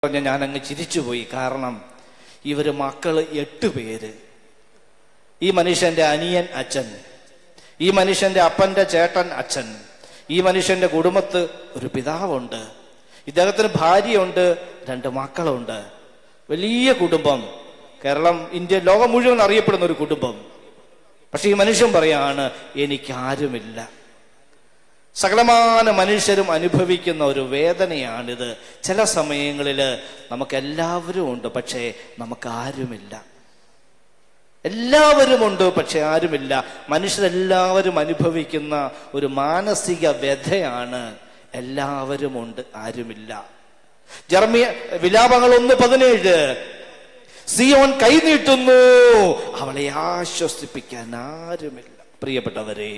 പറഞ്ഞ ഞാൻ അങ്ങ് ചിരിച്ചുപോയി കാരണം ഇവര് മക്കള് എട്ട് പേര് ഈ മനുഷ്യന്റെ അനിയൻ അച്ഛൻ ഈ മനുഷ്യന്റെ അപ്പന്റെ ചേട്ടൻ അച്ഛൻ ഈ മനുഷ്യന്റെ കുടുംബത്ത് ഒരു പിതാവുണ്ട് ഇദ്ദേഹത്തിന് ഭാര്യയുണ്ട് രണ്ട് മക്കളുണ്ട് വലിയ കുടുംബം കേരളം ഇന്ത്യ ലോകം മുഴുവൻ അറിയപ്പെടുന്ന ഒരു കുടുംബം പക്ഷെ ഈ മനുഷ്യൻ പറയാണ് എനിക്ക് ആരുമില്ല സകലമാന മനുഷ്യരും അനുഭവിക്കുന്ന ഒരു വേദനയാണിത് ചില സമയങ്ങളിൽ നമുക്ക് എല്ലാവരും ഉണ്ട് പക്ഷേ നമുക്ക് ആരുമില്ല എല്ലാവരും ഉണ്ട് പക്ഷെ ആരുമില്ല മനുഷ്യരെല്ലാവരും അനുഭവിക്കുന്ന ഒരു മാനസിക വ്യഥയാണ് എല്ലാവരും ഉണ്ട് ആരുമില്ല ജർമിയ വിലാപങ്ങൾ ഒന്ന് പതിനേഴ് സിയോൻ കൈനീട്ടുന്നു അവളെ ആശ്വസിപ്പിക്കാൻ ആരുമില്ല പ്രിയപ്പെട്ടവരെ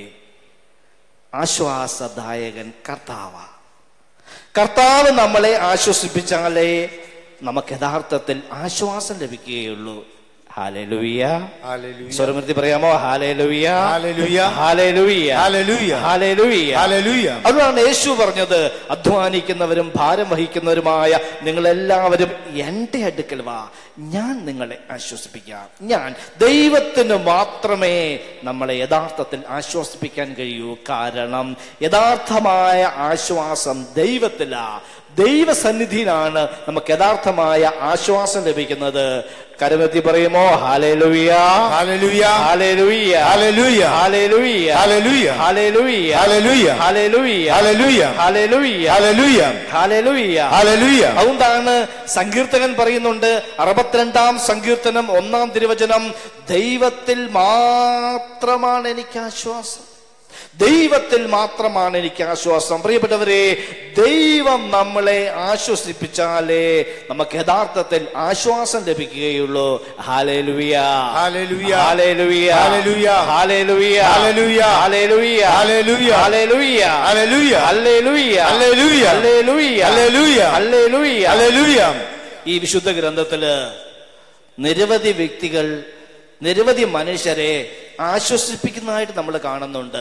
ആശ്വാസദായകൻ കർത്താവ കർത്താവ് നമ്മളെ ആശ്വസിപ്പിച്ചാലേ നമുക്ക് യഥാർത്ഥത്തിൽ ആശ്വാസം ലഭിക്കുകയുള്ളൂ ഹാലലുയ്യ Hallelujah. സ്വരമൃത്തി പറയാമോ ഹാലേലുയ്യ Hallelujah. ഹാലേലുയ്യ Hallelujah. ഹാലേലുയ്യ Hallelujah. അതുകൊണ്ടാണ് യേശു പറഞ്ഞത് അധ്വാനിക്കുന്നവരും ഭാരം വഹിക്കുന്നവരുമായ നിങ്ങളെല്ലാവരും എൻ്റെ അടുക്കൽ വാ ഞാൻ നിങ്ങളെ ആശ്വസിപ്പിക്കാം ഞാൻ ദൈവത്തിന് മാത്രമേ നമ്മളെ യഥാർത്ഥത്തിൽ ആശ്വസിപ്പിക്കാൻ കഴിയൂ കാരണം യഥാർത്ഥമായ ആശ്വാസം ദൈവത്തിലാ ദൈവസന്നിധിയിലാണ് നമുക്ക് യഥാർത്ഥമായ ആശ്വാസം ലഭിക്കുന്നത് കരമെത്തി പറയുമോ ഹാലേലുയ്യ Hallelujah. ഹാലേലുയ്യ Hallelujah. ഹാലേലുയ്യ Hallelujah. ഹാലേലുയ്യ Hallelujah. ഹാലേലുയ്യ Hallelujah. ഹാലേലുയ്യ Hallelujah. ഹാലേലുയ്യ Hallelujah. അതുകൊണ്ടാണ് സങ്കീർത്തകൻ പറയുന്നുണ്ട് അറുപത്തിരണ്ടാം സങ്കീർത്തനം ഒന്നാം തിരുവചനം ദൈവത്തിൽ മാത്രമാണ് എനിക്ക് ആശ്വാസം ദൈവത്തിൽ മാത്രമാണ് എനിക്ക് ആശ്വാസം പ്രിയപ്പെട്ടവരെ ദൈവം നമ്മളെ ആശ്വസിപ്പിച്ചാലേ നമുക്ക് യഥാർത്ഥത്തിൽ ആശ്വാസം ലഭിക്കുകയുള്ളൂ ഹാലേലുയ Hallelujah. ഹാലേലുയ Hallelujah. ഹാലേലുയ Hallelujah. ഹാലേലുയ Hallelujah. ഹാലേലുയ Hallelujah. ഹല്ലേലൂയ Hallelujah. ഹല്ലേലൂയ Hallelujah. ഹല്ലേലൂയ Hallelujah. ഈ വിശുദ്ധ ഗ്രന്ഥത്തില് നിരവധി വ്യക്തികൾ നിരവധി മനുഷ്യരെ ആശ്വസിപ്പിക്കുന്നതായിട്ട് നമ്മൾ കാണുന്നുണ്ട്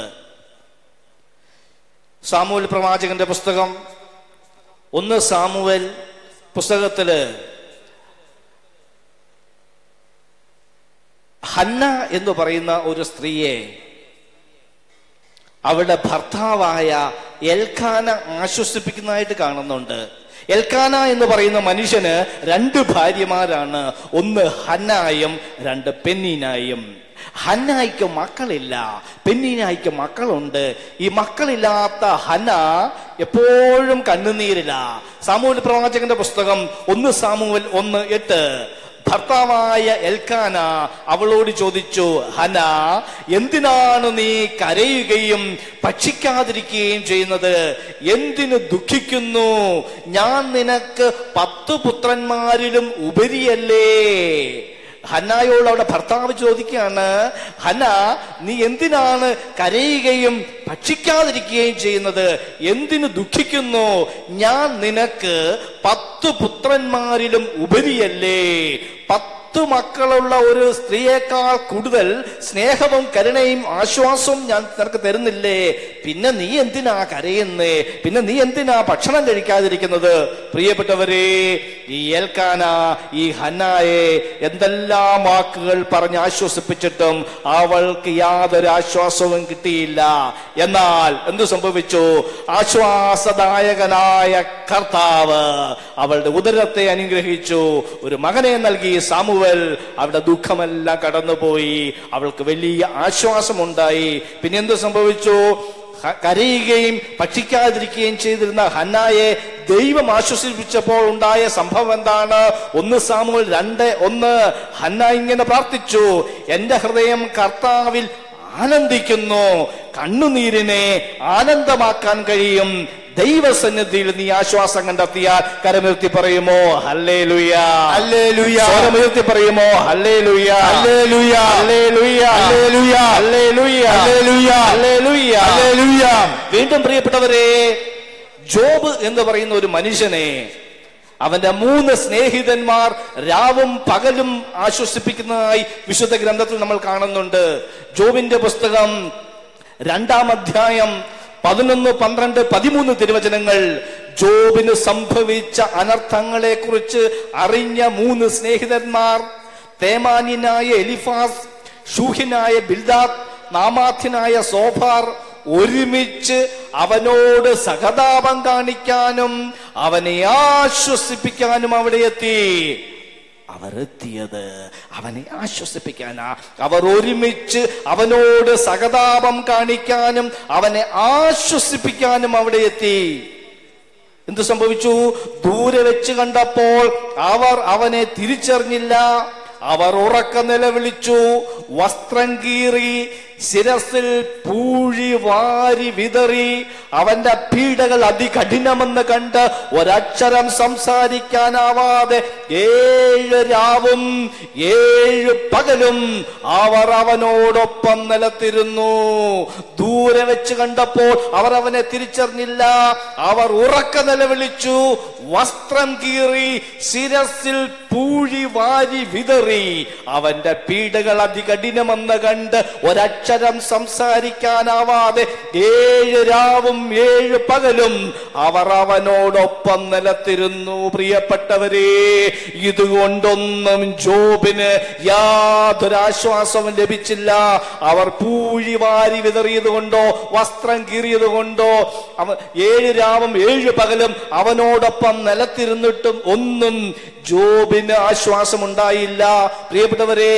സാമൂൽ പ്രവാചകന്റെ പുസ്തകം ഒന്ന് സാമുവൽ പുസ്തകത്തില് ഹന്ന എന്ന് പറയുന്ന ഒരു സ്ത്രീയെ അവളുടെ ഭർത്താവായ എൽഖാന ആശ്വസിപ്പിക്കുന്നതായിട്ട് കാണുന്നുണ്ട് എൽക്കാന എന്ന് പറയുന്ന മനുഷ്യന് രണ്ട് ഭാര്യമാരാണ് ഒന്ന് ഹന്നായും രണ്ട് പെന്നീനായും ഹന്നായിക്ക് മക്കളില്ല പെന്നീനായിക്ക് മക്കളുണ്ട് ഈ മക്കളില്ലാത്ത ഹന എപ്പോഴും കണ്ണുനീരില്ല സാമൂഹ്യ പ്രവാചകന്റെ പുസ്തകം ഒന്ന് സാമൂഹൽ ഒന്ന് എട്ട് ഭർത്താവായ എൽക്കാന അവളോട് ചോദിച്ചു ഹന എന്തിനാണ് നീ കരയുകയും ഭക്ഷിക്കാതിരിക്കുകയും ചെയ്യുന്നത് എന്തിന് ദുഃഖിക്കുന്നു ഞാൻ നിനക്ക് പത്ത് പുത്രന്മാരിലും ഉപരിയല്ലേ ഹന്നായോട് അവിടെ ഭർത്താവ് ചോദിക്കുകയാണ് ഹന നീ എന്തിനാണ് കരയുകയും ഭക്ഷിക്കാതിരിക്കുകയും ചെയ്യുന്നത് എന്തിന് ദുഃഖിക്കുന്നു ഞാൻ നിനക്ക് പത്ത് പുത്രന്മാരിലും ഉപരിയല്ലേ പത്ത് മക്കളുള്ള ഒരു സ്ത്രീയേക്കാൾ കൂടുതൽ സ്നേഹവും കരുണയും ആശ്വാസവും ഞാൻ നിനക്ക് തരുന്നില്ലേ പിന്നെ നീ എന്തിനാ കരയുന്നേ പിന്നെ നീ എന്തിനാ ഭക്ഷണം കഴിക്കാതിരിക്കുന്നത് പ്രിയപ്പെട്ടവരെ ഈ ഏൽക്കാന ഈ ഹന്നായെ എന്തെല്ലാം വാക്കുകൾ പറഞ്ഞ് ആശ്വസിപ്പിച്ചിട്ടും അവൾക്ക് യാതൊരു ആശ്വാസവും കിട്ടിയില്ല എന്നാൽ എന്തു സംഭവിച്ചു ആശ്വാസദായകനായ കർത്താവ് അവളുടെ ഉദരത്തെ അനുഗ്രഹിച്ചു ഒരു മകനെ നൽകി സാമുവൽ അവളുടെ ദുഃഖമെല്ലാം കടന്നുപോയി അവൾക്ക് വലിയ ആശ്വാസമുണ്ടായി പിന്നെ എന്ത് സംഭവിച്ചു ഹ- കരയുകയും ഭക്ഷിക്കാതിരിക്കുകയും ചെയ്തിരുന്ന ഹന്നായെ ദൈവം ആശ്വസിപ്പിച്ചപ്പോൾ ഉണ്ടായ സംഭവം എന്താണ് ഒന്ന് സാമുവൽ രണ്ട് ഒന്ന് ഹന്ന ഇങ്ങനെ പ്രാർത്ഥിച്ചു എന്റെ ഹൃദയം കർത്താവിൽ ആനന്ദിക്കുന്നു കണ്ണുനീരിനെ ആനന്ദമാക്കാൻ കഴിയും ദൈവസന്നിധിയിൽ നീ ആശ്വാസം കണ്ടെത്തിയാൽ കരമുയർത്തി പറയുമോ ഹല്ലേ ലുയാ Hallelujah. സ്വരമുയർത്തി പറയുമോ ഹല്ലേ ലുയാ Hallelujah. ഹല്ലേ ലുയാ Hallelujah. ഹല്ലേ ലുയാ Hallelujah. ഹല്ലേ ലുയാ Hallelujah. വീണ്ടും പ്രിയപ്പെട്ടവരെ ജോബ് എന്ന് പറയുന്ന ഒരു മനുഷ്യനെ അവന്റെ മൂന്ന് സ്നേഹിതന്മാർ രാവും പകലും ആശ്വസിപ്പിക്കുന്നതായി വിശുദ്ധ ഗ്രന്ഥത്തിൽ നമ്മൾ കാണുന്നുണ്ട് ജോബിന്റെ പുസ്തകം രണ്ടാം അധ്യായം പതിനൊന്ന് പന്ത്രണ്ട് പതിമൂന്ന് തിരുവചനങ്ങൾ ജോബിന് സംഭവിച്ച അനർത്ഥങ്ങളെ കുറിച്ച് അറിഞ്ഞ മൂന്ന് സ്നേഹിതന്മാർ തേമാന്യനായ എലിഫാസ് ഷൂഹിനായ ബിൽദാദ് നാമാഥ്യനായ സോഫാർ ഒരുമിച്ച് അവനോട് സഹതാപം കാണിക്കാനും അവനെ ആശ്വസിപ്പിക്കാനും അവിടെ എത്തി അവർ എത്തിയത് അവനെ ആശ്വസിപ്പിക്കാനാ അവർ ഒരുമിച്ച് അവനോട് സഹതാപം കാണിക്കാനും അവനെ ആശ്വസിപ്പിക്കാനും അവിടെ എത്തി എന്ത് സംഭവിച്ചു ദൂരെ വെച്ച് കണ്ടപ്പോൾ അവർ അവനെ തിരിച്ചറിഞ്ഞില്ല അവർ ഉറക്ക നിലവിളിച്ചു വസ്ത്രം കീറി ശിരസിൽ പൂഴി വാരി വിതറി അവന്റെ പീഡകൾ അതികഠിനമെന്ന് കണ്ട് ഒരക്ഷരം സംസാരിക്കാനാവാതെ ഏഴ് രാവും ഏഴ് പകലും അവർ അവനോടൊപ്പം നിലത്തിരുന്നു ദൂരെ വെച്ച് കണ്ടപ്പോൾ അവർ അവനെ തിരിച്ചറിഞ്ഞില്ല അവർ ഉറക്ക നിലവിളിച്ചു വസ്ത്രം കീറി ശിരസിൽ പൂഴി വാരി വിതറി അവന്റെ പീഡകൾ അതികഠിനമെന്ന് കണ്ട് ഒരക്ഷരം സംസാരിക്കാനാവാതെ ഏഴ് രാവും ഏഴ് പകലും അവർ അവനോടൊപ്പം നിലത്തിരുന്നു പ്രിയപ്പെട്ടവരെ ഇതുകൊണ്ടൊന്നും ജോബിന് യാതൊരു ആശ്വാസവും ലഭിച്ചില്ല അവർ പൂഴി വാരി വിതറിയത് കൊണ്ടോ വസ്ത്രം കീറിയത് കൊണ്ടോ അവ ഏഴ് രാവും ഏഴ് പകലും അവനോടൊപ്പം നിലത്തിരുന്നിട്ടും ഒന്നും ജോബിന് ആശ്വാസമുണ്ടായില്ല പ്രിയപ്പെട്ടവരെ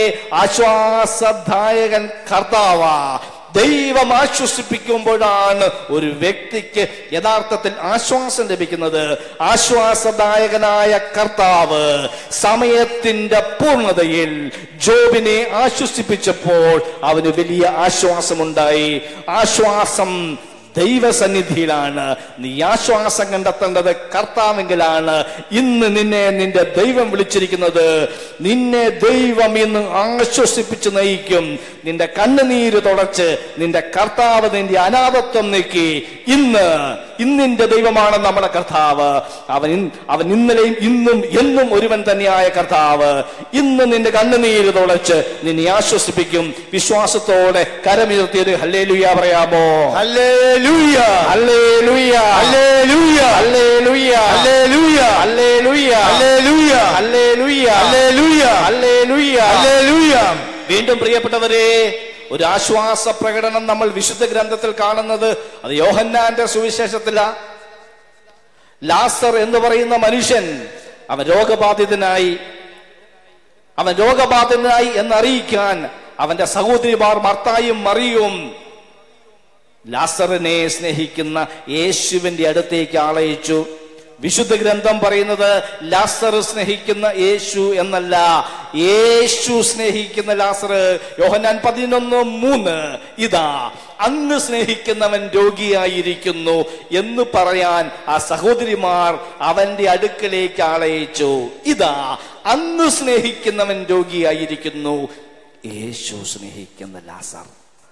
ആശ്വാസദായകൻ കർത്താവ ദൈവം ആശ്വസിപ്പിക്കുമ്പോഴാണ് ഒരു വ്യക്തിക്ക് യഥാർത്ഥത്തിൽ ആശ്വാസം ലഭിക്കുന്നത് ആശ്വാസദായകനായ കർത്താവ് സമയത്തിന്റെ പൂർണ്ണതയിൽ ജോബിനെ ആശ്വസിപ്പിച്ചപ്പോൾ അവന് വലിയ ആശ്വാസമുണ്ടായി ആശ്വാസം ദൈവസന്നിധിയിലാണ് നീ ആശ്വാസം കണ്ടെത്തേണ്ടത് കർത്താവെങ്കിലാണ് ഇന്ന് നിന്നെ നിന്റെ ദൈവം വിളിച്ചിരിക്കുന്നത് നിന്നെ ദൈവം ഇന്ന് ആശ്വസിപ്പിച്ച് നയിക്കും നിന്റെ കണ്ണുനീര് തുടച്ച് നിന്റെ കർത്താവ് നിന്റെ അനാഥത്വം നീക്കി ഇന്ന് ഇന്നിന്റെ ദൈവമാണ് നമ്മുടെ കർത്താവ് അവൻ ഇൻ- അവൻ ഇന്നലെയും ഇന്നും എന്നും ഒരുവൻ തന്നെയായ കർത്താവ് ഇന്ന് നിന്റെ കണ്ണുനീര് തുടച്ച് നിന്നെ ആശ്വസിപ്പിക്കും വിശ്വാസത്തോടെ കരമുയർത്തിയത് ഹല്ലേലുയ പറയാമോ hallelujah hallelujah hallelujah hallelujah hallelujah hallelujah hallelujah hallelujah hallelujah hallelujah hallelujah വീണ്ടും പ്രിയപ്പെട്ടവരെ ഒരു ആശ്വാസ പ്രകടനം നമ്മൾ വിശുദ്ധ ഗ്രന്ഥത്തിൽ കാണുന്നത് അത് യോഹന്നാന്റെ സുവിശേഷത്തില ലാസർ എന്ന് പറയുന്ന മനുഷ്യൻ അവൻ രോഗബാധിതനായി അവൻ രോഗബാധിതനായി എന്നറിയിക്കാൻ അവന്റെ സഹോദരിമാർ മർത്തായും മറിയും ലാസറിനെ സ്നേഹിക്കുന്ന യേശുവിന്റെ അടുത്തേക്ക് ആളയച്ചു വിശുദ്ധ ഗ്രന്ഥം പറയുന്നത് ലാസർ സ്നേഹിക്കുന്ന യേശു എന്നല്ല യേശു സ്നേഹിക്കുന്ന ലാസർ യോഹന്നാൻ പതിനൊന്ന് മൂന്ന് ഇതാ അന്ന് സ്നേഹിക്കുന്നവൻ രോഗിയായിരിക്കുന്നു എന്ന് പറയാൻ ആ സഹോദരിമാർ അവന്റെ അടുക്കലേക്ക് ആളയച്ചു ഇതാ അന്ന് സ്നേഹിക്കുന്നവൻ രോഗിയായിരിക്കുന്നു യേശു സ്നേഹിക്കുന്ന ലാസർ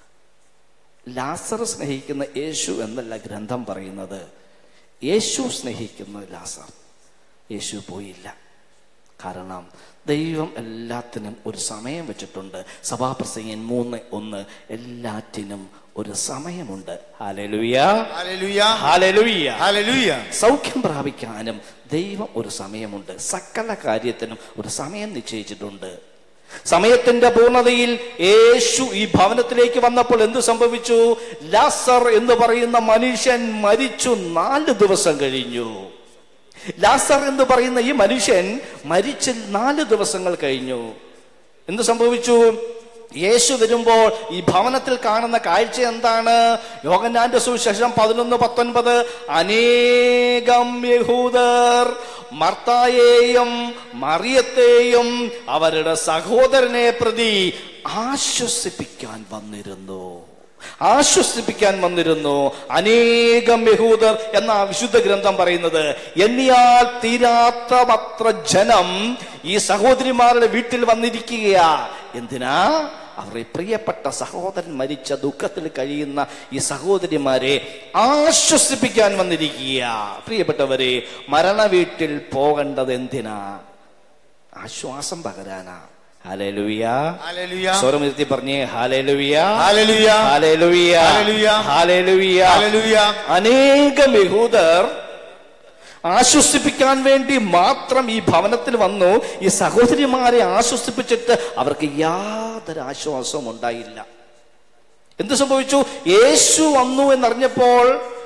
ലാസർ സ്നേഹിക്കുന്ന യേശു എന്നല്ല ഗ്രന്ഥം പറയുന്നത് യേശു സ്നേഹിക്കുന്ന ലാസർ യേശു പോയില്ല കാരണം ദൈവം എല്ലാത്തിനും ഒരു സമയം വെച്ചിട്ടുണ്ട് സഭാപ്രസംഗൻ മൂന്ന് ഒന്ന് എല്ലാറ്റിനും ഒരു സമയമുണ്ട് ഹാലലുയ ഹല്ലേലൂയ ഹാലലുയ ഹല്ലേലൂയ സൗഖ്യം പ്രാപിക്കാനും ദൈവം ഒരു സമയമുണ്ട് സകല കാര്യത്തിനും ഒരു സമയം നിശ്ചയിച്ചിട്ടുണ്ട് സമയത്തിന്റെ പൂർണ്ണതയിൽ യേശു ഈ ഭവനത്തിലേക്ക് വന്നപ്പോൾ എന്ത് സംഭവിച്ചു ലാസർ എന്ന് പറയുന്ന മനുഷ്യൻ മരിച്ചു നാല് ദിവസം കഴിഞ്ഞു ലാസർ എന്ന് പറയുന്ന ഈ മനുഷ്യൻ മരിച്ച് നാല് ദിവസങ്ങൾ കഴിഞ്ഞു എന്ത് സംഭവിച്ചു യേശു വരുമ്പോൾ ഈ ഭവനത്തിൽ കാണുന്ന കാഴ്ച എന്താണ് യോഗന്നാന്റെ സുവിശേഷം പതിനൊന്ന് പത്തൊൻപത് അനേകം യഹൂദർ മർത്തായെയും മറിയത്തെയും അവരുടെ സഹോദരനെ പ്രതി ആശ്വസിപ്പിക്കാൻ വന്നിരുന്നു ആശ്വസിപ്പിക്കാൻ വന്നിരുന്നു അനേകം യഹൂദർ എന്ന വിശുദ്ധ ഗ്രന്ഥം പറയുന്നത് എണ്ണിയാൽ തീരാത്തമത്ര ജനം ഈ സഹോദരിമാരുടെ വീട്ടിൽ വന്നിരിക്കുകയാ എന്തിനാ അവരുടെ പ്രിയപ്പെട്ട സഹോദരൻ മരിച്ച ദുഃഖത്തിൽ കഴിയുന്ന ഈ സഹോദരിമാരെ ആശ്വസിപ്പിക്കാൻ വന്നിരിക്കുക പ്രിയപ്പെട്ടവരെ മരണ വീട്ടിൽ പോകേണ്ടത് എന്തിനാ ആശ്വാസം പകരാനാ ഹാലേലുയ ഹല്ലേലൂയ സ്വരമുയർത്തി പറഞ്ഞേ hallelujah hallelujah hallelujah hallelujah. Hallelujah hallelujah അനേകം യഹൂദർ ആശ്വസിപ്പിക്കാൻ വേണ്ടി മാത്രം ഈ ഭവനത്തിൽ വന്നു ഈ സഹോദരിമാരെ ആശ്വസിപ്പിച്ചിട്ട് അവർക്ക് യാതൊരു ആശ്വാസവും ഉണ്ടായില്ല എന്ത് സംഭവിച്ചു യേശു വന്നു എന്നറിഞ്ഞപ്പോൾ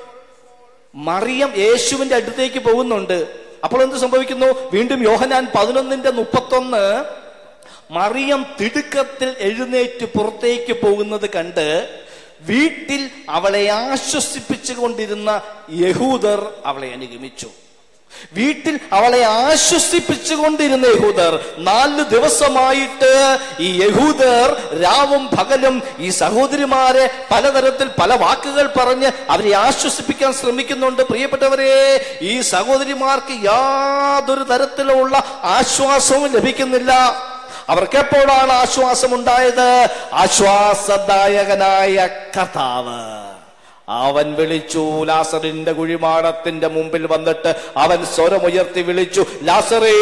മറിയം യേശുവിന്റെ അടുത്തേക്ക് പോകുന്നുണ്ട് അപ്പോൾ എന്ത് സംഭവിക്കുന്നു വീണ്ടും യോഹനാൻ പതിനൊന്നിന്റെ മുപ്പത്തൊന്ന് മറിയം തിടുക്കത്തിൽ എഴുന്നേറ്റ് പുറത്തേക്ക് പോകുന്നത് കണ്ട് വീട്ടിൽ അവളെ ആശ്വസിപ്പിച്ചു കൊണ്ടിരുന്ന യഹൂദർ അവളെ അനുഗമിച്ചു വീട്ടിൽ അവളെ ആശ്വസിപ്പിച്ചുകൊണ്ടിരുന്ന യഹൂദർ നാല് ദിവസമായിട്ട് ഈ യഹൂദർ രാവും പകലും ഈ സഹോദരിമാരെ പലതരത്തിൽ പല വാക്കുകൾ പറഞ്ഞ് അവരെ ആശ്വസിപ്പിക്കാൻ ശ്രമിക്കുന്നുണ്ട് പ്രിയപ്പെട്ടവരെ ഈ സഹോദരിമാർക്ക് യാതൊരു തരത്തിലുള്ള ആശ്വാസവും ലഭിക്കുന്നില്ല അവർക്ക് എപ്പോഴാണ് ആശ്വാസം ഉണ്ടായത് ആശ്വാസദായകനായ കഥാവ് അവൻ വിളിച്ചു ലാസറിന്റെ കുഴിമാടത്തിന്റെ മുമ്പിൽ വന്നിട്ട് അവൻ സ്വരമുയർത്തി വിളിച്ചു ലാസറേ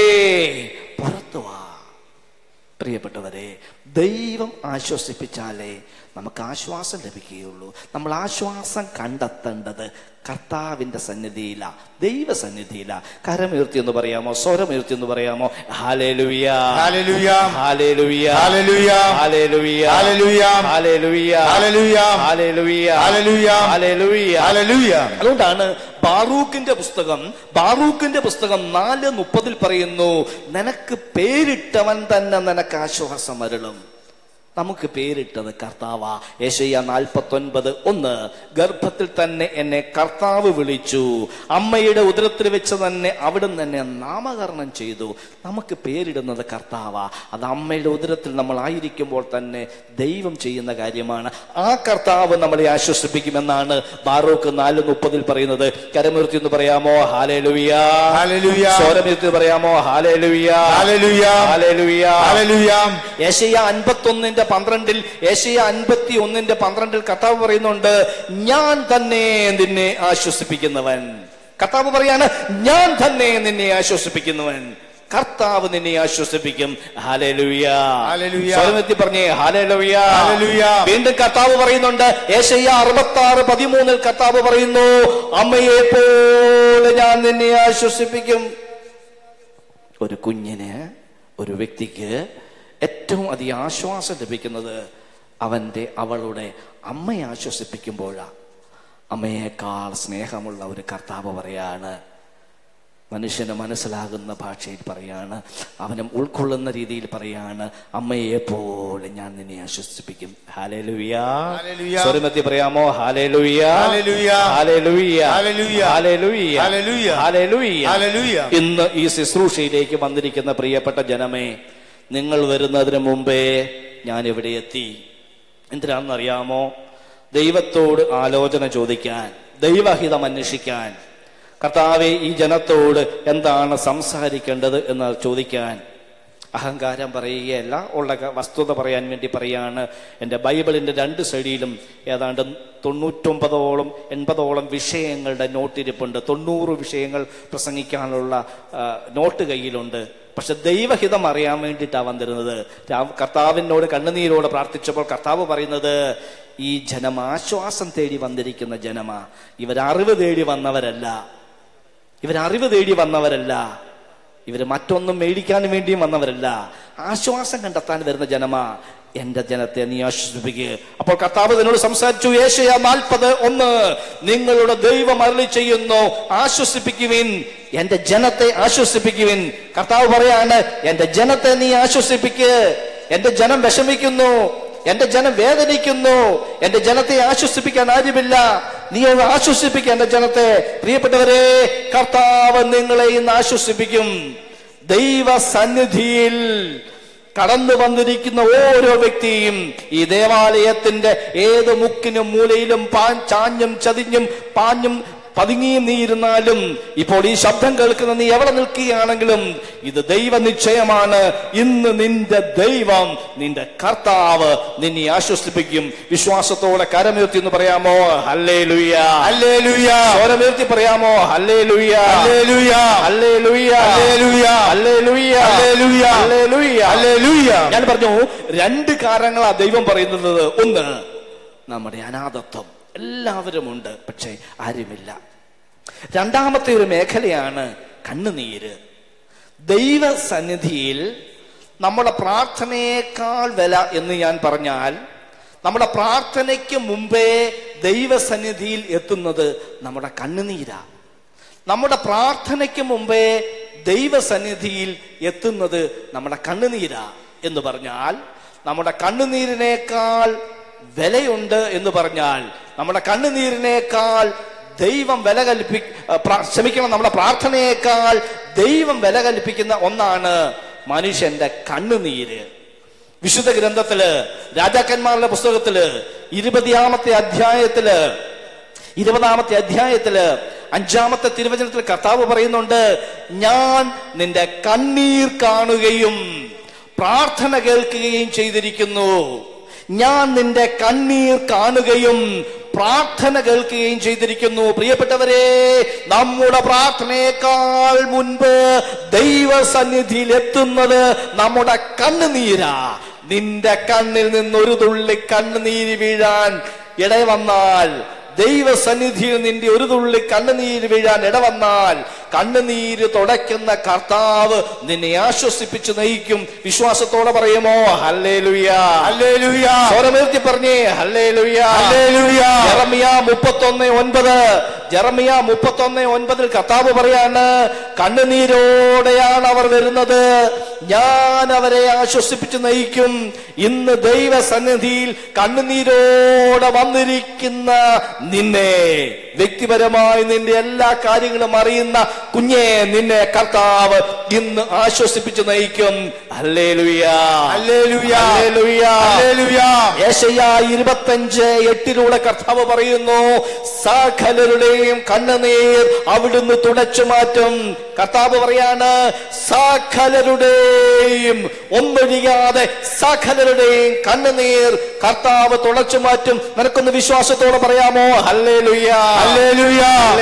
പുറത്തു വാ പ്രിയപ്പെട്ടവരെ ദൈവം ആശ്വസിപ്പിച്ചാലേ നമുക്ക് ആശ്വാസം ലഭിക്കുകയുള്ളൂ നമ്മൾ ആശ്വാസം കണ്ടെത്തേണ്ടത് കർത്താവിന്റെ സന്നിധിയില ദൈവ സന്നിധിയില കരമുയർത്തി എന്ന് പറയാമോ സ്വരമുയർത്തി എന്ന് പറയാമോ hallelujah hallelujah. Hallelujah hallelujah. Hallelujah hallelujah. Hallelujah hallelujah. Hallelujah hallelujah. Hallelujah hallelujah. അതുകൊണ്ടാണ് ബാറൂക്കിന്റെ പുസ്തകം ബാറൂക്കിന്റെ പുസ്തകം നാല് മുപ്പതിൽ പറയുന്നു നിനക്ക് പേരിട്ടവൻ തന്നെ നിനക്ക് ആശ്വാസം അരുളും നമുക്ക് പേരിട്ടത് കർത്താവ യേശയ്യ നാൽപ്പത്തൊൻപത് ഒന്ന് ഗർഭത്തിൽ തന്നെ എന്നെ കർത്താവ് വിളിച്ചു അമ്മയുടെ ഉദരത്തിൽ വെച്ച് തന്നെ അവിടുന്ന് എന്നെ നാമകരണം ചെയ്തു നമുക്ക് പേരിടുന്നത് കർത്താവ അത് അമ്മയുടെ ഉദരത്തിൽ നമ്മൾ ആയിരിക്കുമ്പോൾ തന്നെ ദൈവം ചെയ്യുന്ന കാര്യമാണ് ആ കർത്താവ് നമ്മളെ ആശ്വസിപ്പിക്കുമെന്നാണ് ബാറോക്ക് നാല് മുപ്പതിൽ പറയുന്നത് കരമുയർത്തി എന്ന് പറയാമോ ഹാലേലുവിയ ഹല്ലേലൂയ. സ്വരമുയർത്തി പറയാമോ ഹാലേലുവിയ ഹല്ലേലൂയ. Hallelujah hallelujah. ഏഷ്യ അൻപത്തൊന്നിന്റെ പന്ത്രണ്ടിൽ ഏഷ്യ അൻപത്തി ഒന്നിന്റെ പന്ത്രണ്ടിൽ കർത്താവ് പറയുന്നുണ്ട് ഞാൻ തന്നെ നിന്നെ ആശ്വസിപ്പിക്കുന്നവൻ കർത്താവ് പറയാണ് ഞാൻ തന്നെ നിന്നെ ആശ്വസിപ്പിക്കുന്നവൻ കർത്താവ് നിന്നെ ആശ്വസിപ്പിക്കും ഹാലേലുയ ഹല്ലേലൂയ. സ്വരമെത്തി പറഞ്ഞേ ഹാലേലുയ ഹല്ലേലൂയ. വീണ്ടും കർത്താവ് പറയുന്നുണ്ട് ഏഷ്യ അറുപത്തി ആറ് പതിമൂന്നിൽ കർത്താവ് പറയുന്നു അമ്മയെ പോലെ ഞാൻ നിന്നെ ആശ്വസിപ്പിക്കും ഒരു കുഞ്ഞിന് ഒരു വ്യക്തിക്ക് ഏറ്റവും അധികം ആശ്വാസം ലഭിക്കുന്നത് അവൻ്റെ അവളുടെ അമ്മയെ ആശ്വസിപ്പിക്കുമ്പോഴാണ് അമ്മയേക്കാൾ സ്നേഹമുള്ള ഒരു കർത്താവ് പറയാണ് മനുഷ്യന് മനസ്സിലാകുന്ന ഭാഷയിൽ പറയാണ് അവനും ഉൾക്കൊള്ളുന്ന രീതിയിൽ പറയാണ് അമ്മയെ പോലെ ഞാൻ നിന്നെ ആശ്വസിപ്പിക്കും ഹാലേലുയ ഹല്ലേലൂയ. സ്വരമത്തി പറയാമോ hallelujah hallelujah. Hallelujah hallelujah. Hallelujah hallelujah. Hallelujah hallelujah. ഇന്ന് ഈ ശുശ്രൂഷയിലേക്ക് വന്നിരിക്കുന്ന പ്രിയപ്പെട്ട ജനമേ നിങ്ങൾ വരുന്നതിന് മുമ്പേ ഞാൻ ഇവിടെ എത്തി എന്തിനാണെന്നറിയാമോ ദൈവത്തോട് ആലോചന ചോദിക്കാൻ ദൈവഹിതം അന്വേഷിക്കാൻ കർത്താവെ ഈ ജനത്തോട് എന്താണ് സംസാരിക്കേണ്ടത് എന്ന് ചോദിക്കാൻ അഹങ്കാരം പറയുകയല്ല ഉള്ള ക- വസ്തുത പറയാൻ വേണ്ടി പറയാണ് എൻ്റെ ബൈബിളിൻ്റെ രണ്ട് സൈഡിലും ഏതാണ്ട് തൊണ്ണൂറ്റൊമ്പതോളം എൺപതോളം വിഷയങ്ങളുടെ നോട്ടിരിപ്പുണ്ട് തൊണ്ണൂറ് വിഷയങ്ങൾ പ്രസംഗിക്കാനുള്ള ആ, നോട്ട് കയ്യിലുണ്ട് പക്ഷെ ദൈവഹിതം അറിയാൻ വേണ്ടിയിട്ടാണ് വന്നിരുന്നത് രാ- കർത്താവിനോട് കണ്ണുനീരോട് പ്രാർത്ഥിച്ചപ്പോൾ കർത്താവ് പറയുന്നത് ഈ ജനം ആശ്വാസം തേടി വന്നിരിക്കുന്ന ജനമാ ഇവരറിവ് തേടി വന്നവരല്ല ഇവരറിവ് തേടി വന്നവരല്ല ഇവര് മറ്റൊന്നും മേടിക്കാൻ വേണ്ടിയും വന്നവരല്ല ആശ്വാസം കണ്ടെത്താൻ വരുന്ന ജനമാ എന്റെ ജനത്തെ നീ ആശ്വസിപ്പിക്കുക അപ്പോൾ കർത്താവ് എന്നോട് സംസാരിച്ചു ഏഷ്യ നാൽപ്പത് ഒന്ന് നിങ്ങളുടെ ദൈവം അരളി ചെയ്യുന്നു ആശ്വസിപ്പിക്കുവിൻ എന്റെ ജനത്തെ ആശ്വസിപ്പിക്കുവിൻ കർത്താവ് പറയാണ് എന്റെ ജനത്തെ നീ ആശ്വസിപ്പിക്ക് എന്റെ ജനം വിഷമിക്കുന്നു എന്റെ ജനം വേദനിക്കുന്നു എന്റെ ജനത്തെ ആശ്വസിപ്പിക്കാൻ ആരുമില്ല നീ ഒന്ന് ആശ്വസിപ്പിക്കുക എന്റെ ജനത്തെ പ്രിയപ്പെട്ടവരെ കർത്താവ് നിങ്ങളെ ഇന്ന് ആശ്വസിപ്പിക്കും ദൈവ സന്നിധിയിൽ കടന്നു വന്നിരിക്കുന്ന ഓരോ വ്യക്തിയും ഈ ദേവാലയത്തിന്റെ ഏത് മുക്കിനും മൂലയിലും പാൻ ചാഞ്ഞും ചതിഞ്ഞും പാഞ്ഞും പതുങ്ങിയും നീ ഇരുന്നാലും ഇപ്പോൾ ഈ ശബ്ദം കേൾക്കുന്ന നീ എവിടെ നിൽക്കുകയാണെങ്കിലും ഇത് ദൈവ നിശ്ചയമാണ് ഇന്ന് നിന്റെ ദൈവം നിന്റെ കർത്താവ് നിന്നെ ആശ്വസിപ്പിക്കും വിശ്വാസത്തോടെ കരമുയർത്തി എന്ന് പറയാമോ ഹല്ലേ ലുയ്യ ഹല്ലേലൂയ. സ്വരമുയർത്തി പറയാമോ ഹല്ലേ ലുയ്യ ഹല്ലേലൂയ. ഹല്ലേ ലുയ്യ ഹല്ലേലൂയ. ഹല്ലേ ലുയ്യ ഹല്ലേലൂയ. ഹല്ലേ ലുയ്യ ഹല്ലേലൂയ. ഞാൻ പറഞ്ഞു രണ്ട് കാരണങ്ങളാ ദൈവം പറയുന്നത് ഒന്ന് നമ്മുടെ അനാഥത്വം എല്ലാവരും ഉണ്ട് പക്ഷേ ആരുമില്ല രണ്ടാമത്തെ ഒരു മേഖലയാണ് കണ്ണുനീര് ദൈവസന്നിധിയിൽ നമ്മുടെ പ്രാർത്ഥനയേക്കാൾ വില എന്ന് ഞാൻ പറഞ്ഞാൽ നമ്മുടെ പ്രാർത്ഥനയ്ക്ക് മുമ്പേ ദൈവസന്നിധിയിൽ എത്തുന്നത് നമ്മുടെ കണ്ണുനീരാ നമ്മുടെ പ്രാർത്ഥനയ്ക്ക് മുമ്പേ ദൈവസന്നിധിയിൽ എത്തുന്നത് നമ്മുടെ കണ്ണുനീരാ എന്ന് പറഞ്ഞാൽ നമ്മുടെ കണ്ണുനീരിനേക്കാൾ വിലയുണ്ട് എന്ന് പറഞ്ഞാൽ നമ്മുടെ കണ്ണുനീരിനേക്കാൾ ദൈവം വില കൽപ്പി പ്രാ- ക്ഷമിക്കണം നമ്മുടെ പ്രാർത്ഥനയേക്കാൾ ദൈവം വില കൽപ്പിക്കുന്ന ഒന്നാണ് മനുഷ്യന്റെ കണ്ണുനീര് വിശുദ്ധ ഗ്രന്ഥത്തില് രാജാക്കന്മാരുടെ പുസ്തകത്തില് ഇരുപതാമത്തെ അധ്യായത്തില് ഇരുപതാമത്തെ അധ്യായത്തില് അഞ്ചാമത്തെ തിരുവചനത്തിൽ കർത്താവ് പറയുന്നുണ്ട് ഞാൻ നിന്റെ കണ്ണീർ കാണുകയും പ്രാർത്ഥന കേൾക്കുകയും ചെയ്തിരിക്കുന്നു ഞാൻ നിന്റെ കണ്ണീർ കാണുകയും പ്രാർത്ഥന കേൾക്കുകയും ചെയ്തിരിക്കുന്നു പ്രിയപ്പെട്ടവരെ നമ്മുടെ പ്രാർത്ഥനയേക്കാൾ മുൻപ് ദൈവസന്നിധിയിൽ എത്തുന്നത് നമ്മുടെ കണ്ണുനീരാ നിന്റെ കണ്ണിൽ നിന്നൊരു തുള്ളി കണ്ണുനീര് വീഴാൻ ഇടവന്നാൽ ദൈവസന്നിധിയിൽ നിന്റെ ഒരു തുള്ളി കണ്ണുനീര് വീഴാൻ ഇടവന്നാൽ കണ്ണുനീര് തുടയ്ക്കുന്ന കർത്താവ് നിന്നെ ആശ്വസിപ്പിച്ച് നയിക്കും വിശ്വാസത്തോടെ പറയുമോ ഹല്ലേ ലുയാ ഹല്ലേലൂയ സ്വരമേർത്തി പറഞ്ഞേ ഹല്ലേ ലുയാ ഹല്ലേലൂയ ജെറമിയ മുപ്പത്തൊന്ന് ഒൻപത് ജെറമിയ മുപ്പത്തൊന്ന് ഒൻപതിൽ കർത്താവ് പറയാണ് കണ്ണുനീരോടെയാണ് അവർ വരുന്നത് ഞാൻ അവരെ ആശ്വസിപ്പിച്ച് നയിക്കും ഇന്ന് ദൈവസന്നിധിയിൽ കണ്ണുനീരോടെ വന്നിരിക്കുന്ന നിന്നെ വ്യക്തിപരമായി നിന്റെ എല്ലാ കാര്യങ്ങളും അറിയുന്ന കുഞ്ഞെ നിന്നെ കർത്താവ് ഇന്ന് ആശ്വസിപ്പിച്ച് നയിക്കും ഹല്ലേലൂയാ ഹല്ലേലൂയ ഹല്ലേലൂയാ ഹല്ലേലൂയ ഏശയ്യ ഇരുപത്തഞ്ച് എട്ടിലൂടെ കർത്താവ് പറയുന്നു സകലരുടെയും കണ്ണുനീർ അവിടുന്ന് തുടച്ചു മാറ്റും കർത്താവ് പറയാണ് സകലരുടെയും ഒന്നൊഴിയാതെ സകലരുടെയും കണ്ണുനീർ കർത്താവ് തുടച്ചു മാറ്റും നിനക്കൊന്ന് വിശ്വാസത്തോടെ പറയാമോ ഹല്ലേ ലുയ്യാ ഹല്ലേലൂയ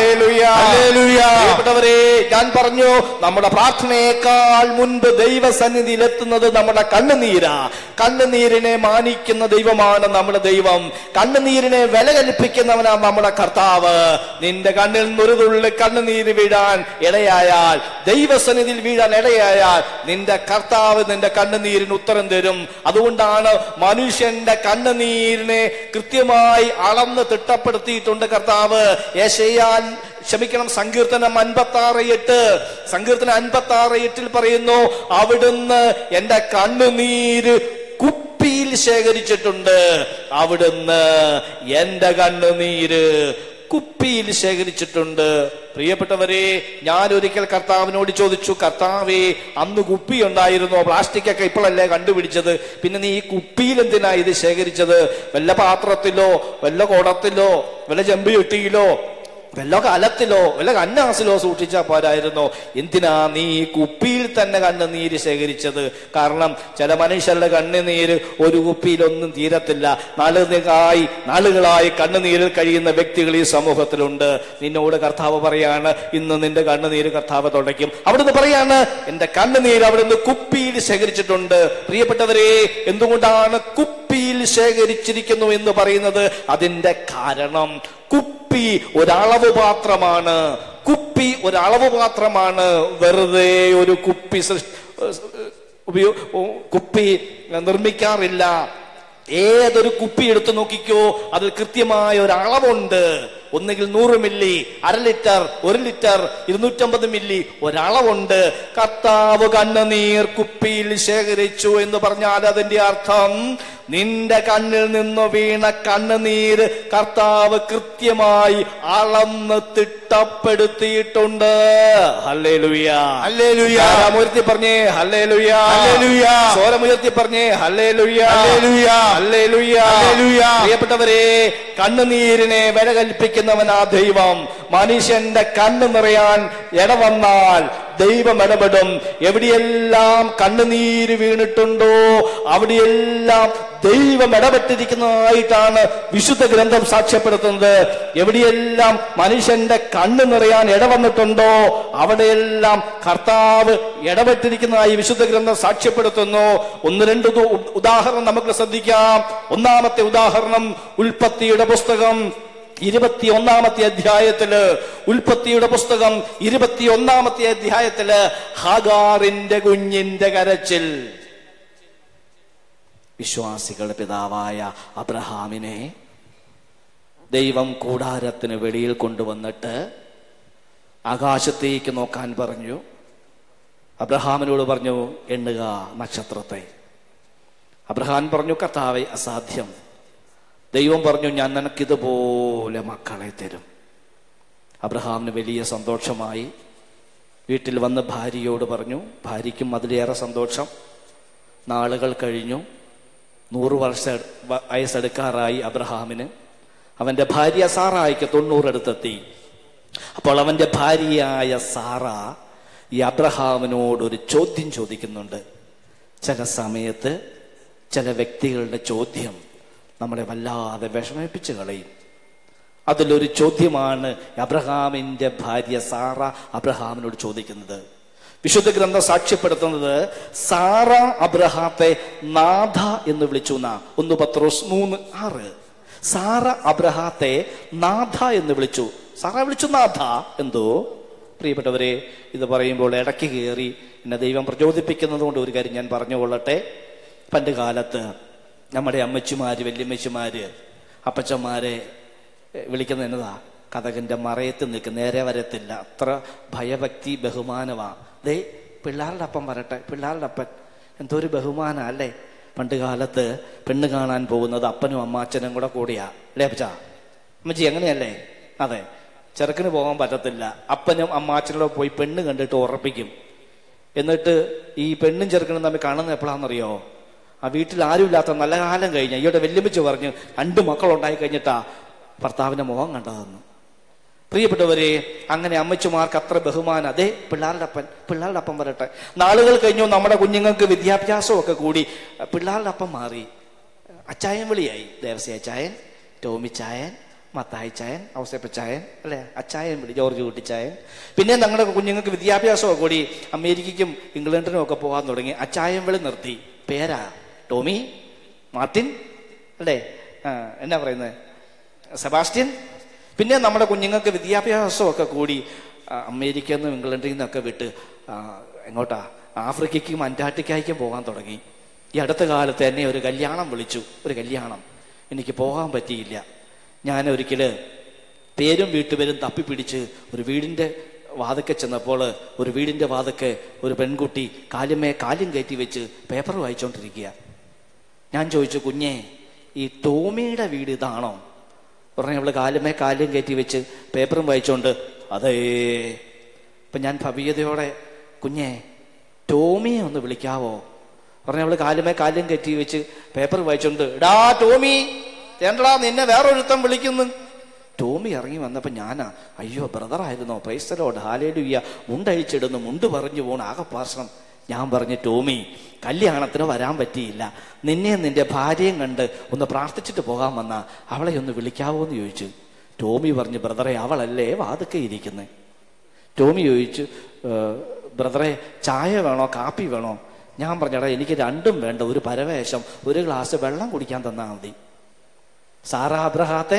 ഹല്ലേലൂയ പ്രിയപ്പെട്ടവരെ ഞാൻ പറഞ്ഞു നമ്മുടെ പ്രാർത്ഥനയേക്കാൾ മുൻപ് ദൈവസന്നിധിയിൽ എത്തുന്നത് നമ്മുടെ കണ്ണുനീരാ കണ്ണുനീരിനെ മാനിക്കുന്ന ദൈവമാണ് നമ്മുടെ ദൈവം കണ്ണുനീരിനെ വില കൽപ്പിക്കുന്നവനാണ് നമ്മുടെ കർത്താവ് നിന്റെ കണ്ണിൽ നിന്നൊരു തുള്ളി കണ്ണുനീര് വീഴാൻ ഇടയായാൽ ദൈവസന്നിധിയിൽ വീഴാൻ ഇടയായാൽ നിന്റെ കർത്താവ് നിന്റെ കണ്ണുനീരിന് ഉത്തരം തരും അതുകൊണ്ടാണ് മനുഷ്യന്റെ കണ്ണുനീരിനെ കൃത്യമായി അളന്ന് തിട്ടപ്പെടുത്തിയിട്ടുണ്ട് കർത്താവ് യേശയ്യാൻ ക്ഷമിക്കണം സങ്കീർത്തനം അൻപത്തി ആറ് എട്ട് സങ്കീർത്തനം അൻപത്തി ആറ് എട്ടിൽ പറയുന്നു അവിടുന്ന് എന്റെ കണ്ണുനീര് കുപ്പിയിൽ ശേഖരിച്ചിട്ടുണ്ട് അവിടുന്ന് എന്റെ കണ്ണുനീര് കുപ്പിയിൽ ശേഖരിച്ചിട്ടുണ്ട് പ്രിയപ്പെട്ടവരെ ഞാൻ ഒരിക്കൽ കർത്താവിനോട് ചോദിച്ചു കർത്താവേ അന്ന് കുപ്പി ഉണ്ടായിരുന്നോ പ്ലാസ്റ്റിക് ഒക്കെ ഇപ്പോഴല്ലേ കണ്ടുപിടിച്ചത് പിന്നെ നീ ഈ കുപ്പിയിൽ എന്തിനാ ഇത് ശേഖരിച്ചത് വല്ല പാത്രത്തിലോ വല്ല കുടത്തിലോ വല്ല ചെമ്പ് ചുട്ടിയിലോ വല്ല കലത്തിലോ വല്ല കന്നാസിലോ സൂക്ഷിച്ചാൽ പോരായിരുന്നോ എന്തിനാ നീ ഈ കുപ്പിയിൽ തന്നെ കണ്ണുനീര് ശേഖരിച്ചത് കാരണം ചില മനുഷ്യരുടെ കണ്ണുനീര് ഒരു കുപ്പിയിലൊന്നും തീരത്തില്ല നാളുകളായി നാളുകളായി കണ്ണുനീരിൽ കഴിയുന്ന വ്യക്തികൾ ഈ സമൂഹത്തിലുണ്ട് നിന്നോട് കർത്താവ് പറയാണ് ഇന്ന് നിന്റെ കണ്ണുനീര് കർത്താവ് തുടയ്ക്കും അവിടുന്ന് പറയാണ് എന്റെ കണ്ണുനീര് അവിടുന്ന് കുപ്പിയിൽ ശേഖരിച്ചിട്ടുണ്ട് പ്രിയപ്പെട്ടവരെ എന്തുകൊണ്ടാണ് കുപ്പിയിൽ ശേഖരിച്ചിരിക്കുന്നു എന്ന് പറയുന്നത് അതിന്റെ കാരണം കുപ്പി ഒരളവ് പാത്രമാണ് കുപ്പി ഒരളവ് പാത്രമാണ് വെറുതെ ഒരു കുപ്പി സൃഷ്- ഉപയോ കുപ്പി നിർമ്മിക്കാറില്ല ഏതൊരു കുപ്പി എടുത്തു നോക്കിക്കോ അതിൽ കൃത്യമായ ഒരു അളവുണ്ട് ഒന്നുകിൽ നൂറ് മില്ലി അര ലിറ്റർ ഒരു ലിറ്റർ ഇരുന്നൂറ്റമ്പത് മില്ലി ഒരളവുണ്ട് കർത്താവ് കണ്ണുനീർ കുപ്പിയിൽ ശേഖരിച്ചു എന്ന് പറഞ്ഞാൽ അതിന്റെ അർത്ഥം നിന്റെ കണ്ണിൽ നിന്ന് വീണ കണ്ണുനീര് കർത്താവ് കൃത്യമായി അളന്ന് തിട്ടപ്പെടുത്തിയിട്ടുണ്ട് ഹല്ലേലൂയ ഹല്ലേലൂയ സ്വരമുയർത്തി പറഞ്ഞേ ഹല്ലേലൂയ ഹല്ലേലൂയ സ്വരമുയർത്തി പറഞ്ഞേ ഹല്ലേലൂയ ഹല്ലേലൂയ ഹല്ലേലൂയ ഹല്ലേലൂയ പ്രിയപ്പെട്ടവരെ കണ്ണുനീരിനെ വില കൽപ്പിക്കുന്നവനാ ദൈവം മനുഷ്യന്റെ കണ്ണ് നിറയാൻ ഇടവന്നാൽ ദൈവം ഇടപെടും എവിടെയെല്ലാം കണ്ണുനീര് വീണിട്ടുണ്ടോ അവിടെയെല്ലാം ദൈവം ഇടപെട്ടിരിക്കുന്നതായിട്ടാണ് വിശുദ്ധ ഗ്രന്ഥം സാക്ഷ്യപ്പെടുത്തുന്നത് എവിടെയെല്ലാം മനുഷ്യന്റെ കണ്ണ് നിറയാൻ ഇടവന്നിട്ടുണ്ടോ അവിടെയെല്ലാം കർത്താവ് ഇടപെട്ടിരിക്കുന്നതായി വിശുദ്ധ ഗ്രന്ഥം സാക്ഷ്യപ്പെടുത്തുന്നു ഒന്ന് രണ്ട് ഉദ- ഉദാഹരണം നമുക്ക് ശ്രദ്ധിക്കാം ഒന്നാമത്തെ ഉദാഹരണം ഉൽപ്പത്തിയുടെ പുസ്തകം ഇരുപത്തിയൊന്നാമത്തെ അധ്യായത്തില് ഉൽപ്പത്തിയുടെ പുസ്തകം ഇരുപത്തിയൊന്നാമത്തെ അധ്യായത്തില് ഹാഗാറിന്റെ കുഞ്ഞിന്റെ കരച്ചിൽ വിശ്വാസികളുടെ പിതാവായ അബ്രഹാമിനെ ദൈവം കൂടാരത്തിന് വെളിയിൽ കൊണ്ടുവന്നിട്ട് ആകാശത്തേക്ക് നോക്കാൻ പറഞ്ഞു അബ്രഹാമിനോട് പറഞ്ഞു എണ്ണുക നക്ഷത്രത്തെ അബ്രഹാം പറഞ്ഞു കർത്താവെ അസാധ്യം ദൈവം പറഞ്ഞു ഞാൻ നിനക്കിതുപോലെ മക്കളെ തരും അബ്രഹാമിന് വലിയ സന്തോഷമായി വീട്ടിൽ വന്ന് ഭാര്യയോട് പറഞ്ഞു ഭാര്യയ്ക്കും അതിലേറെ സന്തോഷം നാളുകൾ കഴിഞ്ഞു നൂറ് വർഷ വയസ്സെടുക്കാറായി അബ്രഹാമിന് അവന്റെ ഭാര്യ സാറായിക്ക് തൊണ്ണൂറടുത്തെത്തി അപ്പോൾ അവന്റെ ഭാര്യയായ സാറ ഈ അബ്രഹാമിനോട് ഒരു ചോദ്യം ചോദിക്കുന്നുണ്ട് ചില സമയത്ത് ചില വ്യക്തികളുടെ ചോദ്യം നമ്മളെ വല്ലാതെ വിഷമിപ്പിച്ച് കളയും അതിലൊരു ചോദ്യമാണ് അബ്രഹാമിന്റെ ഭാര്യ സാറ അബ്രഹാമിനോട് ചോദിക്കുന്നത് വിശുദ്ധ ഗ്രന്ഥം സാക്ഷ്യപ്പെടുത്തുന്നത് സാറ അബ്രഹാത്തെ നാഥ എന്ന് വിളിച്ചു എന്നാ ഒന്ന് പത്രോസ് മൂന്ന് ആറ് സാറ അബ്രഹാത്തെ നാഥ എന്ന് വിളിച്ചു സാറ വിളിച്ചു നാഥ എന്തോ പ്രിയപ്പെട്ടവരെ ഇത് പറയുമ്പോൾ ഇടയ്ക്ക് കയറി എന്നെ ദൈവം പ്രചോദിപ്പിക്കുന്നത് കൊണ്ട് ഒരു കാര്യം ഞാൻ പറഞ്ഞുകൊള്ളട്ടെ പണ്ട് കാലത്ത് നമ്മുടെ അമ്മച്ചിമാര് വല്യമ്മച്ചിമാര് അപ്പച്ചന്മാരെ എഹ്, വിളിക്കുന്നത് എന്നതാ കഥകിന്റെ മറയത്ത് നിൽക്കും നേരെ വരത്തില്ല അത്ര ഭയഭക്തി ബഹുമാനമാ ദേ പിള്ളേരുടെ അപ്പം വരട്ടെ പിള്ളേരുടെ അപ്പൻ എന്തോ ഒരു ബഹുമാന അല്ലേ പണ്ട് കാലത്ത് പെണ്ണ് കാണാൻ പോകുന്നത് അപ്പനും അമ്മാച്ചനും കൂടെ കൂടിയാ അല്ലേ അപ്പച്ചാ അമ്മച്ചി എങ്ങനെയല്ലേ അതെ ചെറുക്കിന് പോകാൻ പറ്റത്തില്ല അപ്പനും അമ്മാച്ചനും പോയി പെണ്ണ് കണ്ടിട്ട് ഉറപ്പിക്കും എന്നിട്ട് ഈ പെണ്ണും ചെറുക്കനും തമ്മിൽ കാണുന്നത് എപ്പോഴാണെന്നറിയോ ആ വീട്ടിൽ ആരുമില്ലാത്ത നല്ല കാലം കഴിഞ്ഞ ഈയുടെ വെല്ലുമിച്ച് പറഞ്ഞു രണ്ട് മക്കളുണ്ടായി കഴിഞ്ഞിട്ടാ ഭർത്താവിന്റെ മുഖം കണ്ടതെന്ന് പ്രിയപ്പെട്ടവരെ അങ്ങനെ അമ്മച്ചുമാർക്ക് അത്ര ബഹുമാനം അതെ പിള്ളേരുടെ അപ്പൻ പിള്ളേരുടെ അപ്പം വരട്ടെ നാളുകൾ കഴിഞ്ഞു നമ്മുടെ കുഞ്ഞുങ്ങൾക്ക് വിദ്യാഭ്യാസമൊക്കെ കൂടി പിള്ളേരുടെ അപ്പം മാറി അച്ചായൻ വിളിയായി ദേവസ്യ അച്ചായൻ ടോമി ചായൻ മത്തായി ചായൻ ഔസേപ്പ ചായൻ അല്ലെ അച്ചായൻ വിളി ജോർജ് കുട്ടിച്ചായൻ പിന്നെ ഞങ്ങളുടെ കുഞ്ഞുങ്ങൾക്ക് വിദ്യാഭ്യാസമൊക്കെ കൂടി അമേരിക്കയ്ക്കും ഇംഗ്ലണ്ടിനും ഒക്കെ പോകാൻ തുടങ്ങി അച്ചായൻ വിളി നിർത്തി പേരാ ടോമി മാർട്ടിൻ അല്ലേ ആ, എന്നാ പറയുന്നത് സെബാസ്റ്റ്യൻ പിന്നെ നമ്മുടെ കുഞ്ഞുങ്ങൾക്ക് വിദ്യാഭ്യാസമൊക്കെ കൂടി ആ, അമേരിക്കയിൽ നിന്നും ഇംഗ്ലണ്ടിൽ നിന്നൊക്കെ വിട്ട് ആ, എങ്ങോട്ടാ ആഫ്രിക്കയ്ക്കും അന്റാർട്ടിക്കയ്ക്കും പോകാൻ തുടങ്ങി ഈ അടുത്ത കാലത്ത് എന്നെ ഒരു കല്യാണം വിളിച്ചു ഒരു കല്യാണം എനിക്ക് പോകാൻ പറ്റിയില്ല ഞാൻ ഒരിക്കല് പേരും വീട്ടുപേരും തപ്പിപ്പിടിച്ച് ഒരു വീടിന്റെ വാതക്കെ ചെന്നപ്പോൾ ഒരു വീടിന്റെ വാതക്കെ ഒരു പെൺകുട്ടി കാലുമേ കാലും കയറ്റി വെച്ച് പേപ്പർ വായിച്ചുകൊണ്ടിരിക്കുക ഞാൻ ചോദിച്ചു കുഞ്ഞെ ഈ ടോമിയുടെ വീട് ഇതാണോ പറഞ്ഞ അവള് കാലുമേ കാലും കയറ്റി വെച്ച് പേപ്പറും വായിച്ചോണ്ട് അതേ ഇപ്പൊ ഞാൻ ഭവ്യതയോടെ കുഞ്ഞെ ടോമിയെ ഒന്ന് വിളിക്കാവോ പറഞ്ഞ അവള് കാലുമേ കാലും കയറ്റി വെച്ച് പേപ്പർ വായിച്ചോണ്ട് എടാ ടോമി ചേണ്ടടാ നിന്നെ വേറൊരുത്തം വിളിക്കുന്നു ടോമി ഇറങ്ങി വന്നപ്പോ ഞാനാ അയ്യോ ബ്രദർ ആയിരുന്നോ പ്രൈസ്തലോട് ഹാലേലുയ്യ മുണ്ടഴിച്ചിടുന്നു മുണ്ട് പറഞ്ഞു പോണ ആകെ പാർശ്വം ഞാൻ പറഞ്ഞു ടോമി കല്യാണത്തിന് വരാൻ പറ്റിയില്ല നിന്നെയും നിന്റെ ഭാര്യയും കണ്ട് ഒന്ന് പ്രാർത്ഥിച്ചിട്ട് പോകാൻ വന്ന അവളെ ഒന്ന് വിളിക്കാവോ എന്ന് ചോദിച്ചു ടോമി പറഞ്ഞു ബ്രദറെ അവളല്ലേ വാതുക്കെ ഇരിക്കുന്നേ ടോമി ചോദിച്ചു "ഏഹ്, ബ്രദറെ ചായ വേണോ കാപ്പി വേണോ ഞാൻ പറഞ്ഞടാ എനിക്ക് രണ്ടും വേണ്ട ഒരു പരവേശം ഒരു ഗ്ലാസ് വെള്ളം കുടിക്കാൻ തന്നാൽ മതി സാറാ അബ്രഹാത്തെ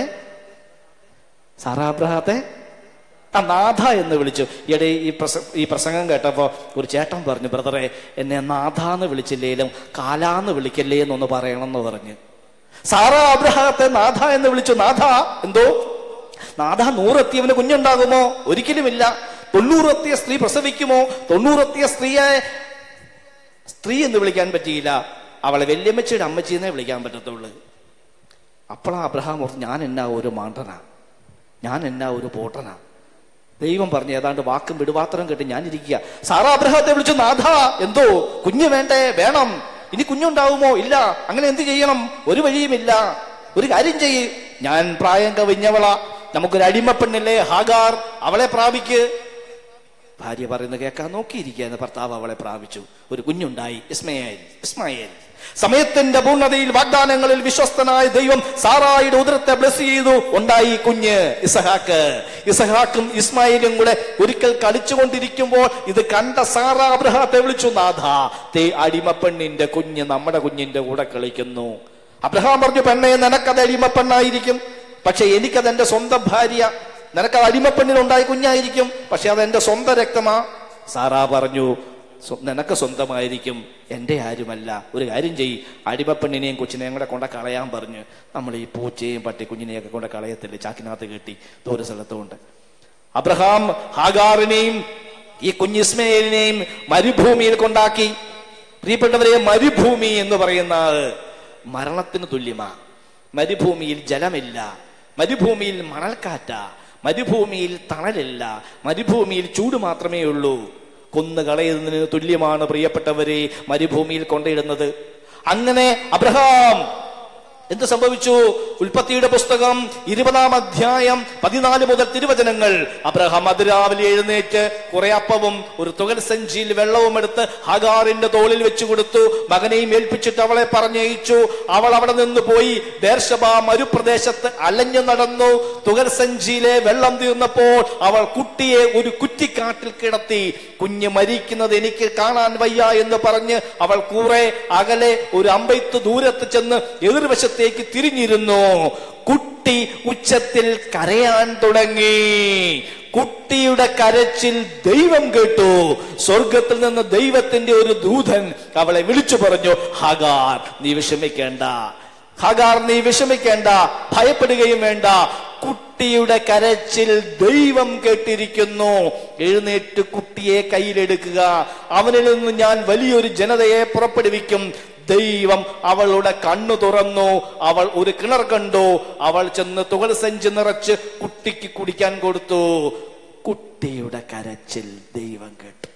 സാറാ അബ്രഹാത്തെ ആ നാഥ എന്ന് വിളിച്ചു ഈയിടെ ഈ പ്രസ ഈ പ്രസംഗം കേട്ടപ്പോ ഒരു ചേട്ടൻ പറഞ്ഞു ബ്രദറെ എന്നെ നാഥ എന്ന് വിളിച്ചില്ലേലും കാലാന്ന് വിളിക്കല്ലേ എന്നൊന്ന് പറയണം എന്ന് പറഞ്ഞു സാറാ അബ്രഹാത്തെ നാഥ എന്ന് വിളിച്ചു നാഥ എന്തോ നാഥ നൂറെത്തിയവന് കുഞ്ഞുണ്ടാകുമോ ഒരിക്കലുമില്ല തൊണ്ണൂറെത്തിയ സ്ത്രീ പ്രസവിക്കുമോ തൊണ്ണൂറെത്തിയ സ്ത്രീയെ സ്ത്രീ എന്ന് വിളിക്കാൻ പറ്റിയില്ല അവളെ വല്യമ്മച്ചിയുടെ അമ്മച്ചിന്നേ വിളിക്കാൻ പറ്റത്തുള്ളൂ അപ്പോഴാ അബ്രഹാം ഓർത്ത് ഞാൻ എന്നാ ഒരു മാണ്ടനാ ഞാൻ എന്നാ ഒരു പോട്ടനാ ദൈവം പറഞ്ഞു ഏതാണ്ട് വാക്കും വിടുവാത്രം കേട്ട് ഞാൻ ഇരിക്കുക സാറാ അബ്രഹത്തെ വിളിച്ചു നാഥ എന്തോ കുഞ്ഞ് വേണ്ടേ വേണം ഇനി കുഞ്ഞുണ്ടാവുമോ ഇല്ല അങ്ങനെ എന്ത് ചെയ്യണം ഒരു വഴിയുമില്ല ഒരു കാര്യം ചെയ്യ് ഞാൻ പ്രായം കവിഞ്ഞവള നമുക്കൊരു അടിമപ്പെണ്ണില്ലേ ഹാഗാർ അവളെ പ്രാപിക്ക് ഭാര്യ പറയുന്നത് കേൾക്കാൻ നോക്കിയിരിക്കുകയെന്ന് ഭർത്താവ് അവളെ പ്രാപിച്ചു ഒരു കുഞ്ഞുണ്ടായി ഇസ്മയേൽ ഇസ്മായേൽ സമയത്തിന്റെ പൂർണ്ണതയിൽ വാഗ്ദാനങ്ങളിൽ വിശ്വസ്തനായ ദൈവം സാറായുടെ ഉദരത്തെ ബ്ലസ് ചെയ്തു ഉണ്ടായി കുഞ്ഞ് ഇസഹാക്ക് ഇസഹാക്കും ഇസ്മായിലും കൂടെ ഒരിക്കൽ കളിച്ചുകൊണ്ടിരിക്കുമ്പോൾ ഇത് കണ്ട സാറ അബ്രഹാത്തെ വിളിച്ചു നാഥ തേ അടിമപ്പെണ്ണിന്റെ കുഞ്ഞ് നമ്മുടെ കുഞ്ഞിന്റെ കൂടെ കളിക്കുന്നു അബ്രഹാം പറഞ്ഞു പെണ്ണെ നിനക്കത് അടിമപ്പെണ്ണായിരിക്കും പക്ഷെ എനിക്കത് എന്റെ സ്വന്തം ഭാര്യ നിനക്ക് അത് അടിമപ്പെണ്ണിനുണ്ടായ കുഞ്ഞായിരിക്കും പക്ഷെ അത് എന്റെ സ്വന്തം രക്തമാ സാറാ പറഞ്ഞു "സ്വ- നിനക്ക് സ്വന്തമായിരിക്കും എന്റെ ആരുമല്ല ഒരു കാര്യം ചെയ്യ് അടിമപ്പെണ്ണിനെയും കൊച്ചിനെയും കൂടെ കൊണ്ട കളയാൻ പറഞ്ഞു നമ്മൾ ഈ പൂച്ചയും പട്ടി കുഞ്ഞിനെയൊക്കെ കൊണ്ട് കളയത്തില്ലേ ചാക്കിനകത്ത് കെട്ടി ദൂര സ്ഥലത്തുകൊണ്ട് അബ്രഹാം ഹാഗാറിനെയും ഈ കുഞ്ഞിസ്മയിലിനെയും മരുഭൂമിയിൽ കൊണ്ടാക്കി പ്രിയപ്പെട്ടവരെ മരുഭൂമി എന്ന് പറയുന്ന മരണത്തിന് തുല്യമാ മരുഭൂമിയിൽ ജലമില്ല മരുഭൂമിയിൽ മണൽക്കാറ്റ മരുഭൂമിയിൽ തണലില്ല മരുഭൂമിയിൽ ചൂട് മാത്രമേ ഉള്ളൂ കൊന്നു കളയുന്നതിന് തുല്യമാണ് പ്രിയപ്പെട്ടവരെ മരുഭൂമിയിൽ കൊണ്ടിടുന്നത് അങ്ങനെ അബ്രഹാം എന്ത് സംഭവിച്ചു ഉൽപ്പത്തിയുടെ പുസ്തകം ഇരുപതാം അധ്യായം പതിനാല് മുതൽ തിരുവചനങ്ങൾ അബ്രഹാം അതിരാവിലെ എഴുന്നേറ്റ് കുറെ അപ്പവും ഒരു തുകൽ സഞ്ചിയിൽ വെള്ളവും എടുത്ത് ഹഗാറിന്റെ തോളിൽ വെച്ചു കൊടുത്തു മകനെയും ഏൽപ്പിച്ചിട്ട് അവളെ പറഞ്ഞയച്ചു അവൾ അവിടെ നിന്ന് പോയി ദേർശബ മരുപ്രദേശത്ത് അലഞ്ഞു നടന്നു തുകൽ സഞ്ചിയിലെ വെള്ളം തീർന്നപ്പോൾ അവൾ കുട്ടിയെ ഒരു കുറ്റിക്കാട്ടിൽ കിടത്തി കുഞ്ഞ് മരിക്കുന്നത് എനിക്ക് കാണാൻ വയ്യ എന്ന് പറഞ്ഞ് അവൾ കുറെ അകലെ ഒരു അമ്പയത്ത് ദൂരത്ത് ചെന്ന് എതിർവശത്തേക്ക് തിരിഞ്ഞിരുന്നു കുട്ടി ഉച്ചത്തിൽ കരയാൻ തുടങ്ങി കുട്ടിയുടെ കരച്ചിൽ ദൈവം കേട്ടു സ്വർഗത്തിൽ നിന്ന് ദൈവത്തിന്റെ ഒരു ദൂതൻ അവളെ വിളിച്ചു പറഞ്ഞു ഹഗാർ നീ വിഷമിക്കേണ്ട ഹഗാർ നീ വിഷമിക്കേണ്ട ഭയപ്പെടുകയും വേണ്ട കുട്ടിയുടെ കരച്ചിൽ ദൈവം കേട്ടിരിക്കുന്നു എഴുന്നേറ്റ് കുട്ടിയെ കയ്യിലെടുക്കുക അവനിൽ നിന്ന് ഞാൻ വലിയൊരു ജനതയെ പുറപ്പെടുവിക്കും ദൈവം അവളുടെ കണ്ണു തുറന്നു അവൾ ഒരു കിണർ കണ്ടു അവൾ ചെന്ന് തുകൾ സഞ്ചി നിറച്ച് കുട്ടിക്ക് കുടിക്കാൻ കൊടുത്തു കുട്ടിയുടെ കരച്ചിൽ ദൈവം കേട്ടു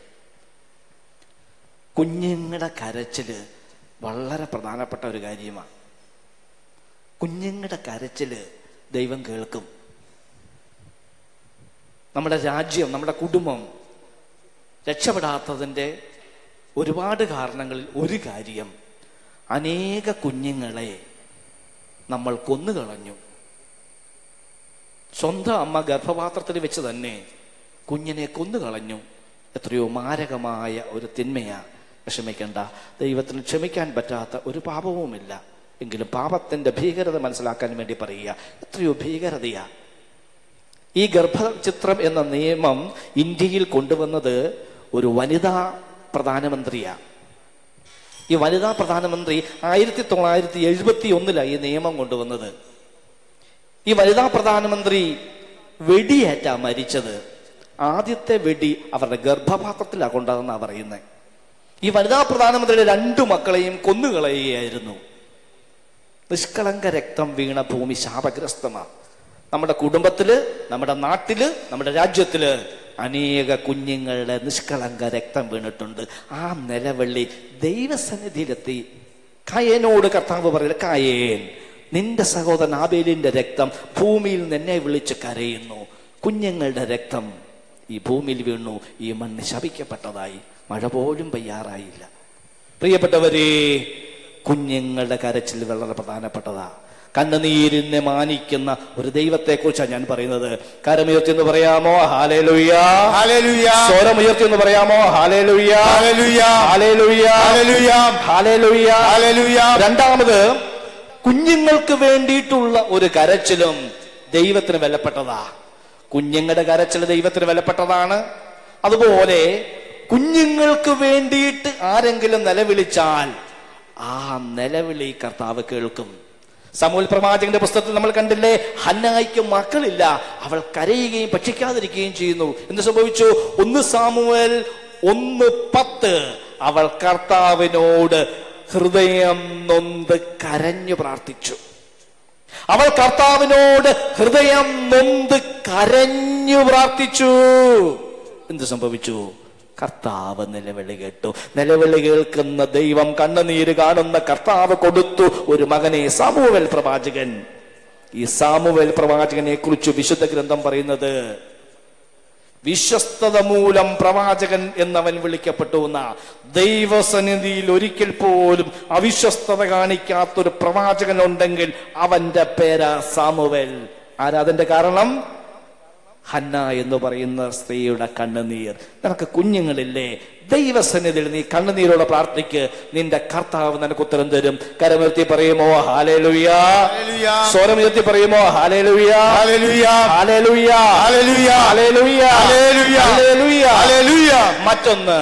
കുഞ്ഞുങ്ങളുടെ കരച്ചില് വളരെ പ്രധാനപ്പെട്ട ഒരു കാര്യമാണ് കുഞ്ഞുങ്ങളുടെ കരച്ചില് ദൈവം കേൾക്കും നമ്മുടെ രാജ്യം നമ്മുടെ കുടുംബം രക്ഷപ്പെടാത്തതിൻ്റെ ഒരുപാട് കാരണങ്ങളിൽ ഒരു കാര്യം അനേക കുഞ്ഞുങ്ങളെ നമ്മൾ കൊന്നുകളഞ്ഞു സ്വന്തം അമ്മ ഗർഭപാത്രത്തിൽ വെച്ച് തന്നെ കുഞ്ഞിനെ കൊന്നുകളഞ്ഞു എത്രയോ മാരകമായ ഒരു തിന്മയാ വിഷമിക്കേണ്ട ദൈവത്തിന് ക്ഷമിക്കാൻ പറ്റാത്ത ഒരു പാപവുമില്ല എങ്കിലും പാപത്തിന്റെ ഭീകരത മനസ്സിലാക്കാൻ വേണ്ടി പറയുക എത്രയോ ഭീകരതയാ ഈ ഗർഭചിത്രം എന്ന നിയമം ഇന്ത്യയിൽ കൊണ്ടുവന്നത് ഒരു വനിതാ പ്രധാനമന്ത്രിയാ ഈ വനിതാ പ്രധാനമന്ത്രി ആയിരത്തി തൊള്ളായിരത്തി എഴുപത്തി ഒന്നിലാണ് ഈ നിയമം കൊണ്ടുവന്നത് ഈ വനിതാ പ്രധാനമന്ത്രി വെടിയേറ്റാ മരിച്ചത് ആദ്യത്തെ വെടി അവരുടെ ഗർഭപാത്രത്തിലാണ് കൊണ്ടതെന്നാ പറയുന്നത് ഈ വനിതാ പ്രധാനമന്ത്രിയുടെ രണ്ടു മക്കളെയും കൊന്നുകളയുകയായിരുന്നു നിഷ്കളങ്ക രക്തം വീണ ഭൂമി ശാപഗ്രസ്തമാണ് നമ്മുടെ കുടുംബത്തില് നമ്മുടെ നാട്ടില് നമ്മുടെ രാജ്യത്തില് അനേക കുഞ്ഞുങ്ങളുടെ നിഷ്കളങ്ക രക്തം വീണിട്ടുണ്ട് ആ നിലവള്ളി ദൈവസന്നിധിയിലെത്തി കായേനോട് കർത്താവ് പറയില്ല കായേൻ നിന്റെ സഹോദരൻ ആബേലിന്റെ രക്തം ഭൂമിയിൽ നിന്നെ വിളിച്ച് കരയുന്നു കുഞ്ഞുങ്ങളുടെ രക്തം ഈ ഭൂമിയിൽ വീണു ഈ മണ്ണ് ശപിക്കപ്പെട്ടതായി മഴ പോലും പെയ്യാറായില്ല പ്രിയപ്പെട്ടവരെ കുഞ്ഞുങ്ങളുടെ കരച്ചിൽ വളരെ പ്രധാനപ്പെട്ടതാ കണ്ണുനീരിനെ മാനിക്കുന്ന ഒരു ദൈവത്തെ കുറിച്ചാണ് ഞാൻ പറയുന്നത് കരമുയർത്തി എന്ന് പറയാമോ ഹാലേലുയ്യ ഹല്ലേലൂയ സ്വരമുയർത്തി എന്ന് പറയാമോ hallelujah hallelujah hallelujah hallelujah hallelujah hallelujah രണ്ടാമത് കുഞ്ഞുങ്ങൾക്ക് വേണ്ടിയിട്ടുള്ള ഒരു കരച്ചിലും ദൈവത്തിന് വിലപ്പെട്ടതാ കുഞ്ഞുങ്ങളുടെ കരച്ചിൽ ദൈവത്തിന് വിലപ്പെട്ടതാണ് അതുപോലെ കുഞ്ഞുങ്ങൾക്ക് വേണ്ടിയിട്ട് ആരെങ്കിലും നിലവിളിച്ചാൽ ആ നിലവിളി കർത്താവ് കേൾക്കും സമൂൽ പ്രവാചകന്റെ പുസ്തകത്തിൽ നമ്മൾ കണ്ടില്ലേ ഹന്നായിക്ക് മക്കളില്ല അവൾ കരയുകയും ഭക്ഷിക്കാതിരിക്കുകയും ചെയ്യുന്നു എന്ത് സംഭവിച്ചു ഒന്ന് സാമുവൽ ഒന്ന് പത്ത് അവൾ കർത്താവിനോട് ഹൃദയം നൊന്ത് കരഞ്ഞു പ്രാർത്ഥിച്ചു അവൾ കർത്താവിനോട് ഹൃദയം നൊന്ത് കരഞ്ഞു പ്രാർത്ഥിച്ചു എന്ത് സംഭവിച്ചു കർത്താവ് നിലവിളി കേട്ടു നിലവിളി കേൾക്കുന്ന ദൈവം കണ്ണുനീര് കാണുന്ന കർത്താവ് കൊടുത്തു ഒരു മകനെ സാമുവൽ പ്രവാചകൻ ഈ സാമുവൽ പ്രവാചകനെ കുറിച്ച് വിശുദ്ധ ഗ്രന്ഥം പറയുന്നത് വിശ്വസ്തത മൂലം പ്രവാചകൻ എന്നവൻ വിളിക്കപ്പെട്ടു എന്ന ദൈവസന്നിധിയിൽ ഒരിക്കൽ പോലും അവിശ്വസ്തത കാണിക്കാത്തൊരു പ്രവാചകൻ ഉണ്ടെങ്കിൽ അവന്റെ പേരാ സാമുവൽ ആരാ അതിന്റെ കാരണം ഹന്ന എന്ന് പറയുന്ന സ്ത്രീയുടെ കണ്ണുനീർ നിനക്ക് കുഞ്ഞുങ്ങളില്ലേ ദൈവസന്നിധിയിൽ നീ കണ്ണുനീരോടെ പ്രാർത്ഥിക്ക് നിന്റെ കർത്താവ് നിനക്ക് ഉത്തരം തരും കരമുയർത്തി പറയുമോ ഹാലേലുയാ ഹല്ലേലൂയ. സ്വരമുയർത്തി പറയുമോ hallelujah hallelujah. Hallelujah hallelujah. Hallelujah hallelujah. Hallelujah. Hallelujah. മറ്റൊന്ന്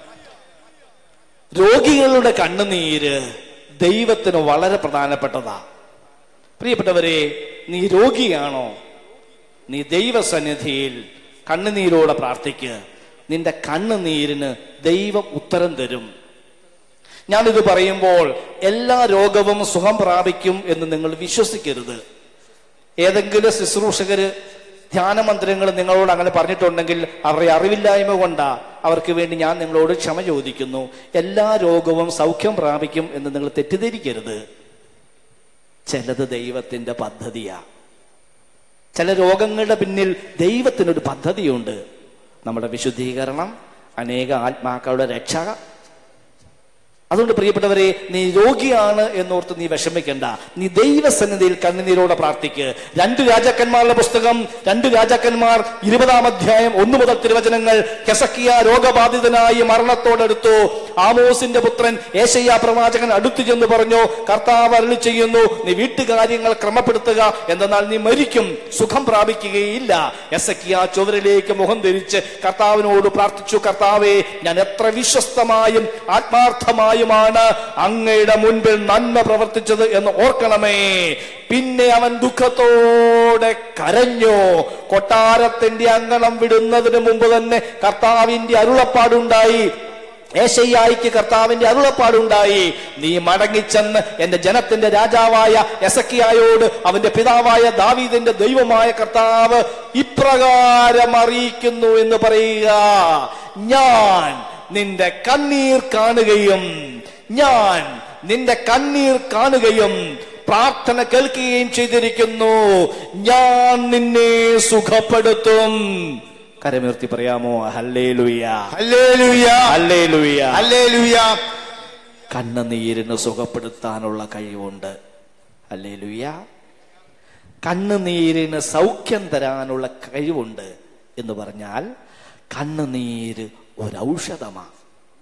രോഗികളുടെ കണ്ണുനീര് ദൈവത്തിന് വളരെ പ്രധാനപ്പെട്ടതാ പ്രിയപ്പെട്ടവരെ നീ രോഗിയാണോ നീ ദൈവസന്നിധിയിൽ കണ്ണുനീരോടെ പ്രാർത്ഥിക്ക് നിന്റെ കണ്ണുനീരിന് ദൈവം ഉത്തരം തരും ഞാനിത് പറയുമ്പോൾ എല്ലാ രോഗവും സുഖം പ്രാപിക്കും എന്ന് നിങ്ങൾ വിശ്വസിക്കരുത് ഏതെങ്കിലും ശുശ്രൂഷകര് ധ്യാനമന്ത്രങ്ങൾ നിങ്ങളോട് അങ്ങനെ പറഞ്ഞിട്ടുണ്ടെങ്കിൽ അവരുടെ അറിവില്ലായ്മ കൊണ്ടാ അവർക്ക് വേണ്ടി ഞാൻ നിങ്ങളോട് ക്ഷമ ചോദിക്കുന്നു എല്ലാ രോഗവും സൗഖ്യം പ്രാപിക്കും എന്ന് നിങ്ങൾ തെറ്റിദ്ധരിക്കരുത് ചിലത് ദൈവത്തിന്റെ പദ്ധതിയാ ചില രോഗങ്ങളുടെ പിന്നിൽ ദൈവത്തിനൊരു പദ്ധതിയുണ്ട് നമ്മുടെ വിശുദ്ധീകരണം അനേക ആത്മാക്കളുടെ രക്ഷ അതുകൊണ്ട് പ്രിയപ്പെട്ടവരെ നീ രോഗിയാണ് എന്നോർത്ത് നീ വിഷമിക്കണ്ട നീ ദൈവസന്നിധിയിൽ കണ്ണുനീരോടെ പ്രാർത്ഥിക്ക് രണ്ട് രാജാക്കന്മാരുടെ പുസ്തകം രണ്ട് രാജാക്കന്മാർ ഇരുപതാം അധ്യായം ഒന്നു മുതൽ തിരുവചനങ്ങൾ കെസക്കിയ രോഗബാധിതനായി മരണത്തോടടുത്തു ആമോസിന്റെ പുത്രൻ ഏശയ്യ പ്രവാചകൻ അടുത്തു ചെന്ന് പറഞ്ഞു കർത്താവ് അരുളി ചെയ്യുന്നു നീ വീട്ടുകാര്യങ്ങൾ ക്രമപ്പെടുത്തുക എന്തെന്നാൽ നീ മരിക്കും സുഖം പ്രാപിക്കുകയില്ല എസക്കിയ ചുവരിലേക്ക് മുഖം ധരിച്ച് കർത്താവിനോട് പ്രാർത്ഥിച്ചു കർത്താവെ ഞാൻ എത്ര വിശ്വസ്തമായും ആത്മാർത്ഥമായുമാണ് അങ്ങയുടെ മുൻപിൽ നന്മ പ്രവർത്തിച്ചത് എന്ന് ഓർക്കണമേ പിന്നെ അവൻ ദുഃഖത്തോടെ കരഞ്ഞു കൊട്ടാരത്തിന്റെ അങ്കണം വിടുന്നതിന് മുമ്പ് തന്നെ കർത്താവിന്റെ അരുളപ്പാടുണ്ടായി ഏശയ്യായിക്ക് കർത്താവിന്റെ അരുളപ്പാടുണ്ടായി നീ മടങ്ങിച്ചെന്ന് എന്റെ ജനത്തിന്റെ രാജാവായ എസക്കിയായോട് അവന്റെ പിതാവായ ദാവീദിന്റെ ദൈവമായ കർത്താവ് ഇപ്രകാരം അറിയിക്കുന്നു എന്ന് പറയുക ഞാൻ നിന്റെ കണ്ണീർ കാണുകയും ഞാൻ നിന്റെ കണ്ണീർ കാണുകയും പ്രാർത്ഥന കേൾക്കുകയും ചെയ്തിരിക്കുന്നു ഞാൻ നിന്നെ സുഖപ്പെടുത്തും കരമുയർത്തി പറയാമോ ഹല്ലേലുയ ഹല്ലേലൂയ. Hallelujah hallelujah. കണ്ണുനീരിന് സുഖപ്പെടുത്താനുള്ള കഴിവുണ്ട് ഹല്ലേലുയ കണ്ണുനീരിന് സൗഖ്യം തരാനുള്ള കഴിവുണ്ട് എന്ന് പറഞ്ഞാൽ കണ്ണുനീര് ഒരൗഷധമാണ്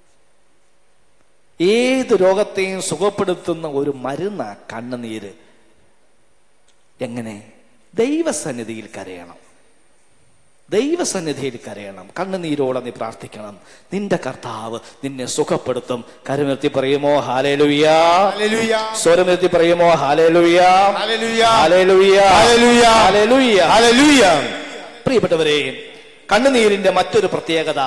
ഏത് രോഗത്തെയും സുഖപ്പെടുത്തുന്ന ഒരു മരുന്ന കണ്ണുനീര് എങ്ങനെ ദൈവസന്നിധിയിൽ കരയണം ദൈവസന്നിധിയിൽ കരയണം കണ്ണുനീരോടെ നീ പ്രാർത്ഥിക്കണം നിന്റെ കർത്താവ് നിന്നെ സുഖപ്പെടുത്തും കരമുയർത്തി പറയുമോ ഹാലേലുയാ ഹല്ലേലൂയ. സ്വരമുയർത്തി പറയുമോ hallelujah hallelujah. Hallelujah hallelujah. Hallelujah hallelujah. പ്രിയപ്പെട്ടവരെ കണ്ണുനീരിന്റെ മറ്റൊരു പ്രത്യേകത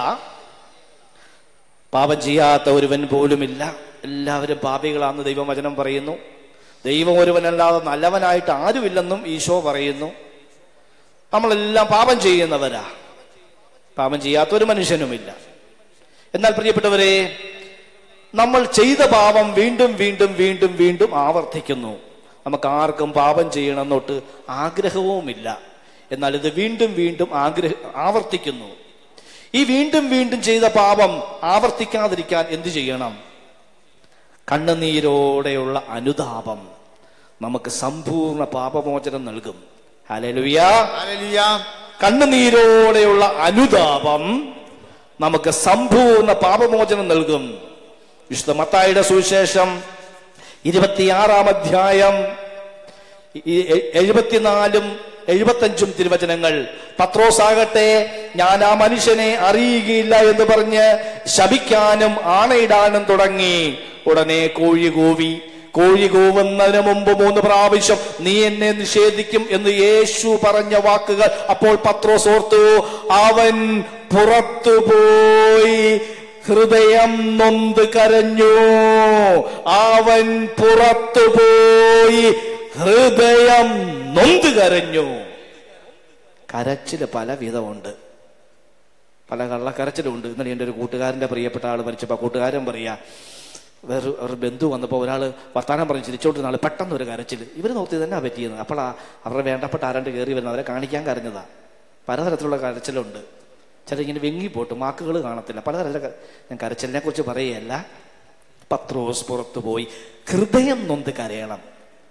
പാപം ചെയ്യാത്ത ഒരുവൻ പോലുമില്ല എല്ലാവരും പാപികളാണെന്ന് ദൈവവചനം പറയുന്നു ദൈവം ഒരുവനല്ലാതെ നല്ലവനായിട്ട് ആരുമില്ലെന്നും ഈശോ പറയുന്നു നമ്മളെല്ലാം പാപം ചെയ്യുന്നവരാ പാപം ചെയ്യാത്ത ഒരു മനുഷ്യനുമില്ല എന്നാൽ പ്രിയപ്പെട്ടവരെ നമ്മൾ ചെയ്ത പാപം വീണ്ടും വീണ്ടും വീണ്ടും വീണ്ടും ആവർത്തിക്കുന്നു നമുക്ക് ആർക്കും പാപം ചെയ്യണമെന്നൊട്ട് ആഗ്രഹവുമില്ല എന്നാൽ ഇത് വീണ്ടും വീണ്ടും ആഗ്രഹ ആവർത്തിക്കുന്നു ഈ വീണ്ടും വീണ്ടും ചെയ്ത പാപം ആവർത്തിക്കാതിരിക്കാൻ എന്തു ചെയ്യണം കണ്ണുനീരോടെയുള്ള അനുതാപം നമുക്ക് സമ്പൂർണ്ണ പാപമോചനം നൽകും ഹല്ലേലൂയ ഹല്ലേലൂയ. കണ്ണുനീരോടെയുള്ള അനുതാപം നമുക്ക് സമ്പൂർണ്ണ പാപമോചനം നൽകും വിശുദ്ധ മത്തായിയുടെ സുവിശേഷം ഇരുപത്തിയാറാം അധ്യായം ഈ എ- എഴുപത്തിനാലും എഴുപത്തഞ്ചും തിരുവചനങ്ങൾ പത്രോസാകട്ടെ ഞാൻ ആ മനുഷ്യനെ അറിയുകയില്ല എന്ന് പറഞ്ഞ് ശപിക്കാനും ആണയിടാനും തുടങ്ങി ഉടനെ കോഴി കൂവി കോഴി കൂവുന്നതിന് മുമ്പ് മൂന്ന് പ്രാവശ്യം നീ എന്നെ നിഷേധിക്കും എന്ന് യേശു പറഞ്ഞ വാക്കുകൾ അപ്പോൾ പത്രോസ് ഓർത്തു അവൻ പുറത്തു പോയി ഹൃദയം നൊന്ത് കരഞ്ഞു അവൻ പുറത്തു പോയി ഹൃദയം നൊന്ത് കരഞ്ഞു കരച്ചില് പല വിധമുണ്ട് പല കള്ളക്കരച്ചിലുണ്ട് ഇന്നലെ എൻ്റെ ഒരു കൂട്ടുകാരൻ്റെ പ്രിയപ്പെട്ട ആൾ മരിച്ചപ്പോൾ ആ കൂട്ടുകാരൻ പറയാ വേറെ ഒരു ബന്ധു വന്നപ്പോൾ ഒരാൾ വർത്താനം പറഞ്ഞ് ചിരിച്ചോണ്ടിരുന്ന ആൾ പെട്ടെന്ന് ഒരു കരച്ചിൽ ഇവർ നോക്കി തന്നെ പറ്റിയത് അപ്പോൾ ആ അവരുടെ വേണ്ടപ്പെട്ട ആരാണ്ട് കയറി വരുന്ന അവരെ കാണിക്കാൻ കരഞ്ഞതാ പലതരത്തിലുള്ള കരച്ചിലുണ്ട് ചില ഇങ്ങനെ വെങ്ങിപ്പോട്ട് വാക്കുകൾ കാണത്തില്ല പലതരത്തിലുള്ള ക- ഞാൻ കരച്ചിലിനെ കുറിച്ച് പറയുകയല്ല പത്രോസ് പുറത്തു പോയി ഹൃദയം നൊന്ത് കരയണം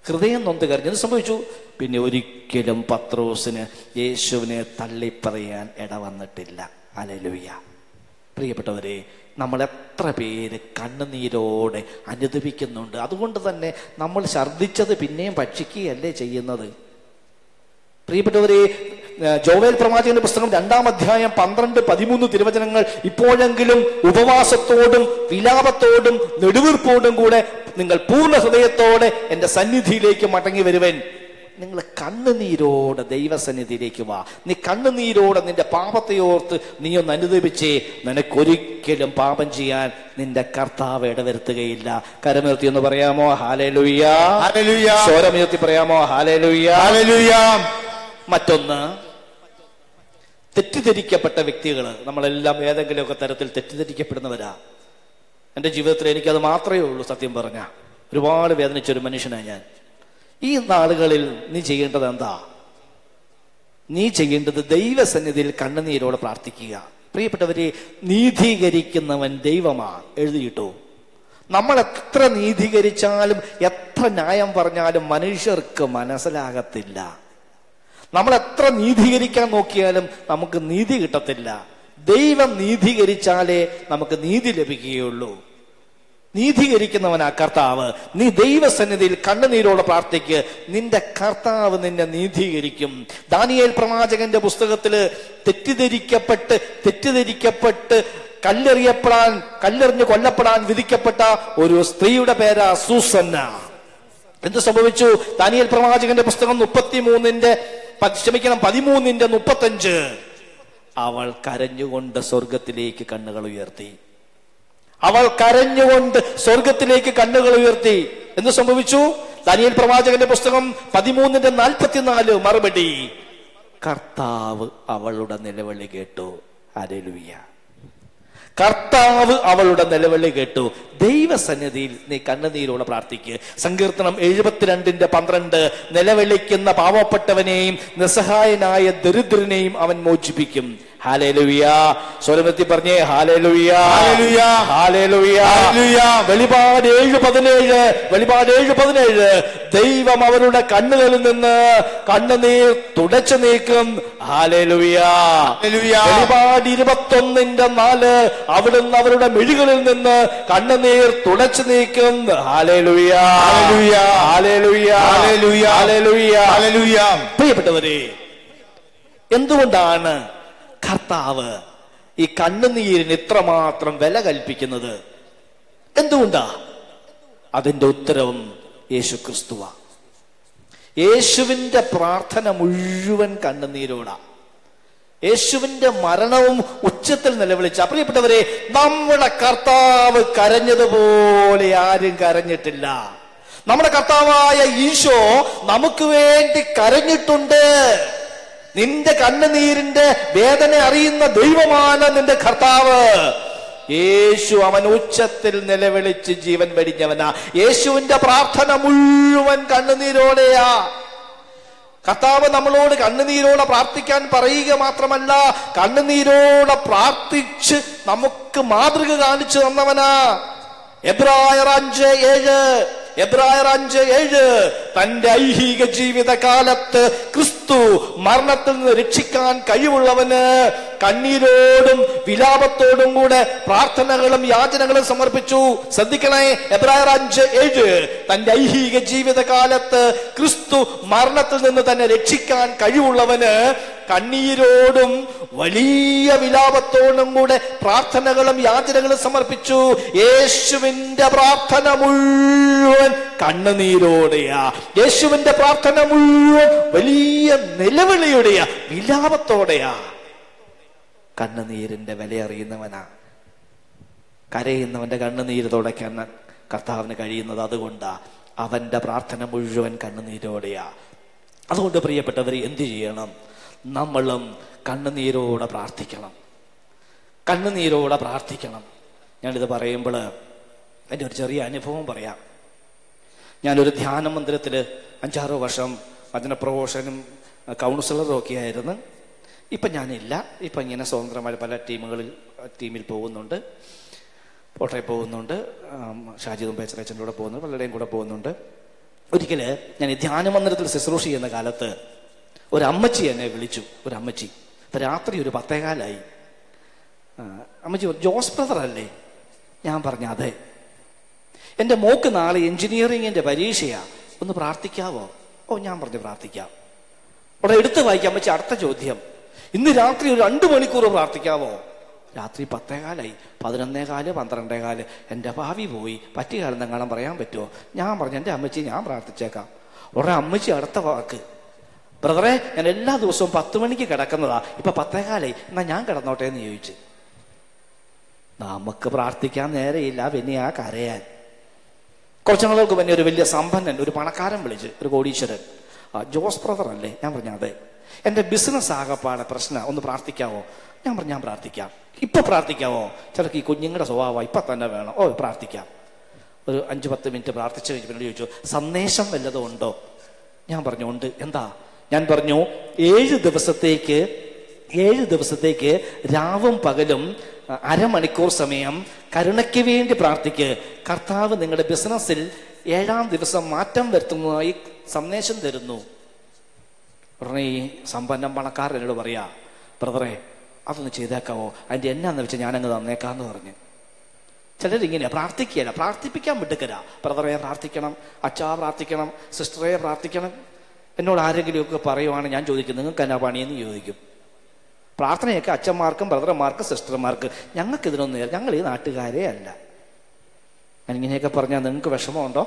ഹൃദയം നൊന്ത് കരഞ്ഞു എന്ത് സംഭവിച്ചു പിന്നെ ഒരിക്കലും പത്രോസിന് യേശുവിനെ തള്ളിപ്പറയാൻ ഇട വന്നിട്ടില്ല അലലുയ്യ പ്രിയപ്പെട്ടവരെ നമ്മൾ എത്ര പേര് കണ്ണുനീരോടെ അനുദപിക്കുന്നുണ്ട് അതുകൊണ്ട് തന്നെ നമ്മൾ ഛർദ്ദിച്ചത് പിന്നെയും ഭക്ഷിക്കുകയല്ലേ ചെയ്യുന്നത് പ്രിയപ്പെട്ടവരെ ഏഹ് ജോവേൽ പ്രവാചകന്റെ പുസ്തകം രണ്ടാം അധ്യായം പന്ത്രണ്ട് പതിമൂന്ന് തിരുവചനങ്ങൾ ഇപ്പോഴെങ്കിലും ഉപവാസത്തോടും വിലാപത്തോടും നെടുവീർപ്പോടും കൂടെ നിങ്ങൾ പൂർണ്ണ ഹൃദയത്തോടെ എൻ്റെ സന്നിധിയിലേക്ക് മടങ്ങി വരുവൻ നിങ്ങൾ കണ്ണുനീരോടെ ദൈവസന്നിധിയിലേക്ക് വാ നീ കണ്ണുനീരോടെ നിന്റെ പാപത്തെ ഓർത്ത് നീ ഒന്ന് അനുദപിച്ചേ നിനക്കൊരിക്കലും പാപം ചെയ്യാൻ നിന്റെ കർത്താവ് ഇടവരുത്തുകയില്ല കരമുയർത്തി എന്ന് പറയാമോ ഹാലേലുയ്യ ഹല്ലേലൂയ. സ്വരമുയർത്തി പറയാമോ ഹാലേലുയ്യ ഹല്ലേലൂയ. മറ്റൊന്ന് തെറ്റിദ്ധരിക്കപ്പെട്ട വ്യക്തികൾ നമ്മളെല്ലാം ഏതെങ്കിലുമൊക്കെ തരത്തിൽ തെറ്റിദ്ധരിക്കപ്പെടുന്നവരാ എൻ്റെ ജീവിതത്തിൽ എനിക്കത് മാത്രമേ ഉള്ളൂ സത്യം പറഞ്ഞ ഒരുപാട് വേദനിച്ച ഒരു മനുഷ്യനാണ് ഞാൻ ഈ നാളുകളിൽ നീ ചെയ്യേണ്ടത് എന്താ നീ ചെയ്യേണ്ടത് ദൈവസന്നിധിയിൽ കണ്ണുനീരോടെ പ്രാർത്ഥിക്കുക പ്രിയപ്പെട്ടവരെ നീതീകരിക്കുന്നവൻ ദൈവമാ എഴുതിയിട്ടു നമ്മൾ എത്ര നീതീകരിച്ചാലും എത്ര ന്യായം പറഞ്ഞാലും മനുഷ്യർക്ക് മനസ്സിലാകത്തില്ല നമ്മൾ എത്ര നീതീകരിക്കാൻ നോക്കിയാലും നമുക്ക് നീതി കിട്ടത്തില്ല ദൈവം നീതീകരിച്ചാലേ നമുക്ക് നീതി ലഭിക്കുകയുള്ളൂ നീതീകരിക്കുന്നവനാ കർത്താവ് നീ ദൈവസന്നിധിയിൽ കണ്ണുനീരോടെ പ്രാർത്ഥിക്ക് നിന്റെ കർത്താവ് നിന്നെ നീതീകരിക്കും ദാനിയേൽ പ്രവാചകന്റെ പുസ്തകത്തില് തെറ്റിദ്ധരിക്കപ്പെട്ട് തെറ്റിദ്ധരിക്കപ്പെട്ട് കല്ലെറിയപ്പെടാൻ കല്ലെറിഞ്ഞ് കൊല്ലപ്പെടാൻ വിധിക്കപ്പെട്ട ഒരു സ്ത്രീയുടെ പേരാ സൂസന്ന എന്ത് സംഭവിച്ചു ദാനിയേൽ പ്രവാചകന്റെ പുസ്തകം മുപ്പത്തിമൂന്നിന്റെ പ- ക്ഷമിക്കണം പതിമൂന്നിന്റെ മുപ്പത്തഞ്ച് അവൾ കരഞ്ഞുകൊണ്ട് സ്വർഗത്തിലേക്ക് കണ്ണുകൾ ഉയർത്തി അവൾ കരഞ്ഞുകൊണ്ട് സ്വർഗത്തിലേക്ക് കണ്ണുകൾ ഉയർത്തി എന്ത് സംഭവിച്ചു ദാനിയേൽ പ്രവാചകന്റെ പുസ്തകം പതിമൂന്നിന്റെ നാൽപ്പത്തിനാല് മറുപടി കർത്താവ് അവളുടെ നിലവിളി കേട്ടു അരലുയ്യ കർത്താവ് അവളുടെ നിലവിളി കേട്ടു ദൈവസന്നിധിയിൽ നീ കണ്ണുനീരോടെ പ്രാർത്ഥിക്ക് സങ്കീർത്തനം എഴുപത്തിരണ്ടിന്റെ പന്ത്രണ്ട് നിലവിളിക്കുന്ന പാവപ്പെട്ടവനെയും നിസ്സഹായനായ ദരിദ്രനെയും അവൻ മോചിപ്പിക്കും ഹാലേലുയ സ്വരമെത്തി പറഞ്ഞേ ഹാലേലുയ ഹല്ലേലൂയ. Hallelujah hallelujah. വെളിപാട് ഏഴ് പതിനേഴ് വെളിപാട് ഏഴ് പതിനേഴ് ദൈവം അവരുടെ കണ്ണുകളിൽ നിന്ന് കണ്ണുനീർ തുടച്ചു നീക്കും ഹാലേലുയ ഹല്ലേലൂയ. വെളിപാട് ഇരുപത്തൊന്നിന്റെ നാല് അവിടുന്ന് അവരുടെ മെഴികളിൽ നിന്ന് കണ്ണുനീർ തുടച്ചു നീക്കും hallelujah hallelujah. Hallelujah hallelujah. Hallelujah hallelujah. പ്രിയപ്പെട്ടവരെ എന്തുകൊണ്ടാണ് കർത്താവ് ഈ കണ്ണുനീരിന് ഇത്രമാത്രം വില കൽപ്പിക്കുന്നത് എന്തുകൊണ്ടാ അതിന്റെ ഉത്തരവും യേശു ക്രിസ്തുവ യേശുവിന്റെ പ്രാർത്ഥന മുഴുവൻ കണ്ണുനീരോടാ യേശുവിന്റെ മരണവും ഉച്ചത്തിൽ നിലവിളിച്ച പ്രിയപ്പെട്ടവരെ നമ്മുടെ കർത്താവ് കരഞ്ഞതുപോലെ ആരും കരഞ്ഞിട്ടില്ല നമ്മുടെ കർത്താവായ ഈശോ നമുക്ക് വേണ്ടി കരഞ്ഞിട്ടുണ്ട് നിന്റെ കണ്ണുനീരിന്റെ വേദന അറിയുന്ന ദൈവമാണ് നിന്റെ കർത്താവ് യേശു അവൻ ഉച്ചത്തിൽ നിലവിളിച്ച് ജീവൻ വെടിഞ്ഞവനാ യേശുവിന്റെ പ്രാർത്ഥന മുഴുവൻ കണ്ണുനീരോടെയാ കർത്താവ് നമ്മളോട് കണ്ണുനീരോടെ പ്രാർത്ഥിക്കാൻ പറയുക മാത്രമല്ല കണ്ണുനീരോടെ പ്രാർത്ഥിച്ച് നമുക്ക് മാതൃക കാണിച്ചു തന്നവനാ എബ്രായർ അഞ്ച് ഏഴ് എബ്രായർ അഞ്ച് ഏഴ് തന്റെ ഐഹിക ജീവിത കാലത്ത് ക്രിസ്തു മരണത്തിൽ നിന്ന് രക്ഷിക്കാൻ കഴിവുള്ളവന് കണ്ണീരോടും വിലാപത്തോടും കൂടെ പ്രാർത്ഥനകളും യാചനകളും സമർപ്പിച്ചു ശ്രദ്ധിക്കണേ എബ്രായർ അഞ്ച് ഏഴ് തന്റെ ഐഹിക ജീവിത കാലത്ത് ക്രിസ്തു മരണത്തിൽ നിന്ന് തന്നെ രക്ഷിക്കാൻ കഴിവുള്ളവന് കണ്ണീരോടും വലിയ വിലാപത്തോടും കൂടെ പ്രാർത്ഥനകളും യാചനകളും സമർപ്പിച്ചു യേശുവിന്റെ പ്രാർത്ഥന മുഴുവൻ കണ്ണുനീരോടെയാ യേശുവിന്റെ പ്രാർത്ഥന മുഴുവൻ വലിയ നിലവിളിയുടെയാ വിലാപത്തോടെയാ കണ്ണുനീരിന്റെ വില അറിയുന്നവനാ കരയുന്നവന്റെ കണ്ണുനീര് തുടയ്ക്കാൻ കർത്താവിന് കഴിയുന്നത് അതുകൊണ്ടാ അവന്റെ പ്രാർത്ഥന മുഴുവൻ കണ്ണുനീരോടെയാ അതുകൊണ്ട് പ്രിയപ്പെട്ടവർ എന്ത് ചെയ്യണം നമ്മളും കണ്ണുനീരോടെ പ്രാർത്ഥിക്കണം കണ്ണുനീരോടെ പ്രാർത്ഥിക്കണം ഞാനിത് പറയുമ്പോൾ എൻ്റെ ഒരു ചെറിയ അനുഭവം പറയാം ഞാനൊരു ധ്യാന മന്ദിരത്തിൽ അഞ്ചാറ് വർഷം വചനപ്രഘോഷനും കൗൺസിലറും ഒക്കെ ആയിരുന്നു ഇപ്പം ഞാനില്ല ഇപ്പം ഇങ്ങനെ സ്വതന്ത്രമായി പല ടീമുകളിൽ ടീമിൽ പോകുന്നുണ്ട് കോട്ടയം പോകുന്നുണ്ട് ആം, ഷാജി തുമ്പേച്ചറച്ചൻ്റെ കൂടെ പോകുന്നുണ്ട് പലരുടെയും കൂടെ പോകുന്നുണ്ട് ഒരിക്കല് ഞാൻ ഈ ധ്യാന മന്ദിരത്തിൽ ശുശ്രൂഷ ചെയ്യുന്ന കാലത്ത് ഒരു അമ്മച്ചി എന്നെ വിളിച്ചു ഒരു അമ്മച്ചി അപ്പൊ രാത്രി ഒരു പത്തേകാലായി ആ, അമ്മച്ചി പറഞ്ഞു, ജോസ് ബ്രദർ അല്ലേ ഞാൻ പറഞ്ഞു അതെ എൻ്റെ മോക്ക് നാളെ എഞ്ചിനീയറിംഗിന്റെ പരീക്ഷയാ ഒന്ന് പ്രാർത്ഥിക്കാവോ ഓ ഞാൻ പറഞ്ഞു പ്രാർത്ഥിക്കാം അവിടെ എടുത്ത് വായിക്കാം അമ്മച്ചി അടുത്ത ചോദ്യം ഇന്ന് രാത്രി ഒരു രണ്ട് മണിക്കൂർ പ്രാർത്ഥിക്കാവോ രാത്രി പത്തേകാലായി പതിനൊന്നേകാല് പന്ത്രണ്ടേകാല് എൻ്റെ ഭാവി പോയി പറ്റിയ കാലം കാണാൻ പറയാൻ പറ്റുമോ ഞാൻ പറഞ്ഞു എൻ്റെ അമ്മച്ചി ഞാൻ പ്രാർത്ഥിച്ചേക്കാം ഉടനെ അമ്മച്ചി അടുത്ത വാക്ക് ബ്രദറെ ഞാൻ എല്ലാ ദിവസവും പത്ത് മണിക്ക് കിടക്കുന്നതാ ഇപ്പൊ പത്തേകാലായി എന്നാ ഞാൻ കിടന്നോട്ടെ എന്ന് ചോദിച്ചു നമുക്ക് പ്രാർത്ഥിക്കാൻ നേരെയില്ല പിന്നെ ആ കരയാൻ കുറച്ച് നാളുകൾക്ക് മുന്നേ ഒരു വലിയ സമ്പന്നൻ ഒരു പണക്കാരൻ വിളിച്ച് ഒരു കോടീശ്വരൻ ആ, ജോസ് ബ്രദർ അല്ലേ ഞാൻ പറഞ്ഞു അതെ എന്റെ ബിസിനസ് ആകപ്പാടെ പ്രശ്നം ഒന്ന് പ്രാർത്ഥിക്കാവോ ഞാൻ പറഞ്ഞു ഞാൻ പ്രാർത്ഥിക്കാം ഇപ്പൊ പ്രാർത്ഥിക്കാവോ ചിലർക്ക് ഈ കുഞ്ഞുങ്ങളുടെ സ്വഭാവം ഇപ്പൊ തന്നെ വേണം ഓ പ്രാർത്ഥിക്കാം ഒരു അഞ്ച് പത്ത് മിനിറ്റ് പ്രാർത്ഥിച്ചു കഴിഞ്ഞ് പിന്നെ ചോദിച്ചു സന്ദേശം വല്ലതും ഉണ്ടോ ഞാൻ പറഞ്ഞു ഉണ്ട് എന്താ ഞാൻ പറഞ്ഞു ഏഴ് ദിവസത്തേക്ക് ഏഴ് ദിവസത്തേക്ക് രാവും പകലും അ, അരമണിക്കൂർ സമയം കരുണയ്ക്ക് വേണ്ടി പ്രാർത്ഥിക്ക് കർത്താവ് നിങ്ങളുടെ ബിസിനസ്സിൽ ഏഴാം ദിവസം മാറ്റം വരുത്തുന്നതായി സന്ദേശം തരുന്നു ഉടനെ ഈ സമ്പന്നം പണക്കാരൻ എന്നോട് പറയാ ബ്രദറെ അതൊന്ന് ചെയ്തേക്കാവോ അതിന്റെ എന്നാന്ന് വെച്ചാൽ ഞാനങ്ങ് തന്നേക്കാന്ന് പറഞ്ഞു ചിലരിങ്ങനെ പ്രാർത്ഥിക്കുകയല്ല പ്രാർത്ഥിപ്പിക്കാൻ വിട്ടുക്കരാ ബ്രദറെ പ്രാർത്ഥിക്കണം അച്ഛാ പ്രാർത്ഥിക്കണം സിസ്റ്ററെ പ്രാർത്ഥിക്കണം എന്നോട് ആരെങ്കിലും ഒക്കെ പറയുവാണ് ഞാൻ ചോദിക്കും നിങ്ങൾക്ക് എന്നാ പണിയെന്ന് ചോദിക്കും പ്രാർത്ഥനയൊക്കെ അച്ഛന്മാർക്കും ബ്രദർമാർക്കും സിസ്റ്റർമാർക്ക് ഞങ്ങൾക്ക് ഇതിനൊന്നും നേരം ഞങ്ങൾ ഈ നാട്ടുകാരേ അല്ല ഞാൻ ഇങ്ങനെയൊക്കെ പറഞ്ഞാൽ നിങ്ങൾക്ക് വിഷമമുണ്ടോ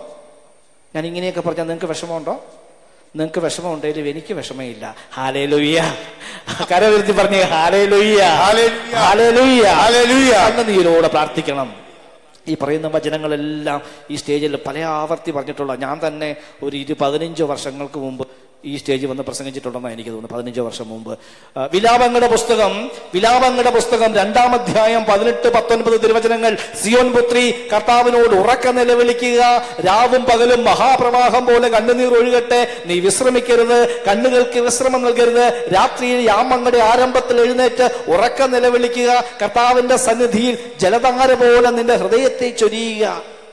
ഞാൻ ഇങ്ങനെയൊക്കെ പറഞ്ഞാൽ നിങ്ങൾക്ക് വിഷമമുണ്ടോ നിങ്ങൾക്ക് വിഷമം ഉണ്ടെങ്കിലും എനിക്ക് വിഷമമില്ല ഹാലേ ലൊയ്യ കരവിരുത്തി പറഞ്ഞേ ഹാലേ ലൊയ്യ ഹല്ലേലൂയ. ഹാലേ ലൊയ്യ ഹല്ലേലൂയ. കണ്ണുനീരോടെ പ്രാർത്ഥിക്കണം ഈ പറയുന്ന വചനങ്ങളെല്ലാം ഈ സ്റ്റേജിൽ പല ആവർത്തി പറഞ്ഞിട്ടുള്ള ഞാൻ തന്നെ ഒരു ഇരു പതിനഞ്ച് വർഷങ്ങൾക്ക് മുമ്പ് ഈ സ്റ്റേജിൽ വന്ന് പ്രസംഗിച്ചിട്ടുണ്ടെന്നാണ് എനിക്ക് തോന്നുന്നു പതിനഞ്ച് വർഷം മുമ്പ് ആ, വിലാപങ്ങളുടെ പുസ്തകം വിലാപങ്ങളുടെ പുസ്തകം രണ്ടാം അധ്യായം പതിനെട്ട് പത്തൊൻപത് തിരുവചനങ്ങൾ സിയോൻ പുത്രി കർത്താവിനോട് ഉറക്ക നിലവിളിക്കുക രാവും പകലും മഹാപ്രവാഹം പോലെ കണ്ണുനീർ ഒഴുകട്ടെ നീ വിശ്രമിക്കരുത് കണ്ണുകൾക്ക് വിശ്രമം നൽകരുത് രാത്രിയിൽ യാമങ്ങളുടെ ആരംഭത്തിൽ എഴുന്നേറ്റ് ഉറക്ക നിലവിളിക്കുക കർത്താവിന്റെ സന്നിധിയിൽ ജലധാര പോലെ നിന്റെ ഹൃദയത്തെ ചൊരിയുക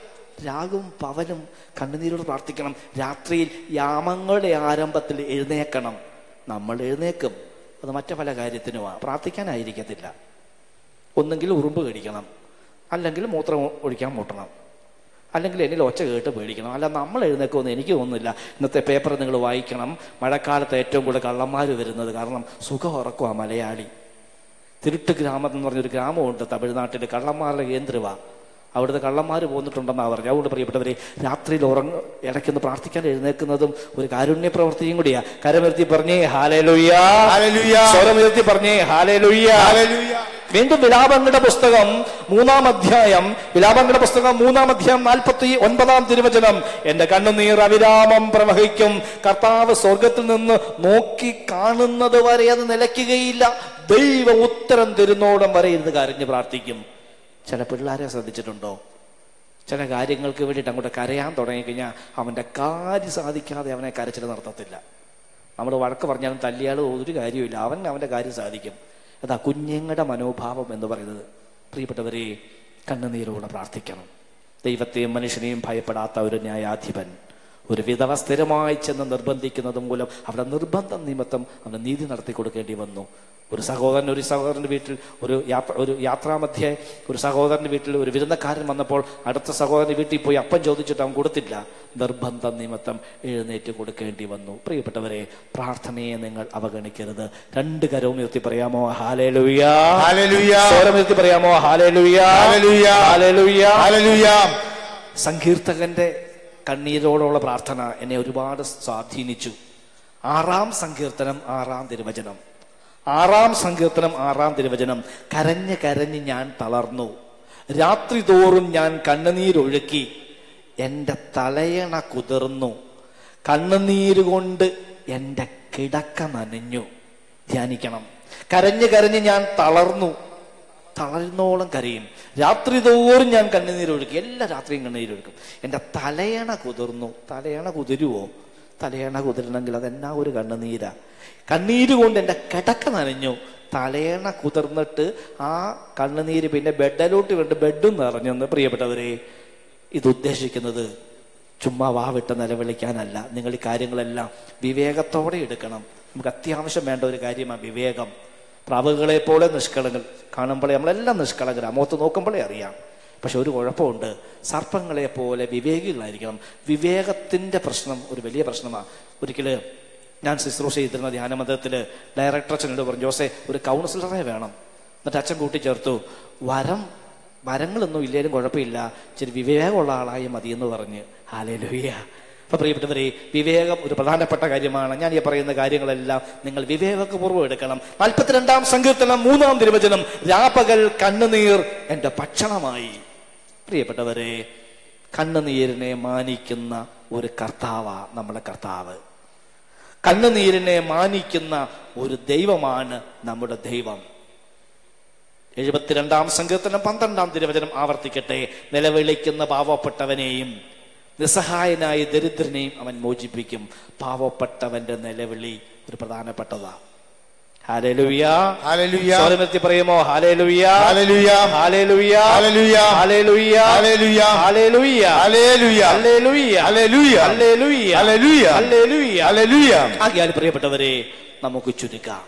രാഗും പവനും കണ്ണുനീരോട് പ്രാർത്ഥിക്കണം രാത്രിയിൽ യാമങ്ങളുടെ ആരംഭത്തിൽ എഴുന്നേക്കണം നമ്മൾ എഴുന്നേക്കും അത് മറ്റു പല കാര്യത്തിനുമാണ് പ്രാർത്ഥിക്കാനായിരിക്കത്തില്ല ഒന്നെങ്കിൽ ഉറുമ്പ് കടിക്കണം അല്ലെങ്കിൽ മൂത്രം ഒഴിക്കാൻ മുട്ടണം അല്ലെങ്കിൽ എന്നിൽ ഒച്ച കേട്ട് പേടിക്കണം അല്ല നമ്മൾ എഴുന്നേക്കുമെന്ന് എനിക്ക് തോന്നുന്നില്ല ഇന്നത്തെ പേപ്പർ നിങ്ങൾ വായിക്കണം മഴക്കാലത്ത് ഏറ്റവും കൂടുതൽ കള്ളന്മാർ വരുന്നത് കാരണം സുഖം ഉറക്കുവാ മലയാളി തിരുട്ട് ഗ്രാമം എന്ന് പറഞ്ഞൊരു ഗ്രാമമുണ്ട് തമിഴ്നാട്ടിൽ കള്ളന്മാരുടെ കേന്ദ്രമാണ് അവിടുത്തെ കള്ളന്മാർ പോന്നിട്ടുണ്ടെന്നാണ് പറഞ്ഞു അതുകൊണ്ട് പ്രിയപ്പെട്ടവരെ രാത്രിയിൽ ഉറങ്ങ ഇടയ്ക്കൊന്ന് പ്രാർത്ഥിക്കാൻ എഴുന്നേൽക്കുന്നതും ഒരു കാരുണ്യ പ്രവൃത്തിയും കൂടിയാ കരമുയർത്തി പറഞ്ഞേ ഹാലേ ലുയ്യാ ഹല്ലേലൂയ. സ്വരമുയർത്തി പറഞ്ഞേ ഹാലേ ലുയ്യാ ഹല്ലേലൂയ. വീണ്ടും വിലാപങ്ങളുടെ പുസ്തകം മൂന്നാം അധ്യായം വിലാപങ്ങളുടെ പുസ്തകം മൂന്നാം അധ്യായം നാൽപ്പത്തി ഒൻപതാം തിരുവചനം എന്റെ കണ്ണുനീർ അവിരാമം പ്രവഹിക്കും കർത്താവ് സ്വർഗത്തിൽ നിന്ന് നോക്കി കാണുന്നത് വരെ അത് നിലയ്ക്കുകയില്ല ദൈവ ഉത്തരം തരുന്നോടം വരെ ഇരുന്ന് കരഞ്ഞ് പ്രാർത്ഥിക്കും ചില പിള്ളേരെ ശ്രദ്ധിച്ചിട്ടുണ്ടോ ചില കാര്യങ്ങൾക്ക് വേണ്ടിയിട്ട് അങ്ങോട്ട് കരയാൻ തുടങ്ങിക്കഴിഞ്ഞാൽ അവന്റെ കാര്യം സാധിക്കാതെ അവനെ കരച്ചിൽ നടത്തത്തില്ല നമ്മൾ വഴക്ക് പറഞ്ഞാലും തല്ലിയാലും ഒരു കാര്യമില്ല അവൻ അവന്റെ കാര്യം സാധിക്കും അതാ കുഞ്ഞുങ്ങളുടെ മനോഭാവം എന്ന് പറയുന്നത് പ്രിയപ്പെട്ടവരെ കണ്ണുനീരോടെ പ്രാർത്ഥിക്കണം ദൈവത്തെയും മനുഷ്യനെയും ഭയപ്പെടാത്ത ഒരു ന്യായാധിപൻ ഒരു വിധവ സ്ഥിരമായി ചെന്ന് നിർബന്ധിക്കുന്നത് മൂലം അവിടെ നിർബന്ധം നിമിത്തം അവന് നീതി നടത്തി കൊടുക്കേണ്ടി വന്നു ഒരു സഹോദരൻ ഒരു സഹോദരന്റെ വീട്ടിൽ ഒരു യാത്ര ഒരു യാത്രാമധ്യേ ഒരു സഹോദരന്റെ വീട്ടിൽ ഒരു വിരുന്നക്കാരൻ വന്നപ്പോൾ അടുത്ത സഹോദരന്റെ വീട്ടിൽ പോയി അപ്പം ചോദിച്ചിട്ട് അവൻ കൊടുത്തില്ല നിർബന്ധ നിമിത്തം എഴുന്നേറ്റ് കൊടുക്കേണ്ടി വന്നു പ്രിയപ്പെട്ടവരെ പ്രാർത്ഥനയെ നിങ്ങൾ അവഗണിക്കരുത് രണ്ട് കരവും ഉയർത്തി പറയാമോ ഹാലേ ലുയ്യാ ഹല്ലേലൂയ. ഉയർത്തി പറയാമോ ഹാലേ ലുയ്യാ ഹല്ലേലൂയ. ഹാലേ ലുയ്യാ ഹല്ലേലൂയ. സങ്കീർത്തകന്റെ കണ്ണീരോടുള്ള പ്രാർത്ഥന എന്നെ ഒരുപാട് സ്വാധീനിച്ചു ആറാം സങ്കീർത്തനം ആറാം തിരുവചനം ആറാം സങ്കീർത്തനം ആറാം തിരുവചനം കരഞ്ഞ് കരഞ്ഞ് ഞാൻ തളർന്നു രാത്രി തോറും ഞാൻ കണ്ണുനീരൊഴുക്കി എൻ്റെ തലയണ കുതിർന്നു കണ്ണുനീര് കൊണ്ട് എൻ്റെ കിടക്ക നനഞ്ഞു ധ്യാനിക്കണം കരഞ്ഞ് കരഞ്ഞ് ഞാൻ തളർന്നു തളർന്നോളം കരയും രാത്രി തോറും ഞാൻ കണ്ണുനീരൊഴുക്കി എല്ലാ രാത്രിയും കണ്ണുനീരൊഴുക്കും എൻ്റെ തലയണ കുതിർന്നു തലയണ കുതിരുവോ തലയണ കുതിരണമെങ്കിൽ അതെന്നാ ഒരു കണ്ണുനീരാ കണ്ണീര് കൊണ്ട് എൻ്റെ കിടക്ക നനഞ്ഞു തലയണ കുതിർന്നിട്ട് ആ കണ്ണുനീര് പിന്നെ ബെഡിലോട്ട് വേണ്ട ബെഡും നിറഞ്ഞെന്ന് പ്രിയപ്പെട്ടവരെ ഇത് ഉദ്ദേശിക്കുന്നത് ചുമ്മാ വാവിട്ട് നിലവിളിക്കാനല്ല നിങ്ങൾ ഈ കാര്യങ്ങളെല്ലാം വിവേകത്തോടെ എടുക്കണം നമുക്ക് അത്യാവശ്യം വേണ്ട ഒരു കാര്യമാണ് വിവേകം പ്രാവുകളെ പോലെ നിഷ്കളങ്കൽ കാണുമ്പോഴേ നമ്മളെല്ലാം നിഷ്കളങ്കരാണ് മുഖത്ത് നോക്കുമ്പോഴേ അറിയാം പക്ഷെ ഒരു കുഴപ്പമുണ്ട് സർപ്പങ്ങളെ പോലെ വിവേകികളായിരിക്കണം വിവേകത്തിന്റെ പ്രശ്നം ഒരു വലിയ പ്രശ്നമാണ് ഒരിക്കല് ഞാൻ ശുശ്രൂഷ ചെയ്തിരുന്ന ധ്യാനമന്ദിരത്തിൽ ഡയറക്ടർ അച്ഛനോട് പറഞ്ഞു ജോസെ ഒരു കൗൺസിലറെ വേണം എന്നിട്ട് അച്ഛൻ കൂട്ടിച്ചേർത്തു വരം വരങ്ങളൊന്നും ഇല്ലേലും കുഴപ്പമില്ല ഇച്ചിരി വിവേകമുള്ള ആളായി മതിയെന്ന് പറഞ്ഞ് ഹാലേലുയ്യ അപ്പൊ പ്രിയപ്പെട്ടവരെ വിവേകം ഒരു പ്രധാനപ്പെട്ട കാര്യമാണ് ഞാൻ ഈ പറയുന്ന കാര്യങ്ങളെല്ലാം നിങ്ങൾ വിവേകപൂർവ്വം എടുക്കണം നാൽപ്പത്തിരണ്ടാം സങ്കീർത്തനം മൂന്നാം തിരുവചനം രാപ്പകൽ കണ്ണുനീർ എന്റെ ഭക്ഷണമായി പ്രിയപ്പെട്ടവരെ കണ്ണുനീരിനെ മാനിക്കുന്ന ഒരു കർത്താവ നമ്മുടെ കർത്താവ് കണ്ണുനീരിനെ മാനിക്കുന്ന ഒരു ദൈവമാണ് നമ്മുടെ ദൈവം എഴുപത്തിരണ്ടാം സങ്കീർത്തനം പന്ത്രണ്ടാം തിരുവചനം ആവർത്തിക്കട്ടെ നിലവിളിക്കുന്ന പാവപ്പെട്ടവനെയും നിസ്സഹായനായ ദരിദ്രനെയും അവൻ മോചിപ്പിക്കും പാവപ്പെട്ടവന്റെ നിലവിളി ഒരു പ്രധാനപ്പെട്ടതാ ഹാലേലുയാ Hallelujah. സ്വരമെത്തി പറയുമോ ഹാലേലുയാ Hallelujah. ഹാലേലുയാ Hallelujah. ഹാലേലുയാ Hallelujah. ഹാലേലുയാ Hallelujah. ഹല്ലേലൂയ Hallelujah. ഹല്ലേലൂയ Hallelujah. ഹല്ലേലൂയ Hallelujah. ആകിയാൽ പ്രിയപ്പെട്ടവരെ നമുക്ക് ചുരുക്കാം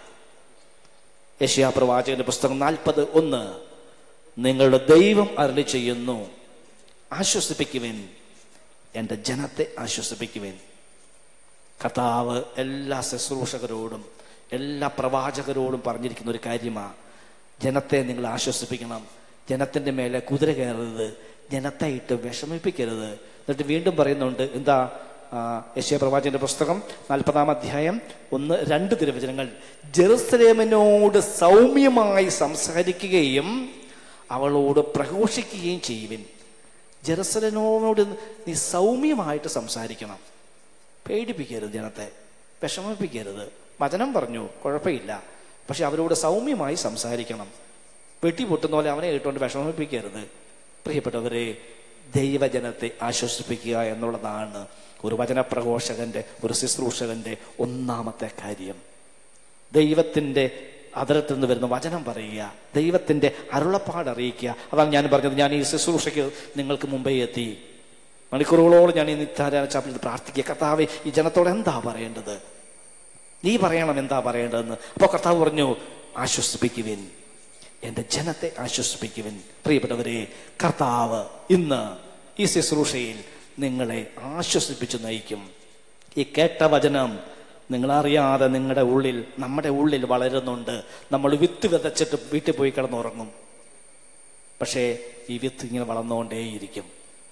യശയാ പ്രവാചകന്റെ പുസ്തകം നാൽപ്പത് ഒന്ന് നിങ്ങളുടെ ദൈവം അരളി ചെയ്യുന്നു ആശ്വസിപ്പിക്കുവിൻ എൻ്റെ ജനത്തെ ആശ്വസിപ്പിക്കുവിൻ കർത്താവ് എല്ലാ ശുശ്രൂഷകരോടും എല്ലാ പ്രവാചകരോടും പറഞ്ഞിരിക്കുന്ന ഒരു കാര്യമാണ് ജനത്തെ നിങ്ങൾ ആശ്വസിപ്പിക്കണം ജനത്തിന്റെ മേലെ കുതിര കയറരുത് ജനത്തെ ഇട്ട് വിഷമിപ്പിക്കരുത് എന്നിട്ട് വീണ്ടും പറയുന്നുണ്ട് എന്താ യശയ പ്രവാചകന്റെ പുസ്തകം നാൽപ്പതാം അധ്യായം ഒന്ന് രണ്ട് തിരുവചനങ്ങൾ ജെറുസലേമിനോട് സൗമ്യമായി സംസാരിക്കുകയും അവളോട് പ്രഘോഷിക്കുകയും ചെയ്യുവിൻ ജെറുസലേമിനോട് നീ സൗമ്യമായിട്ട് സംസാരിക്കണം പേടിപ്പിക്കരുത് ജനത്തെ വിഷമിപ്പിക്കരുത് വചനം പറഞ്ഞു കുഴപ്പമില്ല പക്ഷെ അവരോട് സൗമ്യമായി സംസാരിക്കണം വെട്ടി പൊട്ടുന്ന പോലെ അവനെ ഇട്ടുകൊണ്ട് വിഷമിപ്പിക്കരുത് പ്രിയപ്പെട്ടവരെ ദൈവജനത്തെ ആശ്വസിപ്പിക്കുക എന്നുള്ളതാണ് ഒരു വചനപ്രഘോഷകന്റെ ഒരു ശുശ്രൂഷകന്റെ ഒന്നാമത്തെ കാര്യം ദൈവത്തിന്റെ അതിരത്തിൽ നിന്ന് വരുന്ന വചനം പറയുക ദൈവത്തിന്റെ അരുളപ്പാട് അറിയിക്കുക അതാണ് ഞാൻ പറഞ്ഞത് ഞാൻ ഈ ശുശ്രൂഷയ്ക്ക് നിങ്ങൾക്ക് മുമ്പേ എത്തി മണിക്കൂറുകളോളം ഞാൻ ഈ നിത്യാരാധന ചാപ്പിൽ പ്രാർത്ഥിക്കുക കർത്താവെ ഈ ജനത്തോട് എന്താ പറയേണ്ടത് നീ പറയണം എന്താ പറയേണ്ടതെന്ന് അപ്പോൾ കർത്താവ് പറഞ്ഞു ആശ്വസിപ്പിക്കുവിൻ എൻ്റെ ജനത്തെ ആശ്വസിപ്പിക്കുവിൻ പ്രിയപ്പെട്ടവരെ കർത്താവ് ഇന്ന് ഈ ശുശ്രൂഷയിൽ നിങ്ങളെ ആശ്വസിപ്പിച്ച് നയിക്കും ഈ കേട്ട വചനം നിങ്ങളറിയാതെ നിങ്ങളുടെ ഉള്ളിൽ നമ്മുടെ ഉള്ളിൽ വളരുന്നുണ്ട് നമ്മൾ വിത്ത് വിതച്ചിട്ട് വീട്ടിൽ പോയി കിടന്നുറങ്ങും പക്ഷേ ഈ വിത്ത് ഇങ്ങനെ വളർന്നുകൊണ്ടേയിരിക്കും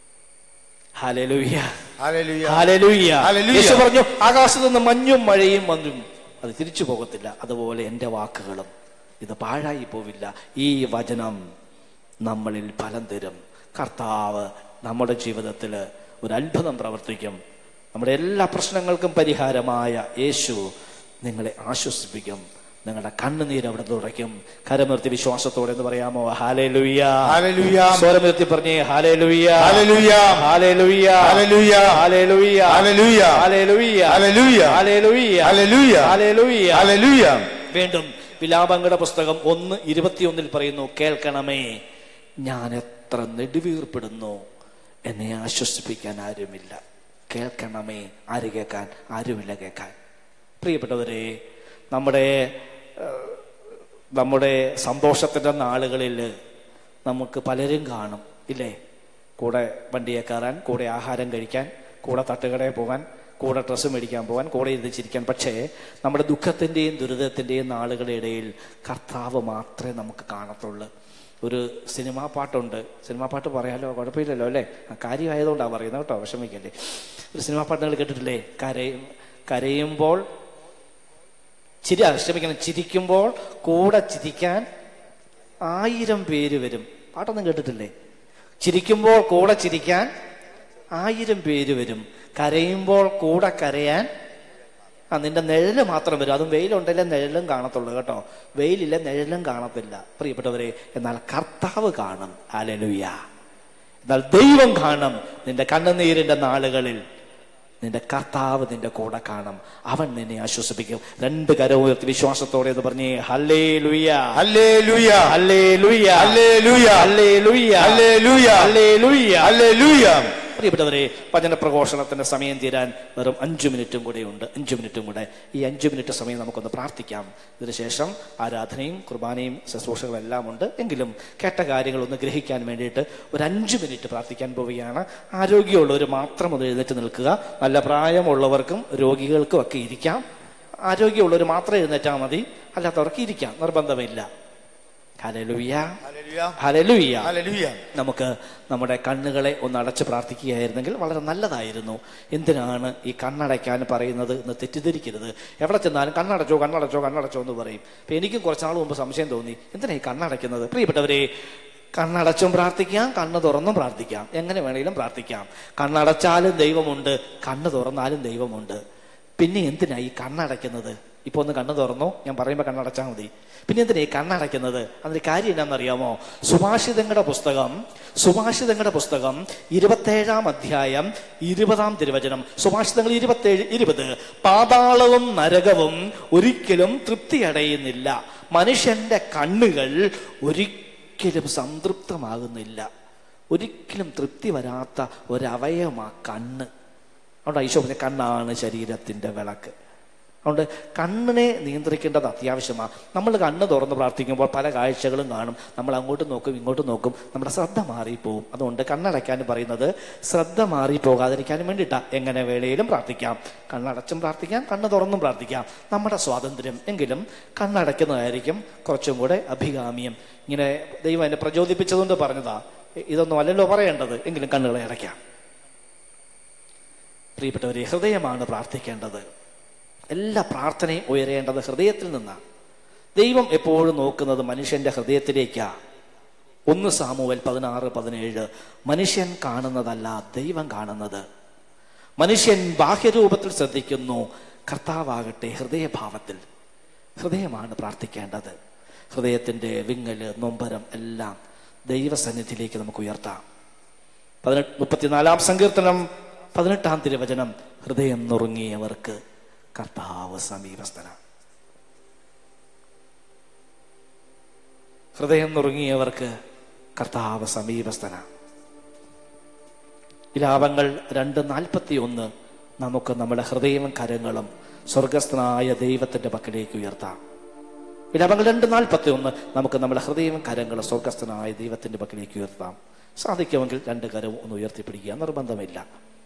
ഹാലലൂയ്യ Hallelujah. ഹാലലൂയ്യ Hallelujah. യേശു പറഞ്ഞു ആകാശത്ത് നിന്ന് മഞ്ഞും മഴയും വന്നും അത് തിരിച്ചു പോകത്തില്ല അതുപോലെ എൻ്റെ വാക്കുകളും ഇത് പാഴായി പോവില്ല ഈ വചനം നമ്മളിൽ ഫലം തരും കർത്താവ് നമ്മുടെ ജീവിതത്തിൽ ഒരു അത്ഭുതം പ്രവർത്തിക്കും നമ്മുടെ എല്ലാ പ്രശ്നങ്ങൾക്കും പരിഹാരമായ യേശു നിങ്ങളെ ആശ്വസിപ്പിക്കും നിങ്ങളുടെ കണ്ണുനീര് അവിടെ തുടയ്ക്കും കരനിർത്തി വിശ്വാസത്തോടെ എന്ന് പറയാമോ ഹാലേ ലുയ്യ Hallelujah. സ്വരമിർത്തി പറഞ്ഞേ ഹാലേ ലുയ്യ Hallelujah. ഹാലേ ലുയ്യ Hallelujah. ഹാലേ ലുയ്യ Hallelujah. ഹാലേ ലുയ്യ Hallelujah. ഹാലേ ലുയ്യ Hallelujah. ഹാലേ ലുയ്യ Hallelujah. വീണ്ടും വിലാപങ്ങളുടെ പുസ്തകം ഒന്ന് ഇരുപത്തിയൊന്നിൽ പറയുന്നു കേൾക്കണമേ ഞാൻ എത്ര നെടുവീർപ്പെടുന്നു എന്നെ ആശ്വസിപ്പിക്കാൻ ആരുമില്ല കേൾക്കണമേ ആര് കേൾക്കാൻ ആരുമില്ല കേൾക്കാൻ പ്രിയപ്പെട്ടവരെ നമ്മുടെ ഏഹ്, നമ്മുടെ സന്തോഷത്തിൻ്റെ നാളുകളിൽ നമുക്ക് പലരും കാണും ഇല്ലേ കൂടെ വണ്ടിയെ കയറാൻ കൂടെ ആഹാരം കഴിക്കാൻ കൂടെ തട്ടുകടയിൽ പോകാൻ കൂടെ ഡ്രസ്സ് മേടിക്കാൻ പോകാൻ കൂടെ ഇരുന്ന് ചിരിക്കാൻ പക്ഷേ നമ്മുടെ ദുഃഖത്തിൻ്റെയും ദുരിതത്തിൻ്റെയും നാളുകളുടെ ഇടയിൽ കർത്താവ് മാത്രമേ നമുക്ക് കാണത്തുള്ളൂ ഒരു സിനിമാ പാട്ടുണ്ട് സിനിമാ പാട്ട് പറയാലോ കുഴപ്പമില്ലല്ലോ അല്ലേ ആ, കാര്യമായതുകൊണ്ടാണ് പറയുന്നത് കേട്ടോ വിഷമിക്കല്ലേ ഒരു സിനിമാ പാട്ട് നിങ്ങൾ കേട്ടിട്ടില്ലേ കരയും കരയുമ്പോൾ ചിരി ആ, ക്ഷമിക്കണം ചിരിക്കുമ്പോൾ കൂടെ ചിരിക്കാൻ ആയിരം പേര് വരും പാട്ടൊന്നും കേട്ടിട്ടില്ലേ ചിരിക്കുമ്പോൾ കൂടെ ചിരിക്കാൻ ആയിരം പേര് വരും കരയുമ്പോൾ കൂടെ കരയാൻ ആ നിന്റെ നിഴല് മാത്രം വരും അതും വെയിലുണ്ടല്ലേ നിഴലും കാണത്തുള്ളൂ കേട്ടോ വെയിലില്ല നിഴലും കാണത്തില്ല പ്രിയപ്പെട്ടവരെ എന്നാൽ കർത്താവ് കാണും അലലുയ എന്നാൽ ദൈവം കാണും നിന്റെ കണ്ണുനീരിന്റെ നാളുകളിൽ നിന്റെ കർത്താവ് നിന്റെ കൂടെ കാണും അവൻ നിന്നെ ആശ്വസിപ്പിക്കും രണ്ട് കരവും ഉയർത്തി വിശ്വാസത്തോടെ എന്ന് പറഞ്ഞേ ഹല്ലേ ലുയ്യ Hallelujah. ഹല്ലേ ലുയ്യ Hallelujah. ഹല്ലേ ലുയ്യ Hallelujah. ഹല്ലേ ലുയ്യ Hallelujah. പ്രിയപ്പെട്ടവരെ വചന പ്രഘോഷണത്തിന്റെ സമയം തീരാൻ വെറും അഞ്ചു മിനിറ്റും കൂടെയുണ്ട് അഞ്ചു മിനിറ്റും കൂടെ ഈ അഞ്ചു മിനിറ്റ് സമയം നമുക്കൊന്ന് പ്രാർത്ഥിക്കാം ഇതിനുശേഷം ആരാധനയും കുർബാനയും ശുശ്രൂഷകളും എല്ലാം ഉണ്ട് എങ്കിലും കേട്ട കാര്യങ്ങൾ ഒന്ന് ഗ്രഹിക്കാൻ വേണ്ടിയിട്ട് ഒരു അഞ്ചു മിനിറ്റ് പ്രാർത്ഥിക്കാൻ പോവുകയാണ് ആരോഗ്യമുള്ളവർ മാത്രം ഒന്ന് എഴുന്നേറ്റ് നിൽക്കുക നല്ല പ്രായമുള്ളവർക്കും രോഗികൾക്കും ഒക്കെ ഇരിക്കാം ആരോഗ്യമുള്ളവർ മാത്രം എഴുന്നേറ്റാൽ മതി അല്ലാത്തവർക്ക് ഇരിക്കാം നിർബന്ധമില്ല ഹലലുയ്യ ഹല്ലേലൂയ ഹലലുയ്യ ഹല്ലേലൂയ നമുക്ക് നമ്മുടെ കണ്ണുകളെ ഒന്ന് അടച്ച് പ്രാർത്ഥിക്കുകയായിരുന്നെങ്കിൽ വളരെ നല്ലതായിരുന്നു എന്തിനാണ് ഈ കണ്ണടയ്ക്കാൻ പറയുന്നത് എന്ന് തെറ്റിദ്ധരിക്കരുത് എവിടെ ചെന്നാലും കണ്ണടച്ചോ കണ്ണടച്ചോ കണ്ണടച്ചോ എന്ന് പറയും അപ്പൊ എനിക്കും കുറച്ച് നാൾ മുമ്പ് സംശയം തോന്നി എന്തിനാ ഈ കണ്ണടയ്ക്കുന്നത് പ്രിയപ്പെട്ടവരെ കണ്ണടച്ചും പ്രാർത്ഥിക്കാം കണ്ണ് തുറന്നും പ്രാർത്ഥിക്കാം എങ്ങനെ വേണമെങ്കിലും പ്രാർത്ഥിക്കാം കണ്ണടച്ചാലും ദൈവമുണ്ട് കണ്ണ് തുറന്നാലും ദൈവമുണ്ട് പിന്നെ എന്തിനാ ഈ കണ്ണടയ്ക്കുന്നത് ഇപ്പൊ ഒന്ന് കണ്ണ് തുറന്നു ഞാൻ പറയുമ്പോൾ കണ്ണടച്ചാൽ മതി പിന്നെ എന്തിനാ ഈ കണ്ണടയ്ക്കുന്നത് അതിന്റെ കാര്യം എന്നാണെന്നറിയാമോ സുഭാഷിതങ്ങളുടെ പുസ്തകം സുഭാഷിതങ്ങളുടെ പുസ്തകം ഇരുപത്തേഴാം അധ്യായം ഇരുപതാം തിരുവചനം സുഭാഷിതങ്ങൾ ഇരുപത്തേഴ് ഇരുപത് പാതാളവും നരകവും ഒരിക്കലും തൃപ്തിയടയുന്നില്ല മനുഷ്യന്റെ കണ്ണുകൾ ഒരിക്കലും സംതൃപ്തമാകുന്നില്ല ഒരിക്കലും തൃപ്തി വരാത്ത ഒരവയവമാ കണ്ണ് അതുകൊണ്ട് ഈശോ പറഞ്ഞ കണ്ണാണ് ശരീരത്തിന്റെ വിളക്ക് അതുകൊണ്ട് കണ്ണിനെ നിയന്ത്രിക്കേണ്ടത് അത്യാവശ്യമാണ് നമ്മൾ കണ്ണ് തുറന്ന് പ്രാർത്ഥിക്കുമ്പോൾ പല കാഴ്ചകളും കാണും നമ്മൾ അങ്ങോട്ട് നോക്കും ഇങ്ങോട്ട് നോക്കും നമ്മുടെ ശ്രദ്ധ മാറിപ്പോവും അതുകൊണ്ട് കണ്ണടയ്ക്കാൻ പറയുന്നത് ശ്രദ്ധ മാറി പോകാതിരിക്കാനും വേണ്ടിയിട്ടാ എങ്ങനെ വേളയിലും പ്രാർത്ഥിക്കാം കണ്ണടച്ചും പ്രാർത്ഥിക്കാം കണ്ണ് തുറന്നും പ്രാർത്ഥിക്കാം നമ്മുടെ സ്വാതന്ത്ര്യം എങ്കിലും കണ്ണടയ്ക്കുന്നതായിരിക്കും കുറച്ചും കൂടെ അഭികാമ്യം ഇങ്ങനെ ദൈവം എന്നെ പ്രചോദിപ്പിച്ചതുകൊണ്ട് പറഞ്ഞതാ ഇതൊന്നും അല്ലല്ലോ പറയേണ്ടത് എങ്കിലും കണ്ണുകളെ അടയ്ക്കാം പ്രിയപ്പെട്ടവരെ ഹൃദയമാണ് പ്രാർത്ഥിക്കേണ്ടത് എല്ലാ പ്രാർത്ഥനയും ഉയരേണ്ടത് ഹൃദയത്തിൽ നിന്നാണ് ദൈവം എപ്പോഴും നോക്കുന്നത് മനുഷ്യന്റെ ഹൃദയത്തിലേക്കാ ഒന്ന് സാമുവൽ പതിനാറ് പതിനേഴ് മനുഷ്യൻ കാണുന്നതല്ല ദൈവം കാണുന്നത് മനുഷ്യൻ ബാഹ്യരൂപത്തിൽ ശ്രദ്ധിക്കുന്നു കർത്താവാകട്ടെ ഹൃദയഭാവത്തിൽ ഹൃദയമാണ് പ്രാർത്ഥിക്കേണ്ടത് ഹൃദയത്തിന്റെ വിങ്ങല് നൊമ്പരം എല്ലാം ദൈവസന്നിധിയിലേക്ക് നമുക്ക് ഉയർത്താം പതിനെട്ട് മുപ്പത്തിനാലാം സങ്കീർത്തനം പതിനെട്ടാം തിരുവചനം ഹൃദയം നുറുങ്ങിയവർക്ക് കർത്താവ് സമീപസ്ഥന ഹൃദയം നുറുങ്ങിയവർക്ക് കർത്താവ് സമീപസ്ഥന വിലാപങ്ങൾ രണ്ട് നാൽപ്പത്തി ഒന്ന് നമുക്ക് നമ്മുടെ ഹൃദയവും കരങ്ങളും സ്വർഗസ്ഥനായ ദൈവത്തിന്റെ പക്കലേക്ക് ഉയർത്താം വിലാപങ്ങൾ രണ്ട് നാൽപ്പത്തി ഒന്ന് നമുക്ക് നമ്മുടെ ഹൃദയവും കരങ്ങളും സ്വർഗസ്ഥനായ ദൈവത്തിന്റെ പക്കലേക്ക് ഉയർത്താം സാധിക്കുമെങ്കിൽ രണ്ട് കരവും ഒന്ന് ഉയർത്തിപ്പിടിക്കുക നിർബന്ധമില്ല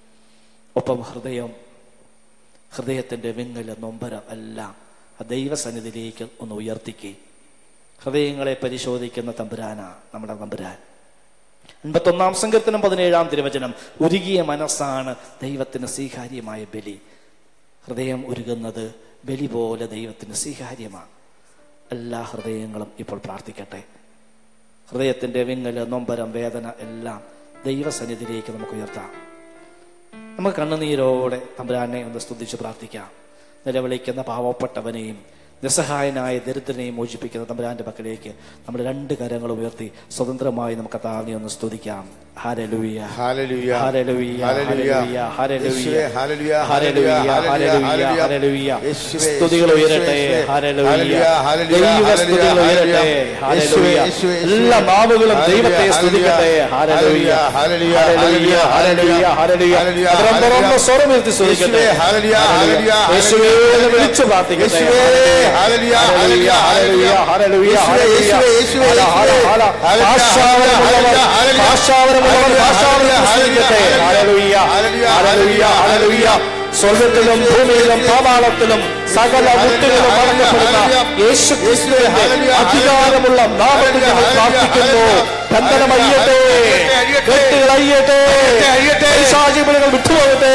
ഒപ്പം ഹൃദയം ഹൃദയത്തിന്റെ വിങ്ങല് നൊമ്പരം എല്ലാം ആ ദൈവസന്നിധിയിലേക്ക് ഒന്ന് ഉയർത്തിക്കുക ഹൃദയങ്ങളെ പരിശോധിക്കുന്ന തമ്പുരാന നമ്മുടെ തമ്പുരാൻ അൻപത്തൊന്നാം സങ്കീർത്തനം പതിനേഴാം തിരുവചനം ഉരുകിയ മനസ്സാണ് ദൈവത്തിന് സ്വീകാര്യമായ ബലി ഹൃദയം ഉരുകുന്നത് ബലി പോലെ ദൈവത്തിന് സ്വീകാര്യമാണ് എല്ലാ ഹൃദയങ്ങളും ഇപ്പോൾ പ്രാർത്ഥിക്കട്ടെ ഹൃദയത്തിന്റെ വിങ്ങല് നൊമ്പരം വേദന എല്ലാം ദൈവസന്നിധിയിലേക്ക് നമുക്ക് ഉയർത്താം നമുക്ക് കണ്ണുനീരോടെ തമ്പുരാനെ ഒന്ന് സ്തുതിച്ച് പ്രാർത്ഥിക്കാം നിലവിളിക്കുന്ന പാവപ്പെട്ടവനെയും നിസ്സഹായനായ ദരിദ്രനെയും മോചിപ്പിക്കുന്ന തമ്പുരാന്റെ പക്കലേക്ക് നമ്മുടെ രണ്ട് കരങ്ങൾ ഉയർത്തി സ്വതന്ത്രമായി നമുക്ക് താങ്ങി ഒന്ന് സ്തുതിക്കാം hallelujah hallelujah hallelujah, hallelujah hallelujah, യേശുവേ hallelujah hallelujah, hallelujah hallelujah, hallelujah. യേശുവേ സ്തുതികൾ ഉയരട്ടെ ഹല്ലേലൂയ. ഹല്ലേലൂയ ഹല്ലേലൂയ ദൈവ സ്തുതികൾ ഉയരട്ടെ ഹല്ലേലൂയ. യേശുവേ എല്ലാ നാവുകളും ദൈവത്തെ സ്തുതിക്കട്ടെ hallelujah. Hallelujah hallelujah, hallelujah, hallelujah. Hallelujah, അതിരം തുറന്ന് സ്വരമുയർത്തി സ്തുതിക്കട്ടെ യേശുവേ, ഹല്ലേലൂയ, ഹല്ലേലൂയ, യേശുവേ എന്ന് വിളിച്ചു പ്രാർത്ഥിക്കട്ടെ യേശുവേ, ഹല്ലേലൂയ, ഹല്ലേലൂയ, ഹല്ലേലൂയ, ഹല്ലേലൂയ, യേശുവേ, ഹല്ലേലൂയ. യേശുവേ, ഹല, ഹല, ഹല. ഹല്ലേലൂയ, ഭാഷാവരമുള്ളവർ, ഹല്ലേലൂയ, ഭാഷാവരമുള്ളവർ, ഭാഷാവരത്തിൽ സ്തുതിക്കട്ടെ. Hallelujah, hallelujah, hallelujah, hallelujah. സ്വർഗത്തിലും ഭൂമിയിലും പാതാളത്തിലും സകല മുട്ടുകളും മടങ്ങപ്പെടുന്ന യേശു ക്രിസ്തുവിന്റെ അധികാരമുള്ള നാമത്തിൽ ഞങ്ങൾ പ്രാർത്ഥിക്കുന്നു ബന്ധനമയ്യട്ടെ കെട്ടുകളയ്യട്ടെ പൈശാചികബലങ്ങൾ വിട്ടുപോകട്ടെ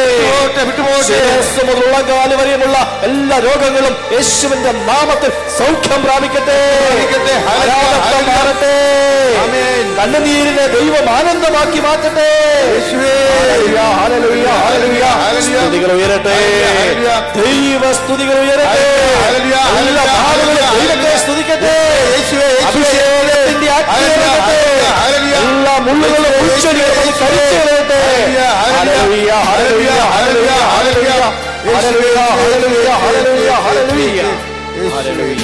ശിരസ്സ് മുതൽ ഉള്ളങ്കാല് വരെയുമുള്ള എല്ലാ രോഗങ്ങളും യേശുവിന്റെ നാമത്തിൽ സൗഖ്യം പ്രാപിക്കട്ടെ പ്രാപിക്കട്ടെ. അനാഥത്വം മാറട്ടെ കണ്ണുനീരിനെ ദൈവം ആനന്ദമാക്കി മാറ്റട്ടെ യേശുവേ. Hallelujah, hallelujah, hallelujah. ഹല്ലേലൂയ. സ്തുതികൾ ഉയരട്ടെ ഹല്ലേലൂയ. ദൈവ സ്തുതികൾ ഉയരട്ടെ ഹല്ലേലൂയ, എല്ലാ ഹല്ലേലൂയ, ഭാഗങ്ങളും ഹല്ലേലൂയ. ദൈവത്തെ സ്തുതിക്കട്ടെ യേശുവേ, യേശുവേ, അഭിഷേകത്തിന്റെ ഹല്ലേലൂയ, അഗ്നിയിലകട്ടെ. ഹല്ലേലൂയ. എല്ലാ മുള്ളുകളും ഒഴിച്ചൊഴിയട്ടെ കരിച്ചുകളയട്ടെ hallelujah, hallelujah, hallelujah, hallelujah, hallelujah, hallelujah, hallelujah, hallelujah, hallelujah.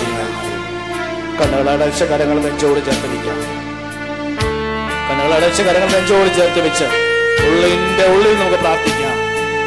കണ്ണുകൾ അടച്ച കരങ്ങൾ നെഞ്ചോട് ചേർത്ത് വയ്ക്കാം കണ്ണുകൾ അടച്ച കരങ്ങൾ നെഞ്ചോട് ചേർത്ത് വെച്ച് ഉള്ളിന്റെ ഉള്ളിൽ നമുക്ക് പ്രാർത്ഥിക്കാം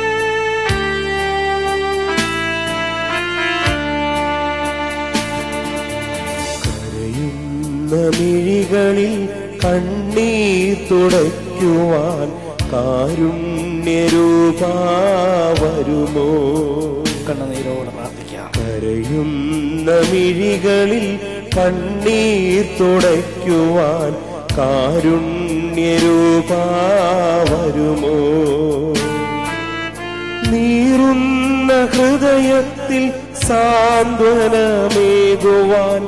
കരയുന്ന മിഴികളിൽ കണ്ണീർ തുടയ്ക്കുവാൻ കാരുണ്യരൂപാ വരുമോ കണ്ണുനീരോടെ പ്രാർത്ഥിക്കാം കരയുന്ന മിഴികളിൽ കണ്ണീർ തുടയ്ക്കുവാൻ കാരുണ്യരൂപാ വരുമോ നീറുന്ന ഹൃദയത്തിൽ സാന്ത്വനമേകുവാൻ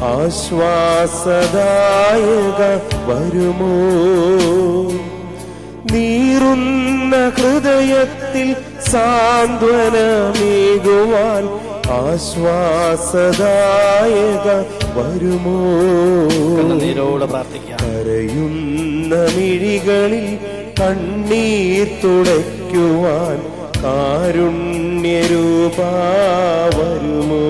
ആശ്വാസദായക വരുമോ നീറുന്ന ഹൃദയത്തിൽ സാന്ത്വനമേകുവാൻ ആശ്വാസദായക വരുമോ കണ്ണുനീരോടെ പ്രാർത്ഥിക്കാം കരയുന്ന മിഴികളിൽ കണ്ണീർ തുടയ്ക്കുവാൻ കാരുണ്യരൂപാ വരുമോ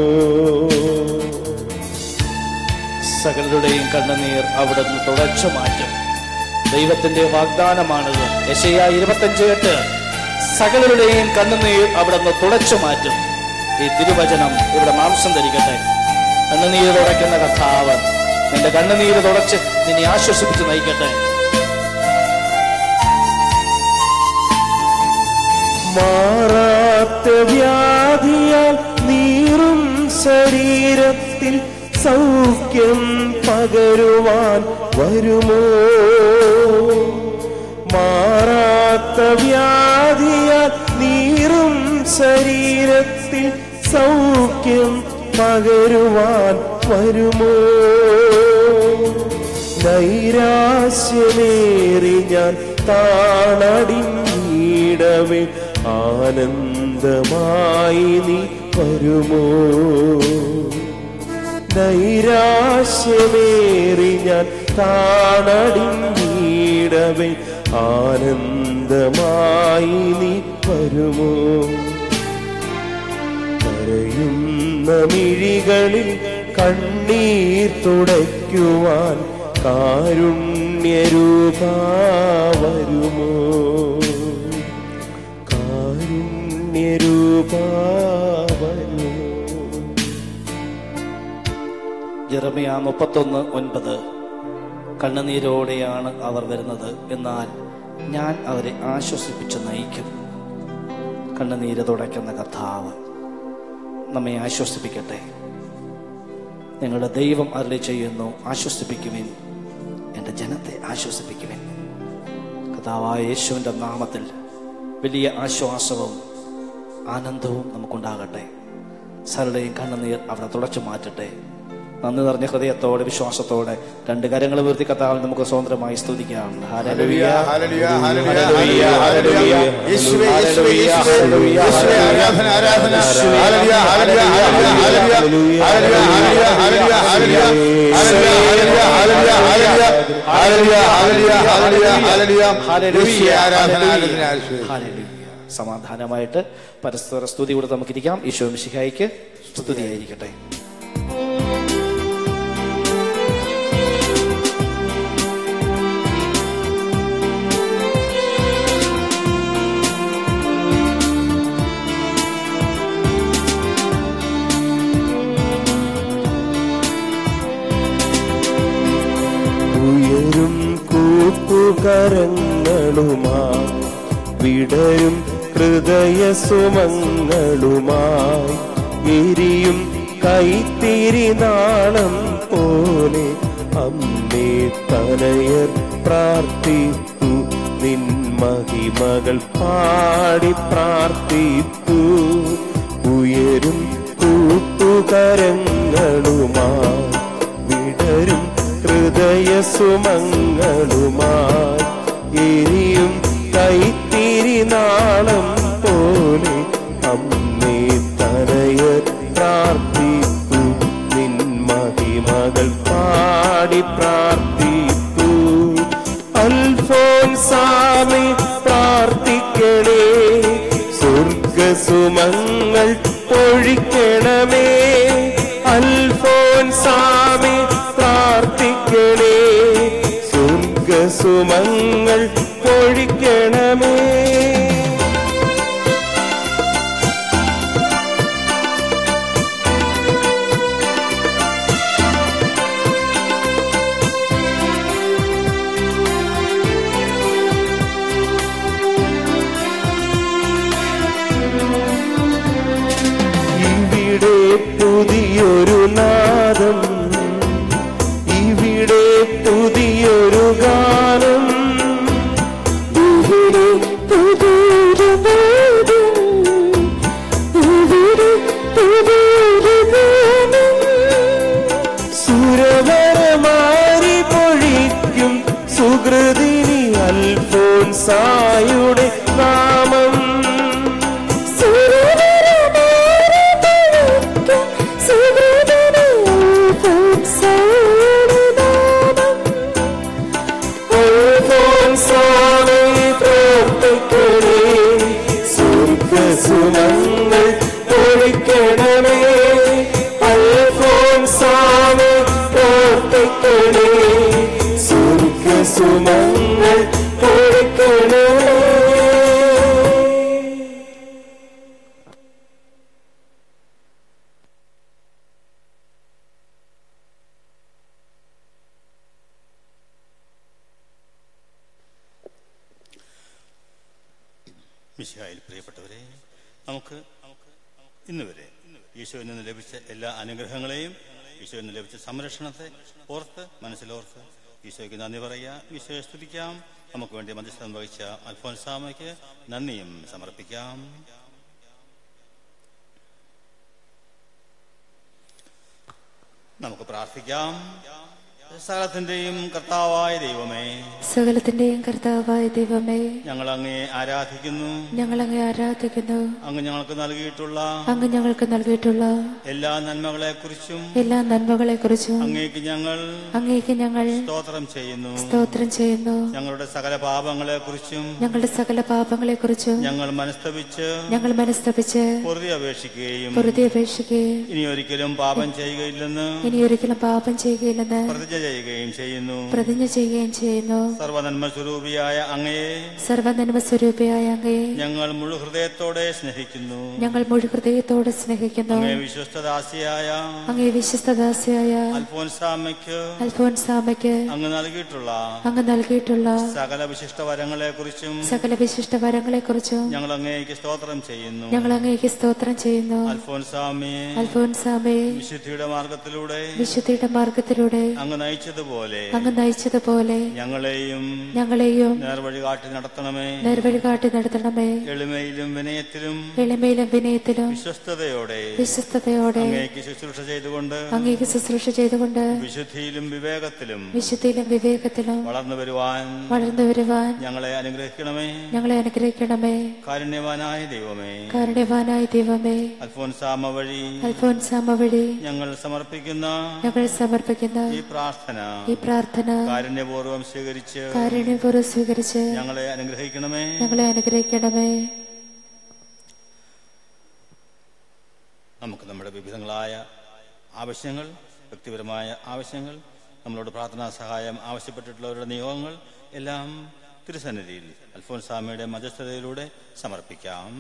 സകലരുടെയും കണ്ണുനീർ അവിടെ നിന്ന് തുടച്ചു മാറ്റും ദൈവത്തിന്റെ വാഗ്ദാനമാണിത് യശയ ഇരുപത്തഞ്ച് എട്ട് സകലരുടെയും കണ്ണുനീർ അവിടെ നിന്ന് തുടച്ചു മാറ്റും ഈ തിരുവചനം ഇവിടെ മാംസം ധരിക്കട്ടെ കണ്ണുനീര് തുടയ്ക്കുന്ന കർത്താവ് നിന്റെ കണ്ണുനീര് തുടച്ച് നിന്നെ ആശ്വസിപ്പിച്ച് നയിക്കട്ടെ മാറാത്ത വ്യാധിയാൽ നീറും ശരീരത്തിൽ സൗഖ്യം പകരുവാൻ വരുമോ മാറാത്ത വ്യാധിയാൽ നീറും ശരീരത്തിൽ സൗഖ്യം പകരുവാൻ വരുമോ നൈരാശ്യമേറി ഞാൻ താണടിഞ്ഞിടവേ ആനന്ദമായി നീ വരുമോ നൈരാശ്യമേറി ഞാൻ താണടിഞ്ഞിടവേ ആനന്ദമായി നീ വരുമോ കരയുന്ന മിഴികളിൽ കണ്ണീർ തുടയ്ക്കുവാൻ കാരുണ്യരൂപാ വരുമോ കാരുണ്യരൂപാ വരുമോ ജെറമിയ മുപ്പത്തൊന്ന് ഒൻപത് കണ്ണുനീരോടെയാണ് അവർ വരുന്നത് എന്നാൽ ഞാൻ അവരെ ആശ്വസിപ്പിച്ച് നയിക്കും കണ്ണുനീര് തുടയ്ക്കുന്ന കർത്താവ് നമ്മെ ആശ്വസിപ്പിക്കട്ടെ നിങ്ങളുടെ ദൈവം അരളി ചെയ്യുന്നു ആശ്വസിപ്പിക്കുവിൻ എൻ്റെ ജനത്തെ ആശ്വസിപ്പിക്കുവിൻ കർത്താവായ യേശുവിൻ്റെ നാമത്തിൽ വലിയ ആശ്വാസവും ആനന്ദവും നമുക്കുണ്ടാകട്ടെ സരളയും കണ്ണുനീർ അവിടെ തുടച്ചു മാറ്റട്ടെ നന്ദി നിറഞ്ഞ ഹൃദയത്തോടെ വിശ്വാസത്തോടെ രണ്ട് കരങ്ങൾ വീർത്തി കത്താവിൽ നമുക്ക് സ്വതന്ത്രമായി സ്തുതിക്കാം hallelujah. Hallelujah, hallelujah, hallelujah, hallelujah. യേശുവേ, യേശുവേ, യേശുവേ, യേശുവേ, ആരാധന, ആരാധന. Hallelujah, hallelujah, hallelujah, hallelujah. Hallelujah, hallelujah, hallelujah, hallelujah. Hallelujah, hallelujah, hallelujah, hallelujah, hallelujah, hallelujah. യേശുവേ, ആരാധന, ആരാധന, യേശുവേ. ഹല്ലേലൂയ. സമാധാനമായിട്ട് പരസ്പര സ്തുതി കൂടെ നമുക്കിരിക്കാം ഈശോ മിശിഹായിക്ക് സ്തുതിയായിരിക്കട്ടെ ഉയരും കൂപ്പുകരങ്ങളുമായി വിടരും ഹൃദയസുമങ്ങളുമായി എരിയും കൈത്തിരി നാളം പോലെ അമ്മേ തനയർ പ്രാർത്ഥിത്തു നിൻ മഹിമകൾ പാടി പ്രാർത്ഥിത്തു ഉയരും കൂട്ടുകരങ്ങളുമായി വിടരും ഹൃദയസുമങ്ങളുമായി എരിയും കൈത്തിരി നാളം പോലെ അമ്മേ തനയർ പ്രാർത്ഥിത്തു നിൻ മഹിമകൾ പാടി പ്രാർത്ഥിത്തു അൽഫോൻസാമി പ്രാർത്ഥിക്കണേ സ്വർഗസുമങ്ങൾ പൊഴിക്കണമേ അൽഫോൻസാമി പ്രാർത്ഥിക്കണേ സ്വർഗസുമങ്ങൾ പൊഴിക്കണമേ പുതിയൊരു നാദം ഇവിടെ പുതിയൊരു ഗാനം ഇവിടെ പുതിയൊരു നാദം ഇവിടെ പുതിയൊരു ഗാനം സുരവരമാരി പൊഴിക്കും സുഹൃതിനി അൽഫോൻസായുടെ നാമം അൽഫോൻസാവേ പ്രവർത്തിക്കണേ സ്വർഗസുമങ്ങൾ പൊഴിക്കണമേ അൽഫോൻസാവേ പ്രവർത്തിക്കണേ സ്വർഗസുമങ്ങൾ പൊഴിക്കണമേ മിശിഹായിൽ പ്രിയപ്പെട്ടവരെ നമുക്ക് ഇന്ന് വരെ ഈശോയിൽ നിന്ന് ലഭിച്ച എല്ലാ അനുഗ്രഹങ്ങളെയും ഈശോയിൽ നിന്ന് ലഭിച്ച സംരക്ഷണത്തെ ഓർത്ത് മനസ്സിലോർത്ത് ഈശോയ്ക്ക് നന്ദി പറയുക ഈശോയെ സ്തുതിക്കാം നമുക്ക് വേണ്ടി മധ്യസ്ഥം വഹിച്ച അൽഫോൻസാമയ്ക്ക് നന്ദിയും സമർപ്പിക്കാം നമുക്ക് പ്രാർത്ഥിക്കാം സകലത്തിന്റെയും കർത്താവായ ദൈവമേ സകലത്തിന്റെയും കർത്താവായ ദൈവമേ ഞങ്ങൾ അങ്ങേ ആരാധിക്കുന്നു ഞങ്ങൾ അങ്ങേ ആരാധിക്കുന്നു അങ്ങ് ഞങ്ങൾക്ക് നൽകിയിട്ടുള്ള അങ്ങ് ഞങ്ങൾക്ക് നൽകിയിട്ടുള്ള എല്ലാ നന്മകളെ കുറിച്ചും എല്ലാ നന്മകളെ കുറിച്ചും അങ്ങേക്ക് ഞങ്ങൾ അങ്ങേക്ക് ഞങ്ങൾ സ്തോത്രം ചെയ്യുന്നു സ്തോത്രം ചെയ്യുന്നു ഞങ്ങളുടെ സകല പാപങ്ങളെ കുറിച്ചും ഞങ്ങളുടെ സകല പാപങ്ങളെ കുറിച്ചും ഞങ്ങൾ മനസ്തപിച്ച് ഞങ്ങൾ മനസ്തപിച്ച് പൊറുതി അപേക്ഷിക്കുകയും പൊറുതി അപേക്ഷിക്കുകയും ഇനി ഒരിക്കലും പാപം ചെയ്യുകയില്ലെന്ന് ഇനി ഒരിക്കലും പാപം ചെയ്യുകയില്ലെന്ന് പ്രതിജ്ഞ ചെയ്യുകയും ചെയ്യുന്നു പ്രതിജ്ഞ ചെയ്യുകയും ചെയ്യുന്നു സർവനന്മ സ്വരൂപിയായ അങ്ങയെ സർവനന്മ സ്വരൂപിയായ അങ്ങയെ ഞങ്ങൾ മുഴു ഹൃദയത്തോടെ സ്നേഹിക്കുന്നു ഞങ്ങൾ മുഴു ഹൃദയത്തോടെ സ്നേഹിക്കുന്നു അങ്ങേ വിശ്വസ്തദാസിയായ അങ്ങേ വിശ്വസ്തദാസിയായ അൽഫോൻസാമയ്ക്ക് അൽഫോൻസാമയ്ക്ക് അങ്ങ് നൽകിയിട്ടുള്ള അങ്ങ് നൽകിയിട്ടുള്ള സകല വിശിഷ്ട വരങ്ങളെ കുറിച്ചും സകല വിശിഷ്ട വരങ്ങളെ കുറിച്ചും ഞങ്ങൾ അങ്ങേക്ക് സ്തോത്രം ചെയ്യുന്നു ഞങ്ങൾ അങ്ങേക്ക് സ്തോത്രം ചെയ്യുന്നു അൽഫോൻസാമിയെ അൽഫോൻസാമയെ വിശുദ്ധിയുടെ മാർഗത്തിലൂടെ വിശുദ്ധിയുടെ മാർഗത്തിലൂടെ അങ്ങ് നയിച്ചതുപോലെ അങ്ങ് നയിച്ചതുപോലെ ഞങ്ങളെയും ഞങ്ങളെയും നേർവഴി കാട്ടി നടത്തണമേ നേർവഴി കാട്ടി നടത്തണമേ എളിമയിലും വിനയത്തിലും എളിമയിലും വിനയത്തിലും വിശ്വസ്തയോടെ വിശ്വസ്തയോടെ അങ്ങേക്ക് ശുശ്രൂഷ ചെയ്തുകൊണ്ട് അങ്ങേക്ക് ശുശ്രൂഷ ചെയ്തുകൊണ്ട് വിശുദ്ധിയിലും വിവേകത്തിലും വിശുദ്ധിയിലും വിവേകത്തിലും വളർന്നു വരുവാൻ വളർന്നു വരുവാൻ ഞങ്ങളെ അനുഗ്രഹിക്കണമേ ഞങ്ങളെ അനുഗ്രഹിക്കണമേ കാരുണ്യവാനായ ദൈവമേ കാരുണ്യവാനായ ദൈവമേ അൽഫോൻസാമ വഴി അൽഫോൻസാമ വഴി ഞങ്ങൾ സമർപ്പിക്കുന്ന ഞങ്ങൾ സമർപ്പിക്കുന്ന ഈ പ്രാർത്ഥന ഈ പ്രാർത്ഥന കാരുണ്യപൂർവ്വം സ്വീകരിച്ച് കാരുണ്യപൂർവ്വം സ്വീകരിച്ച് ഞങ്ങളെ അനുഗ്രഹിക്കണമേ ഞങ്ങളെ അനുഗ്രഹിക്കണമേ നമുക്ക് നമ്മുടെ വിവിധങ്ങളായ ആവശ്യങ്ങൾ വ്യക്തിപരമായ ആവശ്യങ്ങൾ നമ്മളോട് പ്രാർത്ഥനാ സഹായം ആവശ്യപ്പെട്ടിട്ടുള്ളവരുടെ നിയോഗങ്ങൾ എല്ലാം തിരുസന്നിധിയിൽ അൽഫോൻസാമയുടെ മധ്യസ്ഥതയിലൂടെ സമർപ്പിക്കാം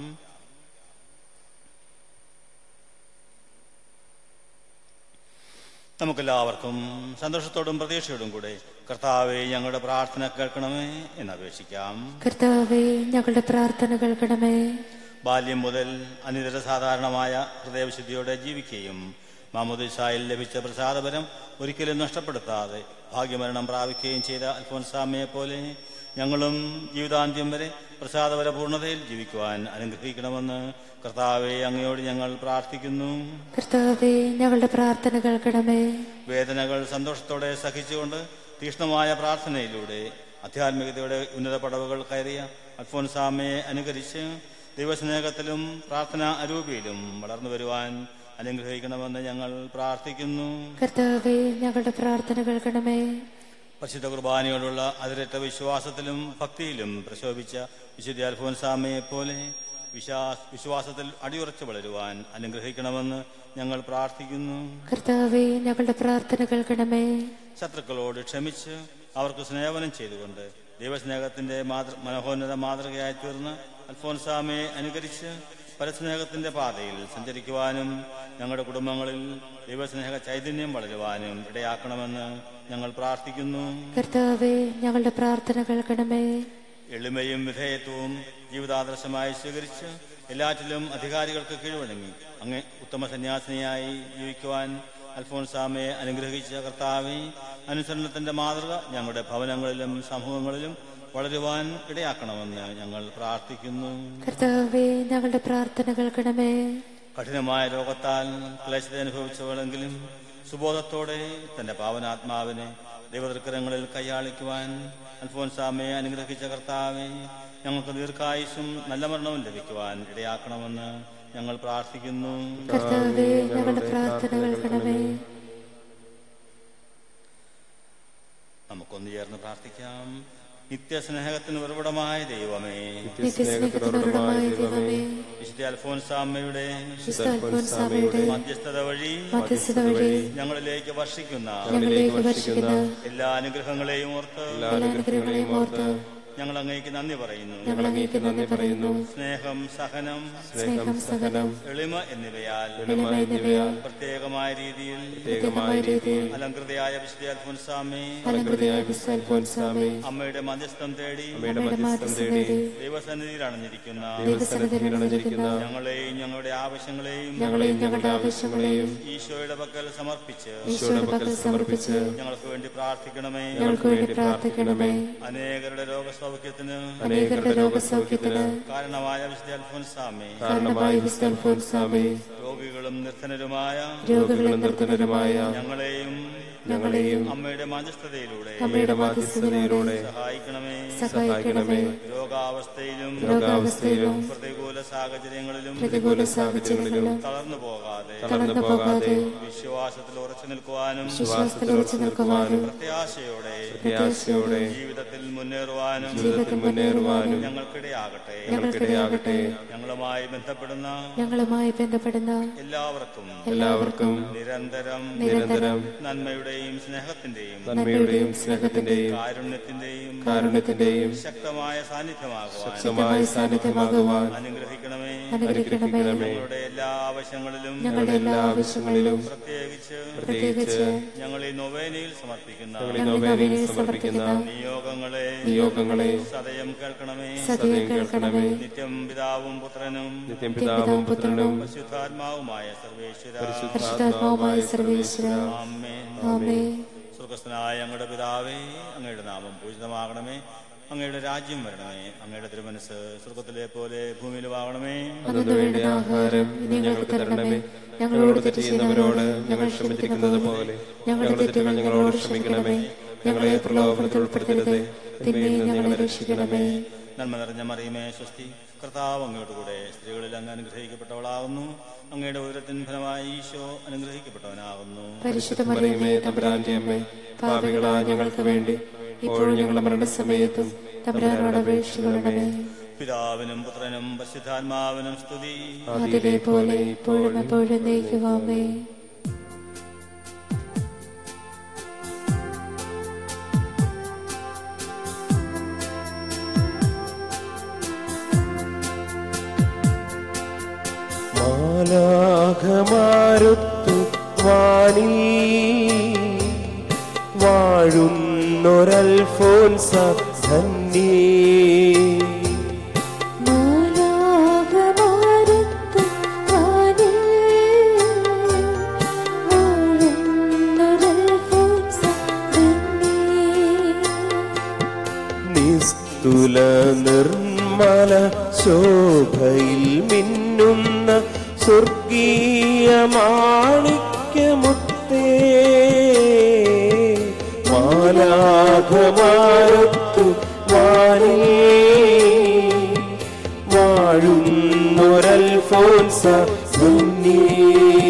നമുക്കെല്ലാവർക്കും സന്തോഷത്തോടും പ്രതീക്ഷയോടും കൂടെ കർത്താവെ ഞങ്ങളുടെ പ്രാർത്ഥന കേൾക്കണമേ എന്ന് അപേക്ഷിക്കാം കർത്താവേ ഞങ്ങളുടെ പ്രാർത്ഥന കേൾക്കണമേ ബാല്യം മുതൽ അനിതര സാധാരണമായ ഹൃദയവിശുദ്ധിയോടെ ജീവിക്കുകയും മാമുദിസായിൽ ലഭിച്ച പ്രസാദപരം ഒരിക്കലും നഷ്ടപ്പെടുത്താതെ ഭാഗ്യമരണം പ്രാപിക്കുകയും ചെയ്ത അൽഫോൻസാമയെ പോലെ ഞങ്ങളും ജീവിതാന്ത്യം വരെ പ്രസാദപര പൂർണ്ണതയിൽ ജീവിക്കുവാൻ അനുഗ്രഹിക്കണമെന്ന് കർത്താവെ അങ്ങയോട് ഞങ്ങൾ പ്രാർത്ഥിക്കുന്നു കർത്താവേ ഞങ്ങളുടെ പ്രാർത്ഥന കേൾക്കണമേ വേദനകൾ സന്തോഷത്തോടെ സഹിച്ചുകൊണ്ട് തീക്ഷ്ണമായ പ്രാർത്ഥനയിലൂടെ ആധ്യാത്മികതയുടെ ഉന്നത പടവുകൾ കയറിയ അൽഫോൻസാമയെ അനുകരിച്ച് ദൈവസ്നേഹത്തിലും പ്രാർത്ഥന അരൂപിയിലും വളർന്നു വരുവാൻ അനുഗ്രഹിക്കണമെന്ന് ഞങ്ങൾ പ്രാർത്ഥിക്കുന്നു കർത്താവേ ഞങ്ങളുടെ പ്രാർത്ഥന കേൾക്കണമേ പരിശുദ്ധ കുർബാനയോടുള്ള അതിരറ്റ വിശ്വാസത്തിലും ഭക്തിയിലും പ്രശോഭിച്ച വിശുദ്ധ അൽഫോൻസാമയെ പോലെ വിശ്വാസ് വിശ്വാസത്തിൽ അടിയുറച്ചു വളരുവാൻ അനുഗ്രഹിക്കണമെന്ന് ഞങ്ങൾ പ്രാർത്ഥിക്കുന്നു കർത്താവേ ഞങ്ങളുടെ പ്രാർത്ഥന കേൾക്കണമേ ശത്രുക്കളോട് ക്ഷമിച്ച് അവർക്ക് സ്നേഹനം ചെയ്തുകൊണ്ട് ദൈവസ്നേഹത്തിന്റെ മാതൃ മനോഹോന്നത മാതൃകയായി തീർന്ന് അൽഫോൻസാമയെ അനുകരിച്ച് പരസ്നേഹത്തിന്റെ പാതയിൽ സഞ്ചരിക്കുവാനും ഞങ്ങളുടെ കുടുംബങ്ങളിൽ ദൈവസ്നേഹ ചൈതന്യം വളരുവാനും ഇടയാക്കണമെന്ന് ഞങ്ങൾ പ്രാർത്ഥിക്കുന്നു കർത്താവേ ഞങ്ങളുടെ പ്രാർത്ഥന കേൾക്കണമേ എളിമയും വിധേയത്വവും ജീവിതാദർശമായി സ്വീകരിച്ച് എല്ലാറ്റിലും അധികാരികൾക്ക് കീഴ്വഴങ്ങി അങ്ങ് ഉത്തമ സന്യാസിനിയായി ജീവിക്കുവാൻ അൽഫോൻസാമയെ അനുഗ്രഹിച്ച കർത്താവെ അനുസരണത്തിന്റെ മാതൃക ഞങ്ങളുടെ ഭവനങ്ങളിലും സമൂഹങ്ങളിലും വളരുവാൻ ഇടയാക്കണമെന്ന് ഞങ്ങൾ പ്രാർത്ഥിക്കുന്നു കർത്താവെ ഞങ്ങളുടെ പ്രാർത്ഥന കേൾക്കണമേ കഠിനമായ രോഗത്താൽ ക്ലേശത അനുഭവിച്ചവളെങ്കിലും സുബോധത്തോടെ തന്റെ പാവനാത്മാവിനെ ദൈവതൃക്കരങ്ങളിൽ കൈയാളിക്കുവാൻ അൽഫോൻസാമയെ അനുഗ്രഹിച്ച കർത്താവെ ഞങ്ങൾക്ക് ദീർഘായുസും നല്ല മരണവും ലഭിക്കുവാൻ ഇടയാക്കണമെന്ന് ഞങ്ങൾ പ്രാർത്ഥിക്കുന്നു കർത്താവെ ഞങ്ങളുടെ പ്രാർത്ഥന കേൾക്കണമേ നമുക്കൊന്ന് ചേർന്ന് പ്രാർത്ഥിക്കാം നിത്യസ്നേഹത്തിന് ഉറവിടമായ ദൈവമേ നിത്യസ്നേഹത്തിനുടമായ ദൈവമേ വിശുദ്ധ അൽഫോൻസാമ്മയുടെ വിശുദ്ധ അൽഫോൻസാമയുടെ മധ്യസ്ഥത വഴി മധ്യസ്ഥത വഴി ഞങ്ങളിലേക്ക് വർഷിക്കുന്ന ഞങ്ങളിലേക്ക് വർഷിക്കുന്ന എല്ലാ അനുഗ്രഹങ്ങളെയും ഓർത്ത് എല്ലാ അനുഗ്രഹങ്ങളെയും ഓർത്ത് ഞങ്ങൾ അങ്ങേക്ക് നന്ദി പറയുന്നു ഞങ്ങൾ അങ്ങേക്ക് നന്ദി പറയുന്നു സ്നേഹം സഹനം സ്നേഹം സഹനം എളിമ എന്നിവയാൽ എളിമ എന്നിവയാൽ പ്രത്യേകമായ രീതിയിൽ പ്രത്യേകമായ രീതിയിൽ അലങ്കൃതയായ വിശുദ്ധ അൽഫോൻസാമേ അലങ്കൃതയായ വിശുദ്ധ അൽഫോൻസാമെ അമ്മയുടെ മധ്യസ്ഥം തേടി അമ്മയുടെ മധ്യസ്ഥം തേടി ദൈവസന്നിധിയിൽ അണഞ്ഞിരിക്കുന്ന ദൈവസന്നിധിയിൽ അണഞ്ഞിരിക്കുന്ന ഞങ്ങളെയും ഞങ്ങളുടെ ആവശ്യങ്ങളെയും ഞങ്ങളെയും ഞങ്ങളുടെ ആവശ്യങ്ങളെയും ഈശോയുടെ പക്കൽ സമർപ്പിച്ച് ഈശോയുടെ പക്കൽ സമർപ്പിച്ച് ഞങ്ങൾക്ക് വേണ്ടി പ്രാർത്ഥിക്കണമേ ഞങ്ങൾക്ക് വേണ്ടി പ്രാർത്ഥിക്കണമേ അനേകരുടെ രോഗസൗഖ്യത്തിന് അനേകരുടെ രോഗസൗഖ്യത്തിന് കാരണമായ വിശുദ്ധ അൽഫോൻസാമേ കാരണമായ വിശുദ്ധ അൽഫോൻസാമെ രോഗികളും നിർധനരുമായ രോഗികളും നിർത്തനരുമായ ഞങ്ങളെയും ഞങ്ങളെയും അമ്മയുടെ മധ്യസ്ഥതയിലൂടെ അമ്മയുടെ മധ്യസ്ഥതയിലൂടെ സഹായിക്കണമേ സഹായിക്കണമേ രോഗാവസ്ഥയിലും രോഗാവസ്ഥയിലും പ്രതികൂല സാഹചര്യങ്ങളിലും പ്രതികൂല സാഹചര്യങ്ങളിലും തളർന്നു പോകാതെ തളർന്നു പോകാതെ വിശ്വാസത്തിൽ ഉറച്ചു നിൽക്കുവാനും വിശ്വാസത്തിൽ ഉറച്ചു നിൽക്കുവാനും പ്രത്യാശയോടെ പ്രത്യാശയോടെ ജീവിതത്തിൽ മുന്നേറുവാനും ജീവിതത്തിൽ മുന്നേറുവാനും ഞങ്ങൾക്കിടയാകട്ടെ ഞങ്ങൾക്കിടയാകട്ടെ ഞങ്ങളുമായി ബന്ധപ്പെടുന്ന ഞങ്ങളുമായി ബന്ധപ്പെടുന്ന എല്ലാവർക്കും എല്ലാവർക്കും നിരന്തരം നിരന്തരം നന്മയുടെയും സ്നേഹത്തിന്റെയും നന്മയുടെയും സ്നേഹത്തിന്റെയും കാരുണ്യത്തിന്റെയും കാരുണ്യത്തിന്റെയും ശക്തമായ സാന്നിധ്യമാകുവാൻ ശക്തമായ സാന്നിധ്യമാകുവാൻ അനുഗ്രഹിക്കണമേ അനുഗ്രഹിക്കണമേ ഞങ്ങളുടെ എല്ലാ ആവശ്യങ്ങളിലും ഞങ്ങളുടെ എല്ലാ ആവശ്യങ്ങളിലും പ്രത്യേകിച്ച് പ്രത്യേകിച്ച് ഞങ്ങൾ ഈ നൊവേനയിൽ സമർപ്പിക്കുന്ന ഞങ്ങൾ നോവേനയിൽ സമർപ്പിക്കുന്ന നിയോഗങ്ങളെ നിയോഗങ്ങളെ സദയം കേൾക്കണമേ സദയം കേൾക്കണമേ നിത്യം പിതാവും പുത്രനും നിത്യം പിതാവും പുത്രനും പരിശുദ്ധാത്മാവുമായ സർവേശ്വര പരിശുദ്ധാത്മാവുമായ സർവേശ്വര ആമേൻ ആമേ സ്വർഗസ്ഥനായ ഞങ്ങളുടെ പിതാവേ അങ്ങയുടെ നാമം പൂജിതമാകണമേ അങ്ങയുടെ രാജ്യം വരണമേ അങ്ങയുടെ തിരുമനസ് സ്വർഗത്തിലെ പോലെ ഭൂമിയിലുമാകണമേ അന്നു വേണ്ട ആഹാരം ഇനി ഞങ്ങൾക്ക് തരണമേ ഞങ്ങളോട് തെറ്റ് ചെയ്യുന്നവരോട് ഞങ്ങൾ ക്ഷമിച്ചിരിക്കുന്നത് പോലെ ഞങ്ങളുടെ തെറ്റുകൾ ഞങ്ങളോട് ക്ഷമിക്കണമേ ഞങ്ങളെ പ്രലോഭനത്തിൽ ഉൾപ്പെടുത്തരുത് തിന്മയിൽ നിന്ന് ഞങ്ങളെ രക്ഷിക്കണമേ നന്മ നിറഞ്ഞ മറിയമേ സ്വസ്തി കർത്താവ് അങ്ങയോട് കൂടെ സ്ത്രീകളിൽ അങ്ങ് അനുഗ്രഹിക്കപ്പെട്ടവളാകുന്നു അങ്ങയുടെ ഉദരത്തിൻ ഫലമായി ഈശോ അനുഗ്രഹിക്കപ്പെട്ടവനാകുന്നു പരിശുദ്ധ മറിയമേ തമ്പുരാന്റെ അമ്മേ പാപികളായ ഞങ്ങൾക്ക് വേണ്ടി ഇപ്പോഴും ഞങ്ങളുടെ മരണസമയത്തും തമ്പുരാനോട് അപേക്ഷിക്കണമേ പിതാവിനും പുത്രനും പരിശുദ്ധാത്മാവിനും സ്തുതി അതിലെ പോലെ ഇപ്പോഴും എപ്പോഴും നയിക്കുവാമേ മാലാഖമാരുത്തു വാനിൽ വാഴുന്നൊരൽഫോൻസ ധന്യേ മാലാഖമാരുത്തു വാനിൽ വാഴുന്നൊരൽഫോൻസ നിസ്തുല നിർമ്മല ശോഭയിൽ മിന്നുന്ന സ്വർഗീയ മാണിക്യമുത്തേ മാലാഘമാരത്തു വാനേ വാഴുന്നൊരൽഫോൻസ ധന്യേ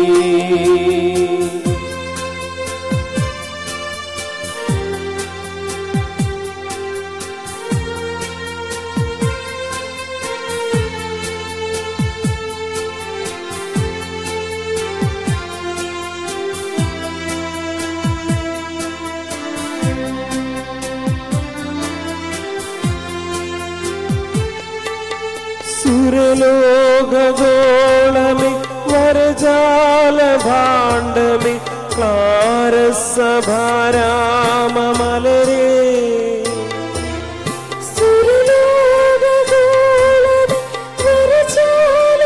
സുരലോകഗോളമേ വരജാല ഭാണ്ഡമേ ക്ലാരസഭാരാമമലരേ സുരലോകഗോളമേ വരജാല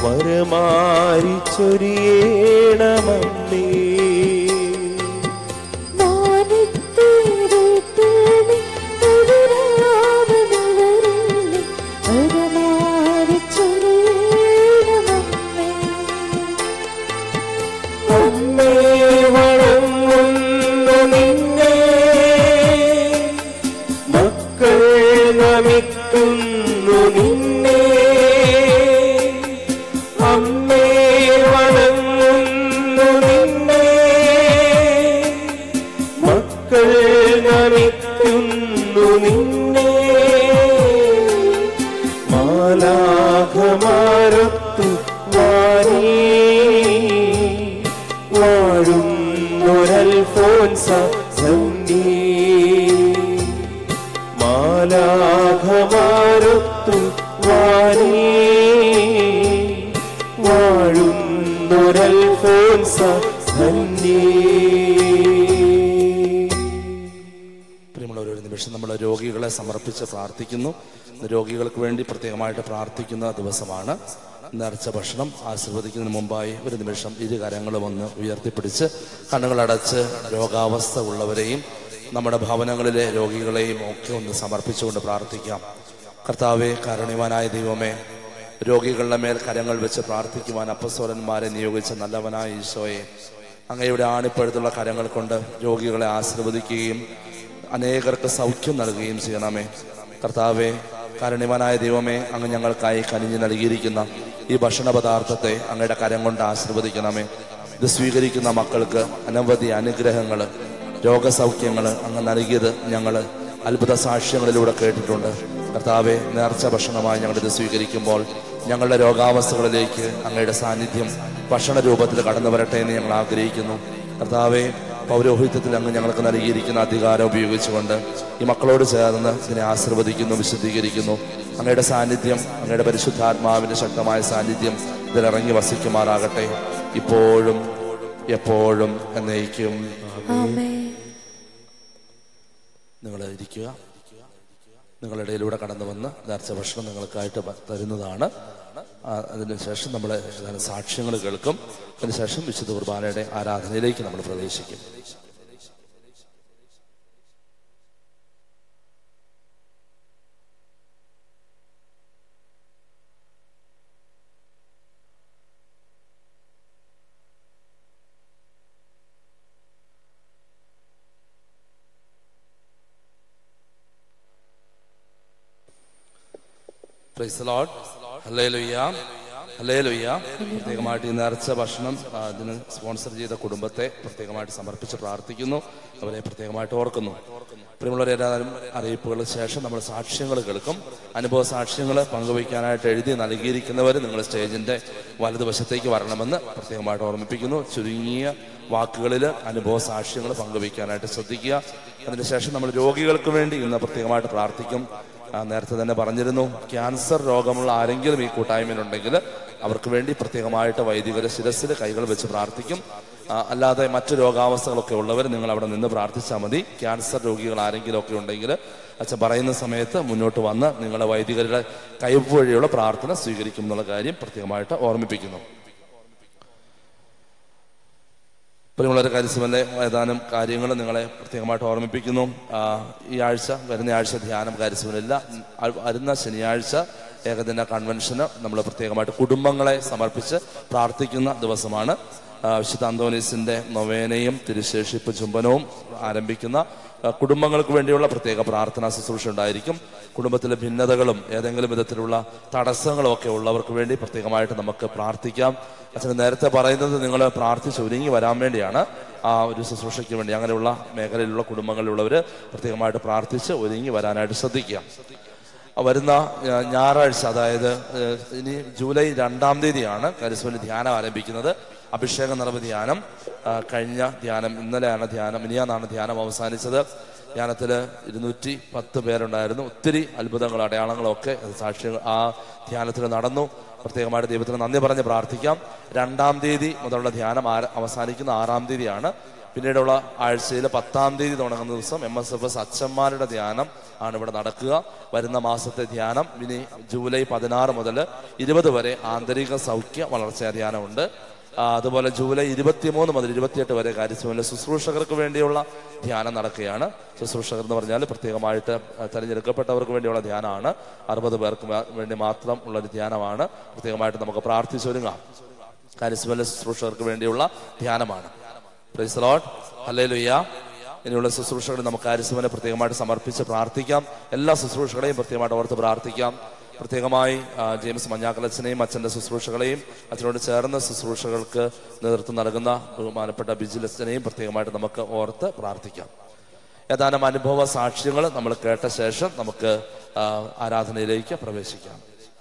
വരമാരി ചൊരിയേണമമ്മേ അമ്മേ വണങ്ങുന്നു നിന്നെ മക്കൾ നമിക്കുന്നു നിന്നെ അമ്മേ വണങ്ങുന്നു നിന്നെ മക്കൾ നമിക്കുന്നു നിന്നെ മാലാഖമാരത്തു വാനീ വാഴുന്നൊരൽഫോൻസ സന്ധി മാലാഖമാരത്തു വാനീ വാഴുന്നൊരൽഫോൻസ സന്ധി പ്രിയമുള്ള ഒരു നിമിഷം നമ്മൾ രോഗികളെ സമർപ്പിച്ച് പ്രാർത്ഥിക്കുന്നു ഇന്ന് രോഗികൾക്ക് വേണ്ടി പ്രത്യേകമായിട്ട് പ്രാർത്ഥിക്കുന്ന ദിവസമാണ് നേർച്ച ഭക്ഷണം ആശീർവദിക്കുന്നതിന് മുമ്പായി ഒരു നിമിഷം ഇരു കരങ്ങളും ഒന്ന് ഉയർത്തിപ്പിടിച്ച് കണ്ണുകളടച്ച് രോഗാവസ്ഥ ഉള്ളവരെയും നമ്മുടെ ഭവനങ്ങളിലെ രോഗികളെയും ഒക്കെ ഒന്ന് സമർപ്പിച്ചുകൊണ്ട് പ്രാർത്ഥിക്കാം കർത്താവെ കാരുണ്യവാനായ ദൈവമേ രോഗികളുടെ മേൽ കരങ്ങൾ വെച്ച് പ്രാർത്ഥിക്കുവാൻ അപ്പസ്വരന്മാരെ നിയോഗിച്ച നല്ലവനായ ഈശോയെ അങ്ങയുടെ ആണിപ്പഴുത്തുള്ള കരങ്ങൾ കൊണ്ട് രോഗികളെ ആശീർവദിക്കുകയും അനേകർക്ക് സൗഖ്യം നൽകുകയും ചെയ്യണമേ കർത്താവെ കാരുണ്യവാനായ ദൈവമേ അങ്ങ് ഞങ്ങൾക്കായി കനിഞ്ഞു നൽകിയിരിക്കുന്ന ഈ ഭക്ഷണ പദാർത്ഥത്തെ അങ്ങയുടെ കരം കൊണ്ട് ആശീർവദിക്കണമേ ഇത് സ്വീകരിക്കുന്ന മക്കൾക്ക് അനവധി അനുഗ്രഹങ്ങൾ രോഗസൗഖ്യങ്ങൾ അങ്ങ് നൽകിയത് ഞങ്ങൾ അത്ഭുത സാക്ഷ്യങ്ങളിലൂടെ കേട്ടിട്ടുണ്ട് കർത്താവെ നേർച്ച ഭക്ഷണമായി ഞങ്ങളിത് സ്വീകരിക്കുമ്പോൾ ഞങ്ങളുടെ രോഗാവസ്ഥകളിലേക്ക് അങ്ങയുടെ സാന്നിധ്യം ഭക്ഷണ രൂപത്തിൽ കടന്നു വരട്ടെ എന്ന് ഞങ്ങൾ ആഗ്രഹിക്കുന്നു കർത്താവെ പൗരോഹിത്യത്തിൽ അങ്ങ് ഞങ്ങൾക്ക് നൽകിയിരിക്കുന്ന അധികാരം ഉപയോഗിച്ചുകൊണ്ട് ഈ മക്കളോട് ചേർന്ന് ഇതിനെ ആശീർവദിക്കുന്നു വിശുദ്ധീകരിക്കുന്നു അങ്ങയുടെ സാന്നിധ്യം അങ്ങയുടെ പരിശുദ്ധാത്മാവിന്റെ ശക്തമായ സാന്നിധ്യം ഇതിലിറങ്ങി വസിക്കുമാറാകട്ടെ ഇപ്പോഴും എപ്പോഴും എന്നേക്കും നിങ്ങൾ ഇരിക്കുക നിങ്ങളുടെ ഇടയിലൂടെ കടന്നു വന്ന് നേർച്ച ഭക്ഷണം നിങ്ങൾക്കായിട്ട് ബ- തരുന്നതാണ് ആ, അതിനുശേഷം നമ്മൾ ഏതാനും സാക്ഷ്യങ്ങൾ കേൾക്കും അതിനുശേഷം വിശുദ്ധ കുർബാനയുടെ ആരാധനയിലേക്ക് നമ്മൾ പ്രവേശിക്കും പ്രൈസ് ലോഡ് ഹല്ലേലൂയ ഹല്ലേലൂയ പ്രത്യേകമായിട്ട് ഈ നേർച്ച ഭക്ഷണം ആ, ഇതിന് സ്പോൺസർ ചെയ്ത കുടുംബത്തെ പ്രത്യേകമായിട്ട് സമർപ്പിച്ച് പ്രാർത്ഥിക്കുന്നു അവരെ പ്രത്യേകമായിട്ട് ഓർക്കുന്നു പ്രിയമുള്ളവരെ ഏതായാലും അറിയിപ്പുകൾ ശേഷം നമ്മൾ സാക്ഷ്യങ്ങൾ കേൾക്കും അനുഭവ സാക്ഷ്യങ്ങൾ പങ്കുവയ്ക്കാനായിട്ട് എഴുതി നൽകിയിരിക്കുന്നവർ നിങ്ങൾ സ്റ്റേജിന്റെ വലതുവശത്തേക്ക് വരണമെന്ന് പ്രത്യേകമായിട്ട് ഓർമ്മിപ്പിക്കുന്നു ചുരുങ്ങിയ വാക്കുകളിൽ അനുഭവ സാക്ഷ്യങ്ങൾ പങ്കുവയ്ക്കാനായിട്ട് ശ്രദ്ധിക്കുക അതിനുശേഷം നമ്മൾ രോഗികൾക്ക് വേണ്ടി ഇന്ന് പ്രത്യേകമായിട്ട് പ്രാർത്ഥിക്കും ആ, നേരത്തെ തന്നെ പറഞ്ഞിരുന്നു ക്യാൻസർ രോഗമുള്ള ആരെങ്കിലും ഈ കൂട്ടായ്മയിലുണ്ടെങ്കിൽ അവർക്ക് വേണ്ടി പ്രത്യേകമായിട്ട് വൈദികരെ ശിരസിൽ കൈകൾ വെച്ച് പ്രാർത്ഥിക്കും ആ, അല്ലാതെ മറ്റു രോഗാവസ്ഥകളൊക്കെ ഉള്ളവർ നിങ്ങൾ അവിടെ നിന്ന് പ്രാർത്ഥിച്ചാൽ മതി ക്യാൻസർ രോഗികൾ ആരെങ്കിലും ഒക്കെ ഉണ്ടെങ്കിൽ അച്ഛൻ പറയുന്ന സമയത്ത് മുന്നോട്ട് വന്ന് നിങ്ങളെ വൈദികരുടെ കൈപ്പ് വഴിയുള്ള പ്രാർത്ഥന സ്വീകരിക്കും എന്നുള്ള കാര്യം പ്രത്യേകമായിട്ട് ഓർമ്മിപ്പിക്കുന്നു പ്രിയമുള്ളവരെ കരിസുമന്റെ ഏതാനും കാര്യങ്ങൾ നിങ്ങളെ പ്രത്യേകമായിട്ട് ഓർമ്മിപ്പിക്കുന്നു ആ, ഈ ആഴ്ച വരുന്ന ആഴ്ച ധ്യാനം കരിസുമനില്ല അ- വരുന്ന ശനിയാഴ്ച ഏകദിന കൺവെൻഷന് നമ്മൾ പ്രത്യേകമായിട്ട് കുടുംബങ്ങളെ സമർപ്പിച്ച് പ്രാർത്ഥിക്കുന്ന ദിവസമാണ് ആ, വിശുദ്ധ അന്തോനീസിന്റെ നൊവേനയും തിരുശേഷിപ്പ് ചുംബനവും ആരംഭിക്കുന്ന ആ, കുടുംബങ്ങൾക്ക് വേണ്ടിയുള്ള പ്രത്യേക പ്രാർത്ഥനാ ശുശ്രൂഷ ഉണ്ടായിരിക്കും കുടുംബത്തിലെ ഭിന്നതകളും ഏതെങ്കിലും വിധത്തിലുള്ള തടസ്സങ്ങളും ഒക്കെ ഉള്ളവർക്ക് വേണ്ടി പ്രത്യേകമായിട്ട് നമുക്ക് പ്രാർത്ഥിക്കാം അച്ഛൻ നേരത്തെ പറയുന്നത് നിങ്ങൾ പ്രാർത്ഥിച്ച് ഒരുങ്ങി വരാൻ വേണ്ടിയാണ് ആ ഒരു ശുശ്രൂഷയ്ക്ക് വേണ്ടി അങ്ങനെയുള്ള മേഖലയിലുള്ള കുടുംബങ്ങളിലുള്ളവർ പ്രത്യേകമായിട്ട് പ്രാർത്ഥിച്ച് ഒരുങ്ങി വരാനായിട്ട് ശ്രദ്ധിക്കുക വരുന്ന ആ, ഞായറാഴ്ച അതായത് ഏഹ്, ഇനി ജൂലൈ രണ്ടാം തീയതിയാണ് കരിസ്വലി ധ്യാനം ആരംഭിക്കുന്നത് അഭിഷേക നിറവ് ധ്യാനം ആ, കഴിഞ്ഞ ധ്യാനം ഇന്നലെയാണ് ധ്യാനം ഇനിയാന്നാണ് ധ്യാനം അവസാനിച്ചത് ധ്യാനത്തിൽ ഇരുന്നൂറ്റി പത്ത് പേരുണ്ടായിരുന്നു ഒത്തിരി അത്ഭുതങ്ങളും അടയാളങ്ങളും ഒക്കെ സാക്ഷികൾ ആ ധ്യാനത്തിൽ നടന്നു പ്രത്യേകമായിട്ട് ദൈവത്തിന് നന്ദി പറഞ്ഞ് പ്രാർത്ഥിക്കാം രണ്ടാം തീയതി മുതലുള്ള ധ്യാനം ആര- അവസാനിക്കുന്ന ആറാം തീയതിയാണ് പിന്നീടുള്ള ആഴ്ചയിൽ പത്താം തീയതി തുടങ്ങുന്ന ദിവസം എം എസ് എഫ് എസ് അച്ഛന്മാരുടെ ധ്യാനം ആണ് ഇവിടെ നടക്കുക വരുന്ന മാസത്തെ ധ്യാനം ഇനി ജൂലൈ പതിനാറ് മുതൽ ഇരുപത് വരെ ആന്തരിക സൗഖ്യ വളർച്ചാ ധ്യാനമുണ്ട് ആ, അതുപോലെ ജൂലൈ ഇരുപത്തിമൂന്ന് മുതൽ ഇരുപത്തിയെട്ട് വരെ കാര്യസഭയിലെ ശുശ്രൂഷകർക്ക് വേണ്ടിയുള്ള ധ്യാനം നടക്കുകയാണ് ശുശ്രൂഷകർ എന്ന് പറഞ്ഞാൽ പ്രത്യേകമായിട്ട് ആ, തെരഞ്ഞെടുക്കപ്പെട്ടവർക്ക് വേണ്ടിയുള്ള ധ്യാനമാണ് അറുപത് പേർക്ക് മാ- വേണ്ടി മാത്രം ഉള്ള ഒരു ധ്യാനമാണ് പ്രത്യേകമായിട്ട് നമുക്ക് പ്രാർത്ഥിച്ചൊരുങ്ങാം കാര്യസഭയിലെ ശുശ്രൂഷകർക്ക് വേണ്ടിയുള്ള ധ്യാനമാണ് പ്രൈസ് ലോഡ് ഹല്ലേലൂയ ഇനിയുള്ള ശുശ്രൂഷകൾ നമുക്ക് കാര്യസഭനെ പ്രത്യേകമായിട്ട് സമർപ്പിച്ച് പ്രാർത്ഥിക്കാം എല്ലാ ശുശ്രൂഷകളെയും പ്രത്യേകമായിട്ട് ഓർത്ത് പ്രാർത്ഥിക്കാം പ്രത്യേകമായി ആ, ജെയിംസ് മഞ്ഞാക്കലച്ചനെയും അച്ഛന്റെ ശുശ്രൂഷകളെയും അച്ഛനോട് ചേർന്ന ശുശ്രൂഷകൾക്ക് നേതൃത്വം നൽകുന്ന ബഹുമാനപ്പെട്ട ബിജിലച്ചനെയും പ്രത്യേകമായിട്ട് നമുക്ക് ഓർത്ത് പ്രാർത്ഥിക്കാം ഏതാനും അനുഭവ സാക്ഷ്യങ്ങൾ നമ്മൾ കേട്ട ശേഷം നമുക്ക് ആ, ആരാധനയിലേക്ക് പ്രവേശിക്കാം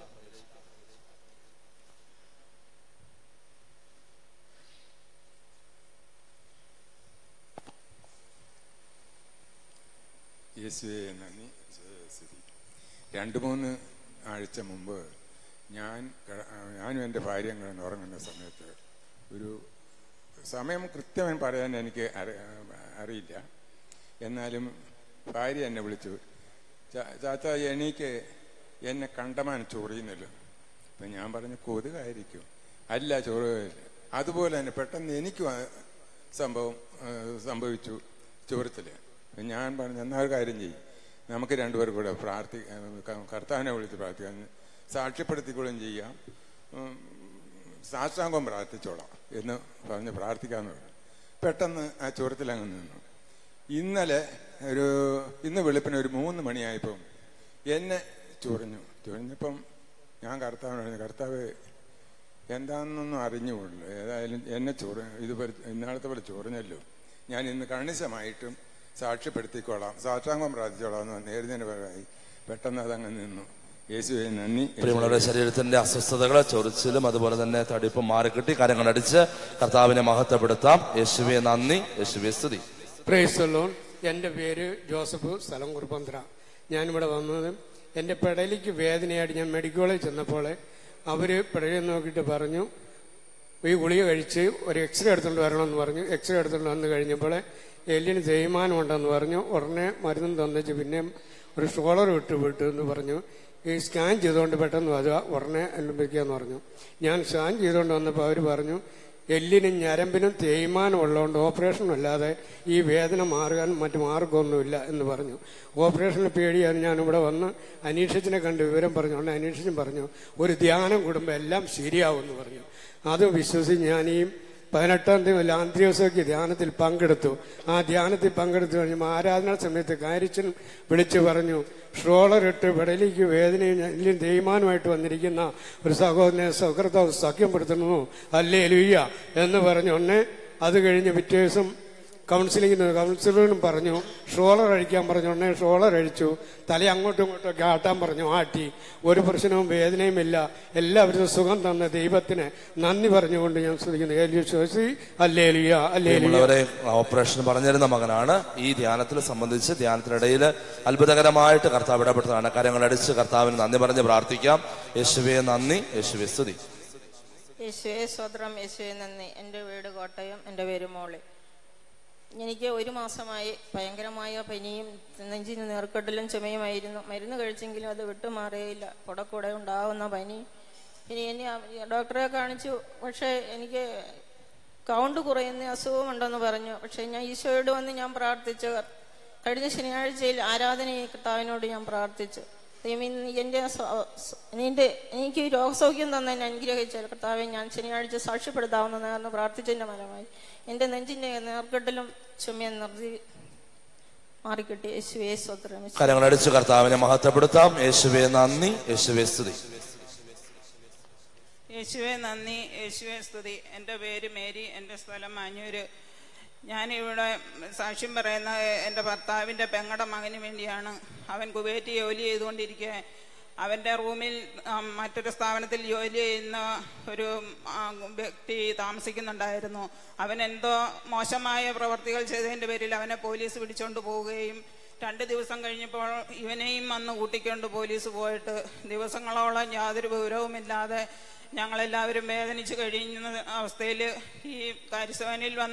യേശുവെ നന്ദി സ്തുതി രണ്ട് മൂന്ന് ആഴ്ച മുമ്പ് ഞാൻ ക- ഞാനും എൻ്റെ ഭാര്യയും കിടന്ന് ഉറങ്ങുന്ന സമയത്ത് ഒരു സമയം കൃത്യമായി പറയാൻ എനിക്ക് അറി- അറിയില്ല എന്നാലും ഭാര്യ എന്നെ വിളിച്ചു "ചാ- ചാച്ചാ എനിക്ക് എന്നെ കണ്ടമാൻ ചൊറിയുന്നല്ലോ അപ്പം ഞാൻ പറഞ്ഞു കൊതുകായിരിക്കും അല്ല ചൊറു അതുപോലെ തന്നെ പെട്ടെന്ന് എനിക്കും ആ സംഭവം ആ, സംഭവിച്ചു ചൊറിച്ചില് അപ്പം ഞാൻ പറഞ്ഞു എന്നാ ഒരു കാര്യം ചെയ്യും നമുക്ക് രണ്ടുപേർ കൂടെ പ്രാർത്ഥി ക- കർത്താവിനെ വിളിച്ച് പ്രാർത്ഥിക്കാം സാക്ഷ്യപ്പെടുത്തിക്കൊള്ളും ചെയ്യാം ഉം, സാഷ്ടാംഗം പ്രാർത്ഥിച്ചോളാം എന്ന് പറഞ്ഞ് പ്രാർത്ഥിക്കാമെന്ന് പറഞ്ഞു പെട്ടെന്ന് ആ ചൊരത്തിൽ അങ്ങ് നിന്നു ഇന്നലെ ഒരു ഇന്ന് വെളുപ്പിന് ഒരു മൂന്ന് മണിയായപ്പം എന്നെ ചൊറിഞ്ഞു ചൊറിഞ്ഞപ്പം ഞാൻ കർത്താവിന് പറഞ്ഞു കർത്താവ് എന്താണെന്നൊന്നും അറിഞ്ഞുകൊള്ളു ഏതായാലും എന്നെ ചൊറി ഇതുപോലെ ഇന്നാളത്തെ പോലെ ചൊറിഞ്ഞല്ലോ ഞാൻ ഇന്ന് കണിശമായിട്ടും സാക്ഷ്യപ്പെടുത്തിക്കോളാം സാക്ഷാംഗം പ്രാർത്ഥിച്ചോളാം എന്ന് നേരുന്നതിന് പകരമായി പെട്ടെന്ന് അതങ്ങ് നിന്നു യേശുവെ നന്ദി പ്രിയമുള്ളവരുടെ ശരീരത്തിന്റെ അസ്വസ്ഥതകൾ ചൊറിച്ചിലും അതുപോലെ തന്നെ തടിപ്പും മാറിക്കിട്ടി കരങ്ങളടിച്ച് കർത്താവിനെ മഹത്വപ്പെടുത്താം യേശുവെ നന്ദി യേശുവെ സ്തുതി പ്രേസലോൺ എൻ്റെ പേര് ജോസഫ് സ്ഥലം കുറുപ്പന്ത്ര ഞാനിവിടെ വന്നത് എൻ്റെ പെടലിക്ക് വേദനയായിട്ട് ഞാൻ മെഡിക്കൽ കോളേജ് ചെന്നപ്പോൾ അവർ പെടലിൽ നോക്കിയിട്ട് പറഞ്ഞു ഈ ഗുളിക കഴിച്ച് ഒരു എക്സ്റേ എടുത്തുകൊണ്ട് വരണമെന്ന് പറഞ്ഞു എക്സ്റേ എടുത്തുകൊണ്ട് വന്ന് കഴിഞ്ഞപ്പോൾ എല്ലിന് തേയ്മാനം ഉണ്ടെന്ന് പറഞ്ഞു ഉടനെ മരുന്നും തന്നിച്ച് പിന്നെ ഒരു ഷോളർ വിട്ട് വിട്ടു എന്ന് പറഞ്ഞു ഈ സ്കാൻ ചെയ്തുകൊണ്ട് പെട്ടെന്ന് വരിക ഉടനെ അനുഭവിക്കാന്ന് പറഞ്ഞു ഞാൻ സ്കാൻ ചെയ്തുകൊണ്ട് വന്നപ്പോൾ അവർ പറഞ്ഞു എല്ലിനും ഞരമ്പിനും തേയ്മാനം ഉള്ളതുകൊണ്ട് ഓപ്പറേഷൻ അല്ലാതെ ഈ വേദന മാറുവാൻ മറ്റു മാർഗമൊന്നുമില്ല എന്ന് പറഞ്ഞു ഓപ്പറേഷന് പേടിയാണ് ഞാൻ ഇവിടെ വന്ന് അനീഷത്തിനെ കണ്ട് വിവരം പറഞ്ഞു ഉടനെ അനീഷനും പറഞ്ഞു ഒരു ധ്യാനം കൂടുമ്പോൾ എല്ലാം ശരിയാവും എന്ന് പറഞ്ഞു അത് വിശ്വസിച്ച് ഞാൻ ഈ പതിനെട്ടാം തീയതി ലാന്ത്രിയോസയ്ക്ക് ധ്യാനത്തിൽ പങ്കെടുത്തു ആ ധ്യാനത്തിൽ പങ്കെടുത്തു കഴിഞ്ഞപ്പോൾ ആരാധനാ സമയത്ത് കാര്യച്ചൻ വിളിച്ചു പറഞ്ഞു ഷ്രോളർ ഇട്ട് വെടലിക്ക് വേദനയും എല്ലും തേയ്മാനമായിട്ട് വന്നിരിക്കുന്ന ഒരു സഹോദരനെ സൗഹൃദം സഖ്യപ്പെടുത്തുന്നു അല്ലേ ലുയ്യ എന്ന് പറഞ്ഞു ഉടനെ അത് കഴിഞ്ഞ് പിറ്റേ ദിവസം കൗൺസിലിങ്ങിന് കൗൺസിലറിനും പറഞ്ഞു ഷോളർ അഴിക്കാൻ പറഞ്ഞു ഉടനെ ഷോളർ അഴിച്ചു തല അങ്ങോട്ടും ഇങ്ങോട്ടും ഒക്കെ ആട്ടാൻ പറഞ്ഞു ആട്ടി ഒരു പ്രശ്നവും വേദനയും ഇല്ല എല്ലാവരും സുഖം തന്ന ദൈവത്തിന് നന്ദി പറഞ്ഞുകൊണ്ട് ഞാൻ ശ്രദ്ധിക്കുന്നു ഏലിയ ശ്വസി അല്ലേലിയ അല്ലേലിയ പ്രിയമുള്ളവരെ ഓപ്പറേഷൻ പറഞ്ഞിരുന്ന മകനാണ് ഈ ധ്യാനത്തിൽ സംബന്ധിച്ച് ധ്യാനത്തിനിടയിൽ അത്ഭുതകരമായിട്ട് കർത്താവ് ഇടപെട്ടതാണ് കാര്യങ്ങളടിച്ച് കർത്താവിന് നന്ദി പറഞ്ഞ് പ്രാർത്ഥിക്കാം യേശുവെ നന്ദി യേശുവെ സ്തുതി യേശുവെ സ്വത്രം യേശുവെ നന്ദി എൻ്റെ വീട് കോട്ടയം എൻ്റെ പേര് മോളി എനിക്ക് ഒരു മാസമായി ഭയങ്കരമായ പനിയും നെഞ്ചിന് നീർക്കെട്ടലും ചുമയുമായിരുന്നു മരുന്ന് കഴിച്ചെങ്കിലും അത് വിട്ടുമാറിയില്ല കൂടെ കൂടെ ഉണ്ടാവുന്ന പനി ഇനി ഇനി ആ- ഡോക്ടറെ കാണിച്ചു പക്ഷേ എനിക്ക് കൗണ്ട് കുറയുന്ന അസുഖമുണ്ടെന്ന് പറഞ്ഞു പക്ഷേ ഞാൻ ഈശോയോട് വന്ന് ഞാൻ പ്രാർത്ഥിച്ചു കഴിഞ്ഞ ശനിയാഴ്ചയിൽ ആരാധന കർത്താവിനോട് ഞാൻ പ്രാർത്ഥിച്ചു ദൈവമേ, നീ എൻ്റെ സ- സ- നിന്റെ എനിക്ക് ഈ രോഗസൗഖ്യം തന്നെ അനുഗ്രഹിച്ചാൽ കർത്താവെ ഞാൻ ശനിയാഴ്ച സാക്ഷ്യപ്പെടുത്താവുന്നതെന്ന് പ്രാർത്ഥിച്ചതിൻ്റെ ഫലമായി എൻ്റെ നെഞ്ചിൻ്റെ നേർക്കെട്ടിലും ചുമയും നിർത്തി മാറിക്കിട്ടി യേശുവേ സ്വത്രം കാര്യങ്ങളടിച്ച് കർത്താവിനെ മഹത്വപ്പെടുത്താം യേശുവെ നന്ദി യേശുവെ സ്തുതി യേശുവെ നന്ദി യേശുവെ സ്തുതി എൻ്റെ പേര് മേരി എൻ്റെ സ്ഥലം മാഞ്ഞൂര് ഞാനിവിടെ സാക്ഷ്യം പറയുന്ന എൻ്റെ ഭർത്താവിൻ്റെ പെങ്ങടെ മകന് വേണ്ടിയാണ് അവൻ കുവൈറ്റ് ജോലി ചെയ്തുകൊണ്ടിരിക്കെ അവൻ്റെ റൂമിൽ ആ, മറ്റൊരു സ്ഥാപനത്തിൽ ജോലി ചെയ്യുന്ന ഒരു ആ, വ്യക്തി താമസിക്കുന്നുണ്ടായിരുന്നു അവൻ എന്തോ മോശമായ പ്രവർത്തികൾ ചെയ്തതിൻ്റെ പേരിൽ അവനെ പോലീസ് പിടിച്ചുകൊണ്ട് പോവുകയും രണ്ട് ദിവസം കഴിഞ്ഞപ്പോൾ ഇവനെയും വന്ന് കൂട്ടിക്കൊണ്ട് പോലീസ് പോയിട്ട് ദിവസങ്ങളോളം യാതൊരു വിവരവുമില്ലാതെ ഞങ്ങളെല്ലാവരും വേദനിച്ച് കഴിയുന്ന അവസ്ഥയിൽ ഈ കാര്യസേനയിൽ വന്ന്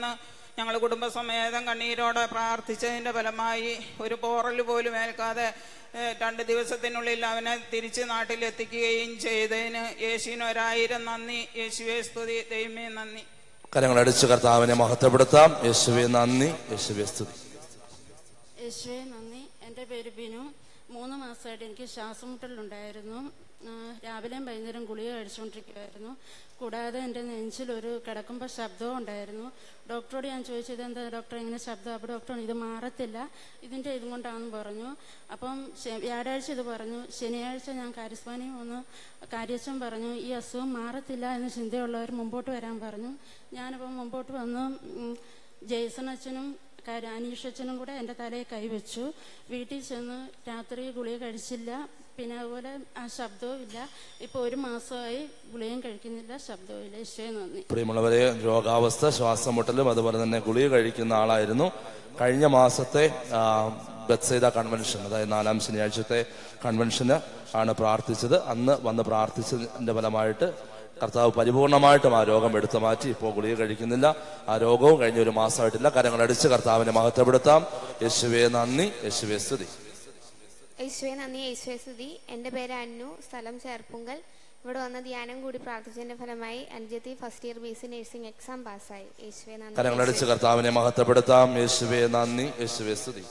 ഞങ്ങൾ കുടുംബസമേതം കണ്ണീരോടെ പ്രാർത്ഥിച്ചതിൻ്റെ ഫലമായി ഒരു പോറൽ പോലും ഏൽക്കാതെ ഏഹ്, രണ്ട് ദിവസത്തിനുള്ളിൽ അവനെ തിരിച്ച് നാട്ടിലെത്തിക്കുകയും ചെയ്തതിന് യേശുവിന് ഒരായിരം നന്ദി യേശുവെ സ്തുതി ദൈവമേ നന്ദി കരങ്ങളടിച്ച് കർത്താവിനെ മഹത്വപ്പെടുത്താം യേശുവെ നന്ദി യേശുവെ സ്തുതി യേശുവെ നന്ദി എൻ്റെ പേര് ബിനു മൂന്ന് മാസമായിട്ട് എനിക്ക് ശ്വാസമുട്ടലുണ്ടായിരുന്നു ആ, രാവിലെയും വൈകുന്നേരം ഗുളിക കഴിച്ചുകൊണ്ടിരിക്കുമായിരുന്നു കൂടാതെ എൻ്റെ നെഞ്ചിലൊരു കിടക്കുമ്പോൾ ശബ്ദവും ഉണ്ടായിരുന്നു ഡോക്ടറോട് ഞാൻ ചോദിച്ചത് എന്താ ഡോക്ടർ ഇങ്ങനെ ശബ്ദം അപ്പോൾ ഡോക്ടർ ഇത് മാറത്തില്ല ഇതിൻ്റെ ഇതും കൊണ്ടാണെന്ന് പറഞ്ഞു അപ്പം ശ- വ്യാഴാഴ്ച ഇത് പറഞ്ഞു ശനിയാഴ്ച ഞാൻ കാരിസ്മാനി വന്ന് കാര്യസ്ഥൻ പറഞ്ഞു ഈ അസുഖം മാറത്തില്ല എന്ന് ചിന്തയുള്ളവർ മുമ്പോട്ട് വരാൻ പറഞ്ഞു ഞാനപ്പം മുമ്പോട്ട് വന്ന് ഉം, ജെയ്സൺ അച്ഛനും കാര്യം അനീഷ് അച്ഛനും കൂടെ എൻ്റെ തലയിൽ കൈവച്ചു വീട്ടിൽ ചെന്ന് രാത്രി ഗുളിക കഴിച്ചില്ല പിന്നെ അതുപോലെ ആ ശബ്ദവും ഇല്ല ഇപ്പോൾ ഒരു മാസമായി ഗുളികയും കഴിക്കുന്നില്ല ശബ്ദവും ഇല്ല ഈശോയെ നന്ദി പ്രിയമുള്ളവരെ രോഗാവസ്ഥ ശ്വാസം മുട്ടലും അതുപോലെ തന്നെ ഗുളിക കഴിക്കുന്ന ആളായിരുന്നു കഴിഞ്ഞ മാസത്തെ ആ, ബത്സൈദ കൺവെൻഷൻ അതായത് നാലാം ശനിയാഴ്ചത്തെ കൺവെൻഷന് ആണ് പ്രാർത്ഥിച്ചത് അന്ന് വന്ന് പ്രാർത്ഥിച്ചതിന്റെ ഫലമായിട്ട് കർത്താവ് പരിപൂർണമായിട്ടും ആ രോഗം എടുത്തു മാറ്റി ഇപ്പോൾ ഗുളിക കഴിക്കുന്നില്ല ആ രോഗവും കഴിഞ്ഞ ഒരു മാസമായിട്ടില്ല കരങ്ങളടിച്ച് കർത്താവിനെ മഹത്വപ്പെടുത്താം യേശുവേ നന്ദി യേശുവേ സ്തുതി യേശുവെ നന്ദി യേശുവെ സ്തുതി എൻ്റെ പേര് അന്നു സ്ഥലം ചേർപ്പുങ്കൽ ഇവിടെ വന്ന് ധ്യാനം കൂടി പ്രാർത്ഥിച്ചതിന്റെ ഫലമായി അനുജത്തി first year B C nursing exam പാസ്സായി യേശുവെ നന്ദി കരങ്ങളടിച്ച് കർത്താവിനെ മഹത്വപ്പെടുത്താം യേശുവേ നന്ദി യേശുവേ സ്തുതി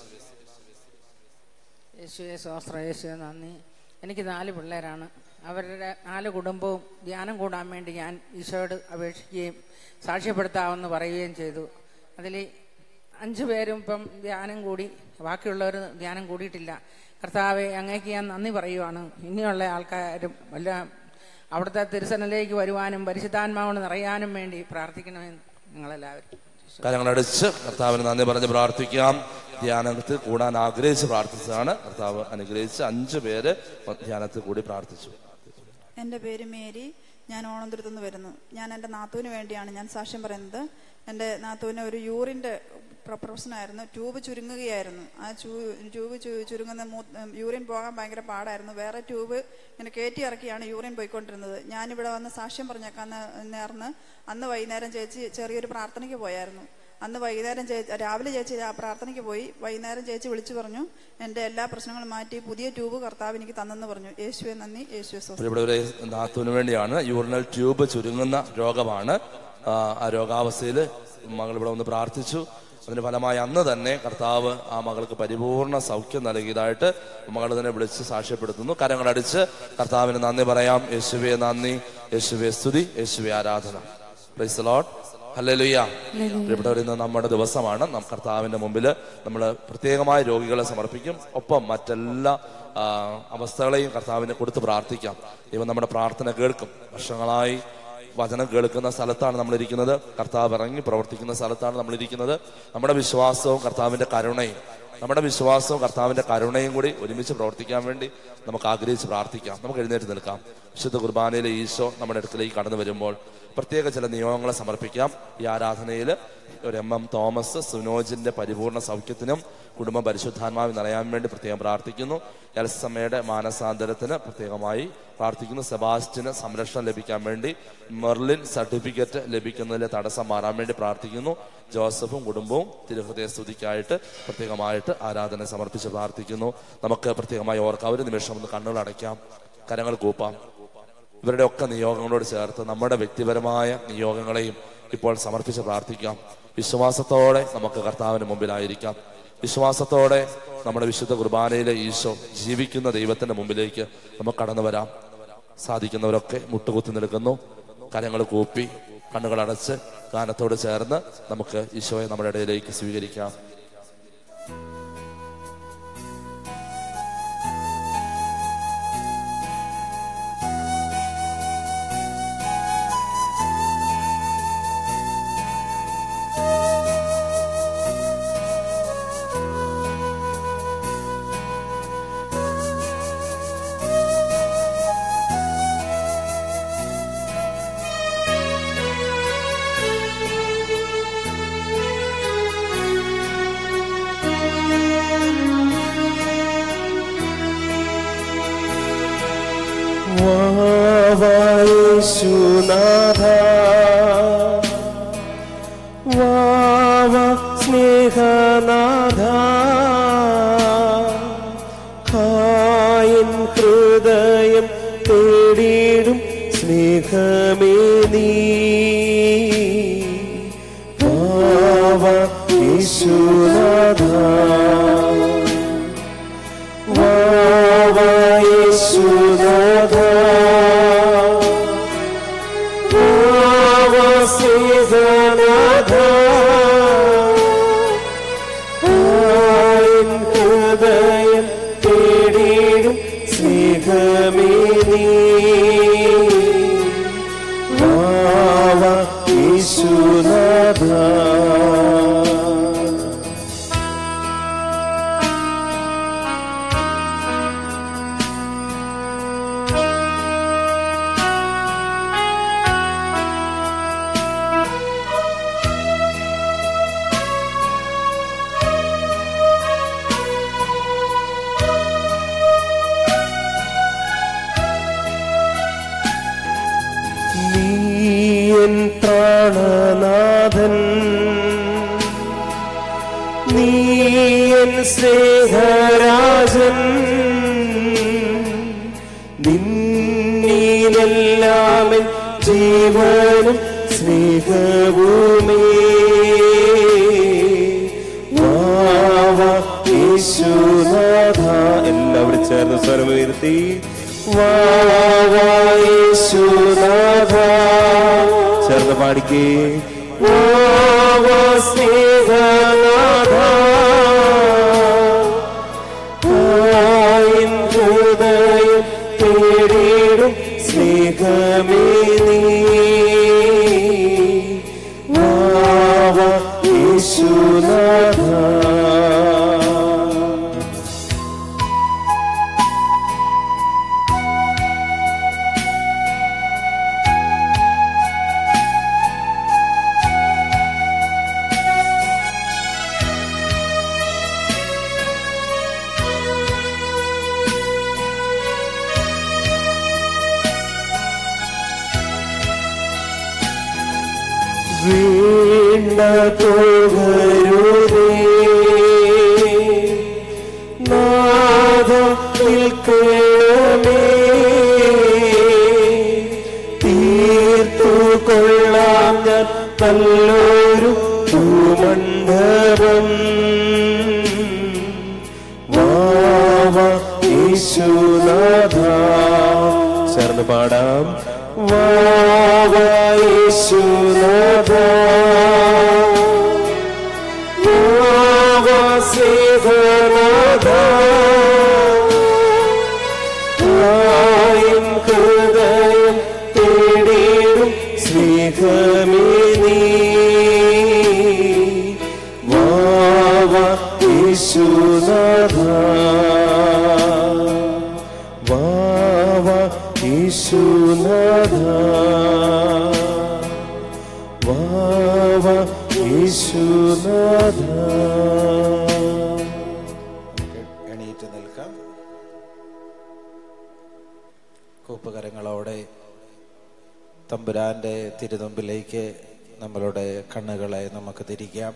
യേശുവെ സ്വാസ്ത്ര യേശുവെ നന്ദി എനിക്ക് നാല് പിള്ളേരാണ് അവരുടെ നാല് കുടുംബവും ധ്യാനം കൂടാൻ വേണ്ടി ഞാൻ ഈശോയോട് അപേക്ഷിക്കുകയും സാക്ഷ്യപ്പെടുത്താമെന്ന് പറയുകയും ചെയ്തു അതിൽ അഞ്ചു പേരും ഇപ്പം ധ്യാനം കൂടി ബാക്കിയുള്ളവർ ധ്യാനം കൂടിയിട്ടില്ല കർത്താവെ അങ്ങേക്ക് ഞാൻ നന്ദി പറയുവാണ് ഇനിയുള്ള ആൾക്കാരും വല്ല അവിടുത്തെ തിരുസനലേക്ക് വരുവാനും പരിശുദ്ധാത്മാവോട് നിറയാനും വേണ്ടി പ്രാർത്ഥിക്കണമെന്ന് നിങ്ങളെല്ലാവരും കരങ്ങളടിച്ച് കർത്താവിന് നന്ദി പറഞ്ഞ് പ്രാർത്ഥിക്കാം ധ്യാനത്തിൽ കൂടാൻ ആഗ്രഹിച്ച് പ്രാർത്ഥിച്ചതാണ് കർത്താവ് അനുഗ്രഹിച്ച് അഞ്ചു പേര് ധ്യാനത്തിൽ കൂടി പ്രാർത്ഥിച്ചു എൻ്റെ പേര് മേരി ഞാൻ ഓണന്തുരത്തു നിന്ന് വരുന്നു ഞാൻ എൻ്റെ നാത്തൂന് വേണ്ടിയാണ് ഞാൻ സാക്ഷ്യം പറയുന്നത് എൻ്റെ നാത്തൂന് ഒരു യൂറിൻ്റെ പ്രശ്നമായിരുന്നു ട്യൂബ് ചുരുങ്ങുകയായിരുന്നു ആ ചൂ ട്യൂബ് ചു- ചുരുങ്ങുന്ന മൂ- യൂറിൻ പോകാൻ ഭയങ്കര പാടായിരുന്നു വേറെ ട്യൂബ് ഇങ്ങനെ കയറ്റി ഇറക്കിയാണ് യൂറിൻ പോയിക്കൊണ്ടിരുന്നത് ഞാനിവിടെ വന്ന് സാക്ഷ്യം പറഞ്ഞേക്കാന്ന് നേർന്ന് അന്ന് വൈകുന്നേരം ചേച്ചി ചെറിയൊരു പ്രാർത്ഥനയ്ക്ക് പോയായിരുന്നു അന്ന് വൈകുന്നേരം ചേച്ചി രാവിലെ ചേച്ചി ആ പ്രാർത്ഥനയ്ക്ക് പോയി വൈകുന്നേരം ചേച്ചി വിളിച്ചു പറഞ്ഞു എൻ്റെ എല്ലാ പ്രശ്നങ്ങളും മാറ്റി പുതിയ ട്യൂബ് കർത്താവ് എനിക്ക് തന്നെന്ന് പറഞ്ഞു യേശുവെ നന്ദി യേശുവെ സ്വസ്തി ഇവിടെ ഒരു നാത്തൂന് വേണ്ടിയാണ് യൂറിനൽ ട്യൂബ് ചുരുങ്ങുന്ന രോഗമാണ് ആ, ആ രോഗാവസ്ഥയിൽ മകൾ ഇവിടെ വന്ന് പ്രാർത്ഥിച്ചു അതിന് ഫലമായി അന്ന് തന്നെ കർത്താവ് ആ മകൾക്ക് പരിപൂർണ സൗഖ്യം നൽകിയതായിട്ട് മകൾ തന്നെ വിളിച്ച് സാക്ഷ്യപ്പെടുത്തുന്നു കരങ്ങളടിച്ച് കർത്താവിന് നന്ദി പറയാം യേശുവെ നന്ദി യേശുവെ സ്തുതി യേശുവെ ആരാധന പ്രൈസ് ലോഡ് ഹല്ലേലൂയ ഇവിടെ ഇന്ന് നമ്മുടെ ദിവസമാണ് നാം കർത്താവിന്റെ മുമ്പിൽ നമ്മൾ പ്രത്യേകമായ രോഗികളെ സമർപ്പിക്കും ഒപ്പം മറ്റെല്ലാ ആ, അവസ്ഥകളെയും കർത്താവിനെ കൊടുത്ത് പ്രാർത്ഥിക്കാം ദൈവം നമ്മുടെ പ്രാർത്ഥന കേൾക്കും വർഷങ്ങളായി വചനം കേൾക്കുന്ന സ്ഥലത്താണ് നമ്മൾ ഇരിക്കുന്നത് കർത്താവ് ഇറങ്ങി പ്രവർത്തിക്കുന്ന സ്ഥലത്താണ് നമ്മൾ ഇരിക്കുന്നത് നമ്മുടെ വിശ്വാസവും കർത്താവിന്റെ കരുണയും നമ്മുടെ വിശ്വാസവും കർത്താവിന്റെ കരുണയും കൂടി ഒരുമിച്ച് പ്രവർത്തിക്കാൻ വേണ്ടി നമുക്ക് ആഗ്രഹിച്ച് പ്രാർത്ഥിക്കാം നമുക്ക് എഴുന്നേറ്റ് നിൽക്കാം വിശുദ്ധ കുർബാനയിലെ ഈശോ നമ്മുടെ അടുക്കിലേക്ക് കടന്നു വരുമ്പോൾ പ്രത്യേക ചില നിയമങ്ങളെ സമർപ്പിക്കാം ഈ ആരാധനയിൽ ഒരു എം എം തോമസ് സുനോജിന്റെ പരിപൂർണ സൗഖ്യത്തിനും കുടുംബം പരിശുദ്ധാത്മാവിൽ നിറയാൻ വേണ്ടി പ്രത്യേകം പ്രാർത്ഥിക്കുന്നു എൽസമ്മയുടെ മാനസാന്തരത്തിന് പ്രത്യേകമായി പ്രാർത്ഥിക്കുന്നു സെബാസ്റ്റിന് സംരക്ഷണം ലഭിക്കാൻ വേണ്ടി മെർലിൻ സർട്ടിഫിക്കറ്റ് ലഭിക്കുന്നതിലെ തടസ്സം മാറാൻ വേണ്ടി പ്രാർത്ഥിക്കുന്നു ജോസഫും കുടുംബവും തിരുഹൃദയ സ്തുതിക്കായിട്ട് പ്രത്യേകമായിട്ട് ആരാധന സമർപ്പിച്ച് പ്രാർത്ഥിക്കുന്നു നമുക്ക് പ്രത്യേകമായി ഓർക്കാം ഒരു നിമിഷം ഒന്ന് കണ്ണുകൾ അടയ്ക്കാം കരങ്ങൾ കൂപ്പാം ഇവരുടെ ഒക്കെ നിയോഗങ്ങളോട് ചേർത്ത് നമ്മുടെ വ്യക്തിപരമായ നിയോഗങ്ങളെയും ഇപ്പോൾ സമർപ്പിച്ച് പ്രാർത്ഥിക്കാം വിശ്വാസത്തോടെ നമുക്ക് കർത്താവിന് മുമ്പിലായിരിക്കാം വിശ്വാസത്തോടെ നമ്മുടെ വിശുദ്ധ കുർബാനയിലെ ഈശോ ജീവിക്കുന്ന ദൈവത്തിന്റെ മുമ്പിലേക്ക് നമുക്ക് കടന്നു വരാം സാധിക്കുന്നവരൊക്കെ മുട്ടുകുത്തി നിൽക്കുന്നു കരങ്ങൾ കൂപ്പി കണ്ണുകൾ അടച്ച് ഗാനത്തോട് ചേർന്ന് നമുക്ക് ഈശോയെ നമ്മുടെ ഇടയിലേക്ക് സ്വീകരിക്കാം വാവായേശുനാഥ വാവ നീ വാവ യേശുനാഥ വാവ യേശുനാഥ വാവ സീതനാഥ ആയിൻ ഹൃദയം തേടിയിടും സ്നേഹമേ നീ വാവ യേശുനാഥ നീയൻ പ്രാണനാഥൻ നീയൻ സ്നേഹരാജൻ നിന്നിലെല്ലാമൻ ജീവനും സ്നേഹഭൂമി വാവ യേശുനാഥ എല്ലാവരും ചേർന്ന് സ്വരമുയർത്തി വാവ യേശുനാഥ ചേർന്ന് പാടിക്കേ വാവ സ്നേഹനാഥ ആയിൻ ഹൃദയം തേടിയിടും സ്നേഹമേ നീ വാവ യേശുനാഥ വീണ്ട പോകരുതേ നാഥ നിൽക്കണമേ തീർത്തു കൊള്ളാം ഞാൻ നല്ലൊരു ഭൂമണ്ഡപം വാവ യേശുനാഥ ചേർന്ന് പാടാം വാവ യേശുനാഥ വാവ സേവനാഥ ആയിൻ ഹൃദയം തേടിയിടും സ്നേഹമേ നീ വാവ യേശുനാഥ വാവ യേശുനാഥ വാവ യേശുനാഥ എണീറ്റ് നിൽക്കാം കൂപ്പുകരങ്ങളോടെ തമ്പുരാന്റെ തിരുമുമ്പിലേക്ക് നമ്മളുടെ കണ്ണുകളെ നമുക്ക് തിരിക്കാം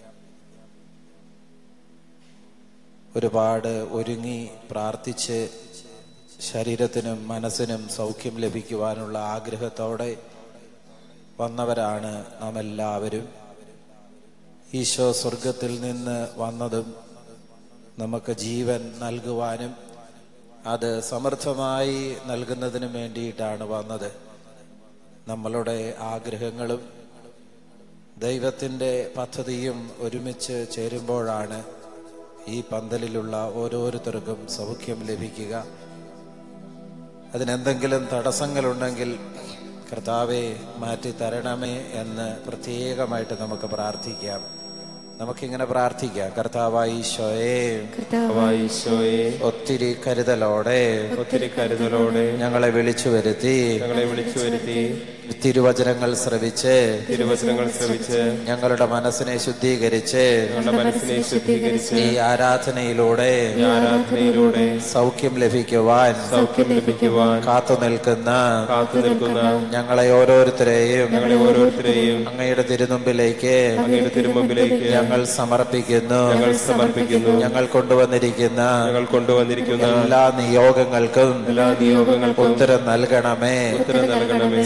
ഒരുപാട് ഒരുങ്ങി പ്രാർത്ഥിച്ച് ശരീരത്തിനും മനസ്സിനും സൗഖ്യം ലഭിക്കുവാനുള്ള ആഗ്രഹത്തോടെ വന്നവരാണ് നാം എല്ലാവരും ഈശോ സ്വർഗത്തിൽ നിന്ന് വന്നതും നമുക്ക് ജീവൻ നൽകുവാനും അത് സമൃദ്ധമായി നൽകുന്നതിനും വേണ്ടിയിട്ടാണ് വന്നത് നമ്മളുടെ ആഗ്രഹങ്ങളും ദൈവത്തിൻ്റെ പദ്ധതിയും ഒരുമിച്ച് ചേരുമ്പോഴാണ് ഈ പന്തലിലുള്ള ഓരോരുത്തർക്കും സൗഖ്യം ലഭിക്കുക അതിനെന്തെങ്കിലും തടസ്സങ്ങളുണ്ടെങ്കിൽ കർത്താവെ മാറ്റി തരണമേ എന്ന് പ്രത്യേകമായിട്ട് നമുക്ക് പ്രാർത്ഥിക്കാം നമുക്കിങ്ങനെ പ്രാർത്ഥിക്കാം കർത്താവായി ഈശോയെ കർത്താവായ ഈശോയെ ഒത്തിരി കരുതലോടെ ഒത്തിരി കരുതലോടെ ഞങ്ങളെ വിളിച്ചു വരുത്തി ഞങ്ങളെ വിളിച്ചു വരുത്തി തിരുവചനങ്ങൾ ശ്രവിച്ച് തിരുവചനങ്ങൾ ശ്രവിച്ച് ഞങ്ങളുടെ മനസ്സിനെ ശുദ്ധീകരിച്ച് ഞങ്ങളുടെ മനസ്സിനെ ശുദ്ധീകരിച്ച് ഈ ആരാധനയിലൂടെ ഈ ആരാധനയിലൂടെ സൗഖ്യം ലഭിക്കുവാൻ സൗഖ്യം ലഭിക്കുവാൻ കാത്തു നിൽക്കുന്ന കാത്തു നിൽക്കുന്ന ഞങ്ങളെ ഓരോരുത്തരെയും ഞങ്ങളെ ഓരോരുത്തരെയും അങ്ങയുടെ തിരുമുമ്പിലേക്ക് അങ്ങയുടെ തിരുമുമ്പിലേക്ക് ഞങ്ങൾ സമർപ്പിക്കുന്നു ഞങ്ങൾ സമർപ്പിക്കുന്നു ഞങ്ങൾ കൊണ്ടുവന്നിരിക്കുന്ന ഞങ്ങൾ കൊണ്ടുവന്നിരിക്കുന്ന എല്ലാ നിയോഗങ്ങൾക്കും എല്ലാ നിയോഗങ്ങൾക്കും ഉത്തരം നൽകണമേ ഉത്തരം നൽകണമേ സൗഖ്യം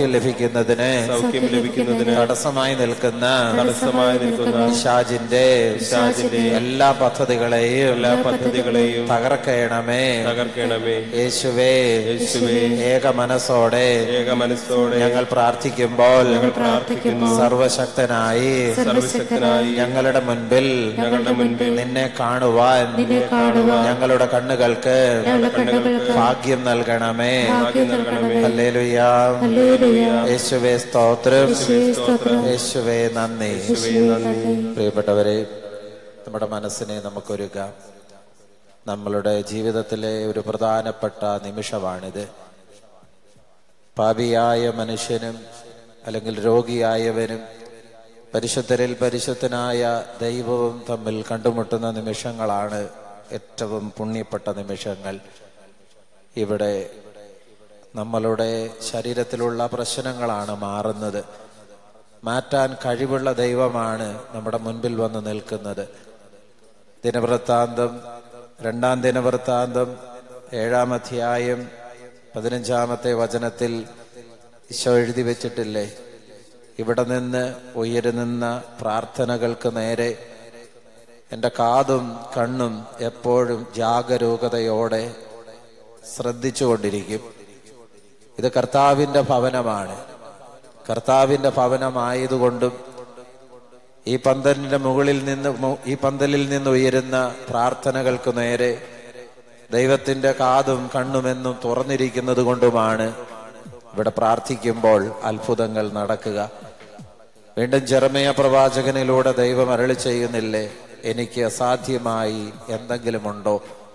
സൗഖ്യം ലഭിക്കുന്നതിന് സൗഖ്യം ലഭിക്കുന്നതിന് തടസ്സമായി നിൽക്കുന്ന തടസ്സമായി നിൽക്കുന്ന പിശാചിന്റെ പിശാചിന്റെ എല്ലാ പദ്ധതികളെയും എല്ലാ പദ്ധതികളെയും തകർക്കണമേ തകർക്കണമേ യേശുവേ യേശുവേ ഏക മനസ്സോടെ ഏക മനസ്സോടെ ഞങ്ങൾ പ്രാർത്ഥിക്കുമ്പോൾ ഞങ്ങൾ പ്രാർത്ഥിക്കുന്നു സർവശക്തനായി സർവശക്തനായി ഞങ്ങളുടെ മുൻപിൽ ഞങ്ങളുടെ മുൻപിൽ നിന്നെ കാണുവാൻ നിന്നെ കാണുവാൻ ഞങ്ങളുടെ കണ്ണുകൾക്ക് ഞങ്ങളുടെ കണ്ണുകൾക്ക് ഭാഗ്യം നൽകണമേ ഭാഗ്യം നൽകണമേ ഹല്ലേലൂയ ഹല്ലേലൂയ. യേശുവേ സ്തോത്രം യേശുവേ സ്തോത്രം. യേശുവേ നന്ദി യേശുവേ നന്ദി. പ്രിയപ്പെട്ടവരെ നമ്മുടെ മനസ്സിനെ നമുക്കൊരുക്കാം നമ്മളുടെ ജീവിതത്തിലെ ഒരു പ്രധാനപ്പെട്ട നിമിഷമാണിത് പാപിയായ മനുഷ്യനും അല്ലെങ്കിൽ രോഗിയായവനും പരിശുദ്ധരിൽ പരിശുദ്ധനായ ദൈവവും തമ്മിൽ കണ്ടുമുട്ടുന്ന നിമിഷങ്ങളാണ് ഏറ്റവും പുണ്യപ്പെട്ട നിമിഷങ്ങൾ ഇവിടെ നമ്മളുടെ ശരീരത്തിലുള്ള പ്രശ്നങ്ങളാണ് മാറുന്നത് മാറ്റാൻ കഴിവുള്ള ദൈവമാണ് നമ്മുടെ മുൻപിൽ വന്ന് നിൽക്കുന്നത് ദിനവൃത്താന്തം രണ്ടാം ദിനവൃത്താന്തം ഏഴാം അധ്യായം പതിനഞ്ചാമത്തെ വചനത്തിൽ ഈശോ എഴുതി വെച്ചിട്ടില്ലേ ഇവിടെ നിന്ന് ഉയരുന്ന പ്രാർത്ഥനകൾക്ക് നേരെ എൻ്റെ കാതും കണ്ണും എപ്പോഴും ജാഗരൂകതയോടെ ശ്രദ്ധിച്ചുകൊണ്ടിരിക്കും ഇത് കർത്താവിൻ്റെ ഭവനമാണ് കർത്താവിൻ്റെ ഭവനമായതുകൊണ്ടും ഈ പന്തലിന്റെ മുകളിൽ നിന്ന് മു- ഈ പന്തലിൽ നിന്ന് ഉയരുന്ന പ്രാർത്ഥനകൾക്ക് നേരെ ദൈവത്തിന്റെ കാതും കണ്ണുമെന്നും തുറന്നിരിക്കുന്നത് കൊണ്ടുമാണ് ഇവിടെ പ്രാർത്ഥിക്കുമ്പോൾ അത്ഭുതങ്ങൾ നടക്കുക വീണ്ടും ജെറമയ പ്രവാചകനിലൂടെ ദൈവം അരളി ചെയ്യുന്നില്ലേ എനിക്ക് അസാധ്യമായി എന്തെങ്കിലുമുണ്ടോ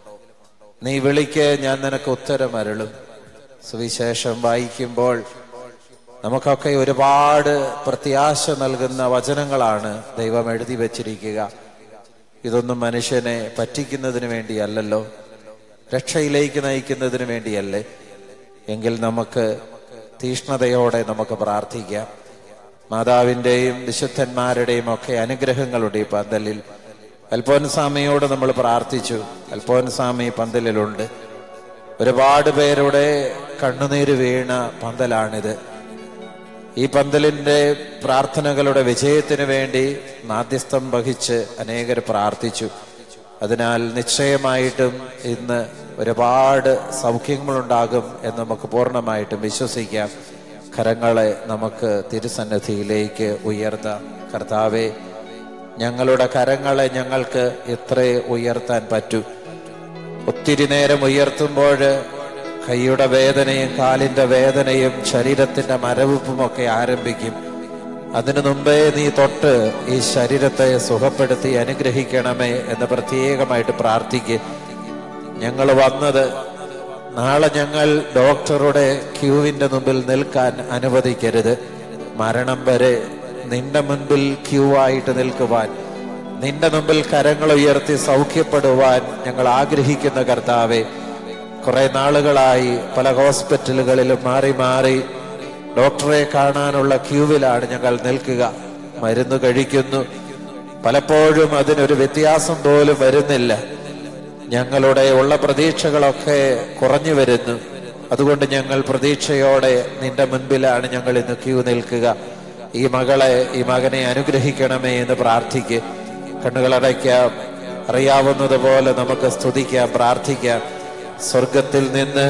നീ വിളിക്ക് ഞാൻ നിനക്ക് ഉത്തരം അരുളും സുവിശേഷം വായിക്കുമ്പോൾ നമുക്കൊക്കെ ഒരുപാട് പ്രത്യാശ നൽകുന്ന വചനങ്ങളാണ് ദൈവം എഴുതി വച്ചിരിക്കുക ഇതൊന്നും മനുഷ്യനെ പറ്റിക്കുന്നതിന് വേണ്ടിയല്ലല്ലോ രക്ഷയിലേക്ക് നയിക്കുന്നതിന് വേണ്ടിയല്ലേ എങ്കിൽ നമുക്ക് തീഷ്ണതയോടെ നമുക്ക് പ്രാർത്ഥിക്കാം മാതാവിൻ്റെയും വിശുദ്ധന്മാരുടെയും ഒക്കെ അനുഗ്രഹങ്ങളുടെ ഈ പന്തലിൽ അൽഫോൻസാമിയോട് നമ്മൾ പ്രാർത്ഥിച്ചു അൽഫോൻസാമി പന്തലിലുണ്ട് ഒരുപാട് പേരുടെ കണ്ണുനീര് വീണ പന്തലാണിത് ഈ പന്തലിന്റെ പ്രാർത്ഥനകളുടെ വിജയത്തിന് വേണ്ടി മാധ്യസ്ഥം വഹിച്ച് അനേകർ പ്രാർത്ഥിച്ചു അതിനാൽ നിശ്ചയമായിട്ടും ഇന്ന് ഒരുപാട് സൗഖ്യങ്ങളുണ്ടാകും എന്ന് നമുക്ക് പൂർണ്ണമായിട്ടും വിശ്വസിക്കാം കരങ്ങളെ നമുക്ക് തിരുസന്നിധിയിലേക്ക് ഉയർത്താം കർത്താവെ ഞങ്ങളുടെ കരങ്ങളെ ഞങ്ങൾക്ക് എത്രേ ഉയർത്താൻ പറ്റൂ ഒത്തിരി നേരം ഉയർത്തുമ്പോൾ കൈയുടെ വേദനയും കാലിന്റെ വേദനയും ശരീരത്തിന്റെ മരവിപ്പും ഒക്കെ ആരംഭിക്കും അതിനു മുമ്പേ നീ തൊട്ട് ഈ ശരീരത്തെ സുഖപ്പെടുത്തി അനുഗ്രഹിക്കണമേ എന്ന് പ്രത്യേകമായിട്ട് പ്രാർത്ഥിക്കുക ഞങ്ങൾ വന്നത് നാളെ ഞങ്ങൾ ഡോക്ടറുടെ ക്യൂവിന്റെ മുമ്പിൽ നിൽക്കാൻ അനുവദിക്കരുത് മരണം വരെ നിന്റെ മുൻപിൽ ക്യൂ ആയിട്ട് നിൽക്കുവാൻ നിന്റെ മുമ്പിൽ കരങ്ങൾ ഉയർത്തി സൗഖ്യപ്പെടുവാൻ ഞങ്ങൾ ആഗ്രഹിക്കുന്ന കർത്താവെ കുറെ നാളുകളായി പല ഹോസ്പിറ്റലുകളിലും മാറി മാറി ഡോക്ടറെ കാണാനുള്ള ക്യൂവിലാണ് ഞങ്ങൾ നിൽക്കുക മരുന്ന് കഴിക്കുന്നു പലപ്പോഴും അതിനൊരു വ്യത്യാസം പോലും വരുന്നില്ല ഞങ്ങളുടെ ഉള്ള പ്രതീക്ഷകളൊക്കെ കുറഞ്ഞു വരുന്നു അതുകൊണ്ട് ഞങ്ങൾ പ്രതീക്ഷയോടെ നിന്റെ മുൻപിലാണ് ഞങ്ങൾ ഇന്ന് ക്യൂ നിൽക്കുക ഈ മകളെ ഈ മകനെ അനുഗ്രഹിക്കണമേ എന്ന് പ്രാർത്ഥിക്കുക കണ്ണുകളടയ്ക്കാം അറിയാവുന്നതുപോലെ നമുക്ക് സ്തുതിക്കാം പ്രാർത്ഥിക്കാം സ്വർഗത്തിൽ നിന്ന്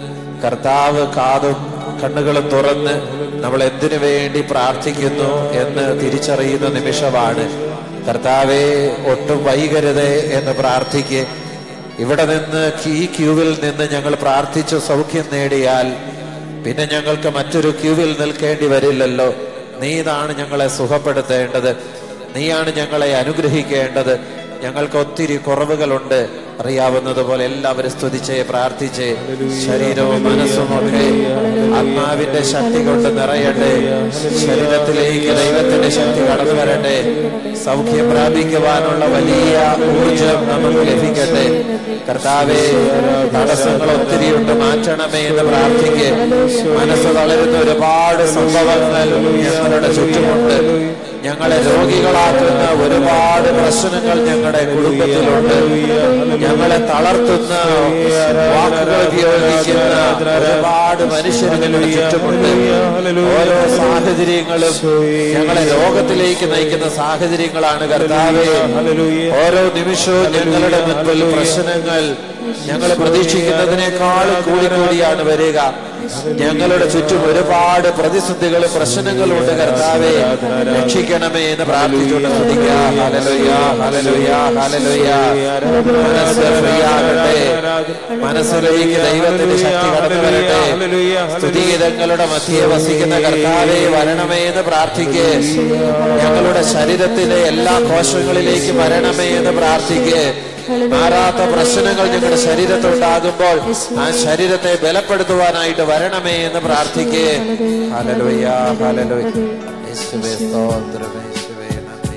കർത്താവ് കാതും കണ്ണുകളും തുറന്ന് നമ്മൾ എന്തിനു വേണ്ടി പ്രാർത്ഥിക്കുന്നു എന്ന് തിരിച്ചറിയുന്ന നിമിഷമാണ് കർത്താവെ ഒട്ടും വൈകരുതേ എന്ന് പ്രാർത്ഥിക്കുക ഇവിടെ നിന്ന് ഈ ക്യൂവിൽ നിന്ന് ഞങ്ങൾ പ്രാർത്ഥിച്ചു സൗഖ്യം നേടിയാൽ പിന്നെ ഞങ്ങൾക്ക് മറ്റൊരു ക്യൂവിൽ നിൽക്കേണ്ടി വരില്ലല്ലോ നീതാണ് ഞങ്ങളെ സുഖപ്പെടുത്തേണ്ടത് നീയാണ് ഞങ്ങളെ അനുഗ്രഹിക്കേണ്ടത് ഞങ്ങൾക്ക് ഒത്തിരി കുറവുകളുണ്ട് അറിയാവുന്നതുപോലെ എല്ലാവരും സ്തുതിച്ചേ പ്രാർത്ഥിച്ചേ ശരീരവും മനസ്സും ഒക്കെ ആത്മാവിന്റെ ശക്തി കൊണ്ട് നിറയട്ടെ ശരീരത്തിലേക്ക് ദൈവത്തിന്റെ ശക്തി കടന്നു വരട്ടെ സൗഖ്യം പ്രാപിക്കുവാനുള്ള വലിയ ഊർജം നമുക്ക് ലഭിക്കട്ടെ കർത്താവെ തടസ്സങ്ങൾ ഒത്തിരിയുണ്ട് മാറ്റണമേ എന്ന് പ്രാർത്ഥിക്കുക മനസ്സ് തളരുന്ന ഒരുപാട് സംഭവങ്ങൾ ഞങ്ങളുടെ ചുറ്റുമുണ്ട് ഞങ്ങളെ രോഗികളാക്കുന്ന ഒരുപാട് പ്രശ്നങ്ങൾ ഞങ്ങളുടെ കുടുംബത്തിലുണ്ട് ഞങ്ങളെ തളർത്തുന്ന വാക്കുകൾ ഉപയോഗിക്കുന്ന ഒരുപാട് മനുഷ്യർ ഞങ്ങളുടെ ചുറ്റുമുണ്ട് ഓരോ സാഹചര്യങ്ങളും ഞങ്ങളെ രോഗത്തിലേക്ക് നയിക്കുന്ന സാഹചര്യങ്ങളാണ് കർത്താവേ ഓരോ നിമിഷവും ഞങ്ങളുടെ മുൻപിൽ പ്രശ്നങ്ങൾ ഞങ്ങൾ പ്രതീക്ഷിക്കുന്നതിനേക്കാളും കൂടി കൂടിയാണ് വരിക ഞങ്ങളുടെ ചുറ്റും ഒരുപാട് പ്രതിസന്ധികളും പ്രശ്നങ്ങളും ഉണ്ട് കർത്താവെ രക്ഷിക്കണമേ എന്ന് പ്രാർത്ഥിച്ചുകൊണ്ട് സ്തുതിക്കാം ഹല്ലേലൂയ ഹല്ലേലൂയ ഹല്ലേലൂയ മനസ്സ് ഫ്രീ ആകട്ടെ മനസ്സിലേക്ക് ദൈവത്തിന്റെ ശക്തി കടന്നു വരട്ടെ സ്തുതിഗീതങ്ങളുടെ മധ്യേ വസിക്കുന്ന കർത്താവെ വരണമേ എന്ന് പ്രാർത്ഥിക്കേ ഞങ്ങളുടെ ശരീരത്തിലെ എല്ലാ കോശങ്ങളിലേക്ക് വരണമേ എന്ന് പ്രാർത്ഥിക്കേ മാറാത്ത പ്രശ്നങ്ങൾ ഞങ്ങളുടെ ശരീരത്തുണ്ടാകുമ്പോൾ ആ ശരീരത്തെ ബലപ്പെടുത്തുവാനായിട്ട് വരണമേ എന്ന് പ്രാർത്ഥിക്കേ ഹല്ലേലൂയ ഹല്ലേലൂയ യേശുവേ സ്തോത്രം യേശുവേ നന്ദി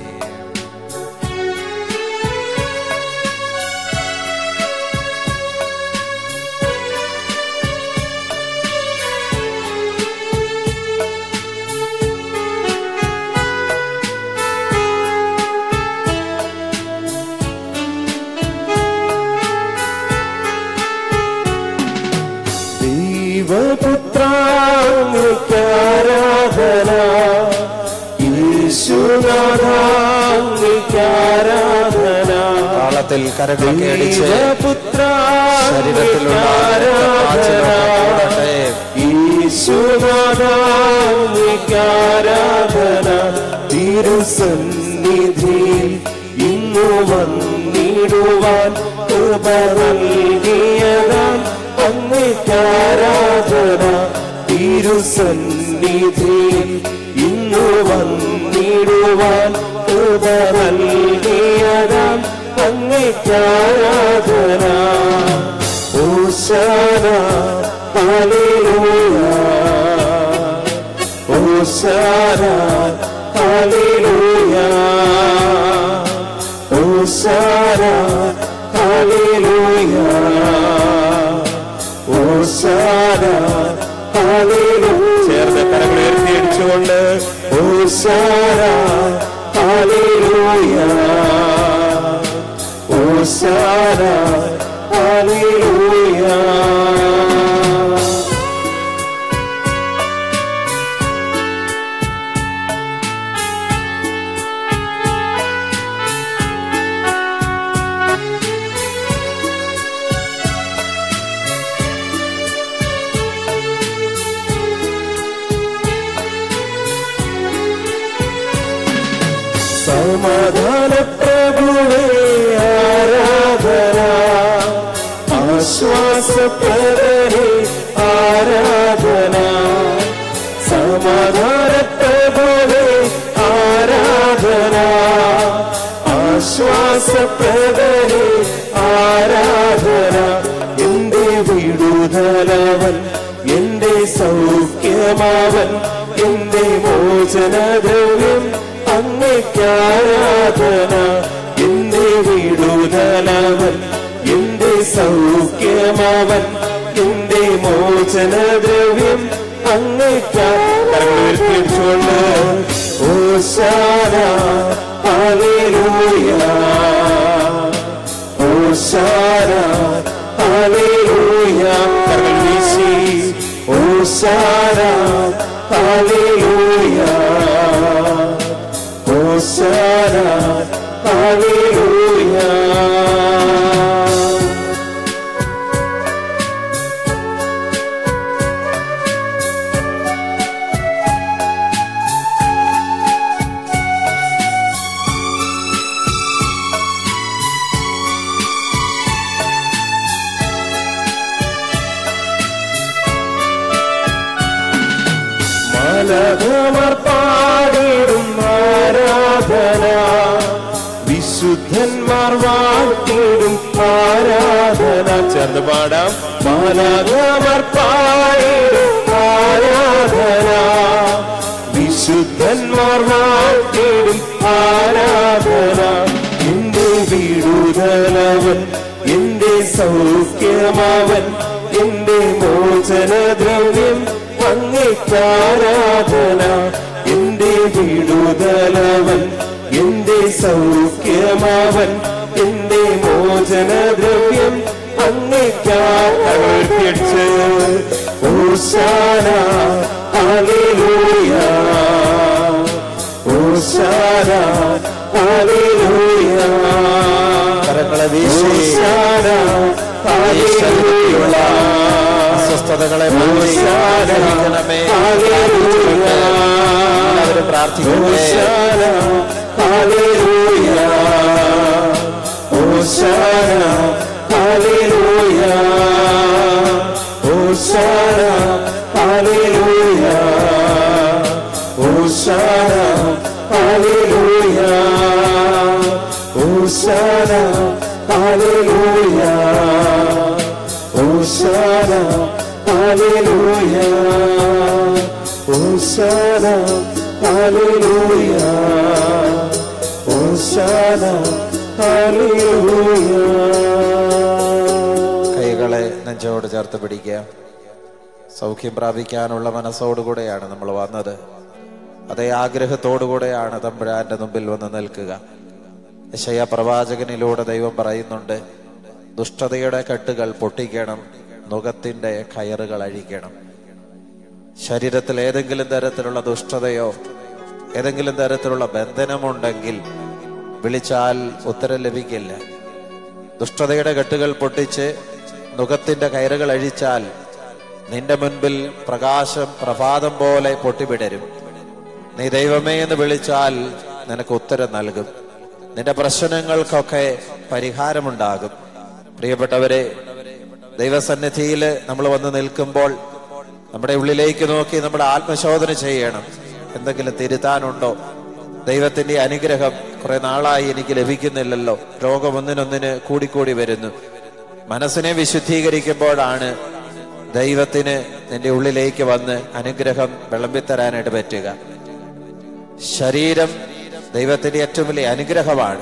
ദൈവപുത്രാരാധന യേശുനാഥാരാധന താളത്തിൽ കരകളൊക്കെ അടിച്ച് ദൈവപുത്ര ശരീരത്തിലുള്ള ആരാധന ഈശുനാഥാരാധന തിരുസന്നിധിയിൽ ഇന്നു വന്നിടുവാൻ കൃപ നൽകിയതാൻ അങ്ങേക്കാരാധന തിരുസന്നിധിയിൽ ഇന്നു വന്നിടുവാൻ കൃപ നൽകിയതാൻ അങ്ങേക്കാരാധന ഓശാന ഹല്ലേലൂയ ഓശാന ഹല്ലേലൂയ ഓശാന ഹല്ലേലൂയ ഓശാന ഹല്ലേലൂയ ചേർന്ന് കരങ്ങൾ ഉയർത്തിയടിച്ചുകൊണ്ട് ഓശാന ഹല്ലേലൂയ ഓശാന ഹല്ലേലൂയ സമാധാന പ്രഭുവേ ആരാധന ആശ്വാസപ്രദനേ ആരാധന സമാധാന പ്രഭുവേ ആരാധന ആശ്വാസപ്രദനേ ആരാധന എന്റെ വിടുതലവൻ എന്റെ സൗഖ്യമാവൻ എന്റെ മോചനദ്രവ്യം അങ്ങയ്ക്കാരാധന എന്റെ വിടുതലവൻ എന്റെ സൗഖ്യമാവൻ എന്റെ മോചനദ്രവ്യം അങ്ങയ്ക്കാരുകൊണ്ട് ഓശാന ഹല്ലേലൂയ ഓശാന ഹല്ലേലൂയ കരങ്ങൾ വീശി ഓശാന ഹല്ലേലൂയ ഓശാന ഹല്ലേലൂയ മലകമർ പാടിടും ആരാധന വിശുദ്ധന്മാർ വാഴ്ത്തിടും ആരാധന ചേർന്ന് പാടാം മലകമർ പാടിടും ആരാധന വിശുദ്ധന്മാർ വാഴ്ത്തിടും ആരാധന എന്റെ വിടുതലവൻ എന്റെ സൗഖ്യമാവൻ എന്റെ മോചനദ്രവ്യം അങ്ങേക്കാരാധന എന്റെ വിടുതലവൻ എന്റെ സൗഖ്യമാവൻ എന്റെ മോചനദ്രവ്യം അങ്ങേക്കാഴ്ത്തിയടിച്ച് ഓശാന ഹല്ലേലൂയ ഓശാന ഹല്ലേലൂയ കരങ്ങളെ വീശി ഓശാന ഈശ്വരത്തിലുള്ള അസ്വസ്ഥതകളെ മാറ്റി അനുഗ്രഹിക്കണമേ. എല്ലാവരും പ്രാർത്ഥിക്കട്ടെ Hosanna, hallelujah. Hosanna, hallelujah. Hosanna, hallelujah. Hosanna, hallelujah. Hosanna, hallelujah. Hosanna, hallelujah. Hosanna, hallelujah. കൈകളെ നെഞ്ചോട് ചേർത്ത് പിടിക്കുക സൗഖ്യം പ്രാപിക്കാനുള്ള മനസ്സോടുകൂടെയാണ് നമ്മൾ വന്നത് അതേ ആഗ്രഹത്തോടുകൂടെയാണ് തമ്പുരാന്റെ മുമ്പിൽ വന്ന് നിൽക്കുക യശയ പ്രവാചകനിലൂടെ ദൈവം പറയുന്നുണ്ട് ദുഷ്ടതയുടെ കെട്ടുകൾ പൊട്ടിക്കണം നുഖത്തിന്റെ കയറുകൾ അഴിക്കണം ശരീരത്തിൽ ഏതെങ്കിലും തരത്തിലുള്ള ദുഷ്ടതയോ ഏതെങ്കിലും തരത്തിലുള്ള ബന്ധനമുണ്ടെങ്കിൽ വിളിച്ചാൽ ഉത്തരം ലഭിക്കില്ല ദുഷ്ടതയുടെ കെട്ടുകൾ പൊട്ടിച്ച് നുഖത്തിന്റെ കയറുകൾ അഴിച്ചാൽ നിന്റെ മുൻപിൽ പ്രകാശം പ്രഭാതം പോലെ പൊട്ടിവിടരും നീ ദൈവമേ എന്ന് വിളിച്ചാൽ നിനക്ക് ഉത്തരം നൽകും നിന്റെ പ്രശ്നങ്ങൾക്കൊക്കെ പരിഹാരമുണ്ടാകും പ്രിയപ്പെട്ടവരെ ദൈവസന്നിധിയിൽ നമ്മൾ വന്ന് നിൽക്കുമ്പോൾ നമ്മുടെ ഉള്ളിലേക്ക് നോക്കി നമ്മുടെ ആത്മശോധന ചെയ്യണം എന്തെങ്കിലും തിരുത്താനുണ്ടോ ദൈവത്തിന്റെ അനുഗ്രഹം കുറെ നാളായി എനിക്ക് ലഭിക്കുന്നില്ലല്ലോ രോഗം ഒന്നിനൊന്നിന് കൂടിക്കൂടി വരുന്നു മനസ്സിനെ വിശുദ്ധീകരിക്കുമ്പോഴാണ് ദൈവത്തിന് നിന്റെ ഉള്ളിലേക്ക് വന്ന് അനുഗ്രഹം വിളമ്പിത്തരാനായിട്ട് പറ്റുക ശരീരം ദൈവത്തിന്റെ ഏറ്റവും വലിയ അനുഗ്രഹമാണ്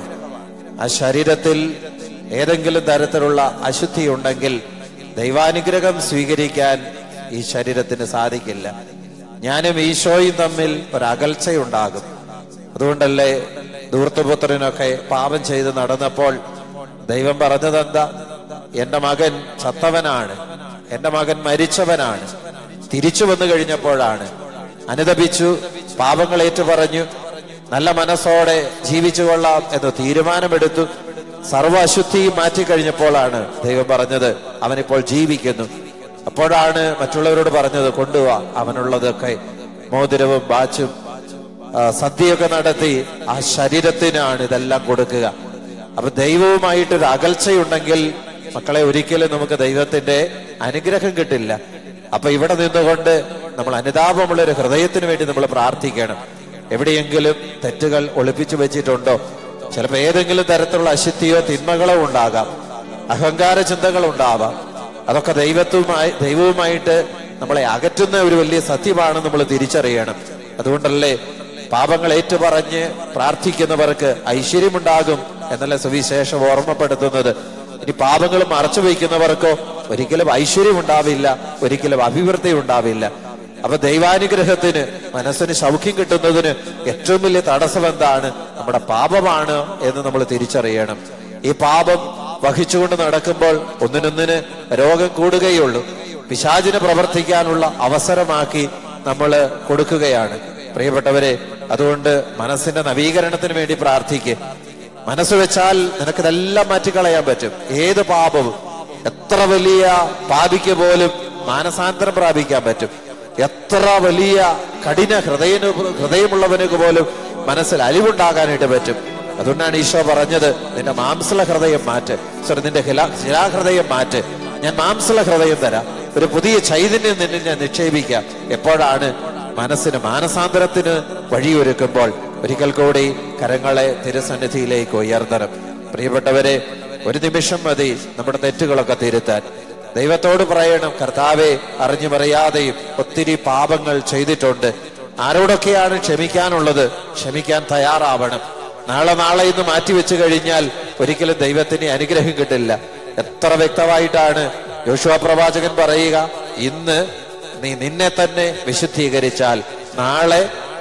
ആ ശരീരത്തിൽ ഏതെങ്കിലും തരത്തിലുള്ള അശുദ്ധി ഉണ്ടെങ്കിൽ ദൈവാനുഗ്രഹം സ്വീകരിക്കാൻ ഈ ശരീരത്തിന് സാധിക്കില്ല ഞാനും ഈശോയും തമ്മിൽ ഒരു അകൽച്ചയുണ്ടാകും അതുകൊണ്ടല്ലേ ധൂർത്തപുത്രനൊക്കെ പാപം ചെയ്ത് നടന്നപ്പോൾ ദൈവം പറഞ്ഞതെന്താ എന്റെ മകൻ ചത്തവനാണ് എന്റെ മകൻ മരിച്ചവനാണ് തിരിച്ചു വന്നു കഴിഞ്ഞപ്പോഴാണ് അനുദപിച്ചു പാപങ്ങൾ ഏറ്റുപറഞ്ഞു നല്ല മനസ്സോടെ ജീവിച്ചു കൊള്ളാം എന്ന് തീരുമാനമെടുത്തു സർവ്വ അശുദ്ധിയും മാറ്റിക്കഴിഞ്ഞപ്പോഴാണ് ദൈവം പറഞ്ഞത് അവനിപ്പോൾ ജീവിക്കുന്നു അപ്പോഴാണ് മറ്റുള്ളവരോട് പറഞ്ഞത് കൊണ്ടുപോവാ അവനുള്ളതൊക്കെ മോതിരവും ബാച്ചും ആ, സദ്യയൊക്കെ നടത്തി ആ ശരീരത്തിനാണ് ഇതെല്ലാം കൊടുക്കുക അപ്പൊ ദൈവവുമായിട്ടൊരു അകൽച്ചയുണ്ടെങ്കിൽ മക്കളെ ഒരിക്കലും നമുക്ക് ദൈവത്തിന്റെ അനുഗ്രഹം കിട്ടില്ല അപ്പൊ ഇവിടെ നിന്നുകൊണ്ട് നമ്മൾ അനുതാപമുള്ള ഒരു ഹൃദയത്തിന് വേണ്ടി നമ്മൾ പ്രാർത്ഥിക്കണം എവിടെയെങ്കിലും തെറ്റുകൾ ഒളിപ്പിച്ചു വെച്ചിട്ടുണ്ടോ ചിലപ്പോൾ ഏതെങ്കിലും തരത്തിലുള്ള അശുദ്ധിയോ തിന്മകളോ ഉണ്ടാകാം അഹങ്കാര ചിന്തകൾ ഉണ്ടാവാം അതൊക്കെ ദൈവത്തുമായി ദൈവവുമായിട്ട് നമ്മളെ അകറ്റുന്ന ഒരു വലിയ സത്യമാണ് നമ്മൾ തിരിച്ചറിയണം അതുകൊണ്ടല്ലേ പാപങ്ങൾ ഏറ്റുപറഞ്ഞ് പ്രാർത്ഥിക്കുന്നവർക്ക് ഐശ്വര്യമുണ്ടാകും എന്നല്ല സുവിശേഷം ഓർമ്മപ്പെടുത്തുന്നത് ഇനി പാപങ്ങൾ മറച്ചു വയ്ക്കുന്നവർക്കോ ഒരിക്കലും ഐശ്വര്യം ഉണ്ടാവില്ല ഒരിക്കലും അഭിവൃദ്ധി ഉണ്ടാവില്ല അപ്പൊ ദൈവാനുഗ്രഹത്തിന് മനസ്സിന് സൗഖ്യം കിട്ടുന്നതിന് ഏറ്റവും വലിയ തടസ്സം എന്താണ് നമ്മുടെ പാപമാണ് എന്ന് നമ്മൾ തിരിച്ചറിയണം ഈ പാപം വഹിച്ചുകൊണ്ട് നടക്കുമ്പോൾ ഒന്നിനൊന്നിന് രോഗം കൂടുകയുള്ളൂ പിശാചിന് പ്രവർത്തിക്കാനുള്ള അവസരമാക്കി നമ്മൾ കൊടുക്കുകയാണ് പ്രിയപ്പെട്ടവരെ അതുകൊണ്ട് മനസ്സിന്റെ നവീകരണത്തിന് വേണ്ടി പ്രാർത്ഥിക്കുക മനസ്സ് വെച്ചാൽ നിനക്കിതെല്ലാം മാറ്റിക്കളയാൻ പറ്റും ഏത് പാപവും എത്ര വലിയ പാപിക്ക് പോലും മാനസാന്തരം പ്രാപിക്കാൻ പറ്റും എത്ര വലിയ കഠിന ഹൃദയ ഹൃദയമുള്ളവനക്ക് പോലും മനസ്സിൽ അലിവുണ്ടാകാനായിട്ട് പറ്റും അതുകൊണ്ടാണ് ഈശോ പറഞ്ഞത് നിന്റെ മാംസള ഹൃദയം മാറ്റ് സോറി നിന്റെ ഹിലാ ശിലാഹൃദയം മാറ്റ് ഞാൻ മാംസള ഹൃദയം തരാം ഒരു പുതിയ ചൈതന്യം നിന്നിൽ ഞാൻ നിക്ഷേപിക്കാം എപ്പോഴാണ് മനസ്സിന് മാനസാന്തരത്തിന് വഴിയൊരുക്കുമ്പോൾ ഒരിക്കൽ കൂടി കരങ്ങളെ തിരുസന്നിധിയിലേക്ക് ഉയർത്തണം പ്രിയപ്പെട്ടവരെ ഒരു നിമിഷം മതി നമ്മുടെ തെറ്റുകളൊക്കെ തിരുത്താൻ ദൈവത്തോട് പറയണം കർത്താവെ അറിഞ്ഞു പറയാതെയും ഒത്തിരി പാപങ്ങൾ ചെയ്തിട്ടുണ്ട് ആരോടൊക്കെയാണ് ക്ഷമിക്കാനുള്ളത് ക്ഷമിക്കാൻ തയ്യാറാവണം നാളെ നാളെ ഇന്ന് മാറ്റിവെച്ചു കഴിഞ്ഞാൽ ഒരിക്കലും ദൈവത്തിന് അനുഗ്രഹം കിട്ടില്ല എത്ര വ്യക്തമായിട്ടാണ് യോശുവ പ്രവാചകൻ പറയുക ഇന്ന് നീ നിന്നെ തന്നെ വിശുദ്ധീകരിച്ചാൽ നാളെ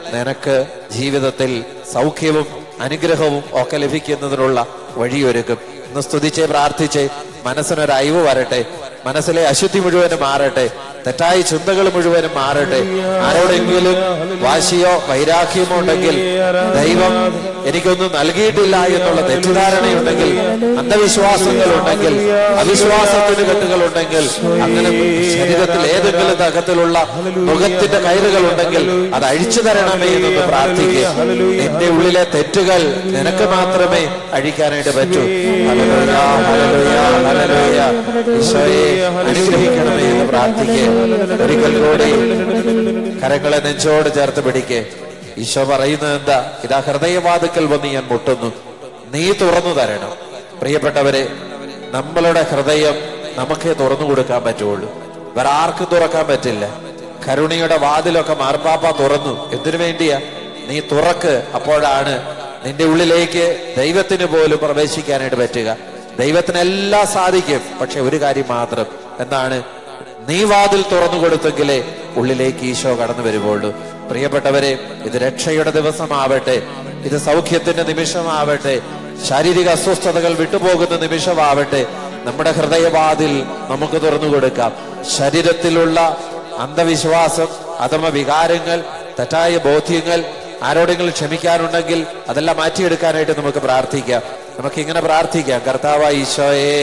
നിനക്ക് ജീവിതത്തിൽ സൗഖ്യവും അനുഗ്രഹവും ഒക്കെ ലഭിക്കുന്നതിനുള്ള വഴിയൊരുക്കും ഇന്ന് സ്തുതിച്ച് പ്രാർത്ഥിച്ച് മനസ്സിനൊരു അയവ് വരട്ടെ മനസ്സിലെ അശുദ്ധി മുഴുവനും മാറട്ടെ തെറ്റായ ചിന്തകൾ മുഴുവനും മാറട്ടെ ആരോടെങ്കിലും വാശിയോ വൈരാഗ്യമോ ഉണ്ടെങ്കിൽ ദൈവം എനിക്കൊന്നും നൽകിയിട്ടില്ല എന്നുള്ള തെറ്റിദ്ധാരണയുണ്ടെങ്കിൽ അന്ധവിശ്വാസങ്ങളുണ്ടെങ്കിൽ അവിശ്വാസത്തിന് കെട്ടുകളുണ്ടെങ്കിൽ അങ്ങനെ ശരീരത്തിൽ ഏതെങ്കിലും തരത്തിലുള്ള മുഖത്തിന്റെ കയറുകൾ ഉണ്ടെങ്കിൽ അത് അഴിച്ചു തരണമേ എന്നൊന്ന് പ്രാർത്ഥിക്കുക നിന്റെ ഉള്ളിലെ തെറ്റുകൾ നിനക്ക് മാത്രമേ അഴിക്കാനായിട്ട് പറ്റൂ ഹല്ലേലൂയ, ഹല്ലേലൂയ, ഹല്ലേലൂയ. ഈശോയെ അനുഗ്രഹിക്കണമേ എന്ന് പ്രാർത്ഥിക്കുക ഒരിക്കൽ കൂടി കരങ്ങളെ നെഞ്ചോട് ചേർത്ത് പിടിക്കേ ഈശോ പറയുന്നത് എന്താ ഇതാ ഹൃദയവാതുക്കൽ വന്ന് ഞാൻ മുട്ടുന്നു നീ തുറന്നു തരണം പ്രിയപ്പെട്ടവരെ നമ്മളുടെ ഹൃദയം നമുക്കേ തുറന്നു കൊടുക്കാൻ പറ്റുള്ളൂ വേറെ ആർക്കും തുറക്കാൻ പറ്റില്ല കരുണയുടെ വാതിലൊക്കെ മാർപ്പാപ്പ തുറന്നു എന്തിനു വേണ്ടിയാ നീ തുറക്ക് അപ്പോഴാണ് നിന്റെ ഉള്ളിലേക്ക് ദൈവത്തിന് പോലും പ്രവേശിക്കാനായിട്ട് പറ്റുക ദൈവത്തിനെല്ലാം സാധിക്കും പക്ഷെ ഒരു കാര്യം മാത്രം എന്താണ് നീ വാതിൽ തുറന്നു കൊടുത്തെങ്കിലേ ഉള്ളിലേക്ക് ഈശോ കടന്നു വരുവുള്ളൂ പ്രിയപ്പെട്ടവരെ ഇത് രക്ഷയുടെ ദിവസമാവട്ടെ ഇത് സൗഖ്യത്തിന്റെ നിമിഷമാവട്ടെ ശാരീരിക അസ്വസ്ഥതകൾ വിട്ടുപോകുന്ന നിമിഷമാവട്ടെ നമ്മുടെ ഹൃദയവാതിൽ നമുക്ക് തുറന്നു കൊടുക്കാം ശരീരത്തിലുള്ള അന്ധവിശ്വാസം അഥമ വികാരങ്ങൾ തെറ്റായ ബോധ്യങ്ങൾ ആരോടെങ്കിലും ക്ഷമിക്കാനുണ്ടെങ്കിൽ അതെല്ലാം മാറ്റിയെടുക്കാനായിട്ട് നമുക്ക് പ്രാർത്ഥിക്കാം നമുക്ക് ഇങ്ങനെ പ്രാർത്ഥിക്കാം കർത്താവായ ഈശോയെ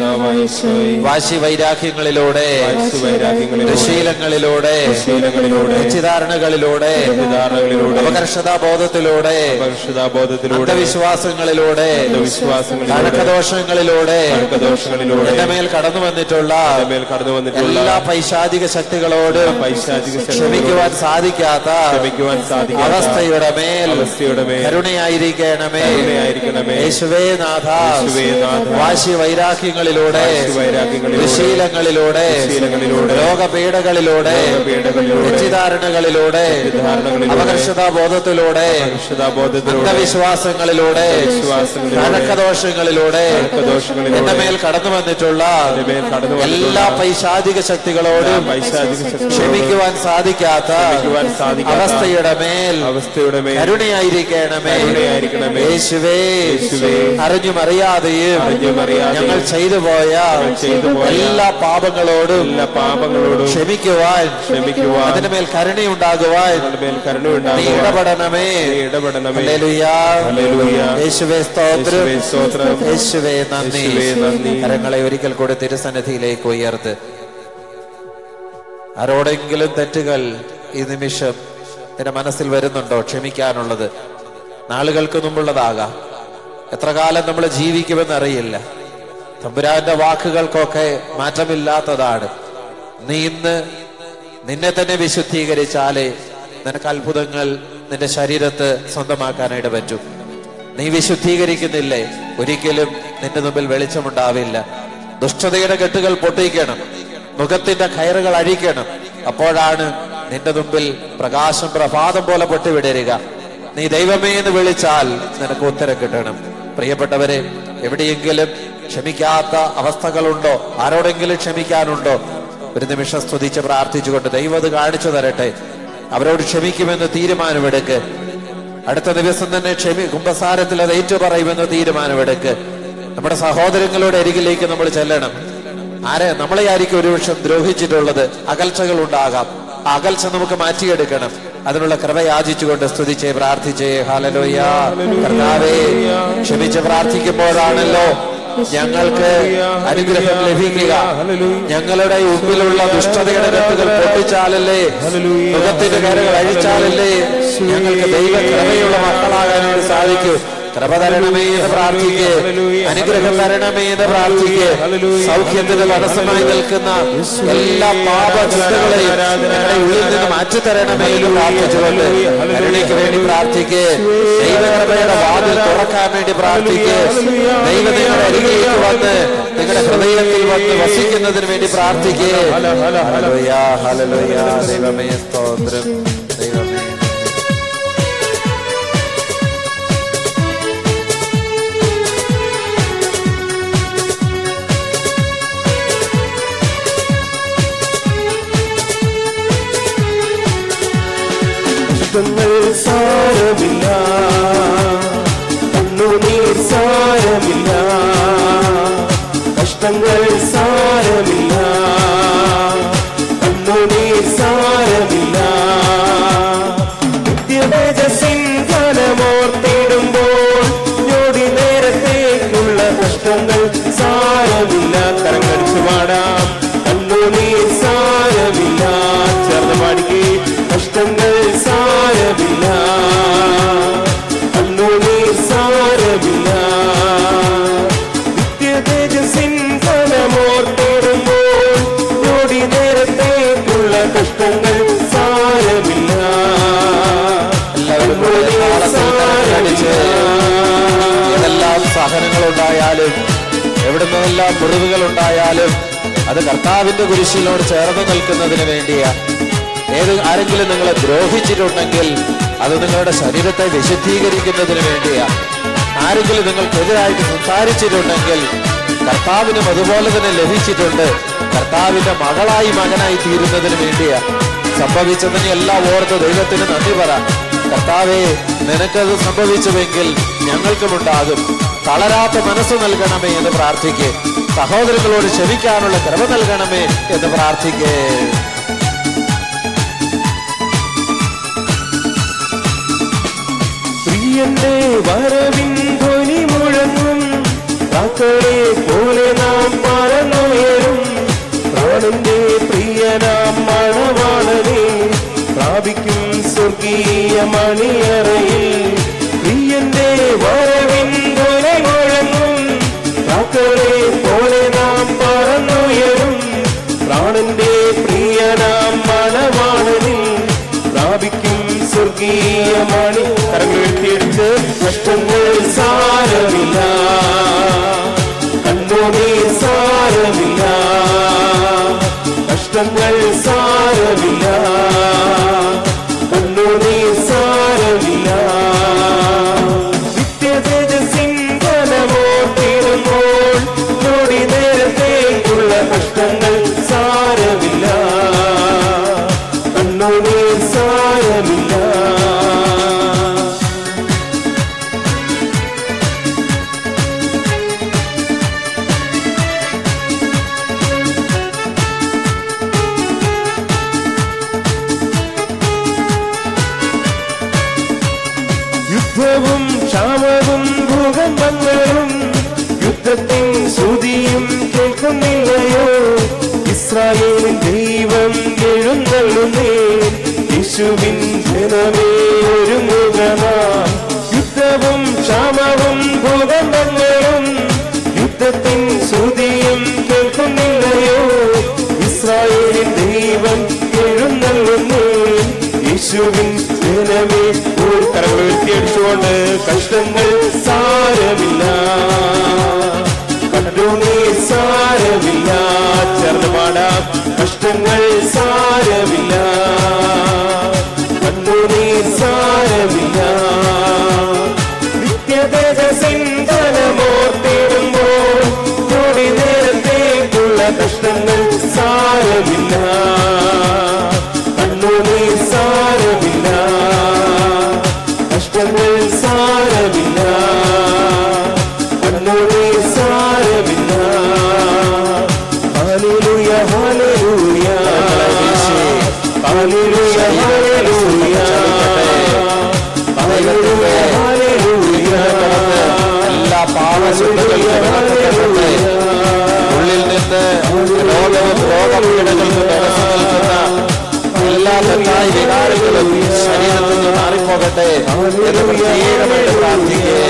വാശി വൈരാഗ്യങ്ങളിലൂടെ ദുശീലങ്ങളിലൂടെ തെറ്റിദ്ധാരണകളിലൂടെ അപകർഷതാ ബോധത്തിലൂടെ അന്ധവിശ്വാസങ്ങളിലൂടെ കണക്കദോഷങ്ങളിലൂടെ എന്റെ മേൽ കടന്നു വന്നിട്ടുള്ള എല്ലാ പൈശാചിക ശക്തികളോടും ക്ഷമിക്കുവാൻ സാധിക്കാത്ത അവസ്ഥയുടെ മേൽ കരുണയായിരിക്കണമേ യേശുവേ നാഥ വാശി വൈരാഗ്യങ്ങളിലൂടെ ദുശീലങ്ങളിലൂടെ രോഗപീഠകളിലൂടെ തെറ്റിദ്ധാരണകളിലൂടെ അപകർഷതാ ബോധത്തിലൂടെ അന്ധവിശ്വാസങ്ങളിലൂടെ കണക്കദോഷങ്ങളിലൂടെ എന്റെ മേൽ കടന്നു വന്നിട്ടുള്ള എല്ലാ പൈശാചിക ശക്തികളോടും ക്ഷമിക്കുവാൻ സാധിക്കാത്ത അവസ്ഥയുടെ മേൽ അവസ്ഥയുടെ മേൽ കരുണയായിരിക്കണമേ കരുണയായിരിക്കണമേ. യേശുവേ യേശുവേ അറിഞ്ഞും അറിയാതെയും അറിഞ്ഞും അറിയാതെയും ഞങ്ങൾ ചെയ്തു പോയ ചെയ്തു പോയ എല്ലാ പാപങ്ങളോടും എല്ലാ പാപങ്ങളോടും ക്ഷമിക്കുവാൻ ക്ഷമിക്കുവാൻ അതിന്റെ മേൽ കരുണയുണ്ടാകുവാൻ ഞങ്ങളുടെ മേൽ നീ കരുണയുണ്ടാകുവാൻ ഇടപെടണമേ നീ ഇടപെടണമേ ഹല്ലേലൂയ. ഹല്ലേലൂയ. യേശുവേ സ്തോത്രം യേശുവേ സ്തോത്രം. യേശുവേ നന്ദി യേശുവേ നന്ദി. കരങ്ങളെ ഒരിക്കൽ കൂടി തിരുസന്നിധിയിലേക്ക് ഉയർത്ത് ആരോടെങ്കിലും തെറ്റുകൾ ഈ നിമിഷം നിന്റെ മനസ്സിൽ വരുന്നുണ്ടോ ക്ഷമിക്കാനുള്ളത് നാളുകൾക്ക് മുമ്പുള്ളതാകാം എത്ര കാലം നമ്മൾ ജീവിക്കുമെന്ന് അറിയില്ല തമ്പുരാന്റെ വാക്കുകൾക്കൊക്കെ മാറ്റമില്ലാത്തതാണ് നീ ഇന്ന് നിന്നെ തന്നെ വിശുദ്ധീകരിച്ചാലേ നിനക്ക് അത്ഭുതങ്ങൾ നിന്റെ ശരീരത്ത് സ്വന്തമാക്കാനായിട്ട് പറ്റും നീ വിശുദ്ധീകരിക്കുന്നില്ലേ ഒരിക്കലും നിന്റെ മുമ്പിൽ വെളിച്ചമുണ്ടാവില്ല ദുഷ്ടതയുടെ കെട്ടുകൾ പൊട്ടിക്കണം മുഖത്തിന്റെ കയറുകൾ അഴിക്കണം അപ്പോഴാണ് നിന്റെ മുമ്പിൽ പ്രകാശം പ്രഭാതം പോലെ പൊട്ടിവിടരുക നീ ദൈവമേ എന്ന് വിളിച്ചാൽ നിനക്ക് ഉത്തരം കിട്ടണം പ്രിയപ്പെട്ടവരെ എവിടെയെങ്കിലും ക്ഷമിക്കാത്ത അവസ്ഥകളുണ്ടോ ആരോടെങ്കിലും ക്ഷമിക്കാനുണ്ടോ ഒരു നിമിഷം സ്തുതിച്ച് പ്രാർത്ഥിച്ചുകൊണ്ട് ദൈവം അത് കാണിച്ചു തരട്ടെ അവരോട് ക്ഷമിക്കുമെന്ന് തീരുമാനമെടുക്ക് അടുത്ത ദിവസം തന്നെ ക്ഷമി കുംഭസാരത്തിൽ അത് ഏറ്റുപറയുമെന്ന് തീരുമാനമെടുക്ക് നമ്മുടെ സഹോദരങ്ങളുടെ അരികിലേക്ക് നമ്മൾ ചെല്ലണം ആരെ നമ്മളെ ആയിരിക്കും ഒരുപക്ഷം ദ്രോഹിച്ചിട്ടുള്ളത് അകൽച്ചകൾ ഉണ്ടാകാം ആ അകൽച്ച നമുക്ക് മാറ്റിയെടുക്കണം അതിനുള്ള കൃപ യാചിച്ചുകൊണ്ട് സ്തുതിച്ചേ പ്രാർത്ഥിച്ചേ ഹാലലോയ കർത്താവേ ക്ഷമിച്ച് പ്രാർത്ഥിക്കുമ്പോഴാണല്ലോ ഞങ്ങൾക്ക് അനുഗ്രഹം ലഭിക്കുക ഞങ്ങളുടെ ഉള്ളിലുള്ള ദുഷ്ടതയുടെ കെട്ടുകൾ പൊട്ടിച്ചാലല്ലേ മുഖത്തിന്റെ കരകൾ അഴിച്ചാലല്ലേ ഞങ്ങൾക്ക് ദൈവ കൃപയുള്ള മക്കളാകാനായിട്ട് സാധിക്കൂ കൃപ തരണമേ എന്ന് പ്രാർത്ഥിക്ക് അനുഗ്രഹം തരണമേ എന്ന് പ്രാർത്ഥിക്ക് സൗഖ്യത്തിന് തടസ്സമായി നിൽക്കുന്ന എല്ലാ പാപചിന്തകളെയും ഞങ്ങളുടെ ഉള്ളിൽ നിന്ന് മാറ്റി തരണമേ എന്ന് പ്രാർത്ഥിച്ചുകൊണ്ട് കരുണയ്ക്ക് വേണ്ടി പ്രാർത്ഥിക്ക് ദൈവകൃപയുടെ വാതിൽ തുറക്കാൻ വേണ്ടി പ്രാർത്ഥിക്ക് ദൈവം നിങ്ങളുടെ അരികിലേക്ക് വന്ന് നിങ്ങളുടെ ഹൃദയത്തിൽ വന്ന് വസിക്കുന്നതിന് വേണ്ടി പ്രാർത്ഥിക്ക് ഹല്ലേലൂയ ഹല്ലേലൂയ ദൈവമേ സ്തോത്രം ദൈവമേ കഷ്ടങ്ങൾ സാരമില്ല കണ്ണുനീർ സാരമില്ല കഷ്ടങ്ങൾ സാരമില്ല കണ്ണുനീർ സാരമില്ല നിത്യതേജസ്സിൻ ഫലമോർത്തിടുമ്പോൾ ഞൊടി നേരത്തേക്കുള്ള കഷ്ടങ്ങൾ സാരമില്ല കരങ്ങടിച്ചു പാടാം കണ്ണുനീർ സാരമില്ല ചേർന്ന് പാടിക്കേ കഷ്ടങ്ങൾ സാരമില്ല കണ്ണുനീർ സാരമില്ല നിത്യതേജസ്സിൻ ഫലമോർത്തിടുമ്പോൾ ഞൊടി നേരത്തേക്കുള്ള കഷ്ടങ്ങൾ സാരമില്ല എല്ലാവരും കൂടെ താളത്തിൽ കരങ്ങളടിച്ച് ഏതെല്ലാം സഹനങ്ങളുണ്ടായാലും എവിടെ നിന്നെല്ലാം മുറിവുകൾ ഉണ്ടായാലും അത് കർത്താവിന്റെ കുരിശിനോട് ചേർന്ന് നിൽക്കുന്നതിന് വേണ്ടിയാ ഏത് ആരെങ്കിലും നിങ്ങളെ ദ്രോഹിച്ചിട്ടുണ്ടെങ്കിൽ അത് നിങ്ങളുടെ ശരീരത്തെ വിശുദ്ധീകരിക്കുന്നതിന് വേണ്ടിയാ ആരെങ്കിലും നിങ്ങൾക്കെതിരായിട്ട് സംസാരിച്ചിട്ടുണ്ടെങ്കിൽ കർത്താവിനും അതുപോലെ തന്നെ ലഭിച്ചിട്ടുണ്ട് കർത്താവിന്റെ മകളായി മകനായി തീരുന്നതിന് വേണ്ടിയാ സംഭവിച്ചതിനെ എല്ലാം ഓർത്ത് ദൈവത്തിന് നന്ദി പറ കർത്താവേ നിനക്കത് സംഭവിച്ചുവെങ്കിൽ ഞങ്ങൾക്കുമുണ്ടാകും തളരാത്ത മനസ്സ് നൽകണമേ എന്ന് പ്രാർത്ഥിക്കേ സഹോദരങ്ങളോട് ക്ഷമിക്കാനുള്ള കൃപ നൽകണമേ എന്ന് പ്രാർത്ഥിക്കേ പ്രിയന്റെ വരവിൻ ധ്വനി മുഴങ്ങും കാക്കളെ പോലെ നാം പറന്നുയരും പ്രാണന്റെ പ്രിയനാം മണവാളനെ പ്രാപിക്കും സ്വർഗീയ മണിയറയിൽ പ്രിയന്റെ വരവിൻ ധ്വനി മുഴങ്ങും കാക്കളെ പോലെ നാം പറന്നുയരും പ്രാണന്റെ പ്രിയനാം മണവാളനിൽ പ്രാപിക്കും സ്വർഗീയ മണി കരങ്ങൾ ഉയർത്തിയടിച്ച് കഷ്ടങ്ങൾ സാരമില്ല കണ്ണുനീർ സാരമില്ല കഷ്ടങ്ങൾ സാരമില്ല കണ്ണുനീർ സാരമില്ല നിത്യതേജസ്സിൻ ഫലമോട്ടിടുമ്പോൾ നോടി നേരത്തേക്കുള്ള കഷ്ടങ്ങൾ സാരമില്ല കണ്ണുനീർ സാരമില്ല യുദ്ധവും ക്ഷാമവും ഭൂകമ്പങ്ങളും യുദ്ധത്തിൻ ശ്രുതിയും കേൾക്കുന്നില്ലയോ ഇസ്രായേലിൻ ദൈവം എഴുന്നള്ളുന്നേ യേശുവിൻ ജനമേ ഒരുങ്ങുകനാം യുദ്ധവും ക്ഷാമവും ഭൂകമ്പങ്ങളും യുദ്ധത്തിൻ ശ്രുതിയും കേൾക്കുന്നില്ലയോ ഇസ്രായേലിൻ ദൈവം എഴുന്നള്ളുന്നേ യേശുവിൻ ജനമേ ഒരു കരങ്ങൾ ഉയർത്തിയടിച്ചുകൊണ്ട് കഷ്ടങ്ങൾ സാരമില്ല കണ്ണുനീർ സാരമില്ല ചേർന്ന് പാടാം കഷ്ടങ്ങൾ സാരമില്ല കണ്ണുനീർ സാരമില്ല നിത്യതേജസ്സിൻ ഫലമോർത്തിടുമ്പോൾ കൂടി നേരത്തേക്കുള്ള കഷ്ടങ്ങൾ സാരമില്ല കണ്ണുനീർ സാരമില്ല കഷ്ടങ്ങൾ സാരമില്ല കണ്ണുനീർ സാരമില്ല hallelujah hallelujah hallelujah hallelujah hallelujah hallelujah എല്ലാ പാവശുദ്ധകളും ഉള്ളിൽ നിന്ന് രോഗവും രോഗപീഠകൾക്കും തടസ്സം നിൽക്കുന്ന എല്ലാ തെറ്റായ വികാരങ്ങളും ശരീരത്തിൽ നിന്ന് മാറിപ്പോകട്ടെ എന്ന് പ്രത്യേകമായിട്ട് പ്രാർത്ഥിക്കേ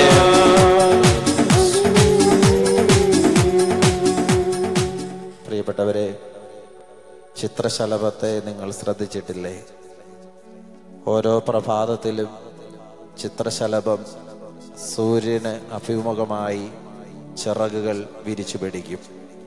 പ്രിയപ്പെട്ടവരെ ചിത്രശലഭത്തെ നിങ്ങൾ ശ്രദ്ധിച്ചിട്ടില്ലേ ഓരോ പ്രഭാതത്തിലും ചിത്രശലഭം സൂര്യന് അഭിമുഖമായി ചിറകുകൾ വിരിച്ചു പിടിക്കും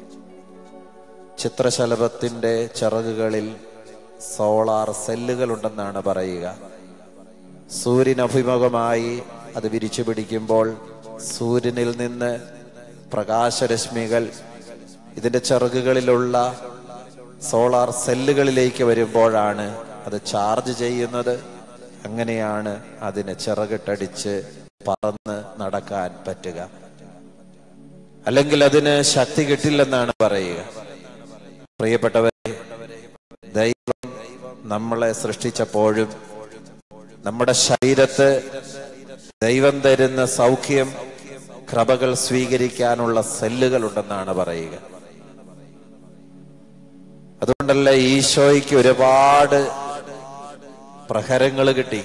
ചിത്രശലഭത്തിന്റെ ചിറകുകളിൽ സോളാർ സെല്ലുകൾ ഉണ്ടെന്നാണ് പറയുക സൂര്യനഭിമുഖമായി അത് വിരിച്ചു പിടിക്കുമ്പോൾ സൂര്യനിൽ നിന്ന് പ്രകാശരശ്മികൾ ഇതിന്റെ ചിറകുകളിലുള്ള സോളാർ സെല്ലുകളിലേക്ക് വരുമ്പോഴാണ് അത് ചാർജ് ചെയ്യുന്നത് അങ്ങനെയാണ് അതിന് ചിറകിട്ടടിച്ച് പറന്ന് നടക്കാൻ പറ്റുക അല്ലെങ്കിൽ അതിന് ശക്തി കിട്ടില്ലെന്നാണ് പറയുക പ്രിയപ്പെട്ടവരെ ദൈവം നമ്മളെ സൃഷ്ടിച്ചപ്പോഴും നമ്മുടെ ശരീരത്ത് ദൈവം തരുന്ന സൗഖ്യം കൃപകൾ സ്വീകരിക്കാനുള്ള സെല്ലുകൾ ഉണ്ടെന്നാണ് പറയുക അതുകൊണ്ടല്ല ഈശോയ്ക്ക് ഒരുപാട് പ്രഹരങ്ങൾ കിട്ടി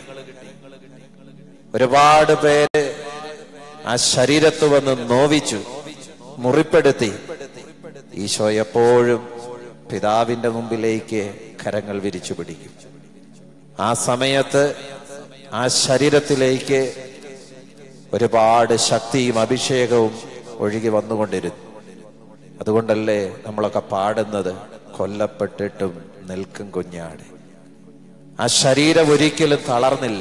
ഒരുപാട് പേര് ആ ശരീരത്ത് വന്ന് നോവിച്ചു മുറിപ്പെടുത്തി ഈശോ എപ്പോഴും പിതാവിന്റെ മുമ്പിലേക്ക് കരങ്ങൾ വിരിച്ചു പിടിക്കും ആ സമയത്ത് ആ ശരീരത്തിലേക്ക് ഒരുപാട് ശക്തിയും അഭിഷേകവും ഒഴുകി വന്നുകൊണ്ടിരുന്നു അതുകൊണ്ടല്ലേ നമ്മളൊക്കെ പാടുന്നത് കൊല്ലപ്പെട്ടിട്ടും നിൽക്കും കുഞ്ഞാട് ആ ശരീരം ഒരിക്കലും തളർന്നില്ല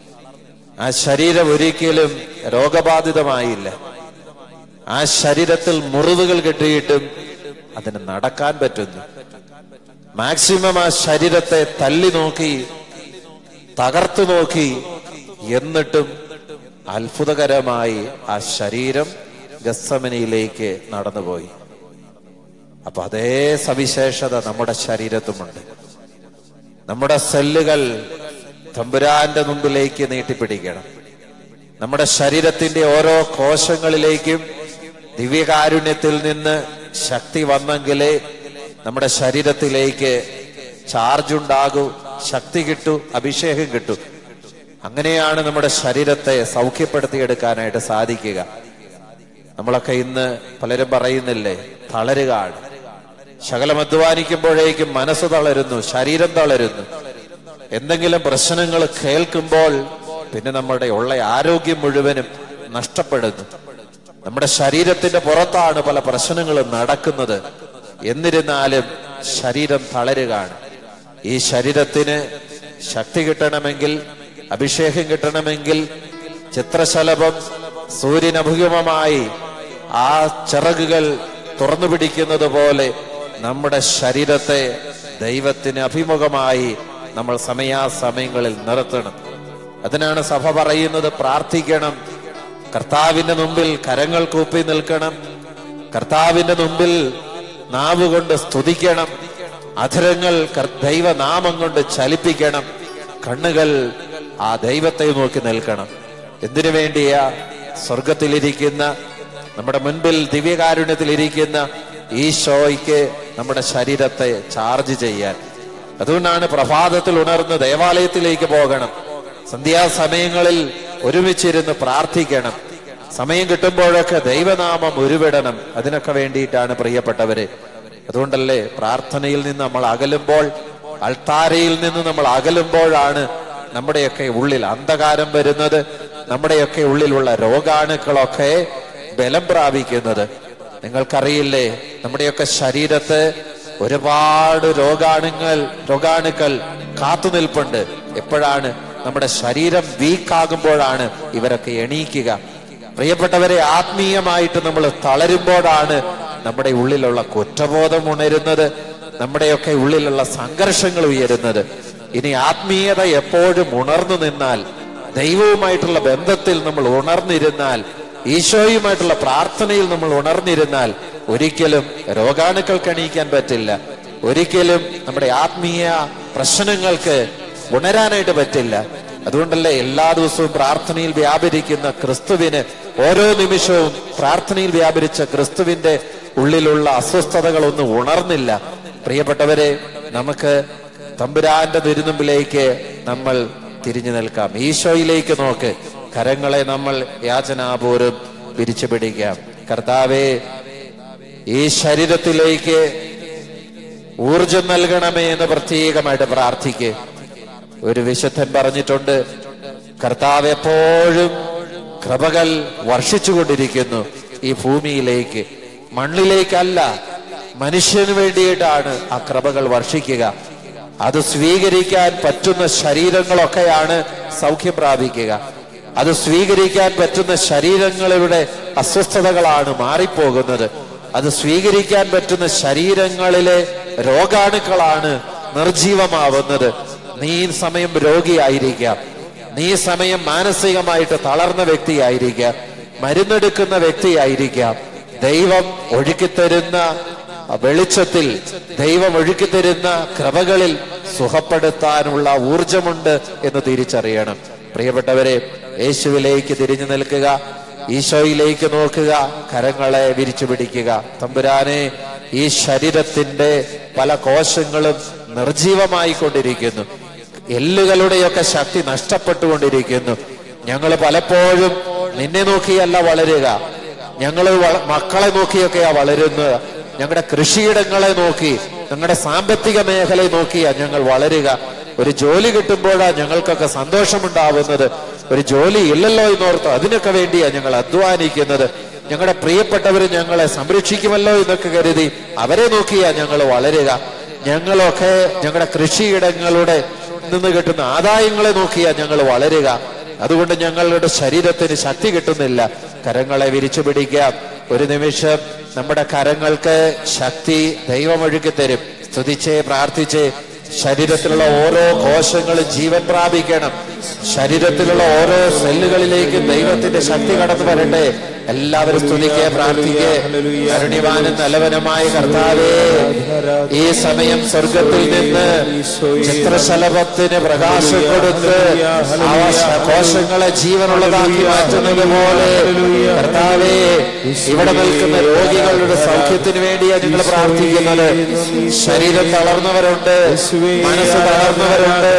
ആ ശരീരം ഒരിക്കലും രോഗബാധിതമായില്ല ആ ശരീരത്തിൽ മുറിവുകൾ കിട്ടിയിട്ടും അതിന് നടക്കാൻ പറ്റുന്നു മാക്സിമം ആ ശരീരത്തെ തല്ലി നോക്കി തകർത്തു നോക്കി എന്നിട്ടും അത്ഭുതകരമായി ആ ശരീരം ഗസ്സമനിയിലേക്ക് നടന്നുപോയി അപ്പൊ അതേ സവിശേഷത നമ്മുടെ ശരീരത്തുമുണ്ട് നമ്മുടെ സെല്ലുകൾ തമ്പുരാന്റെ മുമ്പിലേക്ക് നീട്ടിപ്പിടിക്കണം നമ്മുടെ ശരീരത്തിന്റെ ഓരോ കോശങ്ങളിലേക്കും ദിവ്യകാരുണ്യത്തിൽ നിന്ന് ശക്തി വന്നെങ്കിലേ നമ്മുടെ ശരീരത്തിലേക്ക് ചാർജ് ഉണ്ടാകൂ ശക്തി കിട്ടൂ അഭിഷേകം കിട്ടൂ അങ്ങനെയാണ് നമ്മുടെ ശരീരത്തെ സൗഖ്യപ്പെടുത്തിയെടുക്കാനായിട്ട് സാധിക്കുക നമ്മളൊക്കെ ഇന്ന് പലരും പറയുന്നില്ലേ തളരുകയാണ് ശകലം അധ്വാനിക്കുമ്പോഴേക്കും മനസ്സ് തളരുന്നു ശരീരം തളരുന്നു എന്തെങ്കിലും പ്രശ്നങ്ങൾ കേൾക്കുമ്പോൾ പിന്നെ നമ്മുടെ ഉള്ള ആരോഗ്യം മുഴുവനും നഷ്ടപ്പെടുന്നു നമ്മുടെ ശരീരത്തിന്റെ പുറത്താണ് പല പ്രശ്നങ്ങളും നടക്കുന്നത് എന്നിരുന്നാലും ശരീരം തളരുകയാണ് ഈ ശരീരത്തിന് ശക്തി കിട്ടണമെങ്കിൽ അഭിഷേകം കിട്ടണമെങ്കിൽ ചിത്രശലഭം സൂര്യനഭിമുഖമായി ആ ചിറകുകൾ തുറന്നു പിടിക്കുന്നത് പോലെ നമ്മുടെ ശരീരത്തെ ദൈവത്തിന് അഭിമുഖമായി നമ്മൾ സമയാസമയങ്ങളിൽ നിർത്തണം അതിനാണ് സഭ പറയുന്നത് പ്രാർത്ഥിക്കണം കർത്താവിന്റെ മുമ്പിൽ കരങ്ങൾ കൂപ്പി നിൽക്കണം കർത്താവിന്റെ മുമ്പിൽ നാവ് കൊണ്ട് സ്തുതിക്കണം അധരങ്ങൾ കർ- ദൈവനാമം കൊണ്ട് ചലിപ്പിക്കണം കണ്ണുകൾ ആ ദൈവത്തെ നോക്കി നിൽക്കണം എന്തിനു വേണ്ടിയാ സ്വർഗത്തിലിരിക്കുന്ന നമ്മുടെ മുൻപിൽ ദിവ്യകാരുണ്യത്തിലിരിക്കുന്ന ഈശോയ്ക്ക് നമ്മുടെ ശരീരത്തെ ചാർജ് ചെയ്യാൻ അതുകൊണ്ടാണ് പ്രഭാതത്തിൽ ഉണർന്ന് ദേവാലയത്തിലേക്ക് പോകണം സന്ധ്യാസമയങ്ങളിൽ ഒരുമിച്ചിരുന്ന് പ്രാർത്ഥിക്കണം സമയം കിട്ടുമ്പോഴൊക്കെ ദൈവനാമം ഉരുവിടണം അതിനൊക്കെ വേണ്ടിയിട്ടാണ് പ്രിയപ്പെട്ടവര് അതുകൊണ്ടല്ലേ പ്രാർത്ഥനയിൽ നിന്ന് നമ്മൾ അകലുമ്പോൾ അൾത്താരയിൽ നിന്ന് നമ്മൾ അകലുമ്പോഴാണ് നമ്മുടെയൊക്കെ ഉള്ളിൽ അന്ധകാരം വരുന്നത് നമ്മുടെയൊക്കെ ഉള്ളിലുള്ള രോഗാണുക്കളൊക്കെ ബലം പ്രാപിക്കുന്നത് നിങ്ങൾക്കറിയില്ലേ നമ്മുടെയൊക്കെ ശരീരത്ത് ഒരുപാട് രോഗാണുങ്ങൾ രോഗാണുക്കൾ കാത്തു നിൽപ്പുണ്ട് എപ്പോഴാണ് നമ്മുടെ ശരീരം വീക്കാകുമ്പോഴാണ് ഇവരൊക്കെ എണീക്കുക പ്രിയപ്പെട്ടവരെ ആത്മീയമായിട്ട് നമ്മൾ തളരുമ്പോഴാണ് നമ്മുടെ ഉള്ളിലുള്ള കുറ്റബോധം ഉണരുന്നത് നമ്മുടെയൊക്കെ ഉള്ളിലുള്ള സംഘർഷങ്ങൾ ഉയരുന്നത് ഇനി ആത്മീയത എപ്പോഴും ഉണർന്നു നിന്നാൽ ദൈവവുമായിട്ടുള്ള ബന്ധത്തിൽ നമ്മൾ ഉണർന്നിരുന്നാൽ ഈശോയുമായിട്ടുള്ള പ്രാർത്ഥനയിൽ നമ്മൾ ഉണർന്നിരുന്നാൽ ഒരിക്കലും രോഗാണുക്കൾക്ക് എണീക്കാൻ പറ്റില്ല ഒരിക്കലും നമ്മുടെ ആത്മീയ പ്രശ്നങ്ങൾക്ക് ഉണരാനായിട്ട് പറ്റില്ല അതുകൊണ്ടല്ലേ എല്ലാ ദിവസവും പ്രാർത്ഥനയിൽ വ്യാപരിക്കുന്ന ക്രിസ്തുവിന് ഓരോ നിമിഷവും പ്രാർത്ഥനയിൽ വ്യാപരിച്ച ക്രിസ്തുവിന്റെ ഉള്ളിലുള്ള അസ്വസ്ഥതകളൊന്നും ഉണർന്നില്ല പ്രിയപ്പെട്ടവരെ നമുക്ക് തമ്പുരാന്റെ തിരുമുമ്പിലേക്ക് നമ്മൾ തിരിഞ്ഞു നിൽക്കാം ഈശോയിലേക്ക് നോക്ക് കരങ്ങളെ നമ്മൾ യാചനാപൂർവം പിരിച്ചു പിടിക്കാം കർത്താവേ ഈ ശരീരത്തിലേക്ക് ഊർജം നൽകണമേ എന്ന് പ്രത്യേകമായിട്ട് പ്രാർത്ഥിക്ക് ഒരു വിശുദ്ധൻ പറഞ്ഞിട്ടുണ്ട് കർത്താവ് എപ്പോഴും കൃപകൾ വർഷിച്ചുകൊണ്ടിരിക്കുന്നു ഈ ഭൂമിയിലേക്ക് മണ്ണിലേക്കല്ല മനുഷ്യന് വേണ്ടിയിട്ടാണ് ആ കൃപകൾ വർഷിക്കുക അത് സ്വീകരിക്കാൻ പറ്റുന്ന ശരീരങ്ങളൊക്കെയാണ് സൗഖ്യം പ്രാപിക്കുക അത് സ്വീകരിക്കാൻ പറ്റുന്ന ശരീരങ്ങളുടെ അസ്വസ്ഥതകളാണ് മാറിപ്പോകുന്നത് അത് സ്വീകരിക്കാൻ പറ്റുന്ന ശരീരങ്ങളിലെ രോഗാണുക്കളാണ് നിർജീവമാവുന്നത് നീ ഈ സമയം രോഗിയായിരിക്കാം നീ ഈ സമയം മാനസികമായിട്ട് തളർന്ന വ്യക്തിയായിരിക്കാം മരുന്നെടുക്കുന്ന വ്യക്തിയായിരിക്കാം ദൈവം ഒഴുക്കിത്തരുന്ന വെളിച്ചത്തിൽ ദൈവം ഒഴുക്കിത്തരുന്ന കൃപകളിൽ സുഖപ്പെടുത്താനുള്ള ഊർജമുണ്ട് എന്ന് തിരിച്ചറിയണം പ്രിയപ്പെട്ടവരെ യേശുവിലേക്ക് തിരിഞ്ഞു നിൽക്കുക ഈശോയിലേക്ക് നോക്കുക കരങ്ങളെ വിരിച്ചു പിടിക്കുക തമ്പുരാനെ ഈ ശരീരത്തിന്റെ പല കോശങ്ങളും നിർജീവമായി കൊണ്ടിരിക്കുന്നു എല്ലുകളുടെയൊക്കെ ശക്തി നഷ്ടപ്പെട്ടുകൊണ്ടിരിക്കുന്നു ഞങ്ങൾ പലപ്പോഴും നിന്നെ നോക്കിയല്ല വളരുക ഞങ്ങൾ മക്കളെ നോക്കിയൊക്കെയാ വളരുന്നത് ഞങ്ങളുടെ കൃഷിയിടങ്ങളെ നോക്കി ഞങ്ങളുടെ സാമ്പത്തിക മേഖലയെ നോക്കിയാ ഞങ്ങൾ വളരുക ഒരു ജോലി കിട്ടുമ്പോഴാ ഞങ്ങൾക്കൊക്കെ സന്തോഷമുണ്ടാവുന്നത് ഒരു ജോലി ഇല്ലല്ലോ എന്നോർത്ത് അതിനൊക്കെ വേണ്ടിയാ ഞങ്ങൾ അധ്വാനിക്കുന്നത് ഞങ്ങളുടെ പ്രിയപ്പെട്ടവർ ഞങ്ങളെ സംരക്ഷിക്കുമല്ലോ എന്നൊക്കെ കരുതി അവരെ നോക്കിയാ ഞങ്ങൾ വളരുക ഞങ്ങളൊക്കെ ഞങ്ങളുടെ കൃഷിയിടങ്ങളുടെ നിന്ന് കിട്ടുന്ന ആദായങ്ങളെ നോക്കിയാ ഞങ്ങൾ വളരുക അതുകൊണ്ട് ഞങ്ങളുടെ ശരീരത്തിന് ശക്തി കിട്ടുന്നില്ല കരങ്ങളെ വിരിച്ചു പിടിക്കാം ഒരു നിമിഷം നമ്മുടെ കരങ്ങൾക്ക് ശക്തി ദൈവമൊഴുക്കി തരും സ്തുതിച്ചേ പ്രാർത്ഥിച്ചേ ശരീരത്തിലുള്ള ഓരോ കോശങ്ങളും ജീവൻ പ്രാപിക്കണം ശരീരത്തിലുള്ള ഓരോ സെല്ലുകളിലേക്കും ദൈവത്തിന്റെ ശക്തി കടന്നു വരട്ടെ എല്ലാവരും സ്തുതിക്കെ പ്രാർത്ഥിക്കേ കരുണിവാനും നല്ലവനുമായ കർത്താവേ ഈ സമയം സ്വർഗത്തിൽ നിന്ന് ചിത്രശലഭത്തിന് പ്രകാശം കൊടുത്ത് ആ കോശങ്ങളെ ജീവനുള്ളതാക്കി മാറ്റുന്നത് പോലെ കർത്താവേ ഇവിടെ നിൽക്കുന്ന രോഗികളുടെ സൗഖ്യത്തിന് വേണ്ടിയാണ് നിങ്ങൾ പ്രാർത്ഥിക്കുന്നത് ശരീരം തളർന്നവരുണ്ട് മനസ്സ് തളർന്നവരുണ്ട്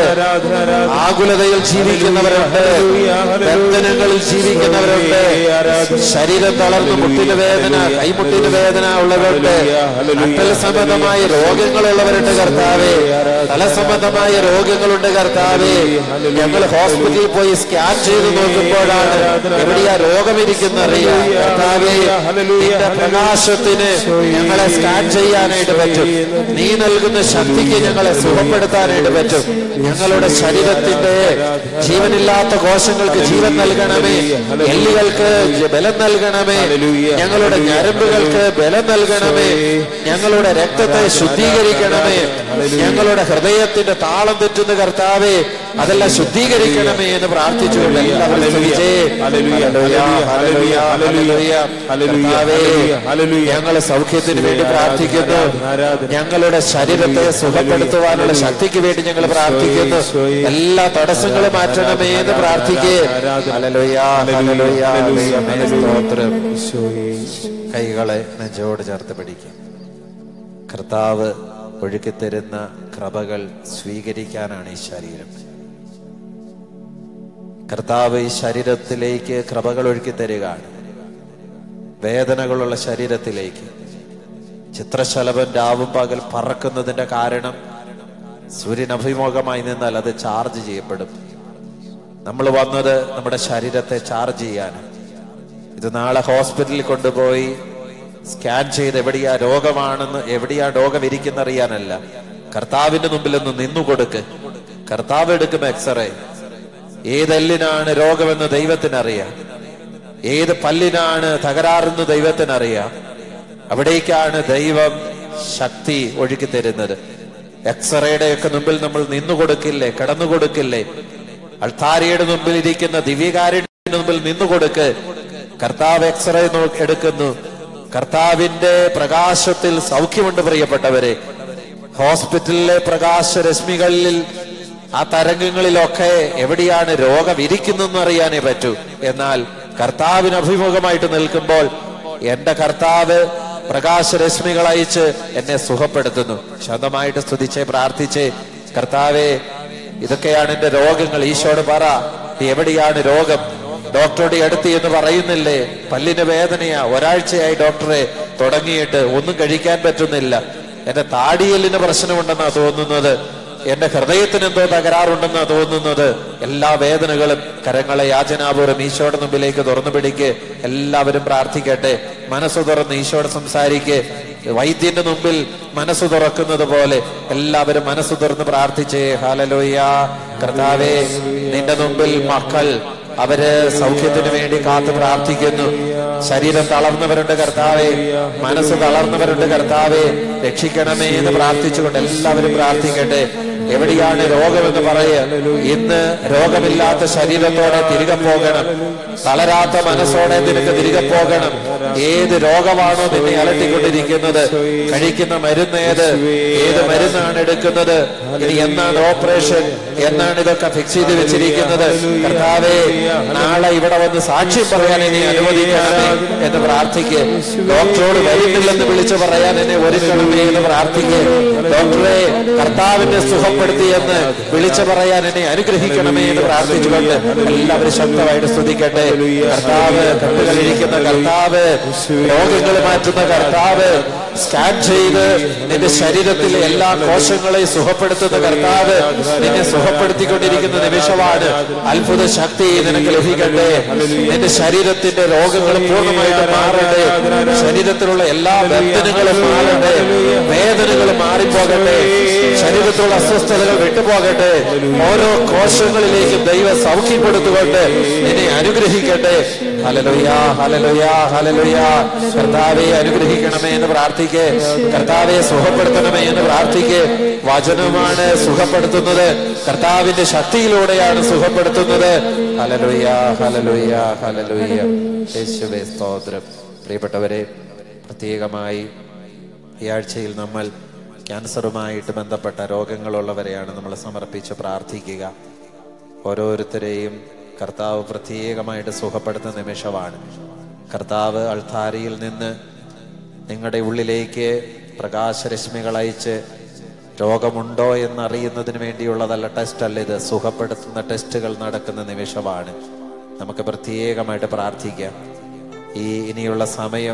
ആകുലതയിൽ ജീവിക്കുന്നവരുണ്ട് ബന്ധനങ്ങളിൽ ജീവിക്കുന്നവരുണ്ട് ശരീരം തളർന്ന് മുട്ടിന് വേദന കൈമുട്ടിന് വേദന ഉള്ളവരുണ്ട് നട്ടൽ സംബന്ധമായ രോഗങ്ങളുള്ളവരുണ്ട് കർത്താവേ തല സംബന്ധമായ രോഗങ്ങളുണ്ട് കർത്താവേ ഞങ്ങൾ ഹോസ്പിറ്റലിൽ പോയി സ്കാൻ ചെയ്ത് നോക്കുമ്പോഴാണ് എവിടെയാ രോഗമിരിക്കുന്ന അറിയാം കർത്താവേ നിന്റെ പ്രകാശത്തിന് ഞങ്ങളെ സ്കാൻ ചെയ്യാനായിട്ട് പറ്റും നീ നൽകുന്ന ശക്തിക്ക് ഞങ്ങളെ സുഖപ്പെടുത്താനായിട്ട് പറ്റും ഞങ്ങളുടെ ശരീരത്തിന്റെ ജീവനില്ലാത്ത കോശങ്ങൾക്ക് ജീവൻ നൽകണമേ എല്ലുകൾക്ക് ബലം നൽകണമേ ഞങ്ങളുടെ ഞരമ്പുകൾക്ക് ബലം നൽകണമേ ഞങ്ങളുടെ രക്തത്തെ ശുദ്ധീകരിക്കണമേ ഞങ്ങളുടെ ഹൃദയത്തിന്റെ താളം തെറ്റുന്ന കർത്താവേ അതെല്ലാം ശുദ്ധീകരിക്കണമേ എന്ന് പ്രാർത്ഥിച്ചുകൊണ്ട് എല്ലാവരും സ്തുതിച്ചേ. Hallelujah, hallelujah, hallelujah. കർത്താവേ, ഞങ്ങളെ സൗഖ്യത്തിന് വേണ്ടി പ്രാർത്ഥിക്കുന്നു ഞങ്ങളുടെ ശരീരത്തെ സുഖപ്പെടുത്തുവാനുള്ള ശക്തിക്ക് വേണ്ടി ഞങ്ങൾ പ്രാർത്ഥിക്കുന്നു എല്ലാ തടസ്സങ്ങളും മാറ്റണമേ എന്ന് പ്രാർത്ഥിക്കേ ഹല്ലേലൂയ, ഹല്ലേലൂയ, ഹല്ലേലൂയ. സ്തോത്രം കൈകളെ നെഞ്ചോട് ചേർത്ത് പിടിക്കും കർത്താവ് ഒഴുക്കിത്തരുന്ന കൃപകൾ സ്വീകരിക്കാനാണ് ഈ ശരീരം കർത്താവ് ഈ ശരീരത്തിലേക്ക് കൃപകൾ ഒഴുക്കി തരികയാണ് വേദനകളുള്ള ശരീരത്തിലേക്ക് ചിത്രശലഭൻ രാവും പകൽ പറക്കുന്നതിന്റെ കാരണം സൂര്യൻ അഭിമുഖമായി നിന്നാൽ അത് ചാർജ് ചെയ്യപ്പെടും നമ്മൾ വന്നത് നമ്മുടെ ശരീരത്തെ ചാർജ് ചെയ്യാനാണ് ഇത് നാളെ ഹോസ്പിറ്റലിൽ കൊണ്ടുപോയി സ്കാൻ ചെയ്ത് എവിടെയാ രോഗമാണെന്ന് എവിടെയാ രോഗം ഇരിക്കുന്നറിയാനല്ല കർത്താവിന്റെ മുമ്പിൽ ഒന്ന് നിന്നു കൊടുക്ക് കർത്താവ് എടുക്കും എക്സ്റേ ഏതെല്ലിനാണ് രോഗമെന്ന് ദൈവത്തിനറിയാം ഏത് പല്ലിനാണ് തകരാറെന്ന് ദൈവത്തിനറിയാം അവിടേക്കാണ് ദൈവം ശക്തി ഒഴുക്കി തരുന്നത് എക്സ്റേയുടെ ഒക്കെ മുമ്പിൽ നമ്മൾ നിന്നു കൊടുക്കില്ലേ കടന്നു കൊടുക്കില്ലേ അൾത്താരയുടെ മുമ്പിൽ ഇരിക്കുന്ന ദിവ്യകാരുടെ മുമ്പിൽ നിന്നു കൊടുക്ക് കർത്താവ് എക്സ്റേ നോ- എടുക്കുന്നു കർത്താവിന്റെ പ്രകാശത്തിൽ സൗഖ്യമുണ്ട് പ്രിയപ്പെട്ടവരെ ഹോസ്പിറ്റലിലെ പ്രകാശ രശ്മികളിൽ ആ തരംഗങ്ങളിലൊക്കെ എവിടെയാണ് രോഗം ഇരിക്കുന്നതെന്ന് അറിയാനേ പറ്റൂ എന്നാൽ കർത്താവിന് അഭിമുഖമായിട്ട് നിൽക്കുമ്പോൾ എന്റെ കർത്താവ് പ്രകാശരശ്മികൾ അയച്ച് എന്നെ സുഖപ്പെടുത്തുന്നു ശാന്തമായിട്ട് സ്തുതിച്ചേ പ്രാർത്ഥിച്ചേ കർത്താവെ ഇതൊക്കെയാണ് എന്റെ രോഗങ്ങൾ ഈശോട് പറ എവിടെയാണ് രോഗം ഡോക്ടറുടെ അടുത്ത് എന്ന് പറയുന്നില്ലേ പല്ലിന് വേദനയാ ഒരാഴ്ചയായി ഡോക്ടറെ തുടങ്ങിയിട്ട് ഒന്നും കഴിക്കാൻ പറ്റുന്നില്ല എന്റെ താടിയലിന് പ്രശ്നമുണ്ടെന്നാ തോന്നുന്നത് എന്റെ ഹൃദയത്തിന് എന്തോ തകരാറുണ്ടെന്നാ തോന്നുന്നത് എല്ലാ വേദനകളും കരങ്ങളെ യാചനാപൂർവ്വം ഈശോയുടെ മുമ്പിലേക്ക് തുറന്നു പിടിക്ക് എല്ലാവരും പ്രാർത്ഥിക്കട്ടെ മനസ്സ് തുറന്ന് ഈശോട് സംസാരിക്ക് വൈദ്യന്റെ മുമ്പിൽ മനസ്സ് തുറക്കുന്നത് പോലെ എല്ലാവരും മനസ്സ് തുറന്ന് പ്രാർത്ഥിച്ചേ ഹാലലോയ കർത്താവേ നിന്റെ മുമ്പിൽ മക്കൾ അവര് സൗഖ്യത്തിന് വേണ്ടി കാത്തു പ്രാർത്ഥിക്കുന്നു ശരീരം തളർന്നവരുണ്ട് കർത്താവെ മനസ്സ് തളർന്നവരുണ്ട് കർത്താവെ രക്ഷിക്കണമേ എന്ന് പ്രാർത്ഥിച്ചുകൊണ്ട് എല്ലാവരും പ്രാർത്ഥിക്കട്ടെ എവിടെയാണ് രോഗമെന്ന് പറയ ഇന്ന് രോഗമില്ലാത്ത ശരീരത്തോടെ തിരികെ പോകണം തളരാത്ത മനസ്സോടെ നിനക്ക് തിരികെ പോകണം ഏത് രോഗമാണോ നിന്നെ അലട്ടിക്കൊണ്ടിരിക്കുന്നത് കഴിക്കുന്ന മരുന്ന് ഏത് ഏത് മരുന്നാണ് എടുക്കുന്നത് ഇനി എന്നാണ് ഓപ്പറേഷൻ എന്നാണ് ഇതൊക്കെ ഫിക്സ് ചെയ്ത് വെച്ചിരിക്കുന്നത് കർത്താവേ നാളെ ഇവിടെ വന്ന് സാക്ഷ്യം പറയാൻ എന്നെ അനുവദിക്കണമേ എന്ന് പ്രാർത്ഥിക്ക് ഡോക്ടറോട് വരുന്നില്ലെന്ന് വിളിച്ചു പറയാൻ എന്നെ ഒരുക്കണമേ എന്ന് പ്രാർത്ഥിക്ക് ഡോക്ടറെ കർത്താവിനെ സുഖപ്പെടുത്തിയെന്ന് വിളിച്ചു പറയാൻ എന്നെ അനുഗ്രഹിക്കണമേ എന്ന് പ്രാർത്ഥിച്ചുകൊണ്ട് എല്ലാവരും ശക്തമായിട്ട് സ്തുതിക്കട്ടെ കർത്താവ് കണ്ടുകളിരിക്കുന്ന കർത്താവ് രോഗങ്ങൾ മാറ്റുന്ന കർത്താവ് സ്കാൻ ചെയ്ത് നിന്റെ ശരീരത്തിലെ എല്ലാ കോശങ്ങളെയും സുഖപ്പെടുത്തുന്ന കർത്താവ് നിന്നെ സുഖപ്പെടുത്തിക്കൊണ്ടിരിക്കുന്ന നിമിഷമാണ് അത്ഭുത ശക്തി നിനക്ക് ലഭിക്കട്ടെ നിന്റെ ശരീരത്തിന്റെ രോഗങ്ങൾ പൂർണ്ണമായിട്ട് മാറട്ടെ ശരീരത്തിലുള്ള എല്ലാ ബന്ധനങ്ങളും മാറട്ടെ വേദനകൾ മാറിപ്പോകട്ടെ ശരീരത്തിലുള്ള അസ്വസ്ഥതകൾ വിട്ടുപോകട്ടെ ഓരോ കോശങ്ങളിലേക്കും ദൈവം സൗഖ്യം കൊടുത്തുകൊണ്ട് നിന്നെ അനുഗ്രഹിക്കട്ടെ ഹലലുയ ഹലലുയ ഹലലുയ കർത്താവെ അനുഗ്രഹിക്കണമേ എന്ന് പ്രാർത്ഥിക്ക് കർത്താവെ സുഖപ്പെടുത്തണമേ എന്ന് പ്രാർത്ഥിക്ക് വചനമാണ് സുഖപ്പെടുത്തുന്നത് കർത്താവിന്റെ ശക്തിയിലൂടെയാണ് സുഖപ്പെടുത്തുന്നത് ഹലലുയ ഹലലുയ ഹലലുയ യേശുവേ സ്തോത്രം പ്രിയപ്പെട്ടവരെ പ്രത്യേകമായി ഈ ആഴ്ചയിൽ നമ്മൾ ക്യാൻസറുമായിട്ട് ബന്ധപ്പെട്ട രോഗങ്ങളുള്ളവരെയാണ് നമ്മൾ സമർപ്പിച്ച് പ്രാർത്ഥിക്കുക ഓരോരുത്തരെയും കർത്താവ് പ്രത്യേകമായിട്ട് സുഖപ്പെടുത്തുന്ന നിമിഷമാണ് കർത്താവ് അൾത്താരിയിൽ നിന്ന് നിങ്ങളുടെ ഉള്ളിലേക്ക് പ്രകാശരശ്മികൾ അയച്ച് രോഗമുണ്ടോ എന്നറിയുന്നതിന് വേണ്ടിയുള്ളതല്ല ടെസ്റ്റ് അല്ല ഇത് സുഖപ്പെടുത്തുന്ന ടെസ്റ്റുകൾ നടക്കുന്ന നിമിഷമാണ് നമുക്ക് പ്രത്യേകമായിട്ട് പ്രാർത്ഥിക്കാം ഈ ഇനിയുള്ള സമയം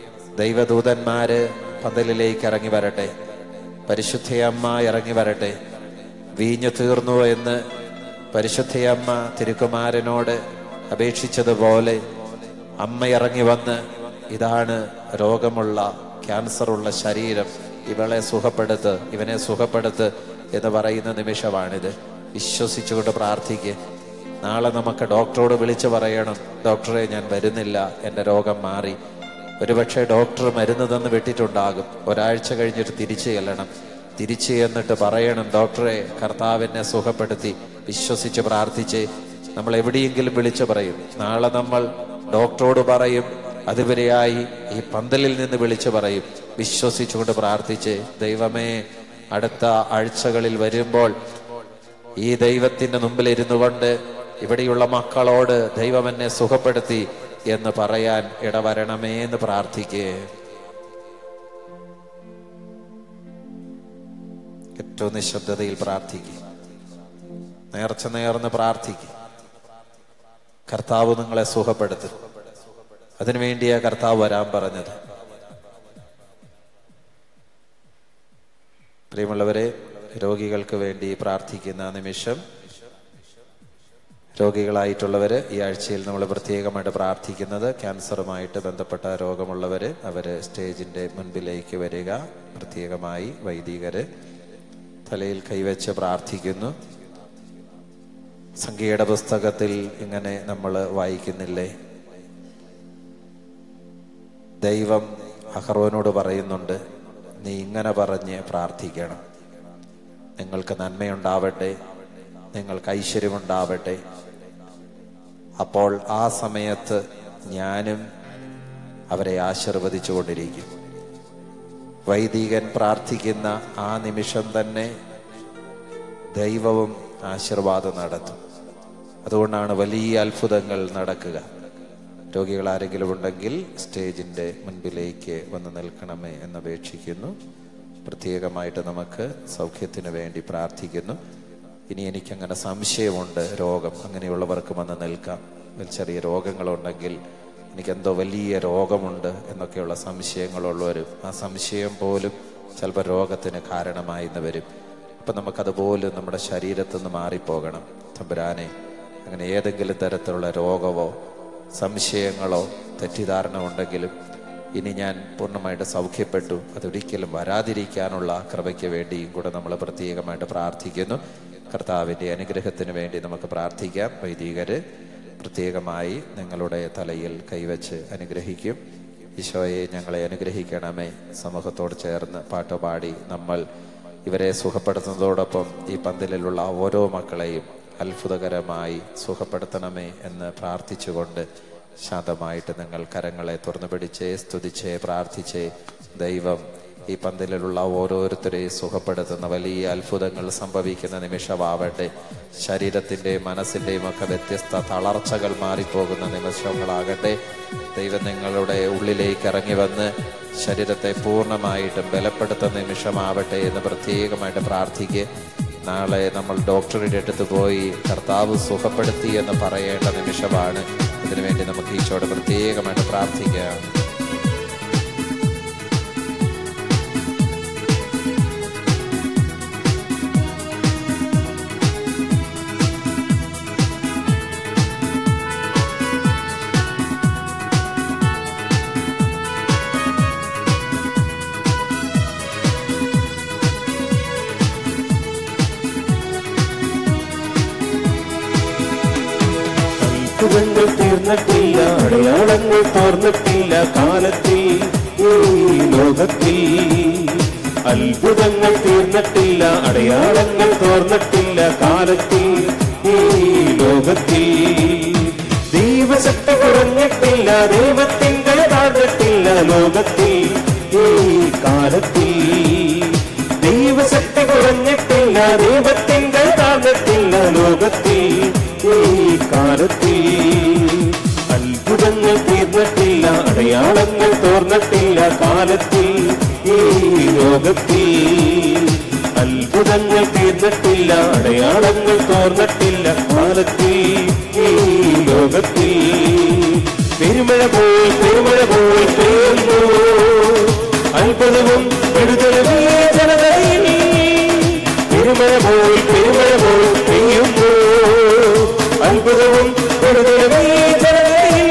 ദൈവദൂതന്മാര് പന്തലിലേക്ക് ഇറങ്ങി വരട്ടെ പരിശുദ്ധയമ്മ ഇറങ്ങി വരട്ടെ വീഞ്ഞു തീർന്നു എന്ന് പരിശുദ്ധയമ്മ തിരുക്കുമാരനോട് അപേക്ഷിച്ചതുപോലെ അമ്മ ഇറങ്ങി വന്ന് ഇതാണ് രോഗമുള്ള ക്യാൻസറുള്ള ശരീരം ഇവളെ സുഖപ്പെടുത്ത് ഇവനെ സുഖപ്പെടുത്ത് എന്ന് പറയുന്ന നിമിഷമാണിത് വിശ്വസിച്ചുകൊണ്ട് പ്രാർത്ഥിക്കുക നാളെ നമുക്ക് ഡോക്ടറോട് വിളിച്ചു പറയണം ഡോക്ടറെ ഞാൻ വരുന്നില്ല എൻ്റെ രോഗം മാറി ഒരുപക്ഷെ ഡോക്ടർ മരുന്ന് തന്ന് വിട്ടിട്ടുണ്ടാകും ഒരാഴ്ച കഴിഞ്ഞിട്ട് തിരിച്ചു ചെല്ലണം തിരിച്ചു ചെന്നിട്ട് പറയണം ഡോക്ടറെ കർത്താവിനെ സുഖപ്പെടുത്തി വിശ്വസിച്ച് പ്രാർത്ഥിച്ച് നമ്മൾ എവിടെയെങ്കിലും വിളിച്ചു പറയും നാളെ നമ്മൾ ഡോക്ടറോട് പറയും അതുവരെയായി ഈ പന്തലിൽ നിന്ന് വിളിച്ചു പറയും വിശ്വസിച്ചുകൊണ്ട് പ്രാർത്ഥിച്ച് ദൈവമേ അടുത്ത ആഴ്ചകളിൽ വരുമ്പോൾ ഈ ദൈവത്തിന്റെ മുമ്പിൽ ഇരുന്നു കൊണ്ട് ഇവിടെയുള്ള മക്കളോട് ദൈവം എന്നെ സുഖപ്പെടുത്തി എന്ന് പറയാൻ ഇടവരണമേ എന്ന് പ്രാർത്ഥിക്കേ ഏറ്റവും നിശബ്ദതയിൽ പ്രാർത്ഥിക്കുക നേർച്ച നേർന്ന് പ്രാർത്ഥിക്കുക കർത്താവ് നിങ്ങളെ സുഖപ്പെടുത്തും അതിനുവേണ്ടിയാ കർത്താവ് വരാൻ പറഞ്ഞത് പ്രിയമുള്ളവരെ രോഗികൾക്ക് വേണ്ടി പ്രാർത്ഥിക്കുന്ന നിമിഷം രോഗികളായിട്ടുള്ളവര് ഈ ആഴ്ചയിൽ നമ്മൾ പ്രത്യേകമായിട്ട് പ്രാർത്ഥിക്കുന്നത് ക്യാൻസറുമായിട്ട് ബന്ധപ്പെട്ട രോഗമുള്ളവര് അവര് സ്റ്റേജിന്റെ മുൻപിലേക്ക് വരിക പ്രത്യേകമായി വൈദികര് തലയിൽ കൈവച്ച് പ്രാർത്ഥിക്കുന്നു സംഗീത പുസ്തകത്തിൽ ഇങ്ങനെ നമ്മൾ വായിക്കുന്നില്ലേ ദൈവം അഹറോനോട് പറയുന്നുണ്ട് നീ ഇങ്ങനെ പറഞ്ഞ് പ്രാർത്ഥിക്കണം നിങ്ങൾക്ക് നന്മയുണ്ടാവട്ടെ നിങ്ങൾക്ക് ഐശ്വര്യമുണ്ടാവട്ടെ അപ്പോൾ ആ സമയത്ത് ഞാനും അവരെ ആശീർവദിച്ചുകൊണ്ടിരിക്കും വൈദികൻ പ്രാർത്ഥിക്കുന്ന ആ നിമിഷം തന്നെ ദൈവവും ആശീർവാദം നടത്തും അതുകൊണ്ടാണ് വലിയ അത്ഭുതങ്ങൾ നടക്കുക രോഗികൾ ആരെങ്കിലും ഉണ്ടെങ്കിൽ സ്റ്റേജിന്റെ മുൻപിലേക്ക് വന്ന് നിൽക്കണമേ എന്നപേക്ഷിക്കുന്നു പ്രത്യേകമായിട്ട് നമുക്ക് സൗഖ്യത്തിന് വേണ്ടി പ്രാർത്ഥിക്കുന്നു ഇനി എനിക്കങ്ങനെ സംശയമുണ്ട് രോഗം അങ്ങനെയുള്ളവർക്ക് വന്ന് നിൽക്കാം ചെറിയ രോഗങ്ങളുണ്ടെങ്കിൽ എനിക്കെന്തോ വലിയ രോഗമുണ്ട് എന്നൊക്കെയുള്ള സംശയങ്ങളുള്ളവരും ആ സംശയം പോലും ചിലപ്പോൾ രോഗത്തിന് കാരണമായി എന്ന് വരും അപ്പം നമുക്കതുപോലും നമ്മുടെ ശരീരത്തിൽ നിന്ന് മാറിപ്പോകണം തമ്പുരാനെ അങ്ങനെ ഏതെങ്കിലും തരത്തിലുള്ള രോഗമോ സംശയങ്ങളോ തെറ്റിദ്ധാരണ ഉണ്ടെങ്കിലും ഇനി ഞാൻ പൂർണ്ണമായിട്ട് സൗഖ്യപ്പെട്ടു അതൊരിക്കലും വരാതിരിക്കാനുള്ള കൃപയ്ക്ക് വേണ്ടിയും കൂടെ നമ്മൾ പ്രത്യേകമായിട്ട് പ്രാർത്ഥിക്കുന്നു കർത്താവിൻ്റെ അനുഗ്രഹത്തിന് വേണ്ടി നമുക്ക് പ്രാർത്ഥിക്കാം വൈദികര് പ്രത്യേകമായി നിങ്ങളുടെ തലയിൽ കൈവച്ച് അനുഗ്രഹിക്കും ഈശോയെ ഞങ്ങളെ അനുഗ്രഹിക്കണമേ സമൂഹത്തോട് ചേർന്ന് പാട്ടുപാടി നമ്മൾ ഇവരെ സുഖപ്പെടുത്തുന്നതോടൊപ്പം ഈ പന്തലിലുള്ള ഓരോ മക്കളെയും അത്ഭുതകരമായി സുഖപ്പെടുത്തണമേ എന്ന് പ്രാർത്ഥിച്ചുകൊണ്ട് ശാന്തമായിട്ട് നിങ്ങൾ കരങ്ങളെ തുറന്നു പിടിച്ചേ സ്തുതിച്ചേ പ്രാർത്ഥിച്ചേ ദൈവം ഈ പന്തലിലുള്ള ഓരോരുത്തരെയും സുഖപ്പെടുത്തുന്ന വലിയ അത്ഭുതങ്ങൾ സംഭവിക്കുന്ന നിമിഷമാവട്ടെ ശരീരത്തിൻ്റെയും മനസ്സിൻ്റെയും ഒക്കെ വ്യത്യസ്ത തളർച്ചകൾ മാറിപ്പോകുന്ന നിമിഷങ്ങളാകട്ടെ ദൈവം നിങ്ങളുടെ ഉള്ളിലേക്ക് ഇറങ്ങി വന്ന് ശരീരത്തെ പൂർണ്ണമായിട്ടും ബലപ്പെടുത്തുന്ന നിമിഷമാവട്ടെ എന്ന് പ്രത്യേകമായിട്ട് പ്രാർത്ഥിക്കുക നാളെ നമ്മൾ ഡോക്ടറുടെ അടുത്ത് പോയി കർത്താവ് സുഖപ്പെടുത്തി എന്ന് പറയേണ്ട നിമിഷമാണ് ഇതിനുവേണ്ടി നമുക്ക് ഈശോട് പ്രത്യേകമായിട്ട് പ്രാർത്ഥിക്കാം അത്ഭുതങ്ങൾ തീർന്നിട്ടില്ല അടയാളങ്ങൾ തോർന്നിട്ടില്ല കാലത്തിൽ ഈ ലോകത്തിൽ അത്ഭുതങ്ങൾ തീർന്നിട്ടില്ല അടയാളങ്ങൾ തോർന്നിട്ടില്ല കാലത്തിൽ ഈ ലോകത്തിൽ ദൈവശക്തി കുറഞ്ഞിട്ടില്ല ദൈവത്തിങ്കൾ താഴ്ന്നിട്ടില്ല ലോകത്തിൽ ഈ കാലത്തിൽ ദൈവശക്തി കുറഞ്ഞിട്ടില്ല ദൈവത്തിങ്കൾ താഴ്ന്നിട്ടില്ല ലോകത്തിൽ ഈ കാലത്തിൽ അത്ഭുതങ്ങൾ തീർന്നിട്ടില്ല അടയാളങ്ങൾ തോർന്നിട്ടില്ല കാലത്തിൽ ഈ ലോകത്തിൽ അത്ഭുതങ്ങൾ തീർന്നിട്ടില്ല അടയാളങ്ങൾ തോർന്നിട്ടില്ല കാലത്തിൽ ഈ ലോകത്തിൽ പെരുമഴ പോയി പെരുമഴ പോയി പെയ്യുന്നു അത്ഭുതവും വിടുതലും ഈ ജനതയിൽ പെരുമഴ പോയി പെരുമഴ പോയി പെയ്യുന്നു അത്ഭുതവും വിടുതലും ഈ ജനതയിൽ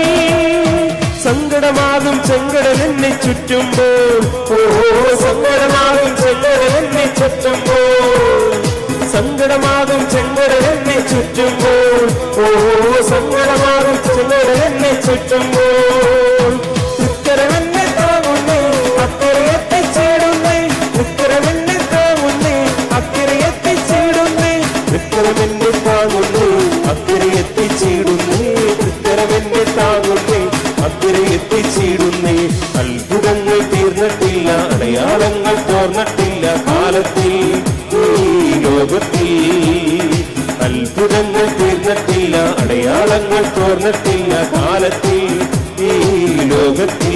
സങ്കടമാകും ചെങ്കടൽ എന്നെ ചുറ്റുമ്പോൾ ഓ സങ്കടമാകും ചെങ്കടൽ എന്നെ ചുറ്റുമ്പോൾ സങ്കടമാകും ചെങ്കടൽ എന്നെ ചുറ്റുമ്പോൾ ഓ സങ്കടമാകും ചെങ്കടൽ എന്നെ ചുറ്റുമ്പോൾ ഉത്തരവെന്നെ താങ്ങുന്നേ അക്കരെ എത്തിച്ചേടുന്നേ ഉത്തരവെന്നെ താങ്ങുന്നേ അക്കരെ എത്തിച്ചേടുന്നേ ഉത്തരവെന്നെ താങ്ങുന്നേ അക്കരെ എത്തിച്ചേടുന്നേ ഉത്തരവെന്നെ താങ്ങുന്നേ അക്കരെ എത്തിച്ചേടുന്നേ അത്ഭുതങ്ങൾ തീർന്നിട്ടില്ല അടയാളങ്ങൾ തോർന്നിട്ടില്ല കാലത്തിൽ ഈ ലോകത്തിൽ അത്ഭുതങ്ങൾ തീർന്നിട്ടില്ല അടയാളങ്ങൾ തോർന്നിട്ടില്ല കാലത്തിൽ ഈ ലോകത്തിൽ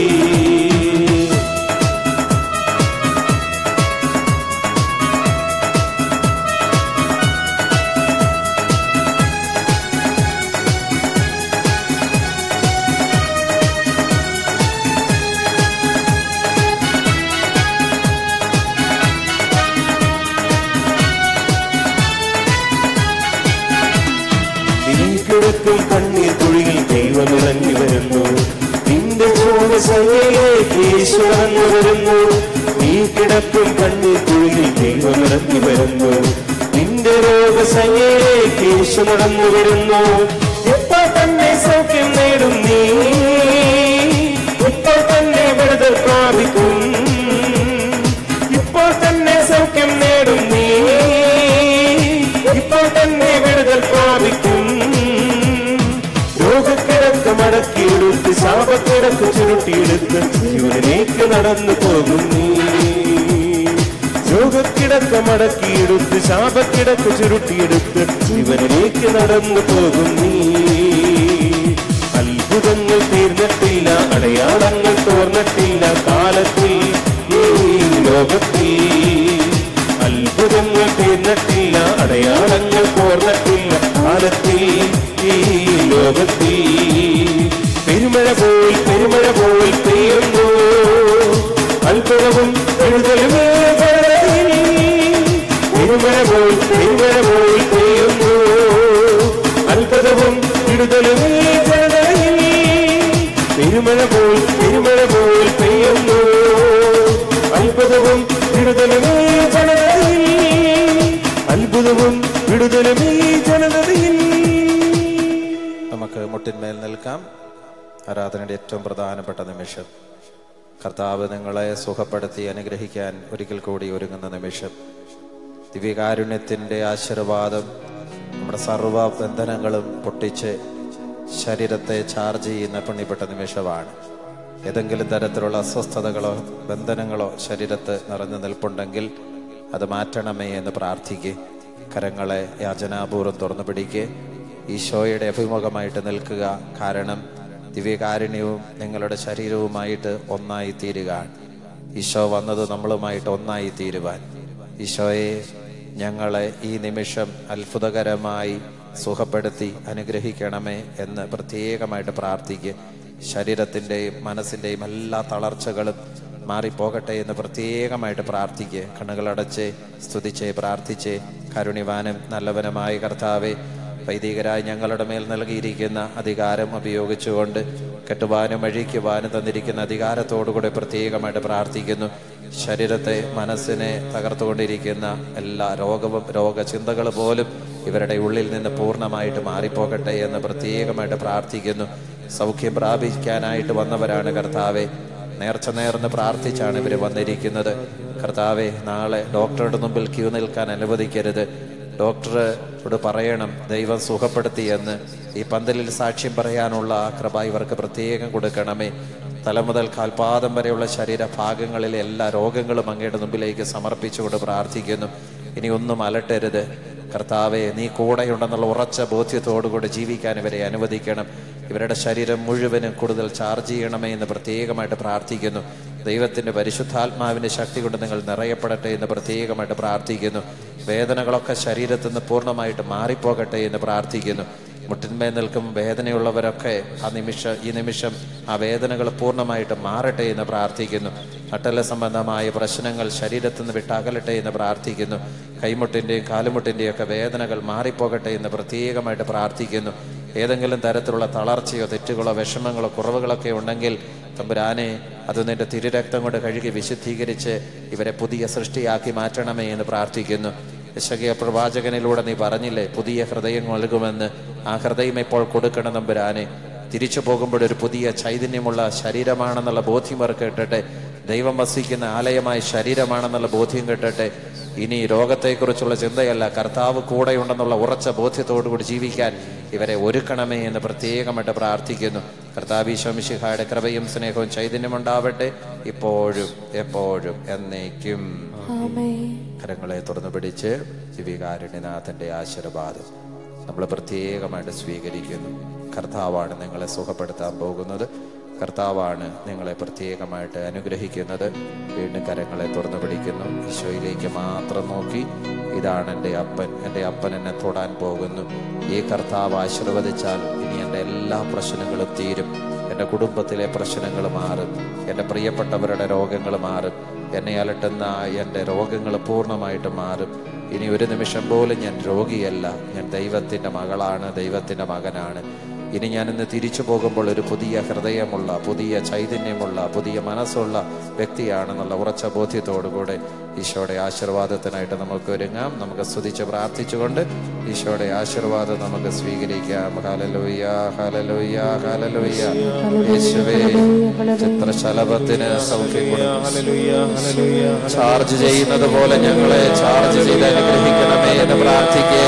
നീ കിടക്കും കണ്ണീർ കുഴിയിൽ ദൈവം ഇറങ്ങി വരുന്നു നിന്റെ ചോദസയിലേക്ക് യേശു ഇറങ്ങി വരുന്നു നീ കിടക്കും കണ്ണീർ കുഴിയിൽ ദൈവം ഇറങ്ങി വരുന്നു നിന്റെ രോഗസയിലേക്ക് യേശു നടന്നു വരുന്നു ഇപ്പോൾ തന്നെ സൗഖ്യം നേടും നീ ഇപ്പോൾ തന്നെ വിടുതൽ പ്രാപിക്കും ഇപ്പോൾ തന്നെ സൗഖ്യം നേടും നീ ഇപ്പോൾ തന്നെ വിടുതൽ പ്രാപിക്കും രോഗക്കിടക്ക് മടക്കിയെടുത്ത് ശാപക്കിടക്ക് ചുരുട്ടിയെടുത്ത് ജീവനിലേക്ക് നടന്നു പോകും നീ രോഗക്കിടക്ക് മടക്കിയെടുത്ത് ശാപക്കിടക്ക് ചുരുട്ടിയെടുത്ത് ജീവനിലേക്ക് നടന്നു പോകും നീ അത്ഭുതങ്ങൾ തീർന്നിട്ടില്ല അടയാളങ്ങൾ തോർന്നിട്ടില്ല കാലത്തിൽ ഈ ലോകത്തിൽ അത്ഭുതങ്ങൾ തീർന്നിട്ടില്ല അടയാളങ്ങൾ തോർന്നിട്ടില്ല കാലത്തിൽ ഈ ലോകത്തിൽ പെരുമഴ പോയി പെരുമഴ പോയി പെയ്യുന്നു അത്ഭുതവും എഴുതലും പെരുമഴ പോയി പെരുമഴ പോയി പെയ്യുന്നു അത്ഭുതവും വിടുതലും പെരുമഴ പോയി പെരുമഴ പോയി പെയ്യുന്നു അത്ഭുതവും വിടുതലും ജനതയിൽ അത്ഭുതവും വിടുതലും ജനതയിൽ നമുക്ക് മുട്ടിന്മേൽ നിൽക്കാം ആരാധനയുടെ ഏറ്റവും പ്രധാനപ്പെട്ട നിമിഷം കർത്താവ് നിങ്ങളെ സുഖപ്പെടുത്തി അനുഗ്രഹിക്കാൻ ഒരിക്കൽ കൂടി ഒരുങ്ങുന്ന നിമിഷം ദിവ്യകാരുണ്യത്തിൻ്റെ ആശീർവാദം നമ്മുടെ സർവ്വ ബന്ധനങ്ങളും പൊട്ടിച്ച് ശരീരത്തെ ചാർജ് ചെയ്യുന്ന പുണ്യപ്പെട്ട നിമിഷമാണ് ഏതെങ്കിലും തരത്തിലുള്ള അസ്വസ്ഥതകളോ ബന്ധനങ്ങളോ ശരീരത്ത് നിറഞ്ഞു നിൽപ്പുണ്ടെങ്കിൽ അത് മാറ്റണമേ എന്ന് പ്രാർത്ഥിക്കുക കരങ്ങളെ യാചനാപൂർവ്വം തുറന്നു പിടിക്കുക ഈശോയുടെ അഭിമുഖമായിട്ട് നിൽക്കുക കാരണം ദിവ്യകാരുണ്യവും നിങ്ങളുടെ ശരീരവുമായിട്ട് ഒന്നായി തീരുക ഈശോ വന്നത് നമ്മളുമായിട്ട് ഒന്നായി തീരുവാൻ ഈശോയെ ഞങ്ങളെ ഈ നിമിഷം അത്ഭുതകരമായി സുഖപ്പെടുത്തി അനുഗ്രഹിക്കണമേ എന്ന് പ്രത്യേകമായിട്ട് പ്രാർത്ഥിക്കുക ശരീരത്തിൻ്റെയും മനസ്സിൻ്റെയും എല്ലാ തളർച്ചകളും മാറിപ്പോകട്ടെ എന്ന് പ്രത്യേകമായിട്ട് പ്രാർത്ഥിക്കുക കണ്ണുകളടച്ച് സ്തുതിച്ച് പ്രാർത്ഥിച്ച് കരുണിവാനും നല്ലവനുമായ കർത്താവെ വൈദികരായി ഞങ്ങളുടെ മേൽ നൽകിയിരിക്കുന്ന അധികാരം ഉപയോഗിച്ചുകൊണ്ട് കെട്ടുവാനും അഴിക്കുവാനും തന്നിരിക്കുന്ന അധികാരത്തോടുകൂടെ പ്രത്യേകമായിട്ട് പ്രാർത്ഥിക്കുന്നു ശരീരത്തെ മനസ്സിനെ തകർത്തുകൊണ്ടിരിക്കുന്ന എല്ലാ രോഗവും രോഗചിന്തകൾ പോലും ഇവരുടെ ഉള്ളിൽ നിന്ന് പൂർണ്ണമായിട്ട് മാറിപ്പോകട്ടെ എന്ന് പ്രത്യേകമായിട്ട് പ്രാർത്ഥിക്കുന്നു സൗഖ്യം പ്രാപിക്കാനായിട്ട് വന്നവരാണ് കർത്താവെ നേർച്ച നേർന്ന് പ്രാർത്ഥിച്ചാണ് ഇവർ വന്നിരിക്കുന്നത് കർത്താവെ നാളെ ഡോക്ടറുടെ മുമ്പിൽ ക്യൂ നിൽക്കാൻ അനുവദിക്കരുത് ഡോക്ടറോട് പറയണം ദൈവം സുഖപ്പെടുത്തി എന്ന് ഈ പന്തലിൽ സാക്ഷ്യം പറയാനുള്ള ആ കൃപ ഇവർക്ക് പ്രത്യേകം കൊടുക്കണമേ തല മുതൽ കാൽപാദം വരെയുള്ള ശരീരഭാഗങ്ങളിലെ എല്ലാ രോഗങ്ങളും അങ്ങയുടെ മുമ്പിലേക്ക് സമർപ്പിച്ചുകൊണ്ട് പ്രാർത്ഥിക്കുന്നു ഇനി ഒന്നും അലട്ടരുത് കർത്താവെ നീ കൂടെയുണ്ടെന്നുള്ള ഉറച്ച ബോധ്യത്തോടുകൂടി ജീവിക്കാൻ ഇവരെ അനുവദിക്കണം ഇവരുടെ ശരീരം മുഴുവനും കൂടുതൽ ചാർജ് ചെയ്യണമേ എന്ന് പ്രത്യേകമായിട്ട് പ്രാർത്ഥിക്കുന്നു ദൈവത്തിന്റെ പരിശുദ്ധാത്മാവിന്റെ ശക്തി കൊണ്ട് നിങ്ങൾ നിറയപ്പെടട്ടെ എന്ന് പ്രത്യേകമായിട്ട് പ്രാർത്ഥിക്കുന്നു വേദനകളൊക്കെ ശരീരത്തിൽ നിന്ന് പൂർണ്ണമായിട്ട് മാറിപ്പോകട്ടെ എന്ന് പ്രാർത്ഥിക്കുന്നു മുട്ടിന്മേൽ നിൽക്കും വേദനയുള്ളവരൊക്കെ ആ നിമിഷം ഈ നിമിഷം ആ വേദനകൾ പൂർണ്ണമായിട്ട് മാറട്ടെ എന്ന് പ്രാർത്ഥിക്കുന്നു നട്ടല സംബന്ധമായ പ്രശ്നങ്ങൾ ശരീരത്തിൽ നിന്ന് വിട്ടകലട്ടെ എന്ന് പ്രാർത്ഥിക്കുന്നു കൈമുട്ടിൻ്റെയും കാലുമുട്ടിൻ്റെയും ഒക്കെ വേദനകൾ മാറിപ്പോകട്ടെ എന്ന് പ്രത്യേകമായിട്ട് പ്രാർത്ഥിക്കുന്നു ഏതെങ്കിലും തരത്തിലുള്ള തളർച്ചയോ തെറ്റുകളോ വിഷമങ്ങളോ കുറവുകളൊക്കെ ഉണ്ടെങ്കിൽ തമ്പുരാനെ അത് നിന്റെ തിരുരക്തം കൊണ്ട് കഴുകി വിശുദ്ധീകരിച്ച് ഇവരെ പുതിയ സൃഷ്ടിയാക്കി മാറ്റണമേ എന്ന് പ്രാർത്ഥിക്കുന്നു യശകയ പ്രവാചകനിലൂടെ നീ പറഞ്ഞില്ലേ പുതിയ ഹൃദയം നൽകുമെന്ന് ആ ഹൃദയം ഇപ്പോൾ കൊടുക്കണം തമ്പുരാനെ തിരിച്ചു പോകുമ്പോൾ ഒരു പുതിയ ചൈതന്യമുള്ള ശരീരമാണെന്നുള്ള ബോധ്യം അവർ കേട്ടിട്ടെ ദൈവം വസിക്കുന്ന ആലയമായ ശരീരമാണെന്നുള്ള ബോധ്യം കേട്ടിട്ടെ ഇനി രോഗത്തെക്കുറിച്ചുള്ള ചിന്തയല്ല കർത്താവ് കൂടെയുണ്ടെന്നുള്ള ഉറച്ച ബോധ്യത്തോടുകൂടി ജീവിക്കാൻ ഇവരെ ഒരുക്കണമേ എന്ന് പ്രത്യേകമായിട്ട് പ്രാർത്ഥിക്കുന്നു കർത്താവീശ്വമിഷിഹായുടെ കൃപയും സ്നേഹവും ചൈതന്യം ഉണ്ടാവട്ടെ ഇപ്പോഴും എപ്പോഴും എന്നേക്കും കരങ്ങളെ തുറന്നു പിടിച്ച് ദിവ്യകാരുണ്യനാഥന്റെ ആശീർവാദം നമ്മൾ പ്രത്യേകമായിട്ട് സ്വീകരിക്കുന്നു കർത്താവാണ് നിങ്ങളെ സുഖപ്പെടുത്താൻ പോകുന്നത് കർത്താവാണ് നിങ്ങളെ പ്രത്യേകമായിട്ട് അനുഗ്രഹിക്കുന്നത് വീണ്ടും കരങ്ങളെ തുറന്നു പിടിക്കുന്നു ഈശോയിലേക്ക് മാത്രം നോക്കി ഇതാണ് എൻ്റെ അപ്പൻ എൻ്റെ അപ്പൻ എന്നെ തൊടാൻ പോകുന്നു ഈ കർത്താവ് ആശീർവദിച്ചാൽ ഇനി എൻ്റെ എല്ലാ പ്രശ്നങ്ങളും തീരും എൻ്റെ കുടുംബത്തിലെ പ്രശ്നങ്ങൾ മാറും എൻ്റെ പ്രിയപ്പെട്ടവരുടെ രോഗങ്ങൾ മാറും എന്നെ അലട്ടുന്ന എൻ്റെ രോഗങ്ങൾ പൂർണ്ണമായിട്ട് മാറും ഇനി ഒരു നിമിഷം പോലും ഞാൻ രോഗിയല്ല ഞാൻ ദൈവത്തിൻ്റെ മകളാണ് ദൈവത്തിൻ്റെ മകനാണ് ഇനി ഞാൻ ഇന്ന് തിരിച്ചു പോകുമ്പോൾ ഒരു പുതിയ ഹൃദയമുള്ള പുതിയ ചൈതന്യമുള്ള പുതിയ മനസ്സുള്ള വ്യക്തിയാണെന്നുള്ള ഉറച്ച ബോധ്യത്തോടുകൂടെ ഈശോയുടെ ആശീർവാദത്തിനായിട്ട് നമുക്ക് ഒരുങ്ങാം നമുക്ക് സ്തുതിച്ച് പ്രാർത്ഥിച്ചുകൊണ്ട് ഈശോയുടെ ആശീർവാദം നമുക്ക് സ്വീകരിക്കാം ഹലലുയ്യ ഹലലുയ്യ ഹലലുയ്യ യേശുവേ ചിത്രശലഭത്തിന് സൗഖ്യം കൊടുക്കും ചാർജ് ചെയ്യുന്നത് പോലെ ഞങ്ങളെ ചാർജ് ചെയ്ത് അനുഗ്രഹിക്കണമേ എന്ന് പ്രാർത്ഥിക്കേ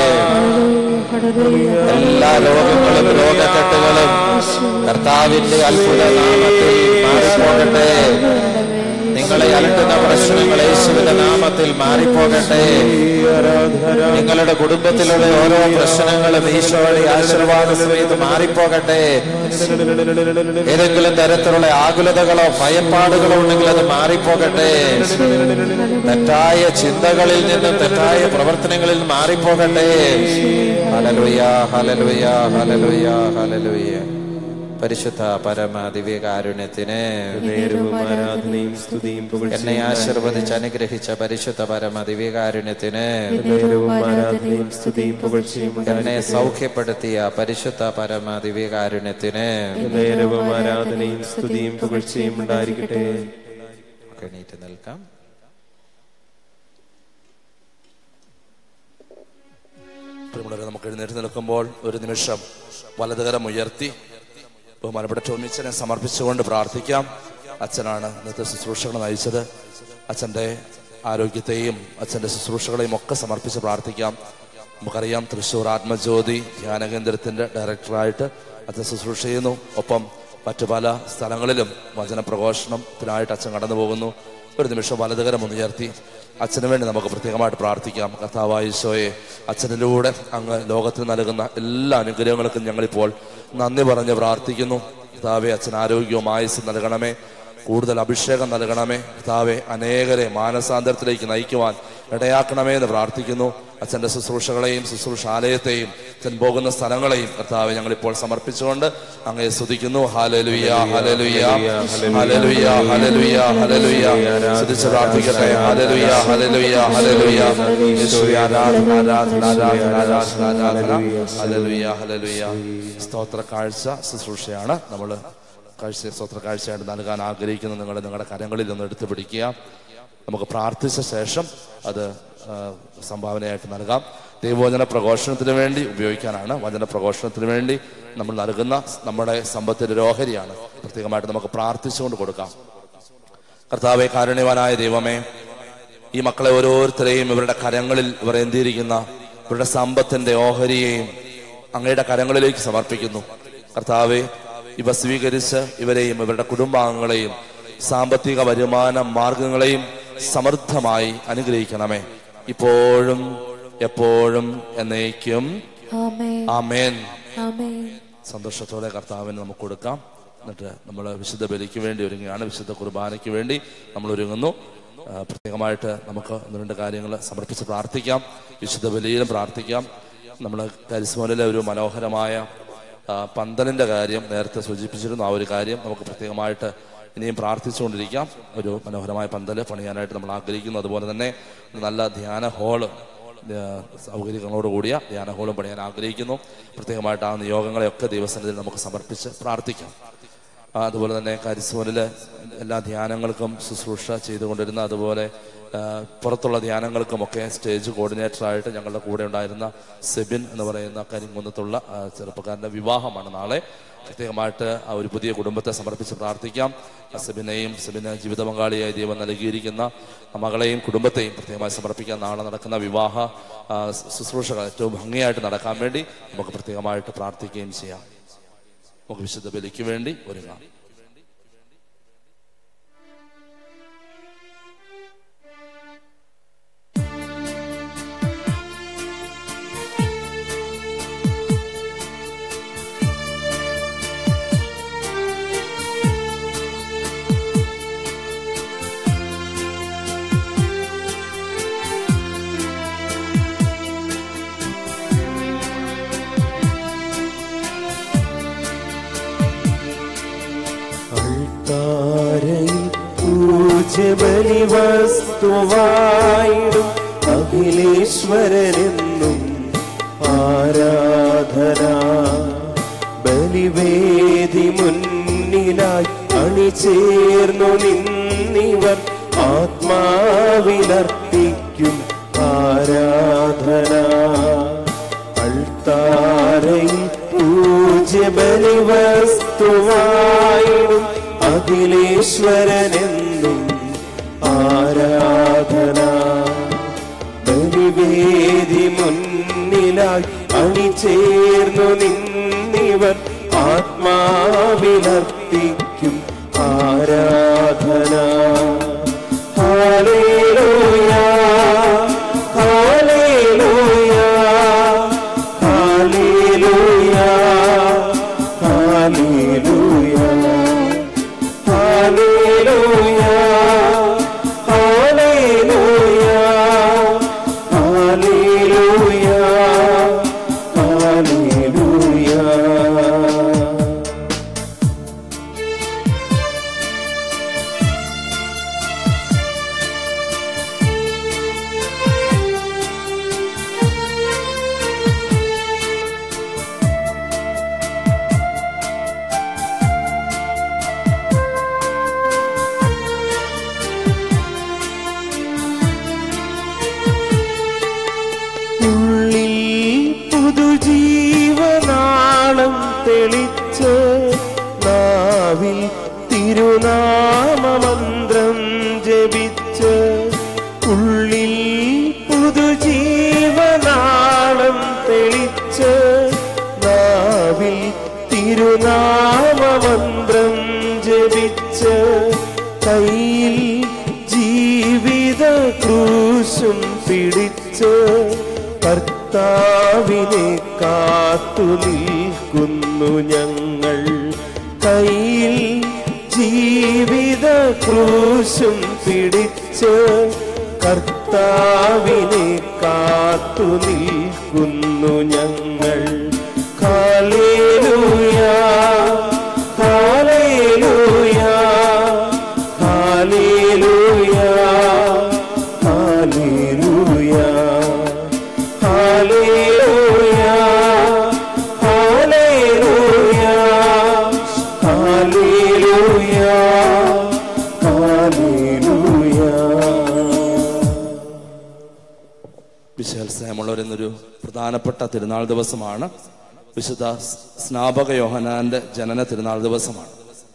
എല്ലാ രോഗങ്ങളും രോഗക്കെട്ടുകളും കർത്താവിന്റെ അത്ഭുത നാമത്തിൽ മാറിപ്പോകട്ടെ നിങ്ങളെ അലട്ടുന്ന പ്രശ്നങ്ങൾ യേശുവിന്റെ നാമത്തിൽ മാറിപ്പോകട്ടെ നിങ്ങളുടെ കുടുംബത്തിലുള്ള ഓരോ പ്രശ്നങ്ങളും ഈശോയുടെ ആശീർവാദ സമയത്ത് മാറിപ്പോകട്ടെ ഏതെങ്കിലും തരത്തിലുള്ള ആകുലതകളോ ഭയപ്പാടുകളോ ഉണ്ടെങ്കിൽ അത് മാറിപ്പോകട്ടെ തെറ്റായ ചിന്തകളിൽ നിന്നും തെറ്റായ പ്രവർത്തനങ്ങളിൽ നിന്ന് മാറിപ്പോകട്ടെ ഹലലുയ ഹലലുയ ഹലലുയ ഹലലുയ പരിശുദ്ധ പരമ ദിവ്യകാരുണ്യത്തിന് നേരവും ആരാധനയും സ്തുതിയും എന്നെ ആശീർവദിച്ച് അനുഗ്രഹിച്ച പരിശുദ്ധ പരമ ദിവ്യകാരുണ്യത്തിന് നേരവും ആരാധനയും സ്തുതിയും പുകഴ്ചയും എന്നെ സൗഖ്യപ്പെടുത്തിയ പരിശുദ്ധ പരമ ദിവ്യകാരുണ്യത്തിന് നേരവും ആരാധനയും സ്തുതിയും പുകഴ്ചയും ഉണ്ടായിരിക്കട്ടെ എണീറ്റ് നിൽക്കാം പ്രിയമുള്ളവരെ നമുക്ക് എഴുന്നേറ്റ് നിൽക്കുമ്പോൾ ഒരു നിമിഷം വലതുകരം ഉയർത്തി ബഹുമാനപ്പെട്ട ടോമിച്ചനെ സമർപ്പിച്ചുകൊണ്ട് പ്രാർത്ഥിക്കാം അച്ഛനാണ് ഇന്നത്തെ ശുശ്രൂഷകൾ നയിച്ചത് അച്ഛൻ്റെ ആരോഗ്യത്തെയും അച്ഛൻ്റെ ശുശ്രൂഷകളെയും ഒക്കെ സമർപ്പിച്ച് പ്രാർത്ഥിക്കാം നമുക്കറിയാം തൃശ്ശൂർ ആത്മജ്യോതി ധ്യാന കേന്ദ്രത്തിൻ്റെ ഡയറക്ടറായിട്ട് അച്ഛൻ ശുശ്രൂഷ ചെയ്യുന്നു ഒപ്പം മറ്റു പല സ്ഥലങ്ങളിലും വചന പ്രഘോഷണത്തിനായിട്ട് അച്ഛൻ കടന്നു പോകുന്നു ഒരു നിമിഷം വലതുകരം ഒന്ന് ഉയർത്തി അച്ഛന് വേണ്ടി നമുക്ക് പ്രത്യേകമായിട്ട് പ്രാർത്ഥിക്കാം കർത്താവായ ഈശോയെ അച്ഛനിലൂടെ അങ്ങ് ലോകത്തിന് നൽകുന്ന എല്ലാ അനുഗ്രഹങ്ങൾക്കും ഞങ്ങളിപ്പോൾ നന്ദി പറഞ്ഞ് പ്രാർത്ഥിക്കുന്നു കർത്താവെ അച്ഛൻ ആരോഗ്യവും ആയുസ് നൽകണമേ കൂടുതൽ അഭിഷേകം നൽകണമേ കർത്താവെ അനേകരെ മാനസാന്തരത്തിലേക്ക് നയിക്കുവാൻ ഇടയാക്കണമേ എന്ന് പ്രാർത്ഥിക്കുന്നു അച്ഛൻ്റെ ശുശ്രൂഷകളെയും ശുശ്രൂഷാലയത്തെയും അച്ഛൻ പോകുന്ന സ്ഥലങ്ങളെയും കർത്താവെ ഞങ്ങൾ ഇപ്പോൾ സമർപ്പിച്ചുകൊണ്ട് അങ്ങയെ സ്തുതിക്കുന്നു ഹാലലുയ ഹാലലുയ ഹാലലുയ ഹാലലുയ ഹാലലുയ സ്തുതിച്ച് പ്രാർത്ഥിക്കട്ടെ ഹാലലുയ ഹാലലുയ ഹാലലുയ യേശുവേ, ആരാധന ആരാധന ആരാധന ആരാധന ആരാധന ഹാലലുയ ഹാലലുയ സ്തോത്ര കാഴ്ച ശുശ്രൂഷയാണ് നമ്മൾ കാഴ്ച സ്തോത്ര കാഴ്ചയായിട്ട് നൽകാൻ ആഗ്രഹിക്കുന്ന നിങ്ങളുടെ നിങ്ങളുടെ കരങ്ങളിൽ ഒന്ന് എടുത്തു പിടിക്കുക നമുക്ക് പ്രാർത്ഥിച്ച ശേഷം അത് ആ, സംഭാവനയായിട്ട് നൽകാം ദൈവവചന പ്രഘോഷണത്തിന് വേണ്ടി ഉപയോഗിക്കാനാണ് വചന പ്രഘോഷണത്തിന് വേണ്ടി നമ്മൾ നൽകുന്ന നമ്മുടെ സമ്പത്തിന്റെ ഒരു ഓഹരിയാണ് പ്രത്യേകമായിട്ട് നമുക്ക് പ്രാർത്ഥിച്ചുകൊണ്ട് കൊടുക്കാം കർത്താവെ കാരുണ്യവാനായ ദൈവമേ ഈ മക്കളെ ഓരോരുത്തരെയും ഇവരുടെ കരങ്ങളിൽ ഇവർ എന്തിയിരിക്കുന്ന ഇവരുടെ സമ്പത്തിന്റെ ഓഹരിയെയും അങ്ങയുടെ കരങ്ങളിലേക്ക് സമർപ്പിക്കുന്നു കർത്താവെ ഇവ സ്വീകരിച്ച് ഇവരെയും ഇവരുടെ കുടുംബാംഗങ്ങളെയും സാമ്പത്തിക വരുമാന മാർഗങ്ങളെയും സമൃദ്ധമായി അനുഗ്രഹിക്കണമേ ഇപ്പോഴും എപ്പോഴും എന്നേക്കും ആമേൻ ആമേൻ ആമേൻ സന്തോഷത്തോടെ കർത്താവിന് നമുക്ക് കൊടുക്കാം എന്നിട്ട് നമ്മൾ വിശുദ്ധ ബലിക്ക് വേണ്ടി ഒരുങ്ങുകയാണ് വിശുദ്ധ കുർബാനയ്ക്ക് വേണ്ടി നമ്മൾ ഒരുങ്ങുന്നു ആ, പ്രത്യേകമായിട്ട് നമുക്ക് ഒന്ന് രണ്ട് കാര്യങ്ങൾ സമർപ്പിച്ച് പ്രാർത്ഥിക്കാം വിശുദ്ധ ബലിയിലും പ്രാർത്ഥിക്കാം നമ്മൾ കരിസ്മോനിലെ ഒരു മനോഹരമായ ആ, പന്തലിന്റെ കാര്യം നേരത്തെ സൂചിപ്പിച്ചിരുന്നു ആ ഒരു കാര്യം നമുക്ക് പ്രത്യേകമായിട്ട് ഇനിയും പ്രാർത്ഥിച്ചുകൊണ്ടിരിക്കാം ഒരു മനോഹരമായ പന്തൽ പണിയാനായിട്ട് നമ്മൾ ആഗ്രഹിക്കുന്നു അതുപോലെ തന്നെ ഒരു നല്ല ധ്യാന ഹാള് ഏഹ് സൗകര്യങ്ങളോട് കൂടിയ ധ്യാന ഹോളും പണിയാൻ ആഗ്രഹിക്കുന്നു പ്രത്യേകമായിട്ട് ആ നിയോഗങ്ങളെയൊക്കെ ദൈവസന്നിധിയിൽ നമുക്ക് സമർപ്പിച്ച് പ്രാർത്ഥിക്കാം ആ, അതുപോലെ തന്നെ കരിസ്മോനിലെ എല്ലാ ധ്യാനങ്ങൾക്കും ശുശ്രൂഷ ചെയ്തുകൊണ്ടിരുന്ന അതുപോലെ ആ, പുറത്തുള്ള ധ്യാനങ്ങൾക്കുമൊക്കെ സ്റ്റേജ് കോർഡിനേറ്ററായിട്ട് ഞങ്ങളുടെ കൂടെ ഉണ്ടായിരുന്ന സെബിൻ എന്ന് പറയുന്ന കരിങ്കുന്നത്തുള്ള ആ, ചെറുപ്പക്കാരന്റെ വിവാഹമാണ് നാളെ പ്രത്യേകമായിട്ട് ആ ഒരു പുതിയ കുടുംബത്തെ സമർപ്പിച്ച് പ്രാർത്ഥിക്കാം ആ സെബിനെയും സെബിന് ജീവിത പങ്കാളിയായി ദൈവം നൽകിയിരിക്കുന്ന ആ മകളെയും കുടുംബത്തെയും പ്രത്യേകമായി സമർപ്പിക്കാൻ നാളെ നടക്കുന്ന വിവാഹ ആ, ശുശ്രൂഷകൾ ഏറ്റവും ഭംഗിയായിട്ട് നടക്കാൻ വേണ്ടി നമുക്ക് പ്രത്യേകമായിട്ട് പ്രാർത്ഥിക്കുകയും ചെയ്യാം നമുക്ക് വിശുദ്ധ ബലിക്ക് വേണ്ടി ഒരുങ്ങാം അൾത്താരയിൽ പൂജബലി വസ്തുവായിടും അഖിലേശ്വരനെന്നും ആരാധന ബലിവേദി മുന്നിലായി അണിചേർന്നു നിന്നിവർ ആത്മാവിലർപ്പിക്കും ആരാധന അൾത്താരയിൽ പൂജ്യബലി വസ്തുവായിടും അഖിലേശ്വരനെന്നും ആരാധന ബലിവേദി മുന്നിലായി അണിചേർന്നു നിന്നിവർ ആത്മാവിലർപ്പിക്കും ആരാധന hallelujah hallelujah hallelujah hallelujah hallelujah hallelujah hallelujah hallelujah ഉള്ളിൽ പുതുജീവനാളം തെളിച്ച് നാവിൽ തിരുനാമമന്ത്രം ജപിച്ച് ഉള്ളിൽ മന്ത്രം ജപിച്ച് കയ്യിൽ ജീവിത ക്രൂശും പിടിച്ച് കർത്താവിനെ കാത്തു നിൽക്കുന്നു ഞങ്ങൾ കയ്യിൽ ജീവിത ക്രൂശും പിടിച്ച് കർത്താവിനെ കാത്തു നിൽക്കുന്നു ഞങ്ങൾ hallelujah hallelujah hallelujah hallelujah hallelujah hallelujah hallelujah വിശാൽ സ്നേഹമുള്ളവരെന്നൊരു പ്രധാനപ്പെട്ട തിരുനാൾ ദിവസമാണ് വിശുദ്ധ സ്നാപക യോഹനാന്റെ ജനന തിരുനാൾ ദിവസമാണ്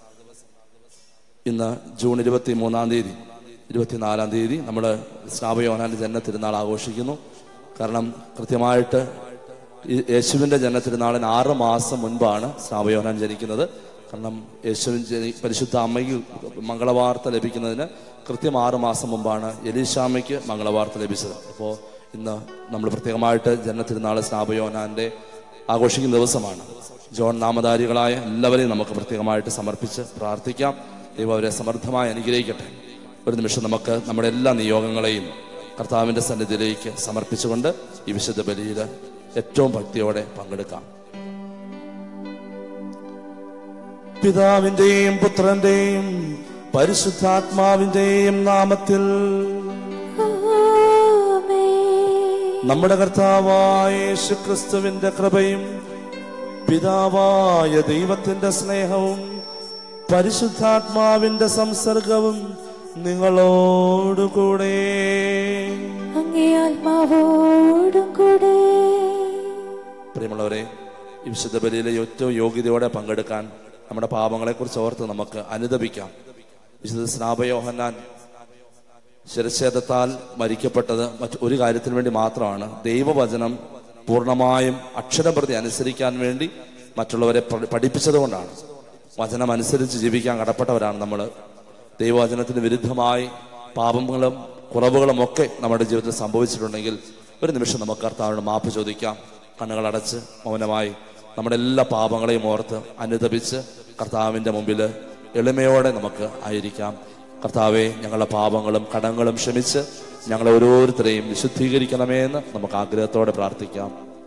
ഇന്ന് ജൂൺ ഇരുപത്തി മൂന്നാം തീയതി ഇരുപത്തിനാലാം തീയതി നമ്മൾ സ്നാപക യോഹനാന്റെ ജനന തിരുനാൾ ആഘോഷിക്കുന്നു കാരണം കൃത്യമായിട്ട് ഈ യേശുവിന്റെ ജനന തിരുനാളിന് ആറ് മാസം മുൻപാണ് സ്നാപക യോഹനാൻ ജനിക്കുന്നത് കാരണം യേശുവിൻ ജനി- പരിശുദ്ധ അമ്മയ്ക്ക് മംഗളവാർത്ത ലഭിക്കുന്നതിന് കൃത്യം ആറ് മാസം മുമ്പാണ് എലീഷാമ്മയ്ക്ക് മംഗളവാർത്ത ലഭിച്ചത് അപ്പോൾ ഇന്ന് നമ്മൾ പ്രത്യേകമായിട്ട് ജനന തിരുനാൾ സ്നാപയോനാന്റെ ആഘോഷിക്കുന്ന ദിവസമാണ് ജോൺ നാമധാരികളായ എല്ലാവരെയും നമുക്ക് പ്രത്യേകമായിട്ട് സമർപ്പിച്ച് പ്രാർത്ഥിക്കാം ദൈവം അവരെ സമർത്ഥമായി അനുഗ്രഹിക്കട്ടെ ഒരു നിമിഷം നമുക്ക് നമ്മുടെ എല്ലാ നിയോഗങ്ങളെയും കർത്താവിന്റെ സന്നിധിയിലേക്ക് സമർപ്പിച്ചുകൊണ്ട് ഈ വിശുദ്ധ ബലിയിൽ ഏറ്റവും ഭക്തിയോടെ പങ്കെടുക്കാം പിതാവിന്റെയും പുത്രന്റെയും പരിശുദ്ധാത്മാവിന്റെയും നാമത്തിൽ നമ്മുടെ കർത്താവായ യേശു ക്രിസ്തുവിന്റെ കൃപയും പിതാവായ ദൈവത്തിന്റെ സ്നേഹവും പരിശുദ്ധാത്മാവിന്റെ സംസർഗവും നിങ്ങളോടുകൂടെ അങ്ങേ ആത്മാവോടും കൂടെ പ്രിയമുള്ളവരെ ഈ വിശുദ്ധ ബലിയിലെ ഏറ്റവും യോഗ്യതയോടെ പങ്കെടുക്കാൻ നമ്മുടെ പാപങ്ങളെക്കുറിച്ച് ഓർത്ത് നമുക്ക് അനുദപിക്കാം വിശുദ്ധ സ്നാപയോഹന്നാൻ ശിരച്ഛേദത്താൽ മരിക്കപ്പെട്ടത് മറ്റ് ഒരു കാര്യത്തിന് വേണ്ടി മാത്രമാണ് ദൈവവചനം പൂർണ്ണമായും അക്ഷരപ്രതി അനുസരിക്കാൻ വേണ്ടി മറ്റുള്ളവരെ പഠി- പഠിപ്പിച്ചതുകൊണ്ടാണ് വചനം അനുസരിച്ച് ജീവിക്കാൻ കടപ്പെട്ടവരാണ് നമ്മൾ ദൈവവചനത്തിന് വിരുദ്ധമായി പാപങ്ങളും കുറവുകളും ഒക്കെ നമ്മുടെ ജീവിതത്തിൽ സംഭവിച്ചിട്ടുണ്ടെങ്കിൽ ഒരു നിമിഷം നമുക്ക് കർത്താവിനോട് മാപ്പ് ചോദിക്കാം കണ്ണുകളടച്ച് മൗനമായി നമ്മുടെ എല്ലാ പാപങ്ങളെയും ഓർത്ത് അനുദപിച്ച് കർത്താവിൻ്റെ മുമ്പിൽ എളിമയോടെ നമുക്ക് ആയിരിക്കാം കർത്താവെ ഞങ്ങളുടെ പാപങ്ങളും കടങ്ങളും ക്ഷമിച്ച് ഞങ്ങളെ ഓരോരുത്തരെയും വിശുദ്ധീകരിക്കണമേ എന്ന് നമുക്ക് ആഗ്രഹത്തോടെ പ്രാർത്ഥിക്കാം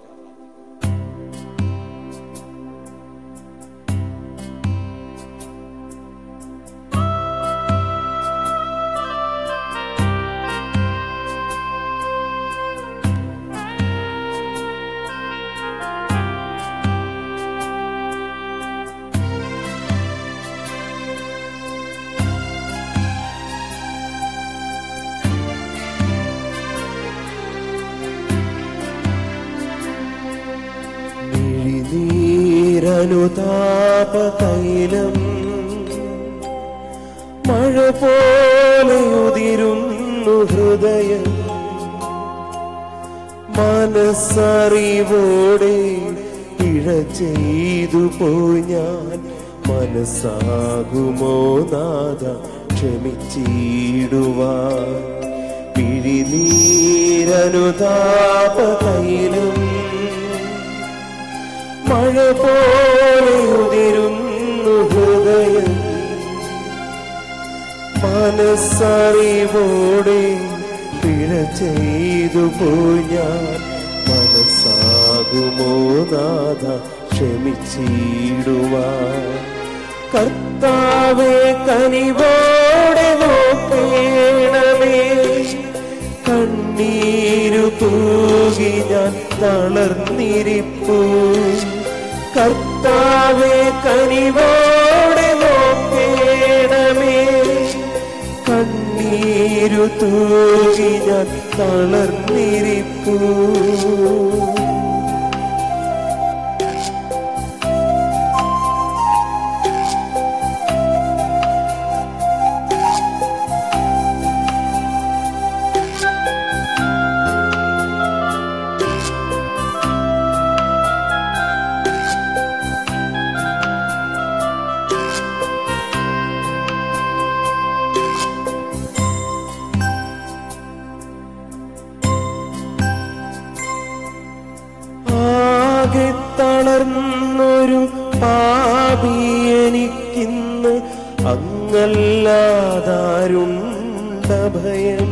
നീരനുതാപ തൈലം മഴ പോലെ ഉതിരുന്നു ഹൃദയം മനസ്സറിവോടെ പിഴ ചെയ്തു പോയി ഞാൻ മനസ്സാകുമോ നാഥ ക്ഷമിച്ചിടുവാൻ പിഴിനീരനുതാപ തൈലം മഴ പോലെ ഉതിരുന്നു ഹൃദയം മനസ്സറിവോടെ പിഴ ചെയ്തു പോയി ഞാൻ മനസ്സാകുമോ നാഥ ക്ഷമിച്ചിടുവാൻ കർത്താവെ കനിവോടെ നോക്കേണമേ കണ്ണീരു തൂകി ഞാൻ തളർന്നിരിപ്പു കർത്താവെ കനിവോടെ നോക്കേണമേ കണ്ണീരു തൂകി ഞാൻ തളർന്നിരിപ്പു എനിക്കിന്ന് അങ്ങല്ലാതാരുണ്ട ഭയം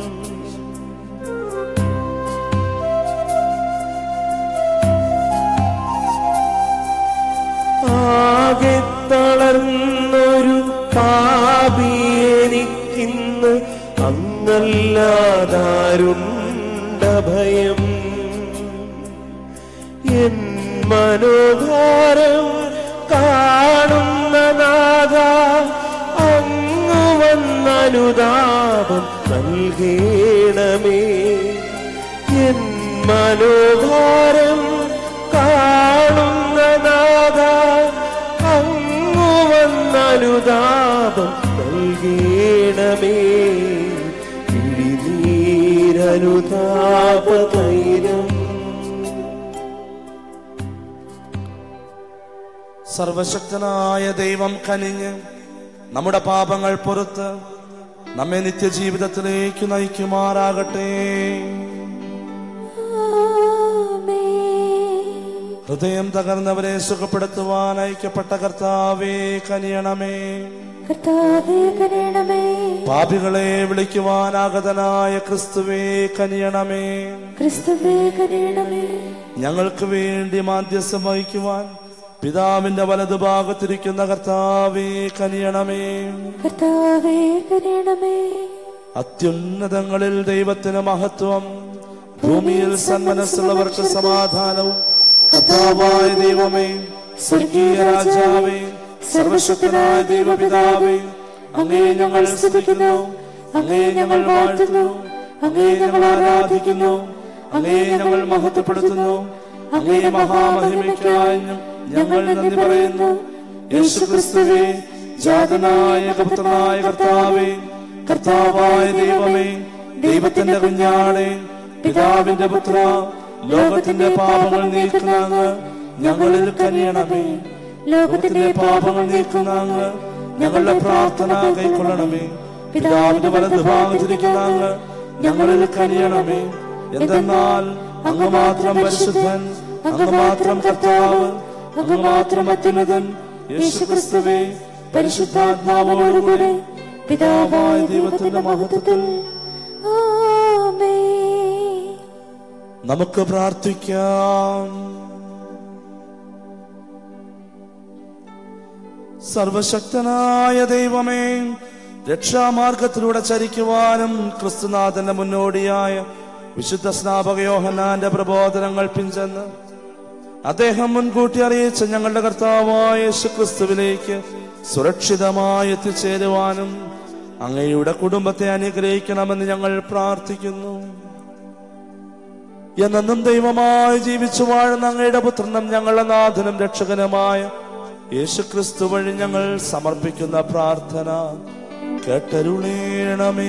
ആകെ തളർന്നൊരു പാപി എനിക്കിന്ന് അങ്ങല്ലാതാരുണ്ട ഭയം എൻ മനോധാരം കാണുന്ന നാഥ അങ്ങു വന്നനുതാപം നൽകേണമേ എൻ മനോധാരം കാണുന്ന നാഥ അങ്ങു വന്നനുതാപം നൽകേണമേ ഇടിനീരനുതാപ തൈരം സർവശക്തനായ ദൈവം കനിഞ്ഞ് നമ്മുടെ പാപങ്ങൾ പുറത്ത് നമ്മെ നിത്യജീവിതത്തിലേക്ക് നയിക്കുമാറാകട്ടെ ഹൃദയം തകർന്നവരെ സുഖപ്പെടുത്തുവാൻ അയക്കപ്പെട്ട കർത്താവേ കനിയണമേ കർത്താവേ കരയണമേ പാപികളെ വിളിക്കുവാനാഗതനായ ക്രിസ്തുവേ കനിയണമേ ക്രിസ്തുവേ കരയണമേ ഞങ്ങൾക്ക് വേണ്ടി മാധ്യസ്ഥം വഹിക്കുവാൻ പിതാവിന്റെ വലതുഭാഗത്തിരിക്കുന്ന കർത്താവേ കനിയണമേ കർത്താവേ കരയണമേ അത്യുന്നതങ്ങളിൽ ദൈവത്തിന് മഹത്വം ഭൂമിയിൽ സന്മനസ്സുള്ളവർക്ക് സമാധാനവും കർത്താവായ ദൈവമേ സ്വർഗീയ രാജാവേ സർവശക്തനായ ദൈവപിതാവേ അങ്ങേ ഞങ്ങൾ സ്തുതിക്കുന്നു അങ്ങേ ഞങ്ങൾ വാഴ്ത്തുന്നു അങ്ങേ ഞങ്ങൾ ആരാധിക്കുന്നു അങ്ങേ ഞങ്ങൾ മഹത്വപ്പെടുത്തുന്നു അങ്ങേ മഹാമഹിമയ്ക്കായി ഞങ്ങൾ നന്ദി പറയുന്നു യേശു ക്രിസ്തുവേ ജാതനായ പുത്രനായ കർത്താവേ കർത്താവായ ദൈവമേ ദൈവത്തിന്റെ കുഞ്ഞാടെ പിതാവിന്റെ പുത്ര ലോകത്തിന്റെ പാപങ്ങൾ നീക്കുന്ന അങ്ങ് ഞങ്ങളിൽ കനിയണമേ ലോകത്തിന്റെ പാപങ്ങൾ നീക്കുന്ന അങ്ങ് ഞങ്ങളുടെ പ്രാർത്ഥന കൈക്കൊള്ളണമേ പിതാവിന്റെ വലത് ഭാഗത്തിരിക്കുന്ന അങ്ങ് ഞങ്ങളിൽ കനിയണമേ എന്തെന്നാൽ അങ്ങ് മാത്രം പരിശുദ്ധൻ അങ്ങ് മാത്രം കർത്താവ് അങ്ങ് മാത്രം അത്യുന്നതൻ യേശു ക്രിസ്തുവേ പരിശുദ്ധാത്മാവോടുകൂടെ പിതാവായ ദൈവത്തിന്റെ മഹത്വത്തിൽ നമുക്ക് പ്രാർത്ഥിക്കാം സർവശക്തനായ ദൈവമേ രക്ഷാമാർഗത്തിലൂടെ ചരിക്കുവാനും ക്രിസ്തുനാഥന്റെ മുന്നോടിയായ വിശുദ്ധ സ്നാപക യോഹന്നാന്റെ പ്രബോധനങ്ങൾ പിഞ്ചെന്ന് അദ്ദേഹം മുൻകൂട്ടി അറിയിച്ച ഞങ്ങളുടെ കർത്താവായ യേശു ക്രിസ്തുവിലേക്ക് സുരക്ഷിതമായി എത്തിച്ചേരുവാനും അങ്ങയുടെ കുടുംബത്തെ അനുഗ്രഹിക്കണമെന്ന് ഞങ്ങൾ പ്രാർത്ഥിക്കുന്നു എന്നെന്നും ദൈവമായി ജീവിച്ചു വാഴുന്ന അങ്ങയുടെ പുത്രനും ഞങ്ങളുടെ നാഥനും രക്ഷകനുമായ യേശുക്രിസ്തു വഴി ഞങ്ങൾ സമർപ്പിക്കുന്ന പ്രാർത്ഥന കേട്ടരുളേണമേ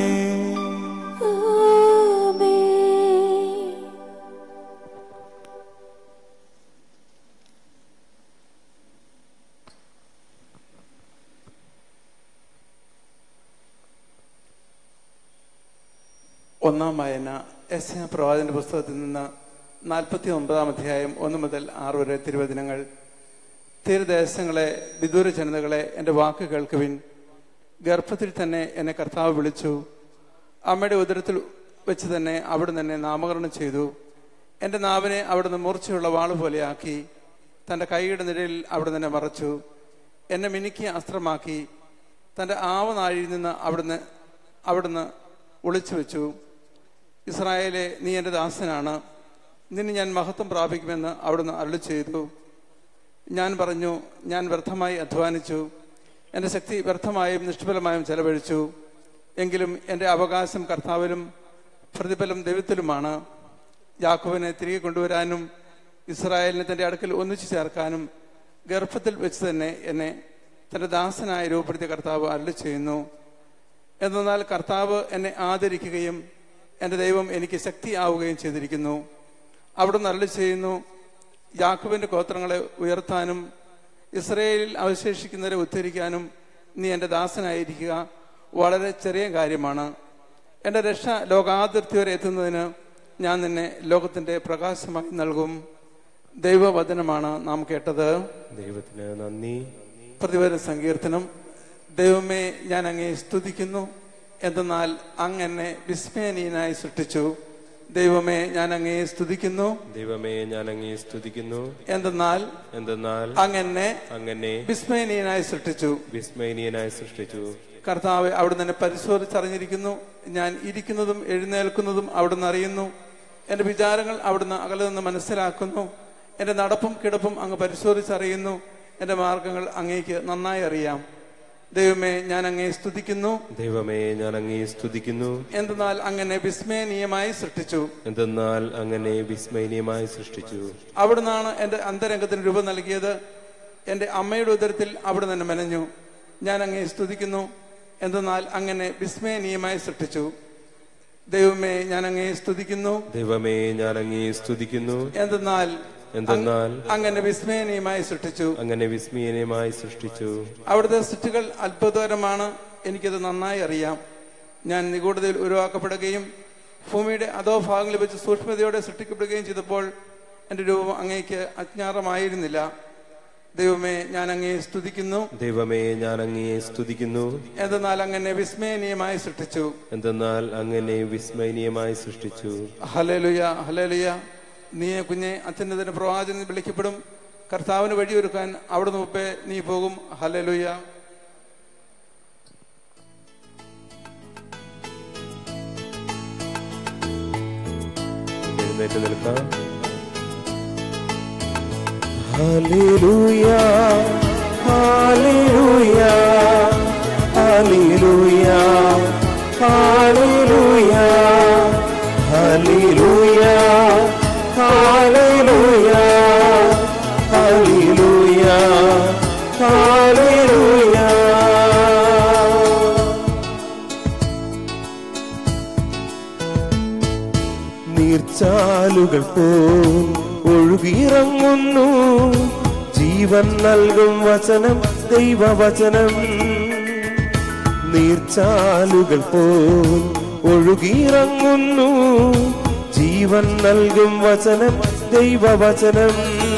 ഒന്നാം വായന എസ് എ പ്രവാചന്റെ പുസ്തകത്തിൽ നിന്ന് നാൽപ്പത്തി ഒമ്പതാം അധ്യായം ഒന്ന് മുതൽ ആറ് വരെ തിരുവചനങ്ങൾ തീരദേശങ്ങളെ വിദൂര ജനതകളെ എൻ്റെ വാക്ക് കേൾക്കുവിൻ ഗർഭത്തിൽ തന്നെ എന്നെ കർത്താവ് വിളിച്ചു അമ്മയുടെ ഉദരത്തിൽ വെച്ച് തന്നെ അവിടുന്ന് എന്നെ നാമകരണം ചെയ്തു എൻ്റെ നാവിനെ അവിടുന്ന് മൂർച്ചയുള്ള വാള് പോലെയാക്കി തൻ്റെ കൈയുടെ നിഴലിൽ അവിടുന്ന് എന്നെ മറച്ചു എന്നെ മിനുക്കി അസ്ത്രമാക്കി തൻ്റെ ആവനാഴിയിൽ നിന്ന് അവിടുന്ന് അവിടുന്ന് ഒളിച്ചു വെച്ചു ഇസ്രായേലെ നീ എൻ്റെ ദാസനാണ് നിന്നെ ഞാൻ മഹത്വം പ്രാപിക്കുമെന്ന് അവിടുന്ന് അരുളി ചെയ്തു ഞാൻ പറഞ്ഞു ഞാൻ വ്യർത്ഥമായി അധ്വാനിച്ചു എൻ്റെ ശക്തി വ്യർത്ഥമായും നിഷ്ഫലമായും ചെലവഴിച്ചു എങ്കിലും എൻ്റെ അവകാശം കർത്താവിലും പ്രതിഫലം ദൈവത്തിലുമാണ് യാക്കോവിനെ തിരികെ കൊണ്ടുവരാനും ഇസ്രായേലിനെ തൻ്റെ അടുക്കൽ ഒന്നിച്ചു ചേർക്കാനും ഗർഭത്തിൽ വെച്ച് തന്നെ എന്നെ തൻ്റെ ദാസനായി രൂപപ്പെടുത്തിയ കർത്താവ് അരുളി ചെയ്യുന്നു എന്നാൽ കർത്താവ് എന്നെ ആദരിക്കുകയും എൻ്റെ ദൈവം എനിക്ക് ശക്തി ആവുകയും ചെയ്തിരിക്കുന്നു അവിടുന്ന് അരുളി ചെയ്യുന്നു യാക്കോബിന്റെ ഗോത്രങ്ങളെ ഉയർത്താനും ഇസ്രയേലിൽ അവശേഷിക്കുന്നവരെ ഉദ്ധരിക്കാനും നീ എൻ്റെ ദാസനായിരിക്കുക വളരെ ചെറിയ കാര്യമാണ് എൻ്റെ രക്ഷ ലോകാതിർത്തി വരെ എത്തുന്നതിന് ഞാൻ നിന്നെ ലോകത്തിന്റെ പ്രകാശമായി നൽകും ദൈവവചനമാണ് നാം കേട്ടത് ദൈവത്തിന് നന്ദി പ്രതിപര സങ്കീർത്തനം ദൈവമേ ഞാൻ അങ്ങേ സ്തുതിക്കുന്നു എന്തെന്നാൽ അങ്ങ് എന്നെ വിസ്മയനീയനായി സൃഷ്ടിച്ചു ദൈവമേ ഞാൻ അങ്ങേ സ്തുതിക്കുന്നു ദൈവമേ ഞാൻ അങ്ങേ സ്തുതിക്കുന്നു എന്തെന്നാൽ എന്തെന്നാൽ അങ്ങ് എന്നെ അങ്ങനെ വിസ്മയനീയനായി സൃഷ്ടിച്ചു വിസ്മയനീയനായി സൃഷ്ടിച്ചു കർത്താവ് അവിടുന്ന് എന്നെ പരിശോധിച്ചറിഞ്ഞിരിക്കുന്നു ഞാൻ ഇരിക്കുന്നതും എഴുന്നേൽക്കുന്നതും അവിടുന്ന് അറിയുന്നു എന്റെ വിചാരങ്ങൾ അവിടുന്ന് അകലെ നിന്ന് മനസ്സിലാക്കുന്നു എന്റെ നടപ്പും കിടപ്പും അങ്ങ് പരിശോധിച്ചറിയുന്നു എന്റെ മാർഗങ്ങൾ അങ്ങേക്ക് നന്നായി അറിയാം ദൈവമേ ഞാൻ അങ്ങേ സ്തുതിക്കുന്നു ദൈവമേ ഞാൻ അങ്ങേ സ്തുതിക്കുന്നു എന്തെന്നാൽ അങ്ങനെ വിസ്മയനീയമായി സൃഷ്ടിച്ചു എന്തെന്നാൽ അങ്ങനെ വിസ്മയനീയമായി സൃഷ്ടിച്ചു അവിടുന്നാണ് എന്റെ അന്തരംഗത്തിന് രൂപം നൽകിയത് എന്റെ അമ്മയുടെ ഉദരത്തിൽ അവിടുന്ന് എന്നെ മെനഞ്ഞു ഞാൻ അങ്ങേ സ്തുതിക്കുന്നു എന്തെന്നാൽ അങ്ങനെ വിസ്മയനീയമായി സൃഷ്ടിച്ചു ദൈവമേ ഞാൻ അങ്ങേ സ്തുതിക്കുന്നു ദൈവമേ ഞാൻ അങ്ങേ സ്തുതിക്കുന്നു എന്തെന്നാൽ എന്തെന്നാൽ അങ്ങനെ വിസ്മയനീയമായി സൃഷ്ടിച്ചു അങ്ങനെ വിസ്മയനീയമായി സൃഷ്ടിച്ചു അവിടുത്തെ സൃഷ്ടികൾ അത്ഭുതകരമാണ് എനിക്കത് നന്നായി അറിയാം ഞാൻ നിഗൂഢതയിൽ ഉരുവാക്കപ്പെടുകയും ഭൂമിയുടെ അതോ ഭാഗങ്ങളിൽ വെച്ച് സൂക്ഷ്മതയോടെ സൃഷ്ടിക്കപ്പെടുകയും ചെയ്തപ്പോൾ എന്റെ രൂപം അങ്ങേക്ക് അജ്ഞാതമായിരുന്നില്ല ദൈവമേ ഞാൻ അങ്ങേ സ്തുതിക്കുന്നു ദൈവമേ ഞാൻ അങ്ങയെ സ്തുതിക്കുന്നു എന്തെന്നാൽ അങ്ങനെ വിസ്മയനീയമായി സൃഷ്ടിച്ചു എന്തെന്നാൽ അങ്ങനെ വിസ്മയനീയമായി സൃഷ്ടിച്ചു ഹലേലുയ ഹലേലുയ നീ കുഞ്ഞെ അച്ഛൻ്റെ തന്നെ പ്രവാചകൻ എന്ന് വിളിക്കപ്പെടും കർത്താവിന് വഴിയൊരുക്കാൻ അവിടുന്ന് മുമ്പേ നീ പോകും ഹലേലുയ എഴുന്നേറ്റ് നിൽക്കാം hallelujah hallelujah hallelujah hallelujah hallelujah hallelujah hallelujah hallelujah നീർച്ചാലുകൾ പോൽ ഒഴുകിയിറങ്ങുന്നു ജീവൻ നൽകും വചനം ദൈവവചനം നീർച്ചാലുകൾ പോൽ ഒഴുകിയിറങ്ങുന്നു ജീവൻ നൽകും വചനം ദൈവവചനം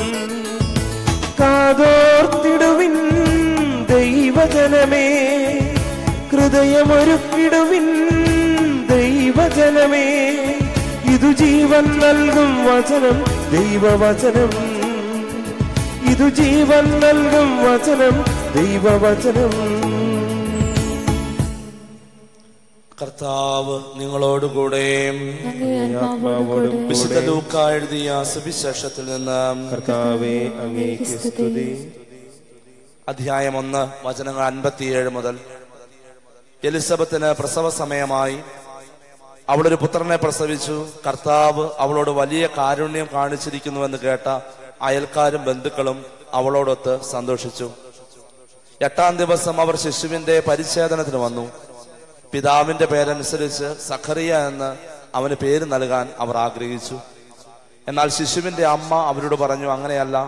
കാതോർത്തിടുവിൻ ദൈവജനമേ ഹൃദയമൊരുക്കിടുവിൻ ദൈവജനമേ ഇതു ജീവൻ നൽകും വചനം ദൈവവചനം ഇതു ജീവൻ നൽകും വചനം ദൈവവചനം കർത്താവ് നിങ്ങളോടുകൂടെ ആത്മാവോടും വിശുദ്ധ ലൂക്ക എഴുതിയ സുവിശേഷത്തിൽ നിന്ന് കർത്താവേ അങ്ങേക്ക് സ്തുതി അധ്യായം ഒന്ന് വചനങ്ങൾ അൻപത്തിയേഴ് മുതൽ എലിസബത്തിന് പ്രസവ സമയമായി അവളൊരു പുത്രനെ പ്രസവിച്ചു കർത്താവ് അവളോട് വലിയ കാരുണ്യം കാണിച്ചിരിക്കുന്നുവെന്ന് കേട്ട അയൽക്കാരും ബന്ധുക്കളും അവളോടൊത്ത് സന്തോഷിച്ചു എട്ടാം ദിവസം അവർ ശിശുവിന്റെ പരിച്ഛേദനത്തിന് വന്നു പിതാവിന്റെ പേരനുസരിച്ച് സഖറിയ എന്ന് അവന് പേര് നൽകാൻ അവർ ആഗ്രഹിച്ചു എന്നാൽ ശിശുവിന്റെ അമ്മ അവരോട് പറഞ്ഞു അങ്ങനെയല്ല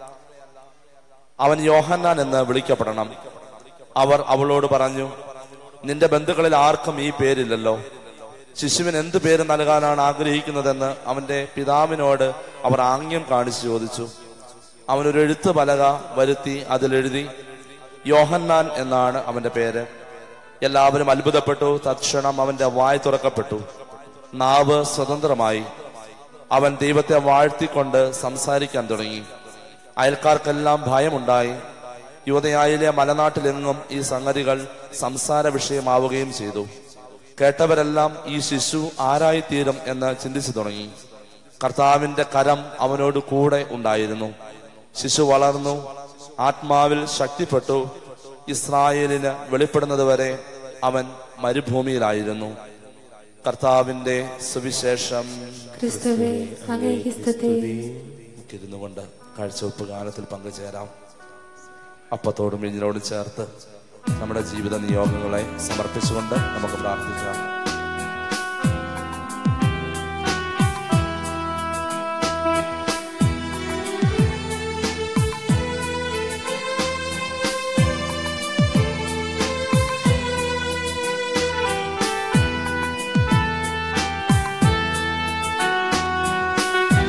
അവൻ യോഹന്നാൻ എന്ന് വിളിക്കപ്പെടണം അവർ അവളോട് പറഞ്ഞു നിന്റെ ബന്ധുക്കളിൽ ആർക്കും ഈ പേരില്ലല്ലോ ശിശുവിന് എന്ത് പേര് നൽകാനാണ് ആഗ്രഹിക്കുന്നതെന്ന് അവന്റെ പിതാവിനോട് അവർ ആംഗ്യം കാണിച്ചു ചോദിച്ചു അവനൊരു എഴുത്ത് പലക വരുത്തി അതിലെഴുതി യോഹന്നാൻ എന്നാണ് അവന്റെ പേര് എല്ലാവരും അത്ഭുതപ്പെട്ടു തക്ഷണം അവന്റെ വായ് തുറക്കപ്പെട്ടു നാവ് സ്വതന്ത്രമായി അവൻ ദൈവത്തെ വാഴ്ത്തിക്കൊണ്ട് സംസാരിക്കാൻ തുടങ്ങി അയൽക്കാർക്കെല്ലാം ഭയമുണ്ടായി യുവതയായിലെ മലനാട്ടിലെങ്ങും ഈ സംഗതികൾ സംസാര വിഷയമാവുകയും ചെയ്തു കേട്ടവരെല്ലാം ഈ ശിശു ആരായിത്തീരും എന്ന് ചിന്തിച്ചു തുടങ്ങി കർത്താവിന്റെ കരം അവനോട് കൂടെ ഉണ്ടായിരുന്നു ശിശു വളർന്നു ആത്മാവിൽ ശക്തിപ്പെട്ടു ഇസ്രായേലിന് വെളിപ്പെടുന്നതുവരെ അവൻ മരുഭൂമിയിലായിരുന്നു കർത്താവിന്റെ സുവിശേഷം ക്രിസ്തുവേ അങ്ങേക്ക് സ്തുതി ഇരുന്നു കൊണ്ട് കാഴ്ചവെപ്പ് ഗാനത്തിൽ പങ്കുചേരാം അപ്പത്തോടും ഇഞ്ഞിനോടും ചേർത്ത് നമ്മുടെ ജീവിത നിയോഗങ്ങളെ സമർപ്പിച്ചുകൊണ്ട് നമുക്ക് പ്രാർത്ഥിക്കാം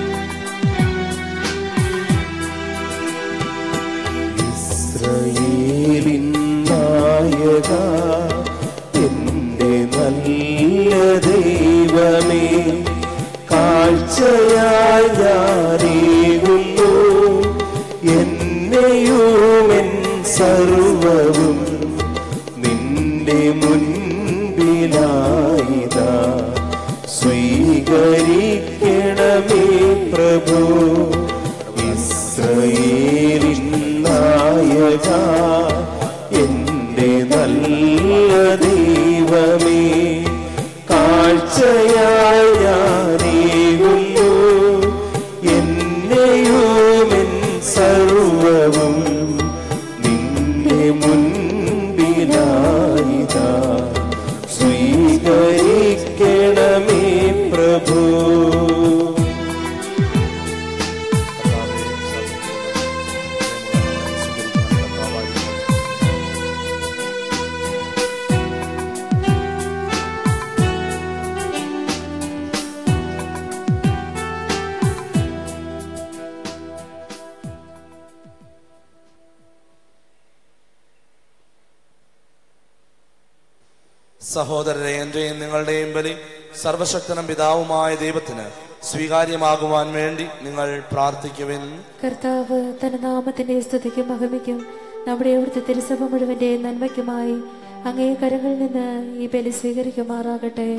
ഇസ്രയേൽ സർവവും നിന്റെ മുൻപിലായിതാ സ്വീകരിക്കണമേ പ്രഭു ഇസ്രയേലിൻ നായക എന്റെ നല്ല ദൈവമേ കാഴ്ചയായി ഞാനേകുന്നു എന്നെയുമെൻ സർവവും നിന്റെ മുൻപിലായിതാ സ്വീകരിക്കണമേ പ്രഭു സഹോദരരെ എന്റെയും നിങ്ങളുടെയും ബലി സർവശക്തനും പിതാവുമായ ദൈവത്തിന് സ്വീകാര്യമാകുവാൻ വേണ്ടി നിങ്ങൾ പ്രാർത്ഥിക്കുവിൻ കർത്താവ് തന്റെ നാമത്തിന്റെ സ്തുതിക്കും മഹിമയ്ക്കും നമ്മുടെ അവിടുത്തെ തിരുസഭ മുഴുവന്റെ നന്മയ്ക്കുമായി അങ്ങേ കരങ്ങളിൽ നിന്ന് ഈ ബലി സ്വീകരിക്കുമാറാകട്ടെ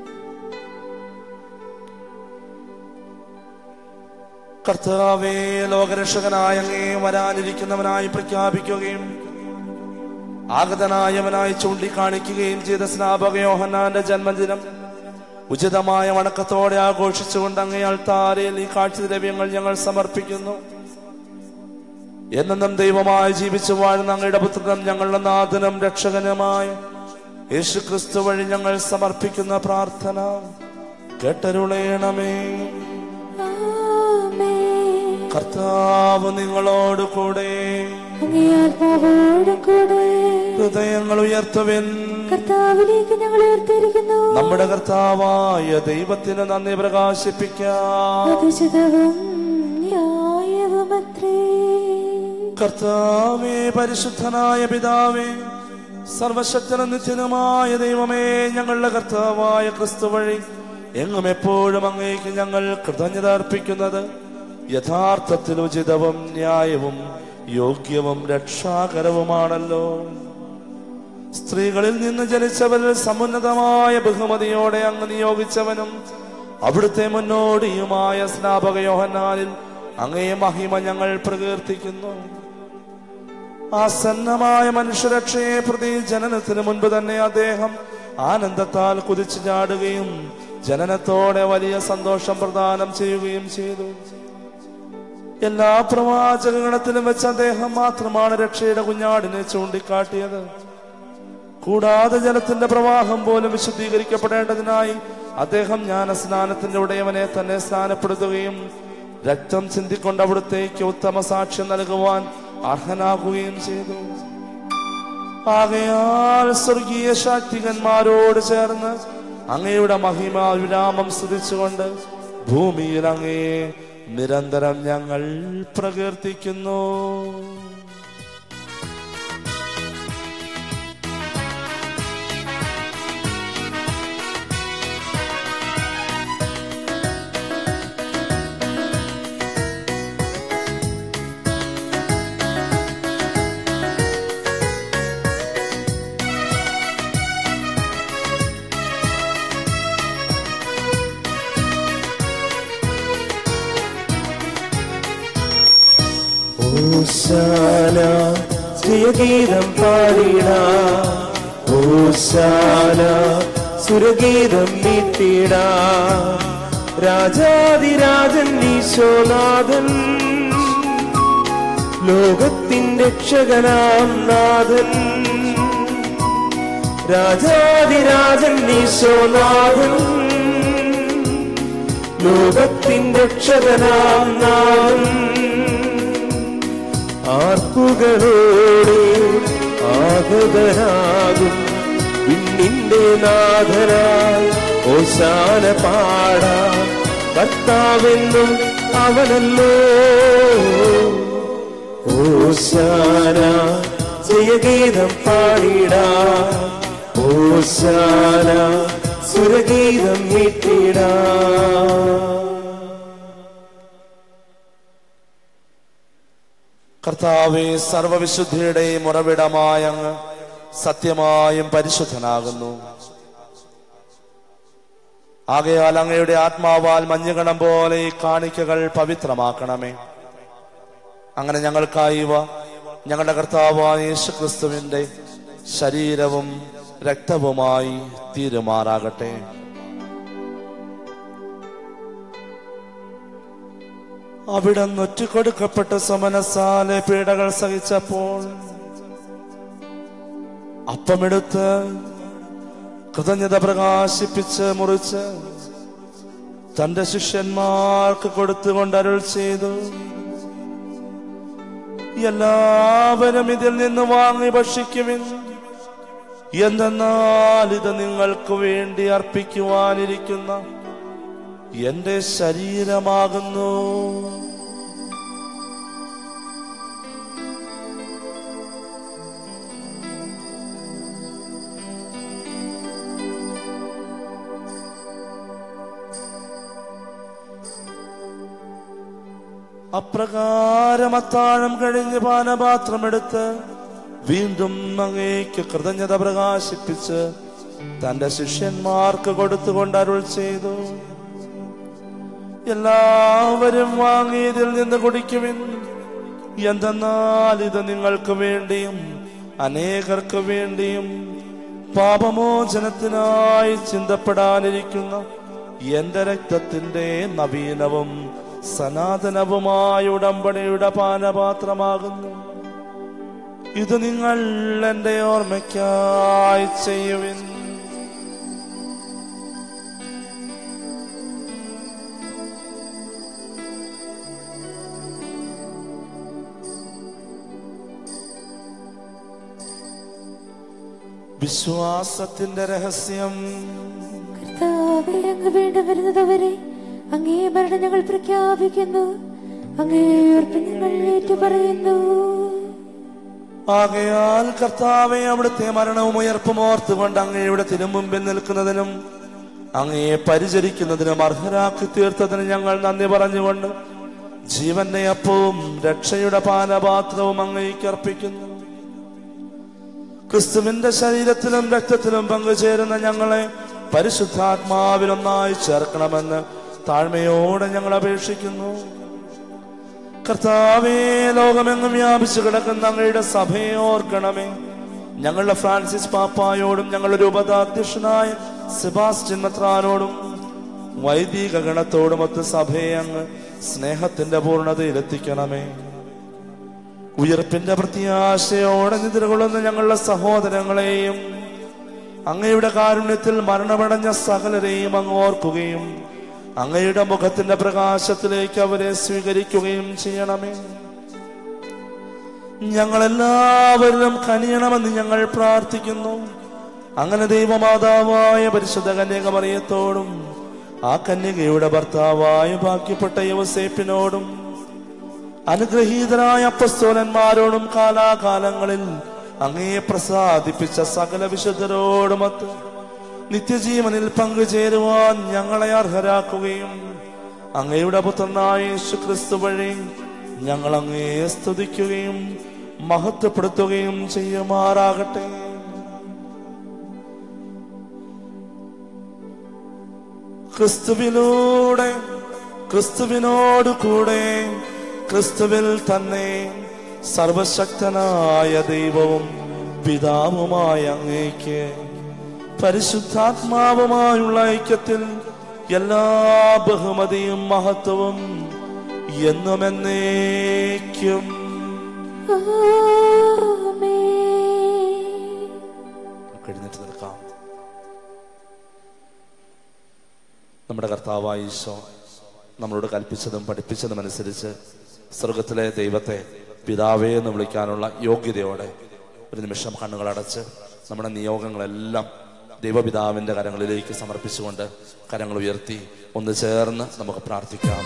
കർത്താവേ ലോകരക്ഷകനായ അങ്ങേ വരാനിരിക്കുന്നവനായി പ്രഖ്യാപിക്കുകയും ആഗതനായവനായി ചൂണ്ടിക്കാണിക്കുകയും ചെയ്ത സ്നാപക യോഹന്നാന്റെ ജന്മദിനം ഉചിതമായ വണക്കത്തോടെ ആഘോഷിച്ചുകൊണ്ട് അങ്ങേ അൾത്താരയിൽ ഈ കാഴ്ചദ്രവ്യങ്ങൾ ഞങ്ങൾ സമർപ്പിക്കുന്നു എന്നെന്നും ദൈവമായി ജീവിച്ചു വാഴുന്ന അങ്ങയുടെ പുത്രനും ഞങ്ങളുടെ നാഥനും രക്ഷകനുമായ യേശു ക്രിസ്തു വഴി ഞങ്ങൾ സമർപ്പിക്കുന്ന പ്രാർത്ഥന കേട്ടരുളയണമേ കർത്താവ് നിങ്ങളോട് കൂടെ അങ്ങേ ആത്മാവോടും കൂടെ ഹൃദയങ്ങൾ ഉയർത്തുവിൻ കർത്താവിലേക്ക് ഞങ്ങൾ ഉയർത്തിയിരിക്കുന്നു നമ്മുടെ കർത്താവായ ദൈവത്തിന് നന്ദി പ്രകാശിപ്പിക്കാം അതിശിതവും ന്യായവുമത്രേ കർത്താവേ പരിശുദ്ധനായ പിതാവേ സർവശക്തനും നിത്യനുമായ ദൈവമേ ഞങ്ങളുടെ കർത്താവായ ക്രിസ്തു വഴി എങ്ങും എപ്പോഴും അങ്ങേക്ക് ഞങ്ങൾ കൃതജ്ഞത അർപ്പിക്കുന്നത് യഥാർത്ഥത്തിൽ ഉചിതവും ന്യായവും യോഗ്യവും രക്ഷാകരവുമാണല്ലോ സ്ത്രീകളിൽ നിന്ന് ജനിച്ചവരിൽ സമുന്നതമായ ബഹുമതിയോടെ അങ്ങ് നിയോഗിച്ചവനും അവിടുത്തെ മുന്നോടിയുമായ സ്നാപക യോഹന്നാനിൽ അങ്ങേ മഹിമ ഞങ്ങൾ പ്രകീർത്തിക്കുന്നു ആസന്നമായ മനുഷ്യരക്ഷയെ പ്രതി ജനനത്തിന് മുൻപ് തന്നെ അദ്ദേഹം ആനന്ദത്താൽ കുതിച്ചു ചാടുകയും ജനനത്തോടെ വലിയ സന്തോഷം പ്രദാനം ചെയ്യുകയും ചെയ്തു എല്ലാ പ്രവാചക ഗണത്തിലും വെച്ച് അദ്ദേഹം മാത്രമാണ് രക്ഷയുടെ കുഞ്ഞാടിനെ ചൂണ്ടിക്കാട്ടിയത് കൂടാതെ ജലത്തിന്റെ പ്രവാഹം പോലും വിശുദ്ധീകരിക്കപ്പെടേണ്ടതിനായി അദ്ദേഹം ജ്ഞാനസ്നാനത്തിന്റെ ഉടയവനെ തന്നെ സ്നാനപ്പെടുത്തുകയും രക്തം ചിന്തിക്കൊണ്ട് അവിടുത്തേക്ക് ഉത്തമ സാക്ഷ്യം നൽകുവാൻ അർഹനാകുകയും ചെയ്തു ആകയാൽ സ്വർഗീയ ശാക്തികന്മാരോട് ചേർന്ന് അങ്ങയുടെ മഹിമ വിരാമം സ്തുതിച്ചുകൊണ്ട് ഭൂമിയിൽ അങ്ങയെ നിരന്തരം ഞങ്ങൾ പ്രകീർത്തിക്കുന്നു ഓശാന ജയഗീതം പാടിട ഓശാന സുരഗീതം മീട്ടിട രാജാതിരാജൻ ഈശോനാഥൻ ലോകത്തിൻ രക്ഷകനാം നാഥൻ രാജാതിരാജൻ ഈശോനാഥൻ ലോകത്തിൻ രക്ഷകനാം നാഥൻ ആർപ്പുകളോടെ ആഗതനാകും വിണ്ണിന്റെ നാഥനായി ഓശാന പാടാ കർത്താവെന്നും അവനല്ലോ ഓശാന ജയഗീതം പാടിടാ ഓശാന സുരഗീതം മീട്ടിടാ കർത്താവെ സർവവിശുദ്ധിയുടെയും ഉറവിടമായ അങ്ങ് സത്യമായും പരിശുദ്ധനാകുന്നു ആകയാൽ അങ്ങയുടെ ആത്മാവാൽ മഞ്ഞുകണം പോലെ ഈ കാണിക്കകൾ പവിത്രമാക്കണമേ അങ്ങനെ ഞങ്ങൾക്കായി ഇവ ഞങ്ങളുടെ കർത്താവായ യേശു ക്രിസ്തുവിന്റെ ശരീരവും രക്തവുമായി തീരുമാറാകട്ടെ അവിടെ ഒറ്റുകൊടുക്കപ്പെട്ട സമനസാലെ പീഡകൾ സഹിച്ചപ്പോൾ അപ്പമെടുത്ത് കൃതജ്ഞത പ്രകാശിപ്പിച്ച് മുറിച്ച് തന്റെ ശിഷ്യന്മാർക്ക് കൊടുത്തുകൊണ്ട് അരുൾ ചെയ്തു എല്ലാവരും ഇതിൽ നിന്ന് വാങ്ങി ഭക്ഷിക്കുവിൻ എന്തെന്നാൽ ഇത് നിങ്ങൾക്ക് വേണ്ടി അർപ്പിക്കുവാനിരിക്കുന്ന എന്റെ ശരീരമാകുന്നു അപ്രകാരം അത്താഴം കഴിഞ്ഞ് പാനപാത്രമെടുത്ത് വീണ്ടും അങ്ങേക്ക് കൃതജ്ഞത പ്രകാശിപ്പിച്ച് തന്റെ ശിഷ്യന്മാർക്ക് കൊടുത്തുകൊണ്ട് അരുൾ ചെയ്തു എല്ലാവരും വാങ്ങി ഇതിൽ നിന്ന് കുടിക്കുവിൻ എന്തെന്നാൽ ഇത് നിങ്ങൾക്ക് വേണ്ടിയും അനേകർക്ക് വേണ്ടിയും പാപമോചനത്തിനായി ചിന്തപ്പെടാനിരിക്കുന്ന എന്റെ രക്തത്തിന്റെ നവീനവും സനാതനവുമായ ഉടമ്പടിയുടെ പാനപാത്രമാകുന്നു ഇത് നിങ്ങൾ എന്റെ ഓർമ്മയ്ക്കായി ചെയ്യുവിൻ വിശ്വാസത്തിന്റെ രഹസ്യം കർത്താവേ അങ്ങ് വീണ്ടും വരുന്നതുവരെ അങ്ങേ മരണം ഞങ്ങൾ പ്രഖ്യാപിക്കുന്നു അങ്ങേ ഉയർപ്പ് ഞങ്ങൾ ഏറ്റുപറയുന്നു ആകയാൽ കർത്താവെ അവിടുത്തെ മരണവും ഉയർപ്പും ഓർത്തുകൊണ്ട് അങ്ങയുടെ തിരുമുമ്പിൽ നിൽക്കുന്നതിനും അങ്ങയെ പരിചരിക്കുന്നതിനും അർഹരാക്കി തീർത്തതിന് ഞങ്ങൾ നന്ദി പറഞ്ഞുകൊണ്ട് ജീവന്റെ അപ്പവും രക്ഷയുടെ പാനപാത്രവും അങ്ങേക്ക് അർപ്പിക്കുന്നു ക്രിസ്തുവിന്റെ ശരീരത്തിലും രക്തത്തിലും പങ്കുചേരുന്ന ഞങ്ങളെ പരിശുദ്ധാത്മാവിൽ ഒന്നായി ചേർക്കണമെന്ന് താഴ്മയോടെ ഞങ്ങൾ അപേക്ഷിക്കുന്നു കർത്താവേ ലോകമെങ്ങും വ്യാപിച്ചു കിടക്കുന്ന അങ്ങയുടെ സഭയെ ഓർക്കണമേ ഞങ്ങളുടെ ഫ്രാൻസിസ് പാപ്പായോടും ഞങ്ങളുടെ രൂപതാധ്യക്ഷനായ സെബാസ്റ്റ്യൻ മെത്രാനോടും വൈദിക ഗണത്തോടും ഒത്ത് സഭയെ അങ്ങ് സ്നേഹത്തിന്റെ പൂർണ്ണതയിലെത്തിക്കണമേ ഉയർപ്പിന്റെ പ്രത്യാശയോടെ നിതിരകൊള്ളുന്ന ഞങ്ങളുടെ സഹോദരങ്ങളെയും അങ്ങയുടെ കാരുണ്യത്തിൽ മരണമടഞ്ഞ സകലരെയും അങ്ങ് ഓർക്കുകയും അങ്ങയുടെ മുഖത്തിന്റെ പ്രകാശത്തിലേക്ക് അവരെ സ്വീകരിക്കുകയും ചെയ്യണമേ ഞങ്ങളെല്ലാവരിലും കനിയണമെന്ന് ഞങ്ങൾ പ്രാർത്ഥിക്കുന്നു അങ്ങനെ ദൈവമാതാവായ പരിശുദ്ധ കന്യക മറിയത്തോടും ആ കന്യകയുടെ ഭർത്താവായ ബാക്കിപ്പെട്ട യുവസേപ്പിനോടും അനുഗ്രഹീതരായ അപ്പസ്തോലന്മാരോടും കാലാകാലങ്ങളിൽ അങ്ങയെ പ്രസാദിപ്പിച്ച സകല വിശുദ്ധരോടുമൊത്ത് നിത്യജീവനിൽ പങ്കുചേരുവാൻ ഞങ്ങളെ അർഹരാക്കുകയും അങ്ങയുടെ പുത്രനായ യേശു ക്രിസ്തു വഴി ഞങ്ങൾ അങ്ങയെ സ്തുതിക്കുകയും മഹത്വപ്പെടുത്തുകയും ചെയ്യുമാറാകട്ടെ ക്രിസ്തുവിലൂടെ ക്രിസ്തുവിനോട് കൂടെ ക്രിസ്തുവിൽ തന്നെ സർവശക്തനായ ദൈവവും പിതാവുമായ അങ്ങേക്ക് പരിശുദ്ധാത്മാവുമായുള്ള ഐക്യത്തിൽ എല്ലാ ബഹുമതിയും മഹത്വവും എന്നും എന്നേക്കും എഴുന്നേറ്റ് നിൽക്കാം നമ്മുടെ കർത്താവായ ഈശോ നമ്മളോട് കൽപ്പിച്ചതും പഠിപ്പിച്ചതും അനുസരിച്ച് സ്വർഗത്തിലെ ദൈവത്തെ പിതാവേ എന്ന് വിളിക്കാനുള്ള യോഗ്യതയോടെ ഒരു നിമിഷം കണ്ണുകൾ അടച്ച് നമ്മുടെ നിയോഗങ്ങളെല്ലാം ദൈവപിതാവിന്റെ കരങ്ങളിലേക്ക് സമർപ്പിച്ചുകൊണ്ട് കരങ്ങൾ ഉയർത്തി ഒന്ന് ചേർന്ന് നമുക്ക് പ്രാർത്ഥിക്കാം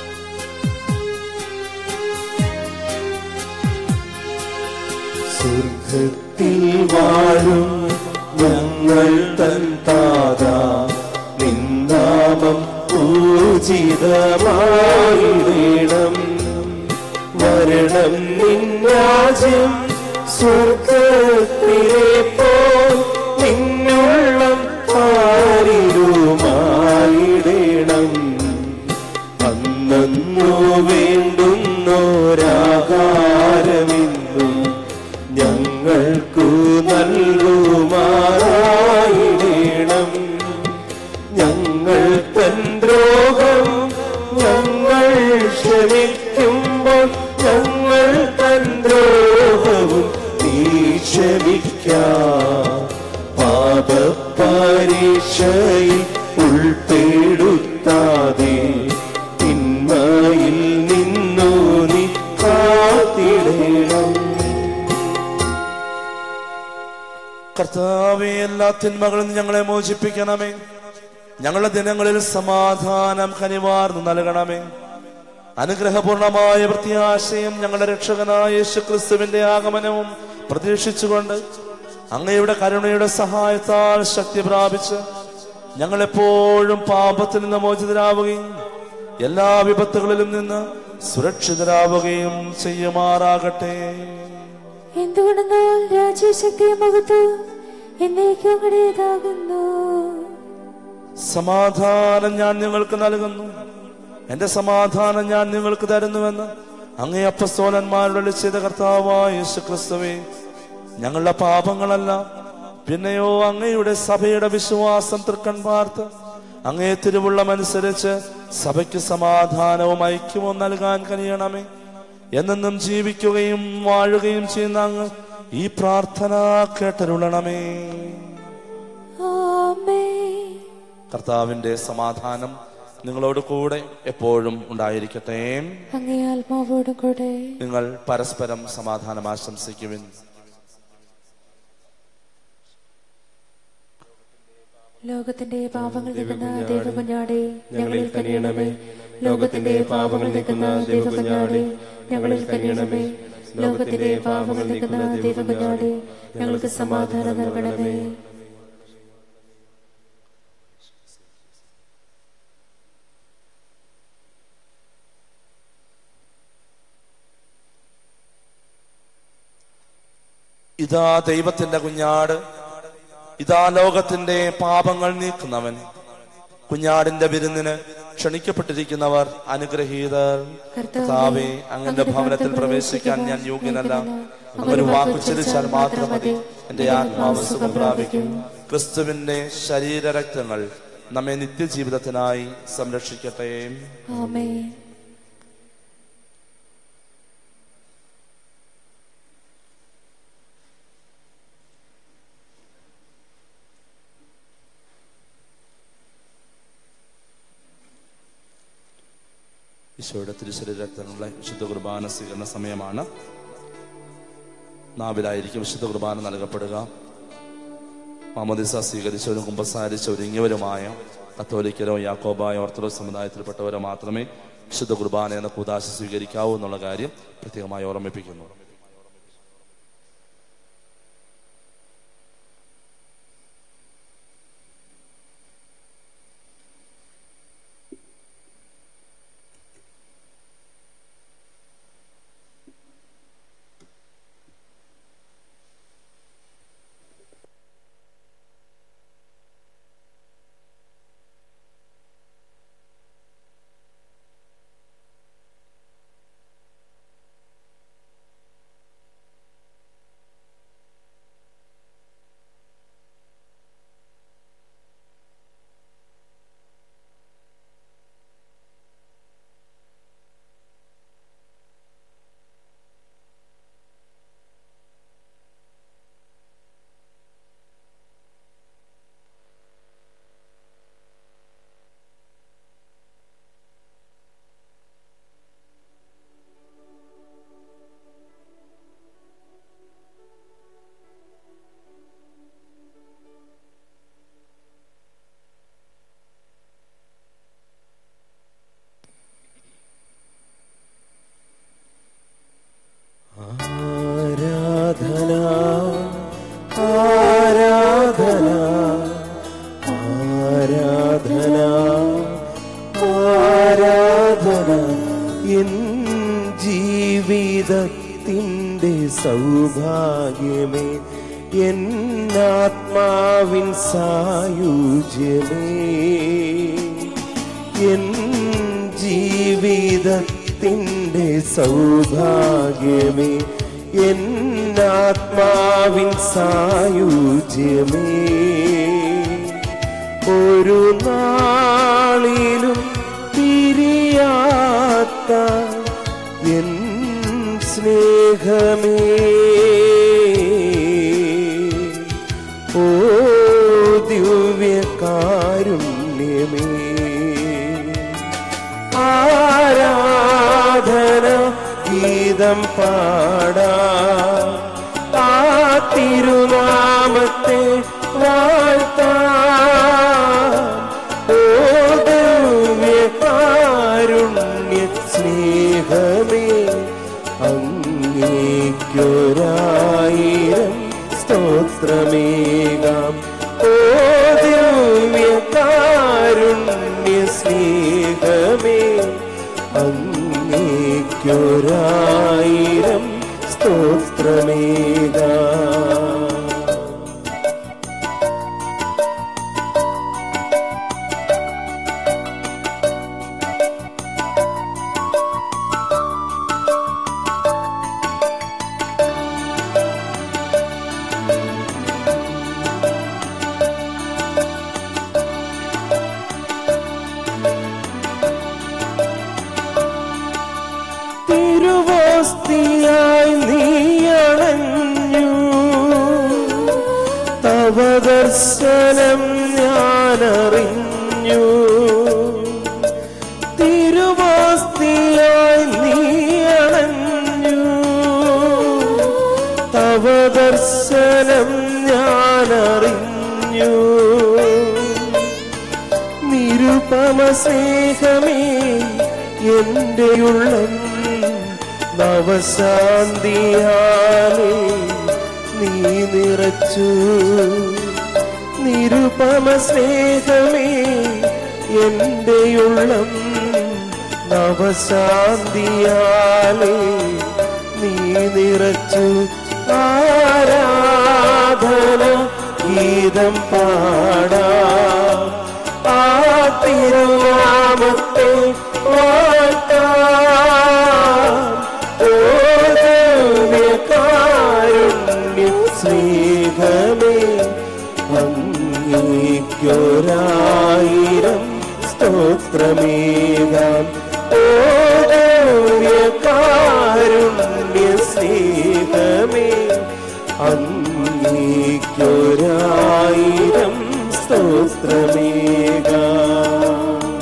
സ്വർഗത്തിൽ വാഴും ഞങ്ങൾ തൻ താത നിന്നാമം പൂജിതമായിടണം വരണം നിൻ രാജ്യം സ്വർഗത്തിലെ പോ നിന്നുള്ളം ആരിലുമായിടണം അന്നു വേണ്ടുന്നോരാകാരമെന്നും ഞങ്ങൾക്കു നൽകുമാറായിടണം ഞങ്ങൾ തൻ ദ്രോഹം ഞങ്ങൾ ക്ഷമിക്കുമ്പോൾ ഞങ്ങൾ തൻ ദ്രോഹവും നീ ക്ഷമിക്കാം പാപപരീക്ഷയിൽ ഉൾപ്പെടുത്താതെ തിന്മയിൽ നിന്നു നീ കാത്തിടണം കർത്താവെ എല്ലാ തിന്മകളിൽ നിന്ന് ഞങ്ങളെ മോചിപ്പിക്കണമേ ഞങ്ങളുടെ ദിനങ്ങളിൽ സമാധാനം കനിവാർന്നു നൽകണമേ അനുഗ്രഹപൂർണമായ പ്രത്യാശയും ഞങ്ങളുടെ രക്ഷകനായ യേശു ക്രിസ്തുവിന്റെ ആഗമനവും പ്രതീക്ഷിച്ചുകൊണ്ട് അങ്ങയുടെ കരുണയുടെ സഹായത്താൽ ശക്തി പ്രാപിച്ച് ഞങ്ങളെപ്പോഴും പാപത്തിൽ നിന്ന് മോചിതരാവുകയും എല്ലാ വിപത്തുകളിലും നിന്ന് സുരക്ഷിതരാവുകയും ചെയ്യുമാറാകട്ടെ എന്തുകൊണ്ടെന്നാൽ രാജ്യശക്തിയും മഹത്വം എന്നേക്കും അങ്ങടേതാകുന്നു സമാധാനം ഞാൻ നിങ്ങൾക്ക് നൽകുന്നു എന്റെ സമാധാനം ഞാൻ നിങ്ങൾക്ക് തരുന്നുവെന്ന് അങ്ങേ അപ്പസ്തോലന്മാരുടെ ചെയ്ത കർത്താവായ യേശു ക്രിസ്തുവേ ഞങ്ങളുടെ പാപങ്ങളല്ല പിന്നെയോ അങ്ങയുടെ സഭയുടെ വിശ്വാസം തൃക്കൺ പാർത്ത് അങ്ങേ തിരുവുള്ളമനുസരിച്ച് സഭയ്ക്ക് സമാധാനവും ഐക്യവും നൽകാൻ കഴിയണമേ എന്നെന്നും ജീവിക്കുകയും വാഴുകയും ചെയ്യുന്ന അങ്ങ് ഈ പ്രാർത്ഥന കേട്ടരുളണമേ ആമേൻ കർത്താവിന്റെ സമാധാനം നിങ്ങളോട് കൂടെ എപ്പോഴും ഉണ്ടായിരിക്കട്ടെ അങ്ങേ ആത്മാവോടും കൂടെ നിങ്ങൾ പരസ്പരം സമാധാനം ആശംസിക്കുവിൻ ലോകത്തിന്റെ പാപങ്ങൾ നിൽക്കുന്ന ദൈവകുഞ്ഞാടെ ഞങ്ങളിൽ കനിയണമേ ലോകത്തിന്റെ പാപങ്ങൾ നിൽക്കുന്ന ദൈവകുഞ്ഞാടെ ഞങ്ങളിൽ കനിയണമേ ലോകത്തിന്റെ പാപങ്ങൾ നിൽക്കുന്ന ദൈവകുഞ്ഞാടെ ഞങ്ങൾക്ക് സമാധാനം നൽകണമേ ഇതാ ദൈവത്തിന്റെ കുഞ്ഞാട് ഇതാ ലോകത്തിന്റെ പാപങ്ങൾ നീക്കുന്നവൻ കുഞ്ഞാടിന്റെ വിരുന്നിന് ക്ഷണിക്കപ്പെട്ടിരിക്കുന്നവർ അനുഗ്രഹീതർ കർത്താവേ അങ്ങന്റെ ഭവനത്തിൽ പ്രവേശിക്കാൻ ഞാൻ യോഗ്യനല്ല അങ്ങൊരു വാക്കുച്ചരിച്ചാൽ മാത്രം മതി എന്റെ ആത്മാവ് സുഖം പ്രാപിക്കും ക്രിസ്തുവിന്റെ ശരീരരക്തങ്ങൾ നമ്മെ നിത്യജീവിതത്തിനായി സംരക്ഷിക്കട്ടെ ആമേൻ ഈശോയുടെ തിരുശരീരരക്തങ്ങളെ വിശുദ്ധ കുർബാന സ്വീകരണ സമയമാണ് നാവിലായിരിക്കും വിശുദ്ധ കുർബാന നൽകപ്പെടുക മാമോദിസ സ്വീകരിച്ചവരും കുമ്പസാരിച്ചവരും ഇങ്ങവരുമായ കത്തോലിക്കരോ യാക്കോബായ ഓർത്തഡോക്സ് സമുദായത്തിൽപ്പെട്ടവരോ മാത്രമേ വിശുദ്ധ കുർബാന എന്ന കൂതാശ സ്വീകരിക്കാവൂ എന്നുള്ള കാര്യം പ്രത്യേകമായി ഓർമ്മിപ്പിക്കുന്നു ആരാധന ആരാധന ആരാധന ആരാധന എൻ ജീവിതത്തിൻ്റെ എന്നാത്മാവിൻ സായുജ്യമേ എൻ ജീവിതത്തിൻ്റെ സൗഭാഗ്യമേ എന്നാത്മാവിൻ സായുജ്യമേ ഒരു നാളിലും തിരിയാത്ത എൻ സ്നേഹമേ ഓ ദിവ്യകാരുണ്യമേ ആരാധന ഗീതം പാടാ ആ തിരുനാമത്തെ വാഴ്ത്താം ഓ ദിവ്യകാരുണ്യ സ്നേഹമേ അങ്ങേക്കൊരായിരം സ്തോത്രമേകാം ഓ ദിവ്യകാരുണ്യ സ്നേഹമേ അങ്ങേക്കൊരായിരം സ്തോത്രമേകാം തിരുവോസ്തിയായി നീ അണഞ്ഞു തവ ദർശനം ഞാനറിഞ്ഞു തിരുവോസ്തിയായി നീ അണഞ്ഞു തവ ദർശനം ഞാനറിഞ്ഞു നിരുപമ സ്നേഹമേ എന്റെ ഉള്ളം നവശാന്തിയാലേ നീ നിറച്ചു നിരുപമ സ്നേഹമേ എന്റെ ഉള്ളം നവശാന്തിയാലേ നീ നിറച്ചു ആരാധന ഗീതം പാടാ ആ തിരുനാമത്തെ വാഴ്ത്താം ഓ ദിവ്യകാരുണ്യ സ്നേഹമേ അങ്ങേക്കൊരായിരം സ്തോത്രമേകാം ഓ ദിവ്യകാരുണ്യ സ്നേഹമേ അങ്ങേക്കൊരായിരം സ്തോത്രമേകാം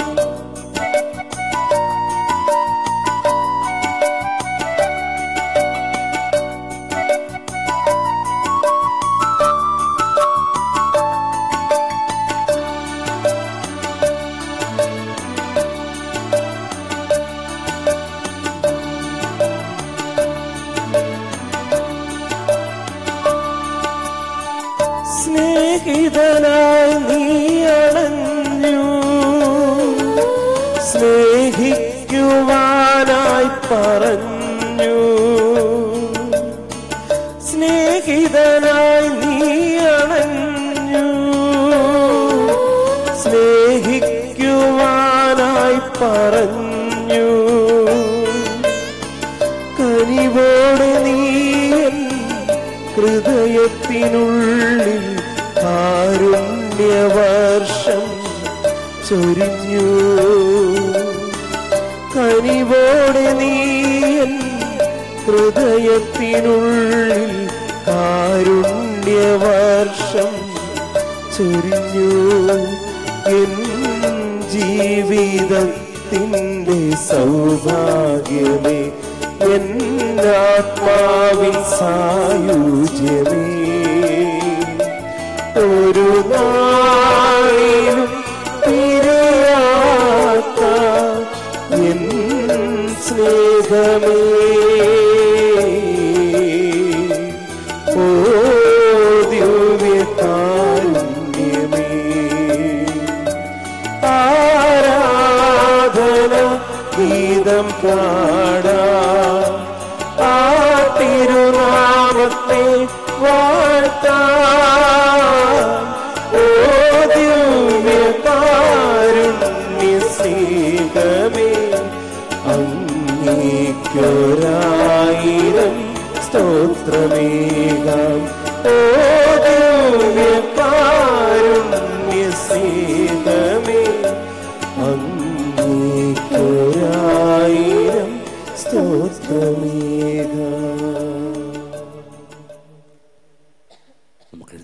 സ്നേഹിതനായി നീ അണഞ്ഞു സ്നേഹിക്കുവാനായി പറഞ്ഞു സ്നേഹിതനായി നീ അണഞ്ഞു സ്നേഹിക്കുവാനായി പറഞ്ഞു കനിവോടെ നീ എൻ ഹൃദയത്തിനുള്ളിൽ കാരുണ്യവർഷം ചൊരിഞ്ഞു കനിവോടെ നീ എൻ ഹൃദയത്തിനുള്ളിൽ കാരുണ്യവർഷം ചൊരിഞ്ഞു എൻ ജീവിതത്തിൻ്റെ സൗഭാഗ്യമേ എന്നാത്മാവിൻ സായുജ്യമേ ഒരു നാളിലും തിരയാത്ത എൻ സ്നേഹമേ ഓ ദിവ്യകാരുണ്യമേ ആരാധന ഗീതം പാടാ ആ തിരുനാമത്തെ വാഴ്ത്താ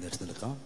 എഴുന്നേറ്റ് നിൽക്കാം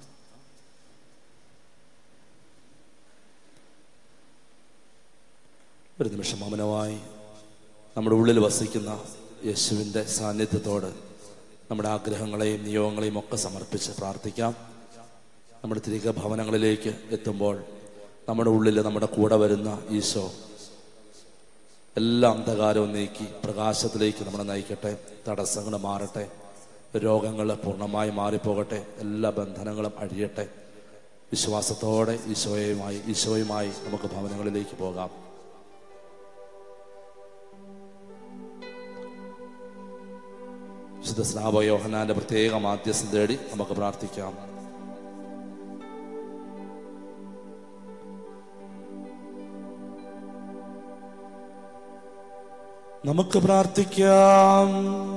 ഒരു നിമിഷം മൗനമായി നമ്മുടെ ഉള്ളിൽ വസിക്കുന്ന യേശുവിൻ്റെ സാന്നിധ്യത്തോട് നമ്മുടെ ആഗ്രഹങ്ങളെയും നിയോഗങ്ങളെയും ഒക്കെ സമർപ്പിച്ച് പ്രാർത്ഥിക്കാം നമ്മുടെ തിരികെ ഭവനങ്ങളിലേക്ക് എത്തുമ്പോൾ നമ്മുടെ ഉള്ളിൽ നമ്മുടെ കൂടെ വരുന്ന ഈശോ എല്ലാ അന്ധകാരവും നീക്കി പ്രകാശത്തിലേക്ക് നമ്മളെ നയിക്കട്ടെ തടസ്സങ്ങൾ മാറട്ടെ രോഗങ്ങൾ പൂർണ്ണമായി മാറിപ്പോകട്ടെ എല്ലാ ബന്ധനങ്ങളും അഴിയട്ടെ വിശ്വാസത്തോടെ ഈശോയുമായി ഈശോയുമായി നമുക്ക് ഭവനങ്ങളിലേക്ക് പോകാം വിശുദ്ധ സ്നാപ യോഹനാന്റെ പ്രത്യേക മാധ്യസ്ഥം തേടി നമുക്ക് പ്രാർത്ഥിക്കാം നമുക്ക് പ്രാർത്ഥിക്കാം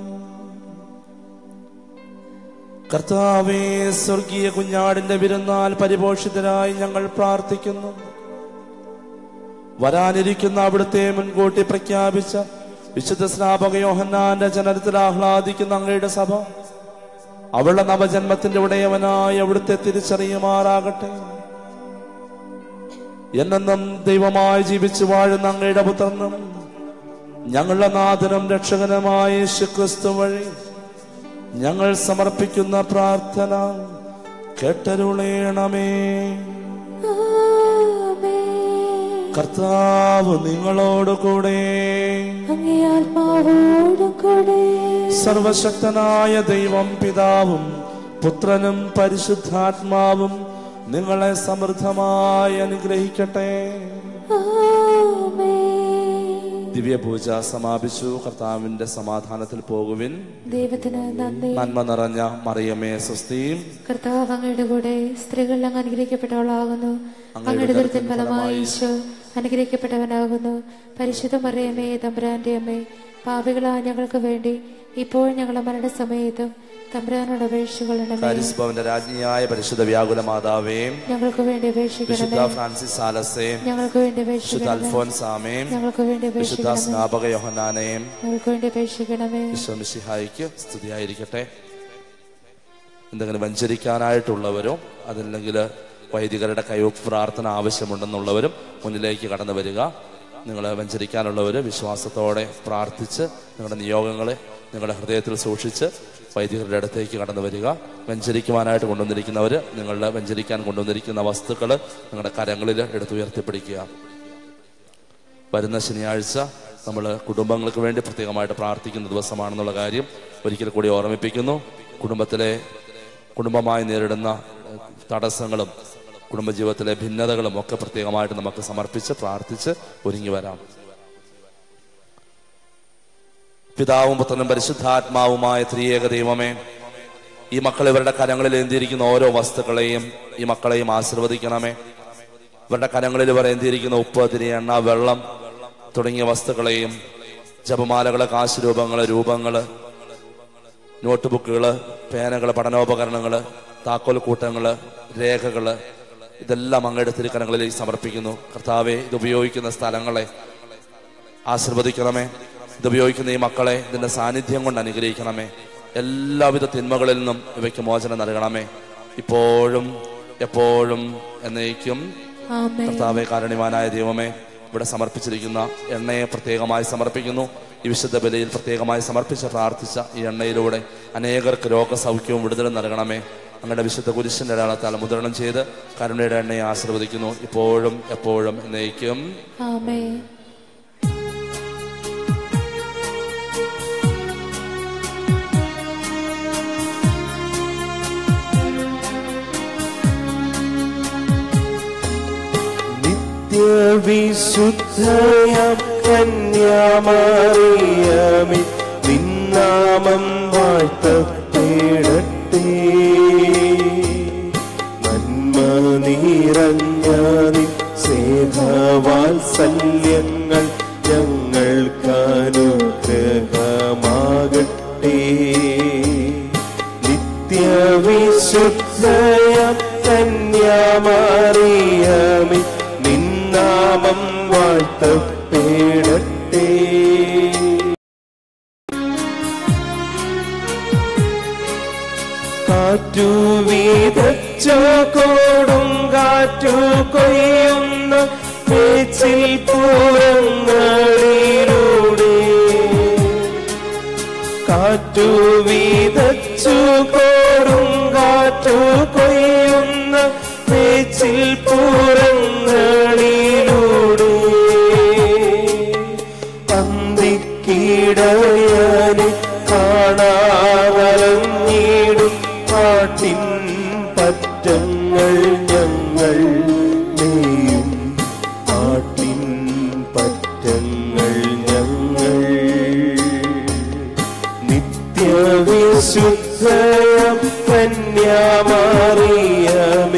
കർത്താവേ സ്വർഗീയ കുഞ്ഞാടിന്റെ വിരുന്നാൽ പരിപോഷിതരായി ഞങ്ങൾ പ്രാർത്ഥിക്കുന്നു വരാനിരിക്കുന്ന അവിടുത്തെ മുൻകൂട്ടി പ്രഖ്യാപിച്ച വിശുദ്ധ സ്നാപക യോഹന്നാന്റെ ജനനത്തിൽ ആഹ്ലാദിക്കുന്ന അങ്ങയുടെ സഭ അവളുടെ നവജന്മത്തിന്റെ ഉടയവനായി അവിടുത്തെ തിരിച്ചറിയുമാറാകട്ടെ എന്നെന്നും ദൈവമായി ജീവിച്ചു വാഴുന്ന അങ്ങയുടെ പുത്രനും ഞങ്ങളുടെ നാഥനും രക്ഷകനുമായ യേശുക്രിസ്തു വഴി ഞങ്ങൾ സമർപ്പിക്കുന്ന പ്രാർത്ഥന കേട്ടരുളേണമേ കർത്താവ് നിങ്ങളോട് കൂടെ അങ്ങേ ആത്മാവോടും കൂടെ സർവശക്തനായ ദൈവം പിതാവും പുത്രനും പരിശുദ്ധാത്മാവും നിങ്ങളെ സമൃദ്ധമായി അനുഗ്രഹിക്കട്ടെ ദിവ്യപൂജ സമാപിച്ചു കർത്താവിന്റെ സമാധാനത്തിൽ പോകുവിൻ ദൈവത്തിന് നന്ദി നന്മ നിറഞ്ഞ മറിയമേ സ്വസ്തിയും കർത്താവ് അങ്ങയുടെ കൂടെ സ്ത്രീകൾ അങ്ങ് അനുഗ്രഹിക്കപ്പെട്ടവളാകുന്നു അങ്ങയുടെ ദുരിതൻ ഫലമായി ഈശോ അനുഗ്രഹിക്കപ്പെട്ടവനാകുന്നു പരിശുദ്ധ മറിയമേ തമ്പുരാന്റെ അമ്മേ പാപികളായ ഞങ്ങൾക്ക് വേണ്ടി ഇപ്പോൾ ഞങ്ങളുടെ മരണസമയത്തും തമ്പുരാനോട് അപേക്ഷിക്കൊള്ളണമേ കാരിസ്ഭവന്റെ രാജ്ഞിയായ പരിശുദ്ധ വ്യാകുല മാതാവേ ഞങ്ങൾക്ക് വേണ്ടി വിശുദ്ധ അപേക്ഷിക്കണമേ ഫ്രാൻസിസ് സാലസേ ഞങ്ങൾക്ക് വേണ്ടി വിശുദ്ധ അപേക്ഷിക്കണമേ അൽഫോൻസാമേം ഞങ്ങൾക്ക് വേണ്ടി വിശുദ്ധ അപേക്ഷിക്കണമേ സ്നാപക യോഹനാനേയും ഞങ്ങൾക്ക് വേണ്ടി അപേക്ഷിക്കണമേ വിശ്വമിശിഹായിക്ക് സ്തുതിയായിരിക്കട്ടെ എന്തെങ്കിലും വഞ്ചരിക്കാനായിട്ടുള്ളവരോ അതല്ലെങ്കിൽ വൈദികരുടെ കൈവപ്പ് പ്രാർത്ഥന ആവശ്യമുണ്ടെന്നുള്ളവരും മുന്നിലേക്ക് കടന്നു വരിക നിങ്ങൾ വഞ്ചരിക്കാനുള്ളവർ വിശ്വാസത്തോടെ പ്രാർത്ഥിച്ച് നിങ്ങളുടെ നിയോഗങ്ങളെ നിങ്ങളുടെ ഹൃദയത്തിൽ സൂക്ഷിച്ച് വൈദികരുടെ അടുത്തേക്ക് കടന്നു വരിക വഞ്ചരിക്കുവാനായിട്ട് കൊണ്ടുവന്നിരിക്കുന്നവർ നിങ്ങളുടെ വഞ്ചരിക്കാൻ കൊണ്ടുവന്നിരിക്കുന്ന വസ്തുക്കൾ നിങ്ങളുടെ കരങ്ങളിൽ എടുത്തുയർത്തിപ്പിടിക്കുക വരുന്ന ശനിയാഴ്ച നമ്മൾ കുടുംബങ്ങൾക്ക് വേണ്ടി പ്രത്യേകമായിട്ട് പ്രാർത്ഥിക്കുന്ന ദിവസമാണെന്നുള്ള കാര്യം ഒരിക്കൽ കൂടി ഓർമ്മിപ്പിക്കുന്നു കുടുംബത്തിലെ കുടുംബമായി നേരിടുന്ന ഏഹ്, തടസ്സങ്ങളും കുടുംബജീവിതത്തിലെ ഭിന്നതകളും ഒക്കെ പ്രത്യേകമായിട്ട് നമുക്ക് സമർപ്പിച്ച് പ്രാർത്ഥിച്ച് ഒരുങ്ങി വരാം പിതാവും പുത്രനും പരിശുദ്ധാത്മാവുമായ ത്രിയേക ദൈവമേ ഈ മക്കൾ ഇവരുടെ കരങ്ങളിൽ എന്തിയിരിക്കുന്ന ഓരോ വസ്തുക്കളെയും ഈ മക്കളെയും ആശീർവദിക്കണമേ ഇവരുടെ കരങ്ങളിൽ ഇവർ എന്തിയിരിക്കുന്ന ഉപ്പ് തിരി എണ്ണ വെള്ളം തുടങ്ങിയ വസ്തുക്കളെയും ജപമാലകള് കാശുരൂപങ്ങള് രൂപങ്ങള് നോട്ട് ബുക്കുകള് പേനകള് പഠനോപകരണങ്ങള് താക്കോൽ കൂട്ടങ്ങള് രേഖകള് ഇതെല്ലാം അങ്ങയുടെ തിരുക്കരങ്ങളിലേക്ക് സമർപ്പിക്കുന്നു കർത്താവെ ഇത് ഉപയോഗിക്കുന്ന സ്ഥലങ്ങളെ ആശീർവദിക്കണമേ ഇത് ഉപയോഗിക്കുന്ന ഈ മക്കളെ ഇതിന്റെ സാന്നിധ്യം കൊണ്ട് അനുഗ്രഹിക്കണമേ എല്ലാവിധ തിന്മകളിൽ നിന്നും ഇവയ്ക്ക് മോചനം നൽകണമേ ഇപ്പോഴും എപ്പോഴും എന്നേക്കും ആമേൻ. കർത്താവെ കാരുണ്യവാനായ ദൈവമേ ഇവിടെ സമർപ്പിച്ചിരിക്കുന്ന എണ്ണയെ പ്രത്യേകമായി സമർപ്പിക്കുന്നു ഈ വിശുദ്ധ ബലിയിൽ പ്രത്യേകമായി സമർപ്പിച്ച് പ്രാർത്ഥിച്ച ഈ എണ്ണയിലൂടെ അനേകർക്ക് രോഗസൗഖ്യവും വിടുതലും നൽകണമേ അങ്ങയുടെ വിശുദ്ധ കുരിശിന്റെ അടയാളത്താൽ മുദ്രണം ചെയ്ത് കരുണയുടെ എണ്ണയെ ആശീർവദിക്കുന്നു ഇപ്പോഴും എപ്പോഴും എന്നേക്കും ആമേ നിത്യവിശുദ്ധയാം കന്യാമറിയമേ നിന്നാമം വാഴ്ത്തപ്പെടട്ടെ നന്മ നിറഞ്ഞ നിൻ സ്നേഹവാത്സല്യങ്ങൾ ഞങ്ങൾക്കനുഗ്രഹമാകട്ടെ നിത്യവിശുദ്ധയാം കന്യാമറിയമേ നിന്നാമം വാഴ്ത്തപ്പെടട്ടെ കാറ്റുവീത വിതച്ചു കൊടുങ്കാറ്റു കൊയ്യുന്ന മേച്ചിൽ പൂരങ്ങളിലൂടെ കാറ്റു വീതച്ചു കൊടുങ്കാറ്റു കൊയ്യുന്ന മേച്ചിൽ പൂരങ്ങളിലൂടെ പന്തിക്കിടയാനെ കാണാവലഞ്ഞിടും പാട്ടിൻ പറ്റങ്ങൾ ഞങ്ങൾ നെയ്യും പാട്ടിൻ പറ്റങ്ങൾ ഞങ്ങൾ നിത്യവിശുദ്ധ കന്യാമറിയമേ